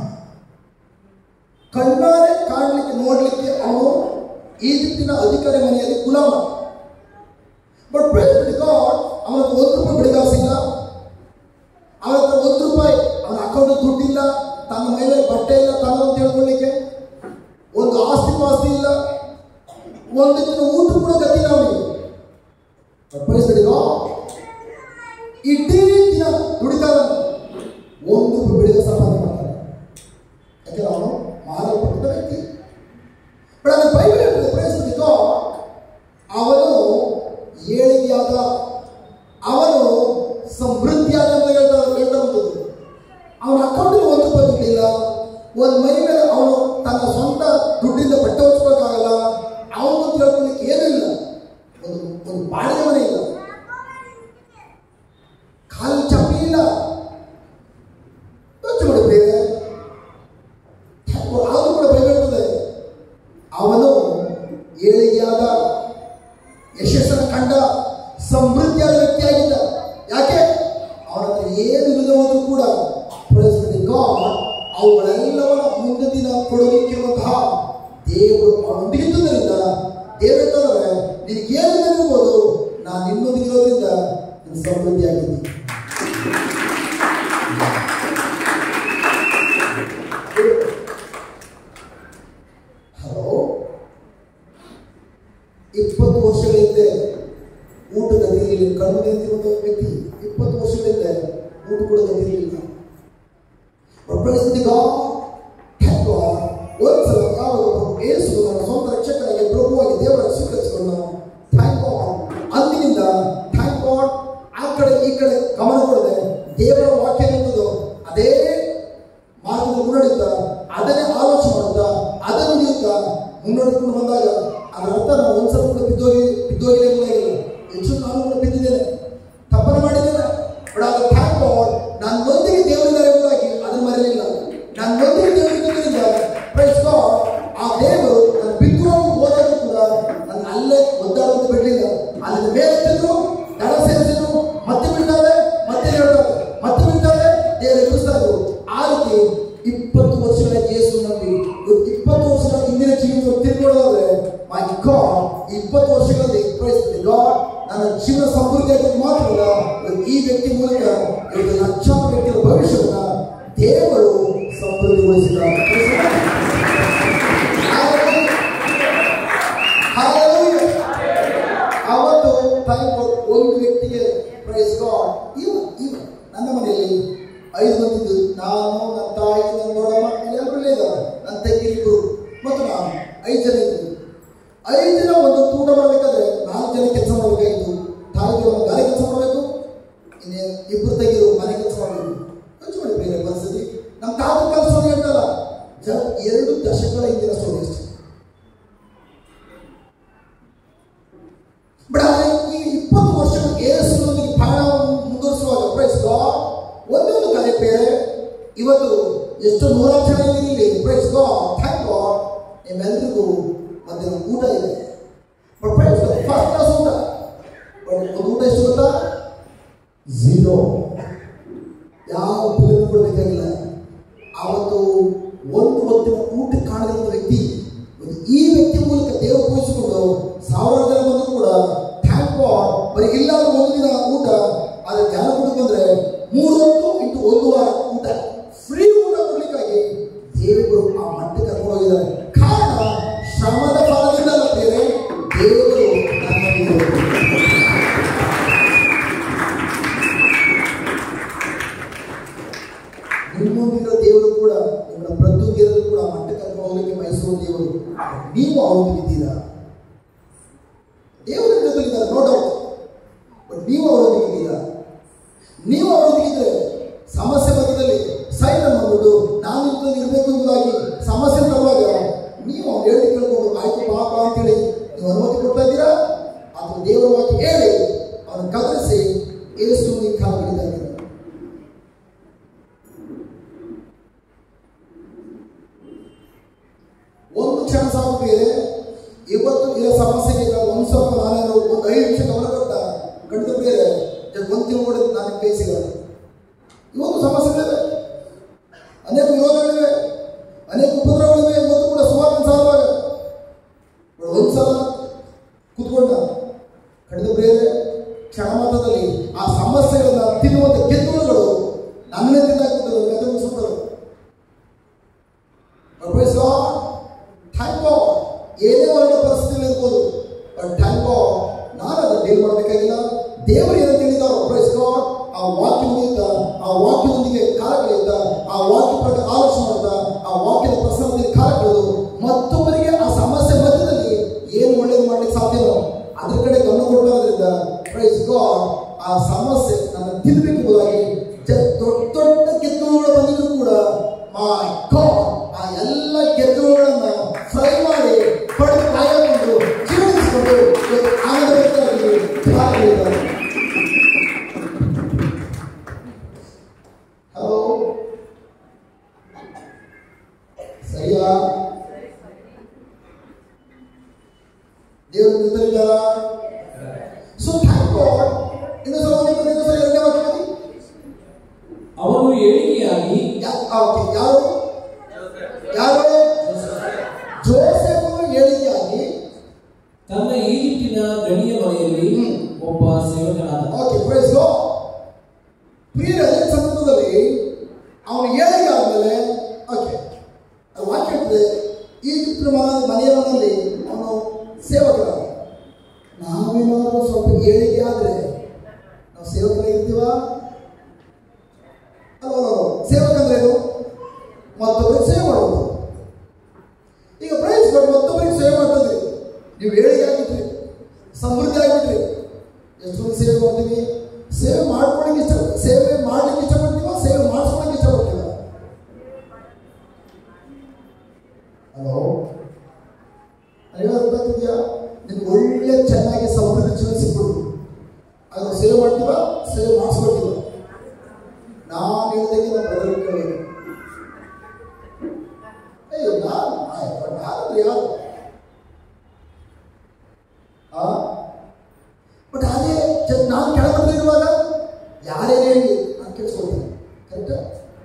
ಕಣ್ಣಾರೆ ಕಾಣಲಿಕ್ಕೆ ನೋಡ್ಲಿಕ್ಕೆ ಅವನು ಈಜಿಪ್ಟಿನ ಅಧಿಕಾರಿ ಮನೆಯಲ್ಲಿ ಗುಲಾಮ ಬಟ್ ಗಾಡ್ ಅವನ ಹತ್ರ ಒಂದು ರೂಪಾಯಿ ಬೆಳಗಾಸಿಲ್ಲ ಅವನ ಹತ್ರ ಒಂದು ರೂಪಾಯಿ ಅವನ ಅಕೌಂಟ್ ದುಡ್ಡಿಲ್ಲ ತನ್ನ ಮೇಲೆ ಬಟ್ಟೆ ಇಲ್ಲ ತನ್ನ ಅಂತ ಹೇಳ್ಕೊಳ್ಳಿಕ್ಕೆ ಒಂದು ಆಸ್ತಿ ಪಾಸ್ತಿ ಇಲ್ಲ ಒಂದು ದಿನ ಊಟ ಕೂಡ ಗತಿಲ್ಲ ಅವನಿಗೆ ಪರಿಸ್ಥಿತಿ ಇಡೀ ದಿನ ದುಡಿತಾರ ಒಂದು ರೂಪಾಯಿ ಬೆಳಿಗ್ಗೆ ಸಂಪಾದನೆ ಮಾಡ್ತಾನೆ ಯಾಕಂದ್ರೆ ಅವನು ಮಾರಲ್ಪಟ್ಟ ವ್ಯಕ್ತಿ ಬಟ್ ಅದು ಬೈಬಲ್ ಹೇಳ್ತದೆ ಪ್ರಯತ್ನಿಸಿದ ಅವನು ಏಳಿಗೆಯಾದ ಅವನು ಸಮೃದ್ಧಿಯಾದ ಅಂತ ಹೇಳ್ತಾ ಹೇಳ್ತಾ ಬಂದದ್ದು ಅವನ ಅಕೌಂಟಲ್ಲಿ ಒಂದು ರೂಪಾಯಿ ದುಡ್ಡಿಲ್ಲ ಒಂದು ಮೈ ಮೇಲೆ ಅವನು ತನ್ನ ಸ್ವಂತ ದುಡ್ಡಿಂದ ಬಟ್ಟೆ ಹೊಚ್ಕೋಕ್ಕಾಗಲ್ಲ ಅವನು ತಿಳ್ಕೊಳ್ಳಿಕ್ಕೆ ಏನೂ ಇಲ್ಲ ಒಂದು ಒಂದು ಬಾಡಿಗೆ ಮನೆ ಇಲ್ಲ ಕಾಲು ಚಪ್ಪಲಿ ಇಲ್ಲ ಯೋಚನೆ ಮಾಡಿ ಬೇರೆ ಆದರೂ ಕೂಡ ಬೈಬರ್ತದೆ ಅವನು ಏಳಿಗೆಯಾದ ಯಶಸ್ಸನ್ನು ಕಂಡ ಸಮೃದ್ಧಿಯಾದ ವ್ಯಕ್ತಿಯಾಗಿದ್ದ ಯಾಕೆ ಅವನ ಹತ್ರ ಏನು ಇಲ್ಲದವರು ಕೂಡ ಗಾಡ್ ಅವುಗಳೆಲ್ಲವನ್ನ ಮುಂದೆ ದಿನ ಕೊಡಲಿಕ್ಕಿರುವಂತಹ ದೇವರು ಅವನೊಂದಿಗಿದ್ದುದರಿಂದ ದೇವರು ಹೇಳ್ತಾರೆ ನಿನಗೆ ಏನು ಇರ್ಬೋದು ನಾನು ನಿನ್ನೊಂದಿಗಿರೋದ್ರಿಂದ ನಾನು ಸಮೃದ್ಧಿಯಾಗಿದ್ದೀನಿ ಹಲೋ ಇಪ್ಪತ್ತು ವರ್ಷಗಳ ಹಿಂದೆ ಊಟ ಗತಿಯಲ್ಲಿ ಕಣ್ಣು ನಿಂತಿರುವಂತ ವ್ಯಕ್ತಿ ಇಪ್ಪತ್ತು ವರ್ಷಗಳ ಹಿಂದೆ ಊಟ ಕೂಡ ಗತಿರಲಿಲ್ಲ ಪ್ರಪಂಚದಿಗ ಒಂದ್ಸಲ ಯಾವಾಗ ಏಸು ನನ್ನ ಸ್ವಂತ ರಕ್ಷಕರಾಗಿ ಪ್ರಭುವಾಗಿ ದೇವರ ಸ್ವೀಕರಿಸಿಕೊಂಡು ಥ್ಯಾಂಕ್ ಗಾಡ್ ಅಂದಿನಿಂದ ಥ್ಯಾಂಕ್ ಗಾಡ್ ಆ ಕಡೆ ಈ ಕಡೆ ಗಮನ ಕೊಡದೆ ದೇವರ ವಾಕ್ಯ ನಿಂತದು ಅದೇ ಮಾರ್ಗದಲ್ಲಿ ಮುನ್ನಡೆಯುತ್ತಾ ಅದನ್ನೇ ಆಲೋಚನೆ ಮಾಡುತ್ತಾ ಅದನ್ನು ನೀಡುತ್ತಾ ಮುನ್ನಡೆದುಕೊಂಡು ಬಂದಾಗ ಅದರ ಅರ್ಥ ನಾನು ಒಂದ್ಸಲ ಕೂಡ ಬಿದ್ದೋಗಿ ಬಿದ್ದೋಗಿಲ್ಲ ಹೆಚ್ಚು ನಾನು ಕೂಡ ಬಿದ್ದಿದ್ದೇನೆ ತಪ್ಪನೆ ಮಾಡಿದ್ದೇನೆ ಬಟ್ ಆಗ ಥ್ಯಾಂಕ್ ಗಾಡ್ ನಾನು ನೊಂದಿಗೆ ದೇವರಿದ್ದಾರೆ ಎಂಬುದಾಗಿ ಅದನ್ನು ಮರೆಯಲಿಲ್ಲ ನಾನು ನೊಂದಿಗೆ ದೇವರಿದ್ದರಿಂದ ಪ್ರೈಸ್ ಗಾಡ್ ಆ ದೇವರು ನಾನು ಬಿದ್ದು ಹೋದಾಗೂ ಕೂಡ ನನ್ನ ಅಲ್ಲೇ ಒದ್ದಾಡುವಂತ ಬಿಡಲಿಲ್ಲ ಅಲ್ಲಿಂದ ಮೇಲೆ ಎತ್ತಿದ್ರು ದಡ ಸೇರಿಸಿದ್ರು ಮತ್ತೆ ಬಿಡ್ತಾರೆ ಮತ್ತೆ ಹೇಳ್ತಾರೆ ಮತ್ತೆ ಬಿಡ್ತಾರೆ ದೇವರು ಎದುರಿಸ್ತಾ ಇದ್ರು ಆ ರೀತಿ ಇಪ್ಪತ್ತು ವರ್ಷಗಳ ಯೇಸು ನಂಬಿ ಇವತ್ತು ಇಪ್ಪತ್ತು ವರ್ಷಗಳ ಹಿಂದಿನ ಜೀವನ ತಿಳ್ಕೊಳ್ಳೋದ್ರೆ ಮೈ ಗಾಡ್ ಇಪ್ಪತ್ತು ವರ್ಷಗಳಲ್ಲಿ ಪ್ರೈಸ್ ಗಾಡ್ ನನ್ನ ಜೀವನ ಸಮೃದ್ಧಿಯಾಗಿ ಮಾತ್ರ ಅಲ್ಲ, ಇವತ್ತು ಈ ವ್ಯಕ್ತಿ ಮೂಲಕ ಇವತ್ತು ಪೂರೈಸಿದ್ದಾರೆ Hallelujah. ಅವತ್ತು ಟೈಮ್ ಒಂದು ವ್ಯಕ್ತಿಗೆ ಪ್ರೈಸ್ ಗಾಡ್ ಇವ ಇವ ನನ್ನ ಮನೆಯಲ್ಲಿ ಐದು ಮಂದಿ ಇದ್ದು ನಾನು ನನ್ನ ತಾಯಿ ನನ್ನ ದೊಡ್ಡಮ್ಮ ಎಲ್ಲರೂ ಇದ್ದಾರೆ ನನ್ನ ತಂಗಿ ಇಬ್ಬರು ಮತ್ತು ನಾನು ಐದು ಜನ ಇದ್ವಿ ಐದು ಜನ ಒಂದು ಊಟ ಮಾಡಬೇಕಾದ್ರೆ ನಾಲ್ಕು ಜನ ಕೆಲಸ ಮಾಡಬೇಕಾಗಿತ್ತು ತಾಯಿ ಒಂದು ಗಾರೆ ಕೆಲಸ ಮಾಡಬೇಕು ಇನ್ನೇ ಇಬ್ಬರು ತೆಗೆದು ಮನೆ ಕೆಲಸ ಮಾಡಬೇಕು ಯೋಚನೆ ಮಾಡಿ ಬೇರೆ ಪರಿಸ್ಥಿತಿ ನಮ್ಮ ತಾತ ಕೆಲಸ ಹೇಳ್ತಾರ ಜ ಎರಡು ದಶಕಗಳ ಹಿಂದಿನ ಸ್ಟೋರಿ ಅಷ್ಟೇ ಬಟ್ ಆದರೆ ಈ ಇಪ್ಪತ್ತು ವರ್ಷಗಳ ಏಸುನೊಂದಿಗೆ ಪಯಣವನ್ನು ಮುಂದುವರಿಸುವಾಗ ಪ್ರೈಸ್ ಗಾಡ್ ಒಂದೊಂದು ಕಲೆ ಬೇರೆ ಇವತ್ತು ಎಷ್ಟು ನೂರಾರು ಜನ ಇಲ್ಲಿ ಪ್ರೈಸ್ ಗಾಡ್ ಥ್ಯಾಂಕ್ ಗಾಡ್ ನಿಮ್ಮೆಲ್ಲರಿಗೂ ಮಧ್ಯಾಹ್ನ ಊಟ ಇದೆ ಬಟ್ ಪ್ರೈಸ್ ಫಸ್ಟ್ ಕ್ಲಾಸ್ ಊಟ ಬಟ್ ಒಂದು ಊಟ ಎಷ್ಟು ಗೊತ್ತಾ ಝೀರೋ ಯಾವ ಬಿಲ್ ಕೊಡಬೇಕಾಗಿಲ್ಲ ಅವತ್ತು ಒಂದು ಹೊತ್ತಿನ ಊಟ ಕಾಣದಿರುವ ವ್ಯಕ್ತಿ ಒಂದು ಈ ವ್ಯಕ್ತಿ ಮೂಲಕ ದೇವರು ಪೂಜಿಸಿಕೊಂಡು ಸಾವಿರಾರು ಜನ ಬಂದರೂ ಕೂಡ ಥ್ಯಾಂಕ್ ಗಾಡ್ ಬರೀ ಇಲ್ಲಾದ ಒಂದು ದಿನ ಊಟ ಆದರೆ ಜ್ಞಾನ ಕೊಡಕ್ಕೆ ಬಂದ್ರೆ ಮೂರು ಹೊತ್ತು ಇಂಟು ಒಂದು ವಾರ ಊಟ ಫ್ರೀ ಊಟ ಕೊಡ್ಲಿಕ್ಕಾಗಿ ದೇವರು ಆ ಮಟ್ಟಕ್ಕೆ ಕರ್ಕೊಂಡು ಹೋಗಿದ್ದಾರೆ ಕಾರಣ ಶ್ರಮದ ಫಲದಿಂದ ಅಲ್ಲ ಬೇರೆ ದೇವರು ನಮ್ಮ ದೇವರು. ನಿಮ್ಮೊಂದಿಗಿರೋ ದೇವರು ಕೂಡ ನಿಮ್ಮನ್ನ ಪ್ರತಿಯೊಂದಿರಲು ಕೂಡ ಮಟ್ಟಕ್ಕೆ ಕರ್ಕೊಂಡು ಹೋಗ್ಲಿಕ್ಕೆ ಬಯಸುವ ದೇವರು ನೀವು ಅವರೊಂದಿಗಿದ್ದೀರಾ ದೇವರು ನಿಮ್ಮ ಜೊತೆಲಿದ್ದಾರೆ ನೋ ಡೌಟ್ ಬಟ್ ನೀವು ಅವರೊಂದಿಗಿದ್ದೀರಾ ನೀವು ಅವರೊಂದಿಗಿದ್ರೆ ಸಮಸ್ಯೆ ಮಧ್ಯದಲ್ಲಿ ಸೈಡ್ ಬಂದ್ಬಿಟ್ಟು ನಾನು ಇಂಥದ್ದು ಇರಬೇಕು ಎಂಬುದಾಗಿ ಸಮಸ್ಯೆ ತರುವಾಗ ನೀವು ಅವ್ನು ಹೇಳಿ ಕೇಳ್ಕೊಂಡು ಆಯ್ತು ಪಾಪ ಅಂತೇಳಿ ನೀವು ಅನುಮತಿ ಕೊಡ್ತಾ ಇದ್ದೀರಾ ಅಥವಾ ದೇವರ ವಾಕ್ಯ ಹೇಳಿ ಅವನು ಕದರಿಸಿ ಏಸು ನೀವು ಕಾಲ ಹಿಡಿತಾ ಇದ್ದೀರಾ ಒಂದು ಕ್ಷಣ ಸಾಕು ಬೇರೆ ಇವತ್ತು ಇರೋ ಸಮಸ್ಯೆಗೆ ನಾನು ಒಂದು ಸ್ವಲ್ಪ ನಾನೇನು ಒಂದು ಐದು ನಿಮಿಷ ಗಮನ ಕೊಟ್ಟ ಕಂಡು ಬೇರೆ ಒಂದು ತಿಂಗಳು ಕೂಡ ನನಗೆ ಕೈ ಸಿಗಲ್ಲ ಇವತ್ತು ಸಮಸ್ಯೆಗಳಿವೆ ಅನೇಕ ವಿರೋಧಗಳಿವೆ ಅನೇಕ ಉಪದ್ರವಗಳಿವೆ ಇವತ್ತು ಕೂಡ ಸುಮಾರು ಸಾಲವಾಗ ಒಂದು ಸಲ ಕೂತ್ಕೊಂಡ ಕಡಿದ ಬೇರೆ ಕ್ಷಣ ಮಾತ್ರದಲ್ಲಿ ಆ ಸಮಸ್ಯೆಗಳನ್ನ ತಿನ್ನುವಂತ ಗೆದ್ದುಗಳು ನನ್ನನ್ನೇ ತಿನ್ನಾಕ್ಬಿಟ್ಟು ಕತೆ ಮುಗಿಸ್ಬಿಟ್ಟರು ಪ್ರೈಸ್ ಗಾಡ್ ಥ್ಯಾಂಕ್ ಗಾಡ್ ಏನೇ ಒಳ್ಳೆ ಪರಿಸ್ಥಿತಿಯಲ್ಲಿ ಇರ್ಬೋದು ಬಟ್ ಥ್ಯಾಂಕ್ ಗಾಡ್ ನಾನು ಅದನ್ನು ಡೀಲ್ ಮಾಡಬೇಕಾಗಿಲ್ಲ ದೇವರು ಏನಂತ ಹೇಳಿದಾರೋ ಪ್ರೈಸ್ ಗಾಡ್ ಆ ವಾಕ್ಯದಿಂದ ಆ ವಾಕ್ಯದೊಂದಿಗೆ ಕಾಲ ಕಳೆಯುತ್ತ ಆ ವಾಕ್ಯ ಪ್ರಕಾರ ಆಲೋಚನೆ ಮಾಡ್ತಾ ಆ ವಾಕ್ಯದ ಪ್ರಸನ್ನದಲ್ಲಿ ಕಾಲ ಕಳೆದು ಮತ್ತೊಬ್ಬರಿಗೆ ಆ ಸಮಸ್ಯೆ ಮಧ್ಯದಲ್ಲಿ ಏನು ಒಳ್ಳೇದು ಮಾಡ್ಲಿಕ್ಕೆ ಸಾಧ್ಯನೋ ಅದ್ರ ಕಡೆ ಗಮನ ಕೊಡೋದ್ರಿಂದ ಪ್ರೈಸ್ ಗಾಡ್ ಆ ಸಮಸ್ಯೆ ನನ್ನ ತಿನ್ಬೇಕು ಎಂಬುದಾಗಿ ಜ- ದೊಡ್ಡ ದೊಡ್ಡ ಗೆದ್ದುಗಳು ಬಂದಿದ್ರು ಕೂಡ ಮೈ ಗಾಡ್ ಆ ಎಲ್ಲ ಗೆದ್ದುಗಳನ್ನ ಫ್ರೈ ಮಾಡಿ ಪಡೆದು ಕಾಯಕೊಂಡು ಜೀವನಿಸಿಕೊಂಡು ಇವತ್ತು ಆನಂದವಾಗಿ ಭಾಗವಹಿಸಿದ್ದಾರೆ ಹಲೋ ಸರಿಯಾ ದೇವರು ನಿಂತಿದ್ದಾರಾ ಸೊ ಥ್ಯಾಂಕ್ ಗಾಡ್ ಇನ್ನು ಸ್ವಲ್ಪ ಇನ್ನೊಂದು ಸಲ ಎರಡನೇ ವಾಕ್ಯ ಓದಿ. ಅವನು ಏಳಿಗೆಯಾಗಿ ಯಾ- ಆ, ಓಕೆ ಯಾರು ಯಾರು ಜೋಸೆಫನು ಹೇಳಿಕೆಯಾಗಿ ತನ್ನ ಈಜಿಪ್ಟಿನ ಗಣಿಯ ಮನೆಯಲ್ಲಿ ಹ್ಮ್. ಒಬ್ಬ ಸೇವಕನಾದ ಓಕೆ ಪ್ರೈಸ್ ಗೋ ಪ್ರಿಯರ ಅದೇ ಸಂದರ್ಭದಲ್ಲಿ ಅವನು ಹೇಳಿಕೆ ಆದಮೇಲೆ ಓಕೆ ಅದು ವಾಕ್ಯ ಹೇಳ್ತದೆ ಈಜಿಪ್ಟ್ ಮನ ಮನೆಯವನಲ್ಲಿ ಅವನು ಸೇವಕರಾದ ನಾವೇನಾದರೂ ಸ್ವಲ್ಪ ಏಳಿಗೆ ಆದರೆ ನಾವು ಸೇವಕರಾಗಿರ್ತೀವಾ ಅಲ್ವಾ ಸೇವಕಂದ್ರೇನು ಮತ್ತೊಬ್ಬರಿಗೆ ಸೇವೆ ಮಾಡೋದು ಈಗ ಪ್ರೈಸ್ ಕೊಟ್ಟು ಮತ್ತೊಬ್ಬರಿಗೆ ಸೇವೆ ಮಾಡ್ತದ್ರಿ ನೀವು ಏಳಿಗೆ ಆಗಿದ್ರಿ ಸಮೃದ್ಧಿ ಆಗಿದ್ರಿ ಎಷ್ಟೊಂದು ಸೇವೆ ಮಾಡ್ತೀವಿ ಸೇವೆ ಮಾಡ್ಕೊಳಕ್ಕೆ ಇಷ್ಟ ಸೇವೆ ಮಾಡ್ಲಿಕ್ಕೆ ಇಷ್ಟಪಡ್ತೀವ ಸೇವೆ ಮಾಡಿಸ್ಕೊಳಕ್ಕೆ ಇಷ್ಟಪಡ್ತೀವ ಹಲೋ ಅರ್ಥ ಆಗ್ತಿದ್ಯಾ ನಿಮ್ಗೆ ಒಳ್ಳೆ ಚೆನ್ನಾಗಿ ಸಮೃದ್ಧಿ ಜೀವನ ಸಿಕ್ಬಿಡು ಅದು ಸೇವೆ ಮಾಡ್ತೀವ ಸೇವೆ ಮಾಡಿಸ್ಕೊಳ್ತೀವ ನಾನು ಹೇಳ್ದಂಗೆ ನಮ್ಮ ಬ್ರದರ್ ಕೇಳಬೇಕು ಅಯ್ಯೋ ನಾನು ನಾನು ಯಾರು ಆ ಬಟ್ ಅದೇ ಜ- ನಾನು ಕೆಳಗೆ ಇರುವಾಗ ಯಾರೇ ಹೇಳಿ ನಾನು ಕೇಳಿಸ್ಕೊಳ್ತೀನಿ ಕರೆಕ್ಟಾ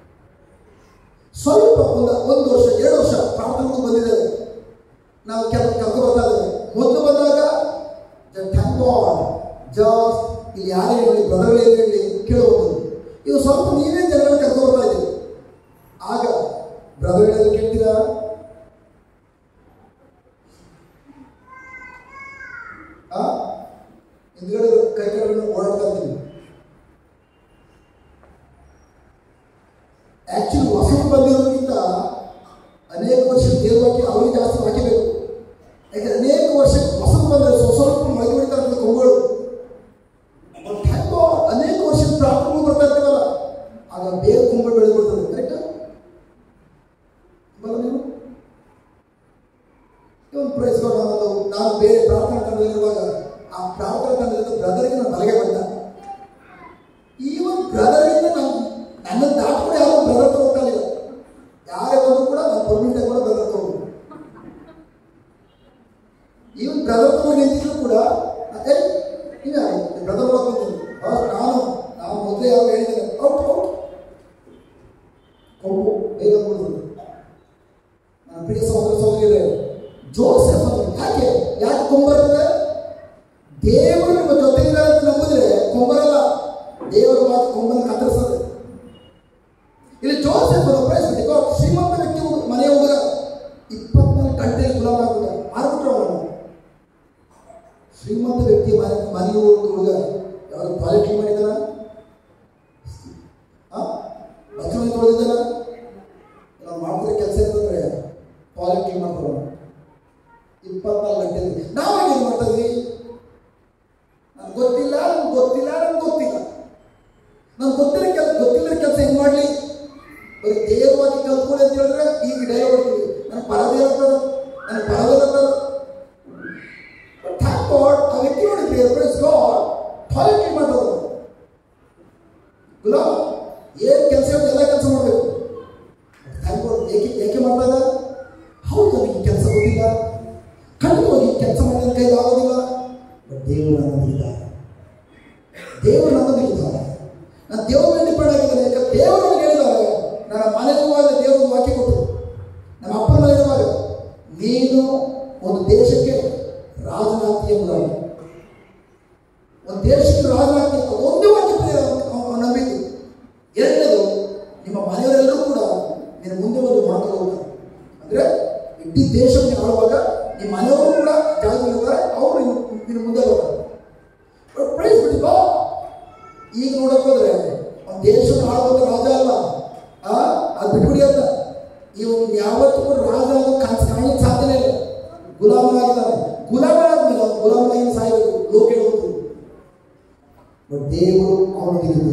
ಸ್ವಲ್ಪ ಒಂದು ಒಂದು ವರ್ಷ ಎರಡು ವರ್ಷ ಪ್ರಾರ್ಥನೆಗಳು ಬಂದಿದ್ದೇವೆ ನಾವು ಕೆಲ ಕರ್ಕೊಂಡು ಬರ್ತಾ ಇದ್ದೇವೆ ಮೊದಲು ಬಂದಾಗ ಥ್ಯಾಂಕ್ ಗಾಡ್ ಜಸ್ಟ್ ಇಲ್ಲಿ ಯಾರೇ ಹೇಳಿ ಬ್ರದರ್ಗಳೇ ಹೇಳಿ ಕೇಳಬಹುದು ಈಗ ಸ್ವಲ್ಪ ನೀವೇ ಜನಗಳನ್ನ ಕರ್ಕೊಂಡು ಬರ್ತಾ ಇದ್ದೀವಿ ಆಗ ಬ್ರದರ್ ಕೇಳ್ತೀರಾ ಆ ಹಿಂದ್ಗಡೆ ಕೈ ಕಡೆ ಓಡಾಡ್ತಾ ಇದ್ದೀವಿ ಆಕ್ಚುಲಿ ಹೊಸದು ಬಂದಿರೋದ್ರಿಂದ ಅನೇಕ ವರ್ಷ ದೇವಕ್ಕೆ ಅವರಿಗೆ ಜಾಸ್ತಿ ಹಾಕಿಬೇಕು ಯಾಕಂದ್ರೆ ಅನೇಕ ವರ್ಷ ಹೊಸದು ಬಂದರೆ ಸ್ವಲ್ಪ ಸ್ವಲ್ಪ ಮಳೆ ಹೊಡಿತಾ ಇರ್ತದೆ ಕೊಂಬುಗಳು ಬಟ್ ಹೆಂಗೋ ಅನೇಕ ವರ್ಷ ಪ್ರಾರ್ಥನೆಗಳು ಬರ್ತಾ ಇರ್ತೀವಲ್ಲ ಆಗ ಬೇಗ ಕೊಂಬು ಬೆಳೆದು ಬಿಡ್ತದೆ ಕರೆಕ್ಟ್ ಬಲ್ಲ ನೀವು ಇವನ್ ಪ್ರೈಸ್ ನಾನು ನಾನು ಬೇರೆ ಪ್ರಾರ್ಥನಾ ತಂಡದಲ್ಲಿರುವಾಗ ಆ ಪ್ರಾರ್ಥನಾ ತಂಡದಿಂದ ಬ್ರದರ್ಗೆ ನಾನು ಬಲಗೆ ಬಂದ ಈವನ್ ಬ್ರದರಿಂದ ನಾನು ನನ್ನ ದಾಟ್ಕೊಂಡು ಯಾರು ಬ್ರದರ್ ತಗೋತಾನಿಲ್ಲ ಯಾರೇ ಬಂದ್ರು ಕೂಡ ನಾನು ಪರ್ಮಿಟ್ ಕೂಡ ಬ್ರದರ್ ತಗೊಂಡು ಈವನ್ ಬ್ರದರ್ ತಗೊಂಡು ನಿಂತಿದ್ರು ಕೂಡ ಏ ಇಲ್ಲ ಬ್ರದರ್ ಬಂದಿದ್ದೀನಿ ನಾನು ನಾನು ಮೊದಲೇ ಯಾರು ಹೇಳಿದ್ದೇನೆ ಔಟ್ ಔಟ್ ಕೊಂಬು ಬೇಗ ಬಿಡುದು ನನ್ನ ಪ್ರಿಯ ಸಹೋದರ ಸಹೋದರಿಯರೇ ಜೋಸೆಫ್ ಅಂತ ಯಾಕೆ ಯಾಕೆ ಕೊಂಬರ್ತದೆ ದೇವರು ನಿಮ್ಮ ಜೊತೆಗಿದ್ದಾರೆ ಅಂತ ನಂಬಿದ್ರೆ ಕೊಂಬರಲ್ಲ ದೇವರ ಮಾತು ಕೊಂಬನ್ನು ಕತ್ತರಿಸ್ತದೆ ಇಲ್ಲಿ ಜೋಸೆಫ್ ಅನ್ನು ಪ್ರಯತ್ನಿಸಿದ ಶ್ರೀಮಂತ ವ್ಯಕ್ತಿ ಹುಡುಗ- ಮನೆಯ ಹುಡುಗ ಇಪ್ಪತ್ನಾಲ್ಕು ಗಂಟೆ ಗುಲಾಮ ಆಗ್ಬಿಟ್ಟ ಮಾರ್ಬಿಟ್ರು ಅವನು ಶ್ರೀಮಂತ ವ್ಯಕ್ತಿ ಮನೆ ಮನೆಯ ಹುಡುಗ ಯಾವುದು ಟಾಯ್ಲೆಟ್ ಕ್ಲೀನ್ ಮಾಡಿದಾನ ಬಾತ್ರೂಮ್ ತೊಳೆದಿದ್ದಾನ ನಾವು ಮಾಡ್ತಿರೋ ಕೆಲಸ ಇರ್ತಂದ್ರೆ ಟಾಯ್ಲೆಟ್ ಕ್ಲೀನ್ ಮಾಡ್ಕೊಳ್ಳೋಣ ಇಪ್ಪತ್ನಾಲ್ಕು ಗಂಟೆ ನಾವಾಗ ಏನು ಮಾಡ್ತಾ ಇದ್ವಿ ನನ್ಗೆ ಗೊತ್ತಿಲ್ಲ ನನ್ಗೆ ಗೊತ್ತಿಲ್ಲ ನನ್ಗೆ ಗೊತ್ತಿಲ್ಲ ನನ್ಗೆ ಗೊತ್ತಿರೋ ಕೆಲಸ ಗೊತ್ತಿಲ್ಲದ ಕೆಲಸ ಹೆಂಗ್ ಮಾಡ್ಲಿ ಬರೀ ದೇವವಾಗಿ ಕಲ್ತ್ಕೊಳ್ಳಿ ಅಂತ ಹೇಳಿದ್ರೆ ಈಗ ಡೈ ಹೊಡ್ತೀವಿ ನನಗೆ ಪರದೇ ಇರ್ತದ ನನಗೆ ಪರದೇ ಇರ್ತದ ಬಟ್ ಥ್ಯಾಂಕ್ ಗಾಡ್ ಆ ವ್ಯಕ್ತಿ ನೋಡಿದ್ರಿ ಪ್ರೈಸ್ ಗಾಡ್ ಟಾಯ್ಲೆಟ್ ಕ್ಲೀನ್ ಮಾಡೋದು ಗುಲಾಮ್ ಏನು ಕೆಲಸ ಎಲ್ಲ ಕೆಲಸ ಮಾಡಬೇಕು ಥ್ಯಾಂಕ್ ಗಾಡ್ ಏಕೆ ಏಕೆ ಮಾಡ್ತಾ ಇದ್ದ ಹೌದು ನನಗೆ ಕೆಲಸ ಗೊತ್ತಿಲ್ಲ ಖಂಡಿತವಾಗಿ ಕೆಲಸ ಮಾಡಿದ ಕೈಲಿ ಆಗೋದಿಲ್ಲ ಬಟ್ ದೇವರು ನನ್ನಲ್ಲಿದ್ದಾರೆ ದೇವರು ನನ್ನಲ್ಲಿದ್ದಾರೆ ನಾನು ದೇವರ ಮೇಲೆ ಡಿಪೆಂಡ್ ಆಗಿದ್ದೇನೆ ಯಾಕಂದ್ರೆ ದೇವರು ನನಗೆ ಹೇಳಿದ್ದಾರೆ ನನ್ನ ಮನೆಗಿರುವಾಗ ದೇವರು ಒಂದು ವಾಕ್ಯ ಕೊಟ್ಟರು ನಮ್ಮ ಅಪ್ಪನ ಮನೆಗಿರುವಾಗ ನೀನು ಒಂದು ದೇಶಕ್ಕೆ ರಾಜನಾಗ್ತಿ ಎಂಬುದಾಗಿ ಒಂದು ದೇಶಕ್ಕೆ ರಾಜನಾಗ್ತಿ ಅದು ಒಂದೇ ವಾಕ್ಯ ಪ್ರಿಯ ಅವನು ನಂಬಿದ್ದು ಎರಡನೇದು ನಿಮ್ಮ ಮನೆಯವರೆಲ್ಲರೂ ಕೂಡ ನಿನ್ನ ಮುಂದೆ ಒಂದು ಮಾಡ್ಕೊಂಡು ಹೋಗ್ತಾರೆ ಅಂದ್ರೆ ಇಡೀ ದೇಶವನ್ನು ಆಳುವಾಗ ನಿಮ್ಮ ಮನೆಯವರು ಕೂಡ ಜಾಗದಲ್ಲಿರ್ತಾರೆ ಅವರು ನಿನ್ನ ನಿನ್ನ ಮುಂದೆ ಬರ್ತಾರೆ ಬಟ್ ಪ್ರೈಸ್ ಬಿಟ್ಟು ಈಗ ನೋಡಕ್ ಹೋದ್ರೆ ಒಂದು ದೇಶವನ್ನು ಆಳುವಂತ ರಾಜ ಅಲ್ಲ ಆ ಅದು ಬಿಟ್ಬಿಡಿ ಅಂತ ಇವನು ಯಾವತ್ತೂ ಕೂಡ ರಾಜ ಅನ್ನೋ ಕನಸು ಕಾಣಲಿಕ್ಕೆ ಸಾಧ್ಯನೇ ಇಲ್ಲ ಗುಲಾಮನಾಗಿದ್ದಾನೆ ಗುಲಾಮನಾದ್ಮೇಲೆ ಅವ್ನು ಗುಲಾಮನಾಗಿ ಸಾಯಬೇಕು ಲೋಕ ಹೇಳುವುದು ಬಟ್ ದೇವರು ಅವನಿಗಿದ್ದು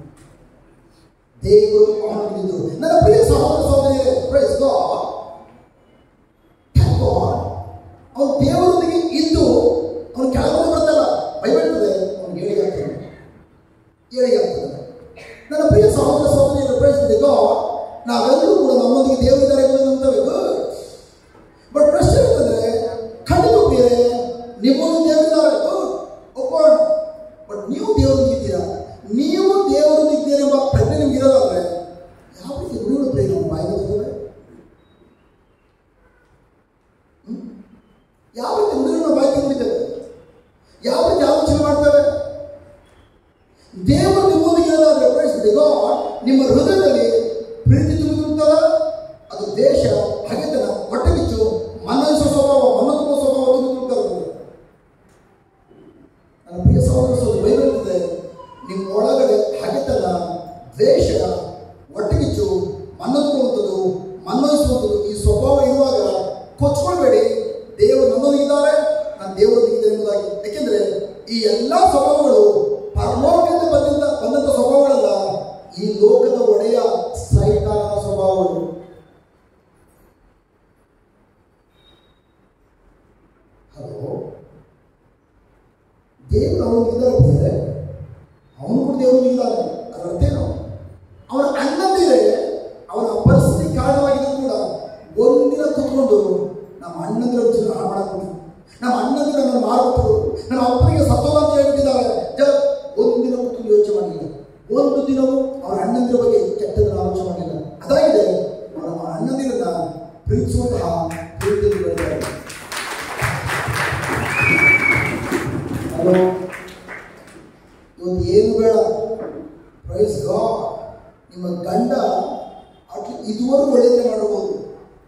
ದೇವರು ಅವನಿಗಿದ್ದು ನನ್ನ ಪ್ರಿಯ ಸಹೋದರ ಸಹೋದರಿಯರೇ ಪ್ರೈಸ್ ಗಾಡ್ ಥ್ಯಾಂಕ್ ಗಾಡ್ ಅವನು ದೇವರೊಂದಿಗೆ ಇದ್ದು ಅವನು ಕೆಳಗಡೆ ಬರ್ತಲ್ಲ ಭಯಪಡ್ತದೆ ಅವನು ಏಳಿಗೆ ಆಗ್ತದೆ ಏಳಿಗೆ ಆಗ್ತದೆ ನನ್ನ ಪ್ರಿಯ ಸಹೋದರ ಸಹೋದರಿಯರ ಪ್ರಯತ್ನಿಸಿದೆ ಗಾಡ್ ನಾವೆಲ್ಲರೂ ಕೂಡ ನಮ್ಮೊಂದಿಗೆ ದೇವರಿದ್ದಾರೆ ಎಂದು ನಂಬ್ತೇವೆ ಗುಡ್ ಬಟ್ ಪ್ರಶ್ನೆ ಅಂತಂದ್ರೆ ಖಂಡಿತ ಪ್ರಿಯರೇ ನಿಮ್ಮೊಂದು ದೇವರಿದ್ದಾರೆ ಗುಡ್ ಒಪ್ಪೋಣ ಬಟ್ ನೀವು ದೇವರೊಂದಿಗೆ ಇದ್ದೀರಾ ನೀವು ದೇವರೊಂದಿಗೆ ಇದ್ದೀರಾ ಎಂಬ ಪ್ರಜ್ಞೆ ನಿಮ್ಗೆ ಇರೋದಾದ್ರೆ ಯಾವ ರೀತಿ ನುಡಿಗಳು ಪ್ರಿಯ ನಮ್ಮ ಬಾಯಿ ಬರ್ತದೆ ಹ್ಮ್? ಯಾವ ರೀತಿ ನುಡಿಗಳು ಬಾಯಿ ತುಂಬಿದ್ದೇವೆ ಯಾವ ರೀತಿ ಆಲೋಚನೆ ಮಾಡ್ತೇವೆ ದೇವರು ನಿಮ್ಮೊಂದಿಗೆ ಏನಾದರೂ ಪ್ರವೇಶಿಸಿದೆ ಗಾಡ್ ನಿಮ್ಮ ಹೃದಯದಲ್ಲಿ ಪ್ರೀತಿ ತುಂಬಿರುತ್ತದ ಅದು ದೇಶ ಹಗೆತನ ಹೊಟ್ಟೆಬಿಚ್ಚು ಮನಸ್ಸು ಸ್ವಭಾವ ಮನ ತುಂಬ ಸ್ವಭಾವ ತುಂಬಿರುತ್ತದೆ ನನ್ನ ಪ್ರಿಯ ಸಹೋದರ ಸಹೋದರಿ ಬೈಬಲ್ ಇದೆ ನಿಮ್ಮ ಒಳಗಡೆ ಹಗೆತನ ದ್ವೇಷ ಹೊಟ್ಟೆಗಿಚ್ಚು ಮನ ತುಂಬುವಂಥದ್ದು ಮನ್ನಯಿಸುವಂಥದ್ದು ಈ ಸ್ವಭಾವ ಇರುವಾಗ ಕೊಚ್ಕೊಳ್ಬೇಡಿ ದೇವರು ನನ್ನೊಂದಿಗಿದ್ದಾರೆ ನಾನು ದೇವರೊಂದಿಗಿದ್ದೆ ಎಂಬುದಾಗಿ ಯಾಕೆಂದ್ರೆ ಈ ಎಲ್ಲಾ ಸ್ವಭಾವಗಳು ಪರಲೋಕದಿಂದ ಬಂದಂತ ಬಂದಂತ ಸ್ವಭಾವಗಳಲ್ಲ ಈ ಲೋಕದ ಒಡೆಯ ಸೈತಾನನ ಸ್ವಭಾವಗಳು ಹಲೋ ದೇವರು ಅವನಿಗಿದ್ದಾರೆ ಅವನು ಕೂಡ ದೇವರಿಗಿದ್ದಾನೆ ಅದರ ಅರ್ಥ ಏನು ಅವನ ಅಣ್ಣಂದಿರೆ ಅವನ ಪರಿಸ್ಥಿತಿ ಕಾರಣವಾಗಿದ್ರು ಕೂಡ ಒಂದಿನ ಕೂತ್ಕೊಂಡು ನಮ್ಮ ಅಣ್ಣಂದಿರ ಜೀವನ ಹಾಳು ಮಾಡಕ್ಬಿಟ್ಟು ನಮ್ಮ ಅಣ್ಣಂದಿರ ನನ್ನ ಮಾರ್ಬಿಟ್ರು ನಮ್ಮ ಅಪ್ಪನಿಗೆ ಸತ್ತೋಗ ಅಂತ ಹೇಳ್ಬಿಟ್ಟಿದ್ದಾರೆ ಜ ಒಂದಿನ ಕೂತ್ಕೊಂಡು ಯೋಚನೆ ಮಾಡಲಿಲ್ಲ ಒಂದು ದಿನವೂ ಅವರ ಅಣ್ಣಂದಿರ ಬಗ್ಗೆ ಕೆಟ್ಟದನ್ನು ಆಲೋಚನೆ ಮಾಡಲಿಲ್ಲ ಅದಾಗಿದೆ ಅವರ ಅವರ ಅಣ್ಣಂದಿರನ್ನ ಪ್ರೀತಿಸುವಂತಹ ಪ್ರೀತಿಯಲ್ಲಿ ಬೆಳೆದಿದ್ದಾರೆ ಹಲೋ ಇವತ್ತು ಏನು ಬೇಡ ಪ್ರೈಸ್ ಗಾಡ್ ನಿಮ್ಮ ಗಂಡ ಅಟ್ಲಿ ಇದುವರೆಗೂ ಒಳ್ಳೆಯದೇ ಮಾಡಬಹುದು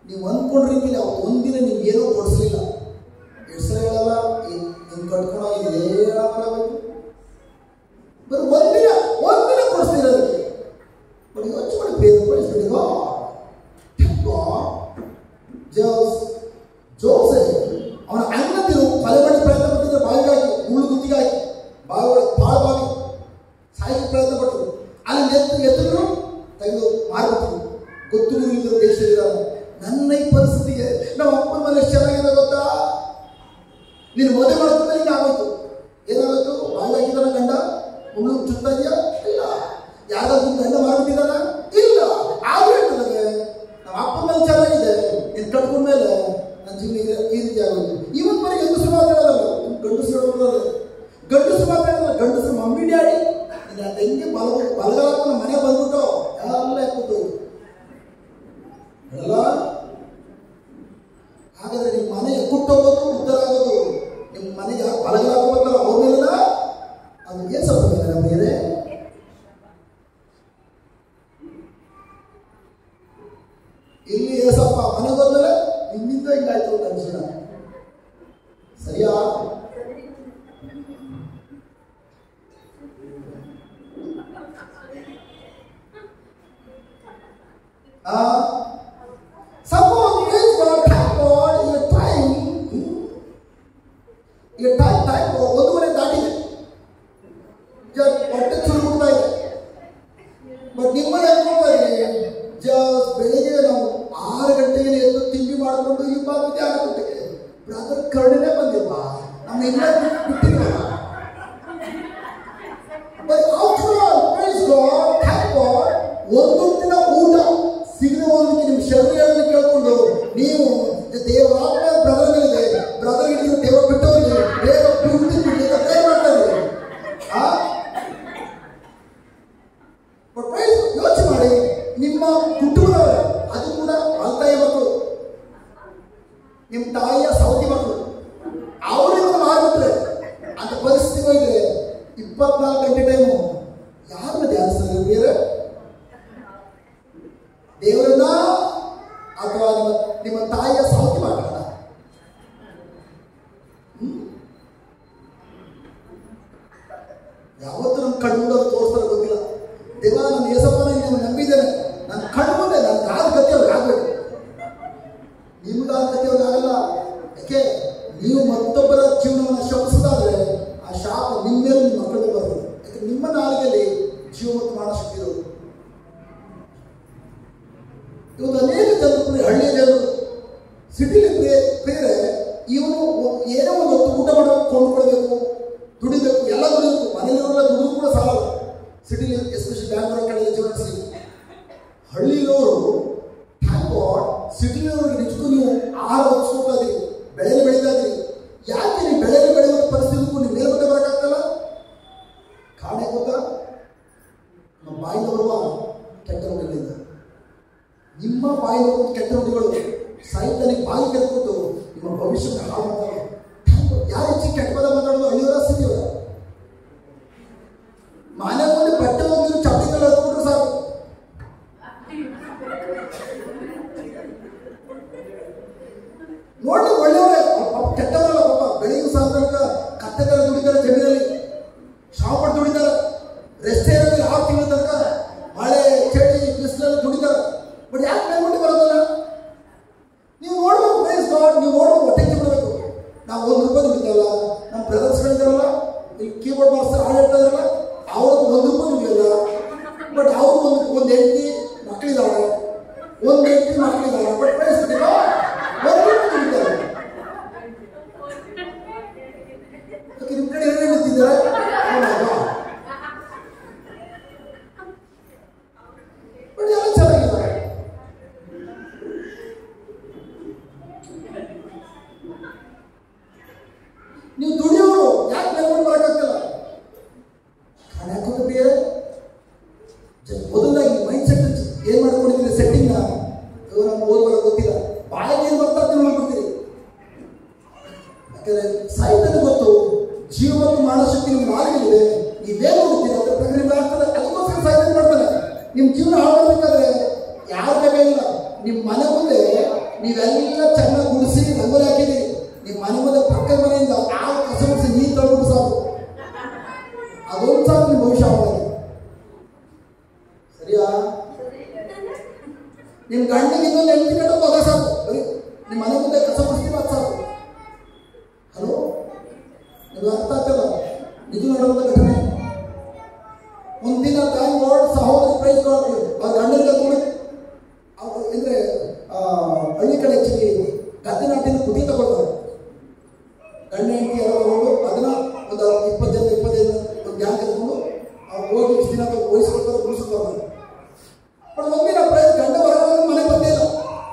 ನೀವು ಅಂದ್ಕೊಂಡ್ರ ರೀತಿಲಿ ಅವತ್ತು ಒಂದಿನ ನಿಮ್ಗೆ ಏನೋ ಕೊಡಿಸ್ಲಿಲ್ಲ ಹೆಸರು ಹೇಳಲ್ಲ ನಿಮ್ಗೆ ಕಟ್ಕೊಂಡೋಗಿದೆ ಏನಾಗಬೇಕು ಬರೀ ಒಂದಿನ ಒಂದಿನ ಕೊಡಿಸ್ತೀರ ಅದಕ್ಕೆ ಬಟ್ ಯೋಚನೆ ಮಾಡಿ ಬೇರೆ ಕೊಡಿಸ್ಬಿಡಿ ಜೋಸ್ ಜೋಸೆ ಅವನ ಅಣ್ಣಂದಿರು ಕೊಲೆ ಮಾಡಿ ಪ್ರಯತ್ನ ಪಟ್ಟಿದ್ರೆ ಬಾವಿಗಾಗಿ ಮುಳ್ಳು ಗುತ್ತಿಗಾಗಿ ಬಾವಿ ಒಳಗೆ ಬಾಳ ಬಾವಿ ಸಾಯಿಗೆ ಪ್ರಯತ್ನ ಪಟ್ಟರು ಅಲ್ಲಿ ಎತ್ತು ಎತ್ತಿದ್ರು ತೆಗೆದು ಮಾರ್ಬಿಟ್ರು ಗೊತ್ತು ಇಲ್ಲದ ದೇಶದಲ್ಲಿ ನನ್ನ ಈ ಪರಿಸ್ಥಿತಿಗೆ ನಮ್ಮ ಅಪ್ಪನ ಮನೆ ಎಷ್ಟು ಚೆನ್ನಾಗಿದೆ ಗೊತ್ತಾ ನೀನು ಮದುವೆ ಮಾಡ್ಕೊಂಡ ಹಿಂಗೆ ಆಗೋಯ್ತು ಏನಾಗೋಯ್ತು ಬಾವಿ ಹಾಕಿದಾನ ಗಂಡ ಮುಳ್ಳು ಚುತ್ತಾ ಇದೆಯಾ ಇಲ್ಲ ಯಾರಾದ್ರೂ ಗಂಡ ಮಾರ್ಬಿಟ್ಟಿದಾನ ಇಲ್ಲ ಆದ್ರೂ ಹೇಳ್ತದೆ ನಮ್ಮ ಅಪ್ಪನ ಮೇಲೆ ಚೆನ್ನಾಗಿದೆ ನೀನು ಕಟ್ಕೊಂಡ ಮೇಲೆ ನನ್ನ ಜೀವನ ಈ- ಈ ರೀತಿ ಆಗೋಯ್ತು ಇವನ್ ಬರೀ ಗಂಡಸರು ಮಾತಾಡೋದಲ್ಲ ಗಂಡಸರು ಹೇಳೋದು ಗಂಡಸರು ಮಾತಾಡೋದಲ್ಲ ಗಂಡಸರು ಮಮ್ಮಿ ಡ್ಯಾಡಿ ನೀನು ಅದು ಹೆಂಗೆ ಬಲ ಬಲಗಾಲ ನಮ್ಮ ಮನೆ ಬಂದ್ಬಿಟ್ಟು ಎಲ್ಲ ಕೂತು ಅಲ್ಲ ಹಾಗಾದ್ರೆ ನಿಮ್ಮ ಮನೆ ಕುಟ್ಟೋಗೋದು ಉದ್ಧಾರ ಆಗೋದು ನಿಮ್ಮ ಮನೆಗೆ ಯಾರು ಬಲಗಾಕೋಬೇಕಲ್ಲ ಅವ್ರ ಮೇಲೆನ ಅದು ಏನ್ ಸ್ವಲ್ಪ ಮೇಲೆ ನಮಗೆ ಇಲ್ಲಿ ಏಸಪ್ಪ ಮನೆಗೆ ಹೋದ್ಮೇಲೆ ನಿನ್ನಿಂದ ಹಿಂಗಾಯ್ತು ಅಂತ ಅನ್ಸೋಣ ಸರಿಯಾ ಆ Suppose praise God, thank God, your time, your time, time ಒಂದೂವರೆ ದಾಟಿದೆ ಜ- ಹೊಟ್ಟೆ ಚುರುಗುತ್ತಾ ಇದೆ ಬಟ್ ನಿಮ್ಮಲ್ಲಿ ಅನ್ಕೊಳ್ತಾರೆ ಜಸ್ಟ್ ಬೆಳಿಗ್ಗೆ ನಾವು ಆರು ಗಂಟೆಗೆ ಎದ್ದು ತಿಂಡಿ ಮಾಡಿಕೊಂಡು ಇಲ್ಲಿ ಬಂದಿದ್ದೆ ಆರು ಗಂಟೆಗೆ ಬ್ರದರ್ ಕರುಣೆನೇ ಬಂದಿಲ್ವಾ ನಮ್ಮ ಇಲ್ಲ ಬಿಟ್ಟಿಲ್ವಲ್ಲ But after all, praise God, thank God, ಒಂದೊಂದಿನ ಊಟ ಸಿಗದೆ ಹೋದಕ್ಕೆ ನಿಮ್ಮ ಶರೀರ ಹೇಳೋದಕ್ಕೆ ಕೇಳ್ಕೊಂಡು ನೀವು ದೇವರಾತ್ಮ ಬ್ರದರ್ ಮೇಲಿದೆ ಬ್ರದರ್ ಹಿಡಿದು ದೇವ ಬಿಟ್ಟವರಿಗೆ ಬೇಗ ಬಿಟ್ಟು ಬಿಡಲಿ ಅಂತ ಪ್ರೇ ಮಾಡ್ತಾ ಇದ್ದಾರೆ ಆ ಬಟ್ ಪ್ರೈಸ್ ಯೋಚನೆ ಮಾಡಿ ನಿಮ್ಮ ಕುಟುಂಬದವರು ಅದು ಕೂಡ ಅಲ್ತಾಯಿ ಮಕ್ಕಳು ನಿಮ್ಮ ತಾಯಿಯ ಸೌದಿ ಮಕ್ಕಳು ಅವರಿಂದ ಮಾರ್ಬಿಟ್ರೆ ಅಂತ ಪರಿಸ್ಥಿತಿ ಹೋಗಿದ್ರೆ ಇಪ್ಪತ್ನಾಲ್ಕು ಗಂಟೆ ಟೈಮು ಯಾರನ್ನ ಧ್ಯಾನಿಸ್ತಾರೆ ಬೇರೆ ದೇವರನ್ನ ಅಥವಾ ನಿಮ್ಮ ನಿಮ್ಮ ತಾಯಿಯ ಸೌತಿ ಮಕ್ಕಳನ್ನ ಹ್ಮ್? ಯಾವತ್ತೂ ನಮ್ಮ ಕಣ್ಣು ಮುಂದೆ ಅವ್ರು ತೋರಿಸ್ತಾರೆ ಗೊತ್ತಿಲ್ಲ ದೇವ ನನ್ನ ಯೇಸಪ್ಪನ ನಾನು ನಂಬಿದ್ದೇನೆ ನನ್ನ ಕಣ್ಣು ಮುಂದೆ ನನ್ನ ಆದ ಗತಿ ಅವ್ರಿಗೆ ಆಗ್ಬೇಕು ನಿಮ್ಗಾದ ಗತಿ ಅವ್ರಿಗೆ ಆಗಲ್ಲ ಯಾಕೆ ನೀವು ಮತ್ತೊಬ್ಬರ ಜೀವನವನ್ನು ಶಪಿಸೋದಾದ್ರೆ ಆ ಶಾಪ ನಿಮ್ಮ ಮೇಲೆ ನಿಮ್ಮ ಮಕ್ಕಳಿಗೆ ಬರ್ತದೆ ಯಾಕೆ ನಿಮ್ಮ ನಾಲಿಗೆಯಲ್ಲಿ ಜೀವ ಮತ್ತು ಮಾಡ ಶಕ್ತಿ ಇರೋದು ಇವತ್ತು ಅನೇಕ ಜನರು ಹಳ್ಳಿಯ ಜನರು ಸಿಟಿಲಿ ಬೇರೆ ಇವನು ಏನೋ ಒಂದು ಹೊತ್ತು ಊಟ ಮಾಡಬೇಕು ಕೊಂಡ್ಕೊಳ್ಬೇಕು ದುಡಿಬೇಕು ಎಲ್ಲ ದುಡಿಬೇಕು ಮನೆಯಲ್ಲಿರೋಲ್ಲ ದುಡಿದು ಕೂಡ ಸಾಲಲ್ಲ ಸಿಟಿಲಿ ಎಸ್ಪೆಷಲಿ ಬ್ಯಾಂಗ್ಳೂರ್ ಕಡೆ ಜೀವನ ಸಿಗಿ ಹಳ್ಳಿಯವರು ಥ್ಯಾಂಕ್ ಗಾಡ್ ಸಿಟಿಲಿರೋರಿಗೆ ನಿಜಕ್ಕೂ ನೀವು ಆಹಾರ ಒದಗಿಸ್ಕೊಳ್ತಾ ಇದೀರಿ ಬೆಳೆಯಲ್ಲಿ ಬೆಳೀತಾ ಇದೀರಿ ಯಾಕೆ ನೀವು ಬೆಳೆಯಲ್ಲಿ ಬೆಳೆಯುವ ಪರಿಸ್ಥಿತಿಗೂ ನೀವು ಮೇಲ್ಮಟ್ಟ ಬರೋಕ್ಕಾಗ್ತಲ್ಲ ಕಾರಣ ಏನ್ ಗೊತ್ತಾ ನಮ್ಮ ಬಾಯಿಂದ ಬರುವ ಕೆಟ್ಟ ನುಡಿಗಳಿಂದ ನಿಮ್ಮ ಬಾಯಿಂದ ಬರುವ ಕೆಟ್ಟ ನುಡಿಗಳು ಸಾಹಿತ್ಯನಿಗೆ ಬಾಯಿ ಕೆತ್ಕೊಟ್ಟು ನಿಮ್ಮ ಭವಿಷ್ಯಕ್ಕೆ ಹಾಳು ಮಾಡ್ತಾರೆ ಯಾರು ಹೆಚ್ಚಿಗೆ ಕೆಟ್ಟ ಪದ ಮಾತಾಡೋದು ಹಳ್ಳಿಯವರ ಸಿಟಿಯವರ ಮನೆ ಮುಂದೆ ಬಟ್ಟೆ ಹೋಗಿದ್ರು ಚಪ್ಪಲಿಗಳು ಹತ್ಬಿಟ್ರೆ ಸಾಕು ನೋಡಿ ಒಳ್ಳೆಯವರೇ ಪಾಪ ಕೆಟ್ಟವರಲ್ಲ ಪಾಪ ಬೆಳಿಗ್ಗೆ ಸಾಯಂಕಾಲ ಕತ್ತೆಗಳ ದುಡಿತಾರೆ ಜಮೀನಲ್ಲಿ ಶ್ರಮ ಪಟ್ಟು ದುಡಿತಾರೆ ರೆಸ್ಟ್ ಏರಿಯಾದಲ್ಲಿ ಆರು ತಿಂಗಳ ತನಕ ಮಳೆ ಚಳಿ ಬಿಸಿಲಲ್ಲಿ ದುಡಿತಾರೆ ಬಟ್ ಯಾಕೆ ಮೇಲ್ಮಟ್ಟಿ ಬರೋದಿಲ್ಲ ನೀವು ನೋಡ್ಬೇಕು ಪ್ರೈಸ್ ಗಾಡ್ ನೀವು ನೋಡ್ಬೇಕು ಹೊಟ್ಟೆ ಬಿಡಬೇಕು ನಾವು ಒಂದು ರೂಪಾಯಿ ದುಡಿತಲ್ಲ ನಮ್ಮ ಬ್ರದರ್ಸ್ಗಳಿದ್ದಾರಲ್ಲ ಈ ಕೀಬೋರ್ಡ್ ಮಾಸ್ಟರ್ ಹಾಡು ಹೇಳ್ತಾ ಇದಾರಲ್ಲ ಅವ್ರಿಗೆ ಒಂದು ರೂಪಾಯಿ ದುಡಿಯಲ್ಲ ಬಟ್ ಅವ್ರು ಒಂದು ಒಂದು ಹೆಂಡತಿ ಮಕ್ಕಳಿದ್ದಾರೆ ಒಂದು ಹೆಂಡತಿ ಮಕ್ಕಳಿದ್ದಾರೆ ಬಟ್ ಪ್ರೈಸ್ ಒಂದು ರೂಪಾಯಿ ದುಡಿತಾರೆ ಓಕೆ ನಿಮ್ಮ ಕಡೆ ಏನು ಹೇಳ್ತಿದ್ದಾರೆ ಬಟ್ ಎಲ್ಲ ಚೆನ್ನಾಗಿದ್ದಾರೆ ನೀವು ದುಡಿಯೋರು ಯಾಕೆ ಮೇಲ್ಕೊಂಡು ಬರೋಕ್ಕಾಗಲ್ಲ ಕಾರಣ ಯಾಕಂದ್ರೆ ಬೇರೆ ಮೊದಲಾಗಿ ಮೈಂಡ್ ಸೆಟ್ ಏನ್ ಮಾಡ್ಕೊಂಡಿದ್ದೀರಿ ಸೆಟ್ಟಿಂಗ್ ಇವರು ನಮ್ಗೆ ಓದ್ಕೊಳ್ಳೋ ಗೊತ್ತಿಲ್ಲ ಬಾಯಿಗೆ ಏನು ಬರ್ತಾ ಅಂತ ನೋಡ್ಬಿಡ್ತೀರಿ ಯಾಕಂದ್ರೆ ಸಾಹಿತ್ಯದ ಗೊತ್ತು ಜೀವ ಮತ್ತು ಮಾನಶಕ್ತಿ ನಿಮ್ಗೆ ನಾಲ್ಕಿದೆ ನೀವೇನು ಹೋಗ್ತೀರಿ ಅದ್ರ ಪ್ರಕಾರ ನಿಮ್ಗೆ ಆಗ್ತದೆ ಅದಕ್ಕೋಸ್ಕರ ಸಾಹಿತ್ಯ ಮಾಡ್ತಾನೆ ನಿಮ್ಮ ಜೀವನ ಹಾಳು ಮಾಡ್ಬೇಕಾದ್ರೆ ಯಾರು ಬೇಕಾಗಿಲ್ಲ ನಿಮ್ಮ ಮನೆ ಮುಂದೆ ನೀವೆಲ್ಲ ಚೆನ್ನಾಗಿ ಗುಡಿಸಿ ರಂಗೋಲಿ ಹಾಕಿರಿ ನಿಮ್ಮ ಮನೆ ಮುಂದೆ ಪಕ್ಕದ ಮನೆಯಿಂದ ಆ ಕಸ ಗುಡಿಸಿ ನೀರು ತಗೊಂಡು ಸಾಕು ಅದೊಂದು ಸಾಕು ನಿಮ್ಮ ಭವಿಷ್ಯ ಆಗೋದು ಸರಿಯಾ ನಿಮ್ಮ ಗಂಡನಿಗೆ ಇನ್ನೊಂದು ಹೆಂಡತಿ ಕಟ್ಟ ಮಗ ಸಾಕು ಬರೀ ನಿಮ್ಮ ಮನೆ ಮುಂದೆ ಕಸ ಗುಡಿಸ್ತೀವಿ ಅದು ಸಾಕು ಹಲೋ ಇದು ಅರ್ಥ ಆಗ್ತದ ನಿಜ ನಡೆದ ಘಟನೆ ಮುಂದಿನ ತಾಯಿ ಗಾಡ್ ಸಹೋದರಿ ಪ್ರೈಸ್ ಗಾಡ್ ಅವ್ರ ಗಂಡನ ಕರ್ಕೊಂಡು ಅವ್ರು ಅಂದ್ರೆ ಆ, ಹಳ್ಳಿ ಕಡೆ ಹೆಚ್ಚಿಗೆ ಗದ್ದೆ ನಾಟಿನ ಕುಟಿ ತಗೊಳ್ತಾರೆ ಗಂಡ ಹೆಂಡತಿ ಎಲ್ಲ ತಗೊಂಡು ಅದನ್ನ ಒಂದು ಇಪ್ಪತ್ತು ಜನ ಇಪ್ಪತ್ತೈದು ಜನ ಒಂದು ಗ್ಯಾಂಗ್ ಕರ್ಕೊಂಡು ಅವ್ರು ಹೋಗಿ ಇಷ್ಟು ದಿನ ವಹಿಸ್ಕೊಳ್ತಾರೆ ಉಳಿಸ್ಕೊಳ್ತಾರೆ ಬಟ್ ಮುಂದಿನ ಪ್ರೈಸ್ ಗಂಡ ಹೊರಗಡೆ ಮನೆ ಬಂದೇ ಇಲ್ಲ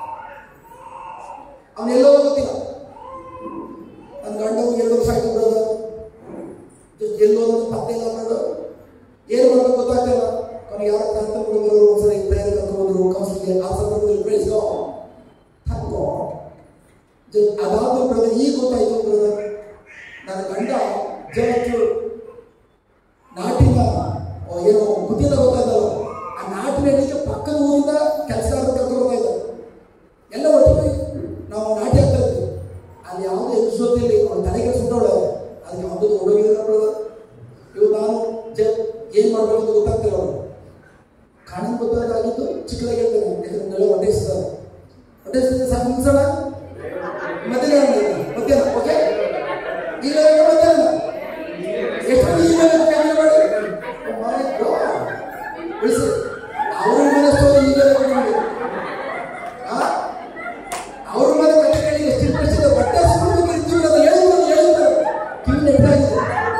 ಅವನೆಲ್ಲೋ ಗೊತ್ತಿಲ್ಲ ನನ್ನ ಗಂಡ ಹೋಗಿ ಎರಡು ವರ್ಷ ಆಯ್ತು ಬ್ರದರ್ ಎಲ್ಲೋ ಒಂದು ಪತ್ತೆ ಇಲ್ಲ ಬ್ರದರ್ ಏನು ಮಾಡಬೇಕು ಗೊತ್ತಾಗ್ತಿಲ್ಲ ಕೊನೆಗೆ ಯಾರ ಪ್ರಾರ್ಥನೆ ಬರೋರು ಒಂದ್ಸರಿ ಪ್ರೇಯರ್ ಕರ್ಕೊಂಡು ಕೌನ್ಸಿಲ್ಗೆ ಆ ಸಂದರ್ಭದಲ್ಲಿ ಪ್ರೈಸ್ ಥ್ಯಾಂಕ್ ಅದಾದ್ಮೇಲೆ ಬ್ರದರ್ ಈಗ ಗೊತ್ತಾಯ್ತು ಬ್ರದರ್ ನನ್ನ ಗಂಡ ಜಸ್ಟ್ ನಾಟಿನ ಆ, ಏನು ಬುದ್ಧಿಯಿಂದ ಗೊತ್ತಾಯ್ತಲ್ಲ ಆ ನಾಟಿನ ಹಿಡಿಕೆ ಪಕ್ಕದ ಊರಿಂದ ಕೆಲಸ ಕರ್ಕೊಂಡು ಬರ್ತಾ ಇದ್ದಾರೆ ಎಲ್ಲ ಒಟ್ಟಿಗೆ ನಾವು ನಾಟಿ ಆಗ್ತಾ ಇದ್ವಿ ಅಲ್ಲಿ ಯಾವುದೇ ಜೊತೆಯಲ್ಲಿ ಅವ್ನು ತಲೆ ಕೆಡಿಸ್ಬಿಟ್ಟವಳೆ ಅದಕ್ಕೆ ಒಂದು ಹೊಡೋಗಿಲ್ಲ ಬ್ರದರ್ ಇವು ನಾನು ಜ ಏನು ಮಾಡಬೇಕು ಅಂತ ಗೊತ್ತಾಗ್ತಿಲ್ಲ ಅವರು ಕಾಣಿನ ಗೊತ್ತಾಗಿದ್ದು ಚಿಕ್ಕದಾಗಿ ಹೇಳ್ತೇನೆ ಯಾಕಂದ್ರೆ ನೆಲ ಹೊಟ್ಟೆಸಿದ್ದಾರೆ ಹೊಟ್ಟೆಸಿದ್ರೆ ಸಾಕು ನಿಲ್ಸೋಣ ಮಧ್ಯಾಹ್ನ ಹೇಳೋಣ. ಮಧ್ಯಾಹ್ನ ಓಕೆ ಈಗ ಮಧ್ಯಾಹ್ನ ಎಷ್ಟು ಈಗ ಕ್ಯಾನ್ಸಲ್ ಮಾಡಿ Oh my God. ಬಿಡಿಸಿ ಅವ್ರ ಮನಸ್ಸು ಈಗ ನೋಡಿ ಆ ಅವ್ರ ಮನೆ ಕತೆ ಕೇಳಿ ಎಷ್ಟು ಇಂಟ್ರೆಸ್ಟ್ ಇದೆ ಹೊಟ್ಟೆ ಸುಮ್ಮನೆ ಇರ್ತೀವಿ ಅಂತ ಹೇಳಿದ್ರು ಹೇಳಿದ್ರು ಕಿವಿ ನೆಟ್ಟಾಗಿದೆ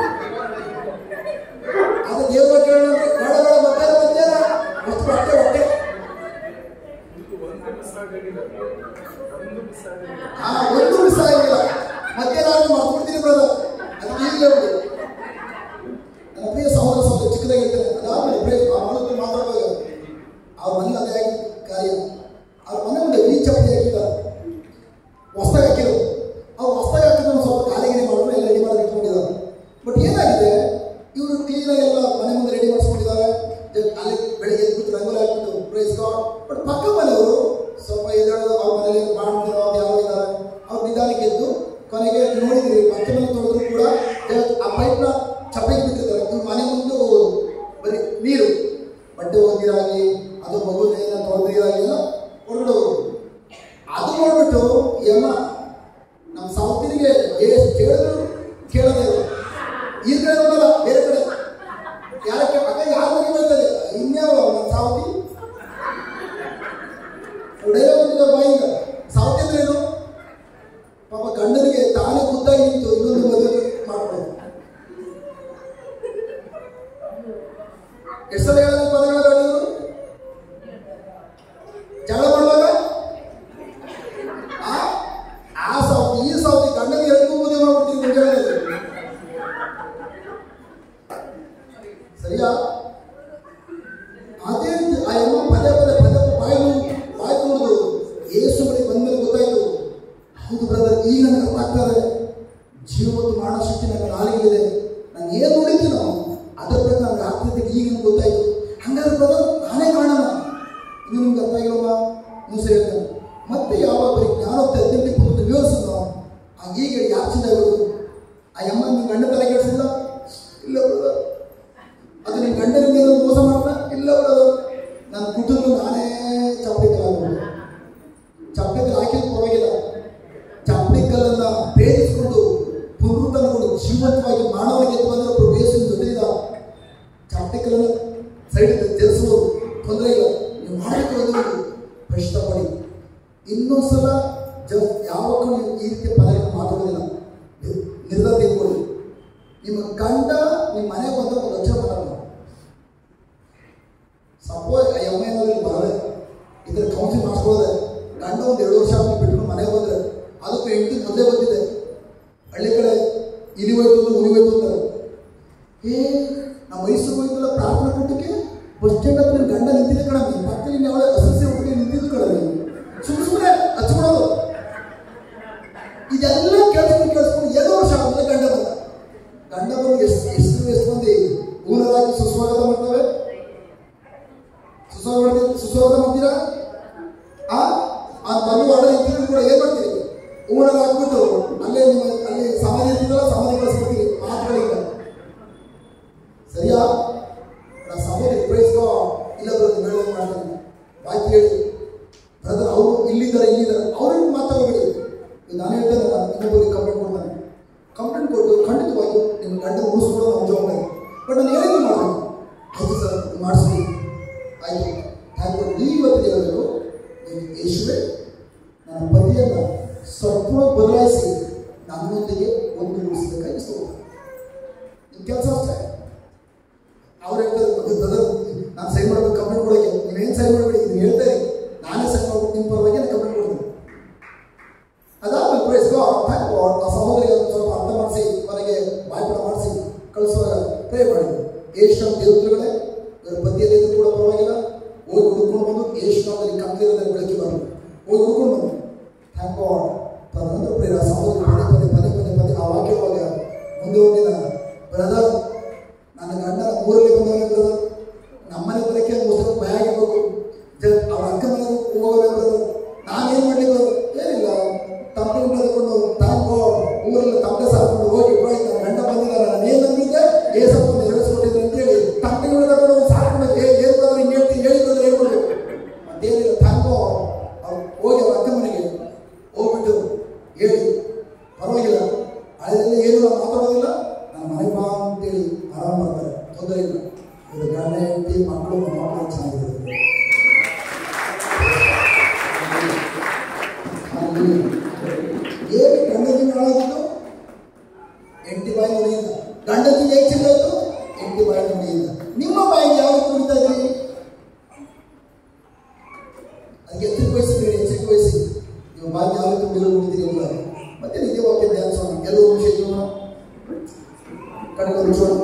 ಅದು ದೇವ್ರ ಕೇಳೋಣ ಅಂದ್ರೆ ಬೇಡ ಬೇಡ ಮಧ್ಯಾಹ್ನ ಮಧ್ಯಾಹ್ನ ಅಷ್ಟು ಹೊಟ್ಟೆ ಹೊಟ್ಟೆ ಹಾ ಒಂದು ಮಿಸ್ ಆಗಿಲ್ಲ ಮಧ್ಯಾಹ್ನ ನಾನು ಮಾಡ್ಕೊಡ್ತೀನಿ ಬ್ರದರ್ ಅದಕ್ಕೆ ಈಗಲೇ ಬಿಡಿ ನನ್ನ ಪ್ರಿಯ ಸಹೋದರ ಸಹೋದರ ಚಿಕ್ಕದಾಗಿರ್ತಾರೆ ಅದಾದ್ಮೇಲೆ ಪ್ರಿಯ ಅವತ್ತು ಮಾತಾಡುವಾಗ ಅವ್ರ ಮನೆ ಅದೇ ಆಗಿ ಕಾರ್ಯ ಅವ್ರ ಮನೆ ಮುಂದೆ ಬೀಚ್ ಚಪ್ಪಲಿ ಹಾಕಿದ್ದಾರೆ ಹೊಸ್ದಾಗಿ ಹಾಕಿರೋದು ಅವ್ರು ಹೊಸ್ದಾಗಿ ಹಾಕಿದ್ರೆ ಒಂದು ಸ್ವಲ್ಪ ಕಾಲಿಗೆ ಮಾಡಿದ್ರು ಎಲ್ಲ ರೆಡಿ ಮಾಡಿ ಇಟ್ಕೊಂಡಿದ್ದಾರೆ ಬಟ್ ಏನಾಗಿದೆ ಇವರು ಕ್ಲೀನಾಗಿ ಎಲ್ಲ ಮನೆ ಮುಂದೆ ರೆಡಿ ಮಾಡಿಸ್ಕೊಂಡಿದ್ದಾರೆ ಜಸ್ಟ್ ಅಲ್ಲಿ ಬೆಳಿಗ್ಗೆ ಎದ್ದು ರಂಗೋಲಿ ಹಾಕ್ಬಿಟ್ಟು ಪ್ರೈಸ್ ಗಾಡ್ ಬಟ್ ಪಕ್ಕ ಮನೆಯವರು ಸ್ವಲ್ಪ ಎದ್ದೇಳೋದು ಅವ್ರ ಮನೇಲಿ ಮಾಡ್ತಿರೋ ಅದು ಯಾವ ಇದ್ದಾರೆ ಅವ್ರು ನಿಧಾನಕ್ಕೆ ಎದ್ದು ಕೊನೆಗೆ ನೋಡಿದ್ರಿ ಪಕ್ಕ ಮನೆ ತೊಳೆದ್ರು ಕೂಡ just ಆ ಪೈಪ್ನ ಚಪ್ಪಲಿಗೆ ಬಿಟ್ಟಿದ್ದಾರೆ ಇವ್ರ ಮನೆ ಮುಂದೆ ಬರೀ ನೀರು ಬಟ್ಟೆ ಹೋಗಿರಾಗಿ ಅದು ಮಗು ಏನೋ ತೊಳೆದಿರಾಗಿ ಎಲ್ಲ ಹೊರಗಡೆ ಹೋಗೋದು ಅದು ನೋಡ್ಬಿಟ್ಟು ಈ ಅಮ್ಮ ನಮ್ಮ ಸೌತಿನಿಗೆ ಎಷ್ಟು ಕೇಳಿದ್ರು ಕೇಳೋದೇ ಇಲ್ಲ ಈ ಕಡೆ ನೋಡಲ್ಲ ಬೇರೆ ಕಡೆ ಯಾರಕ್ಕೆ ಅಕ್ಕ ಯಾರ ಮನೆ ಬರ್ತದೆ ಇನ್ಯಾವ ನಮ್ಮ ಸಾವತಿ ಡೈಲಾಗ್ ಬಂದಿದ್ದ ಬಾಯಿಂದ ಸಾವತಿ ಅಂದ್ರೆ ಏನು ಪಾಪ ಗಂಡನಿಗೆ ತಾನೇ ಖುದ್ದಾಗಿ ನಿಂತು ಇನ್ನೊಂದು ಮದುವೆ ಮಾಡ್ಕೊಳ್ಳೋದು ಎಷ್ಟು ಸಲ ಹೇಳಿದ ಪದಗಳ ಗಂಡರು ಜಗಳ ಮಾಡುವಾಗ ಆ ಆ ಸಾವತಿ ಈ ಸಾವತಿ ಗಂಡನಿಗೆ ಎದ್ದು ಮದುವೆ ಮಾಡ್ಬಿಡ್ತೀನಿ ಮುಂಜಾನೆ ಸರಿಯಾ ಅದೇ ರೀತಿ ಆ ಅಮ್ಮ ಪದೇ ಪದೇ ಪದೇ ಬಾಯಿ ಮುಗಿ- ಬಾಯಿ ತುಳಿದು ಏಸು ಬಳಿ ಬಂದ್ಮೇಲೆ ಗೊತ್ತಾಯ್ತು ಹೌದು ಬ್ರದರ್ ಈಗ ನನಗೆ ಅರ್ಥ ಆಗ್ತದೆ ಜೀವ ಮತ್ತು ಮಾನವ ಶಕ್ತಿ ನನ್ನ ನಾಲಿಗೆಗಿದೆ ನಾನು ಏನು ನೋಡಿದ್ದೀನೋ ಅದರ ಪ್ರಕಾರ ನನಗೆ ಆಗ್ತದೆ ಈಗ ನನಗೆ ಗೊತ್ತಾಯ್ತು ಹಂಗಾದ್ರೆ ಬ್ರದರ್ ನಾನೇ ಕಾರಣ ಇನ್ನು ನಿಮ್ಗೆ ಅರ್ಥ ಆಗಿಲ್ಲಮ್ಮ ಮುಸೆ ಹೇಳ್ತಾನೆ ಮತ್ತೆ ಯಾವಾಗ ಬರೀ ಜ್ಞಾನೋಕ್ತಿ ಹದಿನೆಂಟು ಇಪ್ಪತ್ತು ವಿವರಿಸಿದ್ನೋ ಆ ಈಗ ಯಾಕೆ ಚಿಂತೆ ಆಗೋದು ಆ ಅಮ್ಮ ನಿಮ್ಮ ಗಂಡ ತಲೆ ಕೆಡಿಸಿಲ್ಲ ಇಲ್ಲ ಬ್ರದರ್ ಅದು ನಿಮ್ಮ ಗಂಡನ ಮೇಲೆ ಮೋಸ ಮಾಡ್ದ ಇಲ್ಲ ಬ್ರದರ್ ನನ್ನ ಕುಟುಂಬ ನಾನೇ ಚಪ್ಪಲಿ ಕಲ್ಲಾಗ್ಬೋದು ಚಪ್ಪಲಿ ಕಲ್ಲು ಹಾಕಿದ ಪರವಾಗಿಲ್ಲ ಚಪ್ಪಲಿ ಕಲ್ಲನ್ನ ಭೇದಿಸಿಕೊಂಡು ಪುನರುತ್ಥಾನಗೊಂಡು ಜೀವಂತವಾಗಿ ಮಾನವನಿಗೆ ಎದ್ದು ಬಂದರೆ ಪ್ರಭು ಯೇಸುವಿನ ಜೊತೆಗಿದ ಚಪ್ಪಲಿ ಕಲ್ಲನ್ನು ಸೈಡ್ ತೆರೆಸುವುದು ತೊಂದರೆ ಇಲ್ಲ ನೀವು ಮಾಡಬೇಕು ಪ್ರಶ್ನೆ ಇನ್ನೊಂದ್ಸಲ ಜ ಯಾವಾಗಲೂ ನೀವು ಈ ರೀತಿಯ ಪದಗಳನ್ನು ಮಾತಾಡೋದಿಲ್ಲ ನಿ- ನಿರ್ಧಾರ ತೆಗೆದುಕೊಳ್ಳಿ ನಿಮ್ಮ ಗಂಡ ನಿಮ್ಮ ಮನೆಗೆ ಬಂದ ಒಂದು ಲಕ್ಷ ಮಾತಾಡೋಣ ಸಪೋಸ್ ಆ ಎಮ್ ಏನಾದ್ರು ಬರದೆ ಇದ್ರ ಕೌನ್ಸಿಲ್ ಮಾಡಿಸ್ಕೊಳ್ಳೋದೆ ಗಂಡ ಒಂದು ಎರಡು ವರ್ಷ ಆಗಿ ಬಿಟ್ಟು ಮನೆಗೆ ಬಂದ್ರೆ ಅದಕ್ಕೆ ಹೆಂಡತಿ ಮೊದಲೇ ಬಂದಿದೆ ಹಳ್ಳಿ ಕಡೆ ಇಲಿ ಹೋಯ್ತು ಅಂದ್ರೆ ಉರಿ ಹೋಯ್ತು ಅಂತಾರೆ ಏ ನಮ್ಮ ಮೈಸೂರು ಹೋಯ್ತಲ್ಲ ಪ್ರಾರ್ಥನಾ ಕೂಟಕ್ಕೆ ಬಸ್ ಸ್ಟ್ಯಾಂಡ್ ಹತ್ರ ನಿನ್ ಗಂಡ ನಿಂತಿದ್ದೆ ಕಣ ನೀನು ಪಕ್ಕದಲ್ಲಿ ನೀನು ಅವಳೆ ಹಸಸಿ ಹುಡುಗಿ ನಿಂತಿದ್ದು ಕಣ ನೀನು ಸುಮ್ಮನೆ ಸುಮ್ಮನೆ ಹಚ್ಬಿಡೋದು ಇದೆಲ್ಲ ಕೇಳಿಸ್ಕೊಂಡು ಕೇಳಿಸ್ಕೊಂಡು ಎರಡು ವರ್ಷ ಆದ್ಮೇಲೆ ಗಂಡ ಬಂದ ಗಂಡ ಬಂದು ಎಷ್ಟು ಎಷ್ಟು ಎಷ್ಟು ಮಂದಿ ಊರರಾಗಿ ಸುಸ್ವಾಗತ ಮಾಡ್ತವೆ ಸುಸ್ವಾಗತ ಮಾಡ್ತೀವಿ ಸುಸ್ವಾಗತ ಮಾಡ್ತೀರಾ ಆ ಆ ಮಗು ಅಡ ಇದ್ದಿದ್ದು ಕೂಡ ಏನ್ ಮಾಡ್ತೀರಿ ಹೂವನ್ನೆಲ್ಲ ಹಾಕ್ಬಿಟ್ಟು ಅಲ್ಲೇ ನಿಮ್ಮ ಅಲ್ಲಿ ಸಮಾಧಿ ಇರ್ತದಲ್ಲ ಸಮಾಧಿ ಕಳಿಸ್ಬಿಡ್ತೀರಿ ಮಾತುಗಳಿಲ್ಲ ಸರಿಯಾ ನಾ ಸಮಾಧಿ ಪ್ರೈಸ್ ಇಲ್ಲ ಬರೋದು ಬೆಳೆದ ಮಾಡ್ತಾನೆ ಬಾಕಿ ಹೇಳಿ ಬ್ರದರ್ ಅವರು ಇಲ್ಲಿದ್ದಾರೆ ಇಲ್ಲಿದ್ದಾರೆ ಅವ್ರಿಗೆ ಮಾತಾಡಬೇಡಿ ನಾನು ಹೇಳ್ತೇನೆ ನಾನು ಇನ್ನೊಬ್ಬರಿಗೆ ಕಂಪ್ಲೇಂಟ್ ಕೊಡ್ತಾನೆ ಕಂಪ್ಲೇಂಟ್ ಕೊಟ್ಟು ಖಂಡಿತವಾಗಿ ನಿಮ್ಮ ಗಂಡ ಉಳಿಸ್ಕೊಡೋದು ನಮ್ಮ ಜವಾಬ್ದಾರಿ ಬಟ್ ನಾನು ಹೇಳಿದ್ದು ಮಾಡಬೇಕು ಆಯ್ತು ಸರ್ ಮಾಡಿಸ್ತೀನಿ ಆಯ್ತು ಥ್ಯಾಂಕ್ ಯು ನೀವು ಇವತ್ತು ಹೇಳಬೇಕು ನೀವು ಯೇಸುವೆ ನನ್ನ ಪತಿಯನ್ನು ಸಂಪೂರ್ಣ ಬದಲಾಯಿಸಿ ನನ್ನೊಂದಿಗೆ ಒಂದು ಉಳಿಸಬೇಕಾಗಿ ನಿಮ್ಮ ಕೆಲಸ ಅಷ್ಟೇ ಅವ್ರು ಹೇಳ್ತಾರೆ ಬ್ರದರ್ ನಾನು ಸೈನ್ ಮಾಡಬೇಕು ಕಂಪ್ಲೇಂಟ್ ಕೊಡೋಕೆ ನೀವೇನು ಸೈನ್ ಮಾಡಬೇಡಿ ನೀವು ಹೇಳ್ತಾರೆ ನಾನೇ ಸೈನ್ ಮಾಡ್ಬಿಟ್ಟು ನಿಮ್ಮ ಪರವಾಗಿ ನಾನು ಕಂಪ್ಲೇಂಟ್ ಕೊಡ್ತೀನಿ ಅದಾದ್ಮೇಲೆ ಪ್ರೈಸ್ ಥ್ಯಾಂಕ್ ಗಾಡ್ ಆ ಸಹೋದರಿಗೆ ಒಂದು ಸ್ವಲ್ಪ ಅರ್ಥ ಮಾಡಿಸಿ ಮನೆಗೆ ಬಾಯ್ಪಡ ಮಾಡಿಸಿ ಕಳಿಸುವಾಗ ಪ್ರೇ ಮಾಡಿ ಏಷ್ಯಾ ದೇವತೆಗಳೇ ಇವರ ಪತಿಯಲ್ಲಿ ಇದ್ರೂ ಕೂಡ ಪರವಾಗಿಲ್ಲ ಹೋಗಿ ಹುಡ್ಕೊಂಡು ಬಂದು ಏಷ್ಯಾದಲ್ಲಿ ಕಂಪ್ಲೀರಲ್ಲಿ ಬೆಳಗ್ಗೆ ಬರಲು ಹೋಗಿ ಹುಡ್ಕೊಂಡು ಬಂದು ಥ್ಯಾಂಕ್ ಗಾಡ್ ತದನಂತರ ಪ್ರೇರ ಸಹೋದರಿ ಪದೇ ಪದೇ ಪದೇ ಪದೇ ಪದೇ ಆ ವಾಕ್ಯ ಹೋಗ ಮುಂದೆ ಒಂದಿನ ಬ್ರದರ್ ನನ್ನ ಗಂಡನ ಊರಲ್ಲಿ ಬಂದವನೇ ಬ್ರದರ್ ನಮ್ಮನೆ ಬರಕ್ಕೆ ಮುಗಿದ ಭಯ ಆಗಿರ್ಬೇಕು ಜ- ಅವ್ರ ಅಕ್ಕ ಮನೆಗೆ ಹೋಗೋದೇ ಬ್ರದರ್ ನಾನೇನು ಮಾಡಲಿಲ್ಲ ಏನಿಲ್ಲ ತಪ್ಪೆ ಕಳೆದುಕೊಂಡು ತಾಂಕೋ ಊರಲ್ಲಿ ತಪ್ಪೆ ಸಾಕೊಂಡು ಹೋಗಿ ಹೋಗಿ ನನ್ನ ಗಂಡ ಬಂದಿದ್ದಾರೆ ನಾನು ಏನು ನಂಬಿದ್ದೆ ಏಸಪ್ಪ ನೆರವೇರಿಸ್ಕೊಟ್ಟಿದ್ರು ಅಂತೇಳಿ ತಪ್ಪೆ ತಗೊಂಡು ಸಾಕೊಂಡು ಏ ಏನು ಬ್ರದರ್ ಹಿಂಗೆ ಹೇಳ್ತೀನಿ ಹೇಳಿ ಬ್ರದರ್ ಹೇಳ್ಕೊಡ್ಬೇಕು ಮತ್ತೇನಿಲ್ಲ ತಾಂಕೋ ಅವ್ರು ಹೋಗಿ ಅವ್ರ ಅಕ್ಕ ಮನೆಗೆ ಹೋಗ್ಬಿಟ್ಟು ಹೇಳಿ ಪರವಾಗಿಲ್ಲ ಹಳೆದೆಲ್ಲ ಏನು ನಾವು ಮಾತಾಡೋದಿಲ್ಲ ನಾನು ಮನೆ ಬಾ ಅಂತೇಳಿ ಆರಾಮ ಬರ್ತಾರೆ ತೊಂದರೆ ಇಲ್ಲ ಇದು ಗಂಡ ಹೆಂಡತಿ ಮಕ್ಕಳು ಮೊಮ್ಮಕ್ಕಳು ಚೆನ್ನಾಗಿರುತ್ತೆ ಏನು ಗಂಡನಿಗೆ ಹಾಳಾಗಿತ್ತು ಎಂಟಿ ಬಾಯಿ ನುಡಿಯಿಂದ ಗಂಡನಿಗೆ ಹೇಗೆ ಸಿಗೋದು ಎಂಟಿ ಬಾಯಿ ನುಡಿಯಿಂದ ನಿಮ್ಮ ಬಾಯಿಗೆ ಯಾವಾಗ ನುಡಿತಾ ಇದ್ದೀರಿ ಅದಕ್ಕೆ ಎಚ್ಚರಿಕೆ ವಹಿಸಬೇಡಿ ಎಚ್ಚರಿಕೆ ವಹಿಸಿ ನೀವು ಬಾಯಿ ಯಾವ ತುಂಬಿರೋ ನುಡಿದಿರಿ ಇಲ್ಲ ಮತ್ತೆ ನಿಜ ವಾಕ್ಯ ಧ್ಯಾನಿಸೋಣ ಎಲ್ಲರೂ ವಿಷಯ ಜೀವನ ಕಡೆಗೆ ಉಳಿಸೋಣ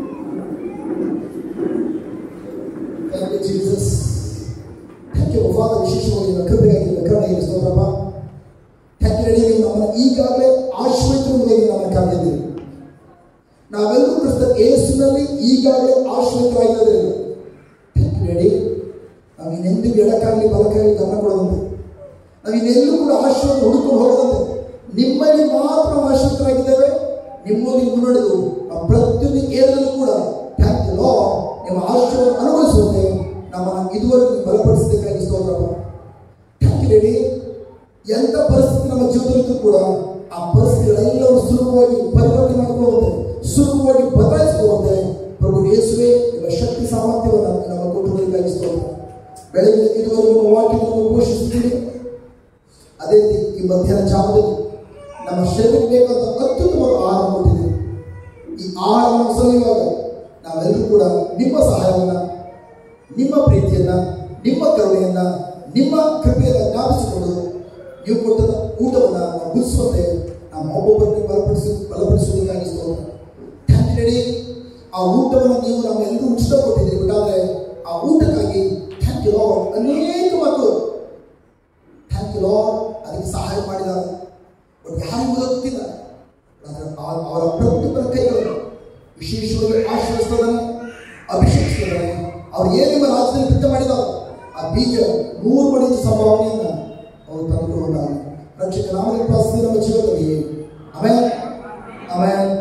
thank you Jesus thank you father ವಿಶೇಷವಾಗಿ ನಿಮ್ಮ ಕೃಪೆಗಾಗಿ ನಿಮ್ಮ ಕರುಣೆಗೆ ಸ್ತೋತ್ರಪ್ಪ ಥ್ಯಾಂಕ್ ಯು ರೆಡಿ ನೀವು ನಮ್ಮನ್ನು ಈಗಾಗಲೇ ಆಶ್ರಯಿತವಾಗಿ ನಮ್ಮನ್ನು ಕರೆದಿದ್ದೀರಿ ನಾವೆಲ್ಲರೂ ಕ್ರಿಸ್ತ ಏಸುನಲ್ಲಿ ಈಗಾಗಲೇ ಆಶ್ರಯಿತರಾಗಿರೋದ್ರಿಂದ ಥ್ಯಾಂಕ್ ಯು ರೆಡಿ ನಾವು ಇನ್ನೆಂದಿಗೂ ಎಡಕ್ಕಾಗಲಿ ಬಲಕ್ಕಾಗಲಿ ಗಮನ ಕೊಡದಂತೆ ನಾವು ಇನ್ನೆಲ್ಲೂ ಕೂಡ ಆಶ್ರಯ ಹುಡುಕೊಂಡು ಹೋಗದಂತೆ ನಿಮ್ಮಲ್ಲಿ ಮಾತ್ರ ನಾವು ಆಶ್ರಿತರಾಗಿದ್ದೇವೆ ನಿಮ್ಮೊಂದಿಗೆ ಮುನ್ನಡೆದು ಆ ಪ್ರತಿಯೊಂದು ಏರಲ್ಲೂ ಕೂಡ ಥ್ಯಾಂಕ್ ಯು ಲಾ ನಿಮ್ಮ ಆಶ್ರಯವನ್ನು ಅನುಭವಿಸುವಂತೆ ನಮ್ಮನ್ನು ಇದುವರೆಗೂ ನೀವು ಬಲಪಡಿಸಬೇಕಾಗಿ ಸ್ತೋತ್ರಪ್ಪ ಥ್ಯಾಂಕ್ ಯು ರೆಡಿ ಎಂಥ ಪರಿಸ್ಥಿತಿ ನಮ್ಮ ಜೀವನದಲ್ಲಿದ್ದು ಕೂಡ ಆ ಪರಿಸ್ಥಿತಿಗಳೆಲ್ಲವೂ ಸುಲಭವಾಗಿ ಪರಿವರ್ತನೆ ಮಾಡಿಕೊಳ್ಳುವಂತೆ ಸುಲಭವಾಗಿ ಬದಲಾಯಿಸಿಕೊಳ್ಳುವಂತೆ ಪ್ರಭು ಯೇಸುವೆ ನಿಮ್ಮ ಶಕ್ತಿ ಸಾಮರ್ಥ್ಯವನ್ನು ನಮ್ಮ ಕುಟುಂಬದಲ್ಲಿ ಸ್ತೋತ್ರ ಬೆಳಗ್ಗೆ ಇದುವರೆಗೂ ನಿಮ್ಮ ವಾಕ್ಯವನ್ನು ಘೋಷಿಸುತ್ತೀರಿ ಅದೇ ರೀತಿ ಈ ಮಧ್ಯಾಹ್ನ ಜಾವದಲ್ಲಿ ನಮ್ಮ ಶರೀರಕ್ಕೆ ಬೇಕಾದ ಅತ್ಯುತ್ತಮ ಆಹಾರ ಕೊಟ್ಟಿದೆ ಈ ಆಹಾರವನ್ನು ಸವಿಯುವಾಗ ನಾವೆಲ್ಲರೂ ಕೂಡ ನಿಮ್ಮ ಸಹಾಯವನ್ನ ನಿಮ್ಮ ಪ್ರೀತಿಯನ್ನ ನಿಮ್ಮ ಕರುಣೆಯನ್ನ ನಿಮ್ಮ ಕೃಪೆಯನ್ನ ಜ್ಞಾಪಿಸಿಕೊಂಡು ನೀವು ಕೊಟ್ಟದ ಊಟವನ್ನು ನಾವು ಗುರುಸುವಂತೆ ನಮ್ಮ ಒಬ್ಬೊಬ್ಬರನ್ನು ಬಲಪಡಿಸಿ ಬಲಪಡಿಸುವುದಕ್ಕಾಗಿ ಸ್ತೋತ್ರ ಥ್ಯಾಂಕ್ ಯು ರೆಡಿ ಆ ಊಟವನ್ನು ನೀವು ನಮ್ಮೆಲ್ಲರೂ ಉಚಿತ ಕೊಟ್ಟಿದ್ದೀರಿ ಬಿಟ್ಟಾದ್ರೆ ಆ ಊಟಕ್ಕಾಗಿ ಥ್ಯಾಂಕ್ ಯು ಲಾರ್ಡ್ ಅನೇಕ ಮಕ್ಕಳು ಥ್ಯಾಂಕ್ ಯು ಲಾರ್ಡ್ ಅದಕ್ಕೆ ಸಹಾಯ ಮಾಡಿದ್ದಾರೆ ಬಟ್ ಯಾರಿಗೂ ಗೊತ್ತಿಲ್ಲ ಆದರೆ ಆ- ಅವರ ಪ್ರತಿಯೊಬ್ಬರ ಕೈಗಳನ್ನು ವಿಶೇಷವಾಗಿ ಆಶ್ರಯಿಸ್ತದಾನೆ ಅಭಿಷೇಕಿಸ್ತದಾನೆ ಅವ್ರು ಏನು ನಿಮ್ಮ ರಾಜ್ಯದಲ್ಲಿ ಬಿತ್ತ ಮಾಡಿದಾರೋ ಆ ಬೀಜ ನೂರು ಪಡಿತ ಸಂಭಾವನೆಯನ್ನ ಅವರು ತಂದುಕೊಳ್ಳುವುದಾಗಿ ರಕ್ಷಕ ನಾಮದಲ್ಲಿ ಪ್ರಾರ್ಥನೆ ನಮ್ಮ ಜೀವನದಲ್ಲಿ ಆಮೇಲೆ ಆಮೇಲೆ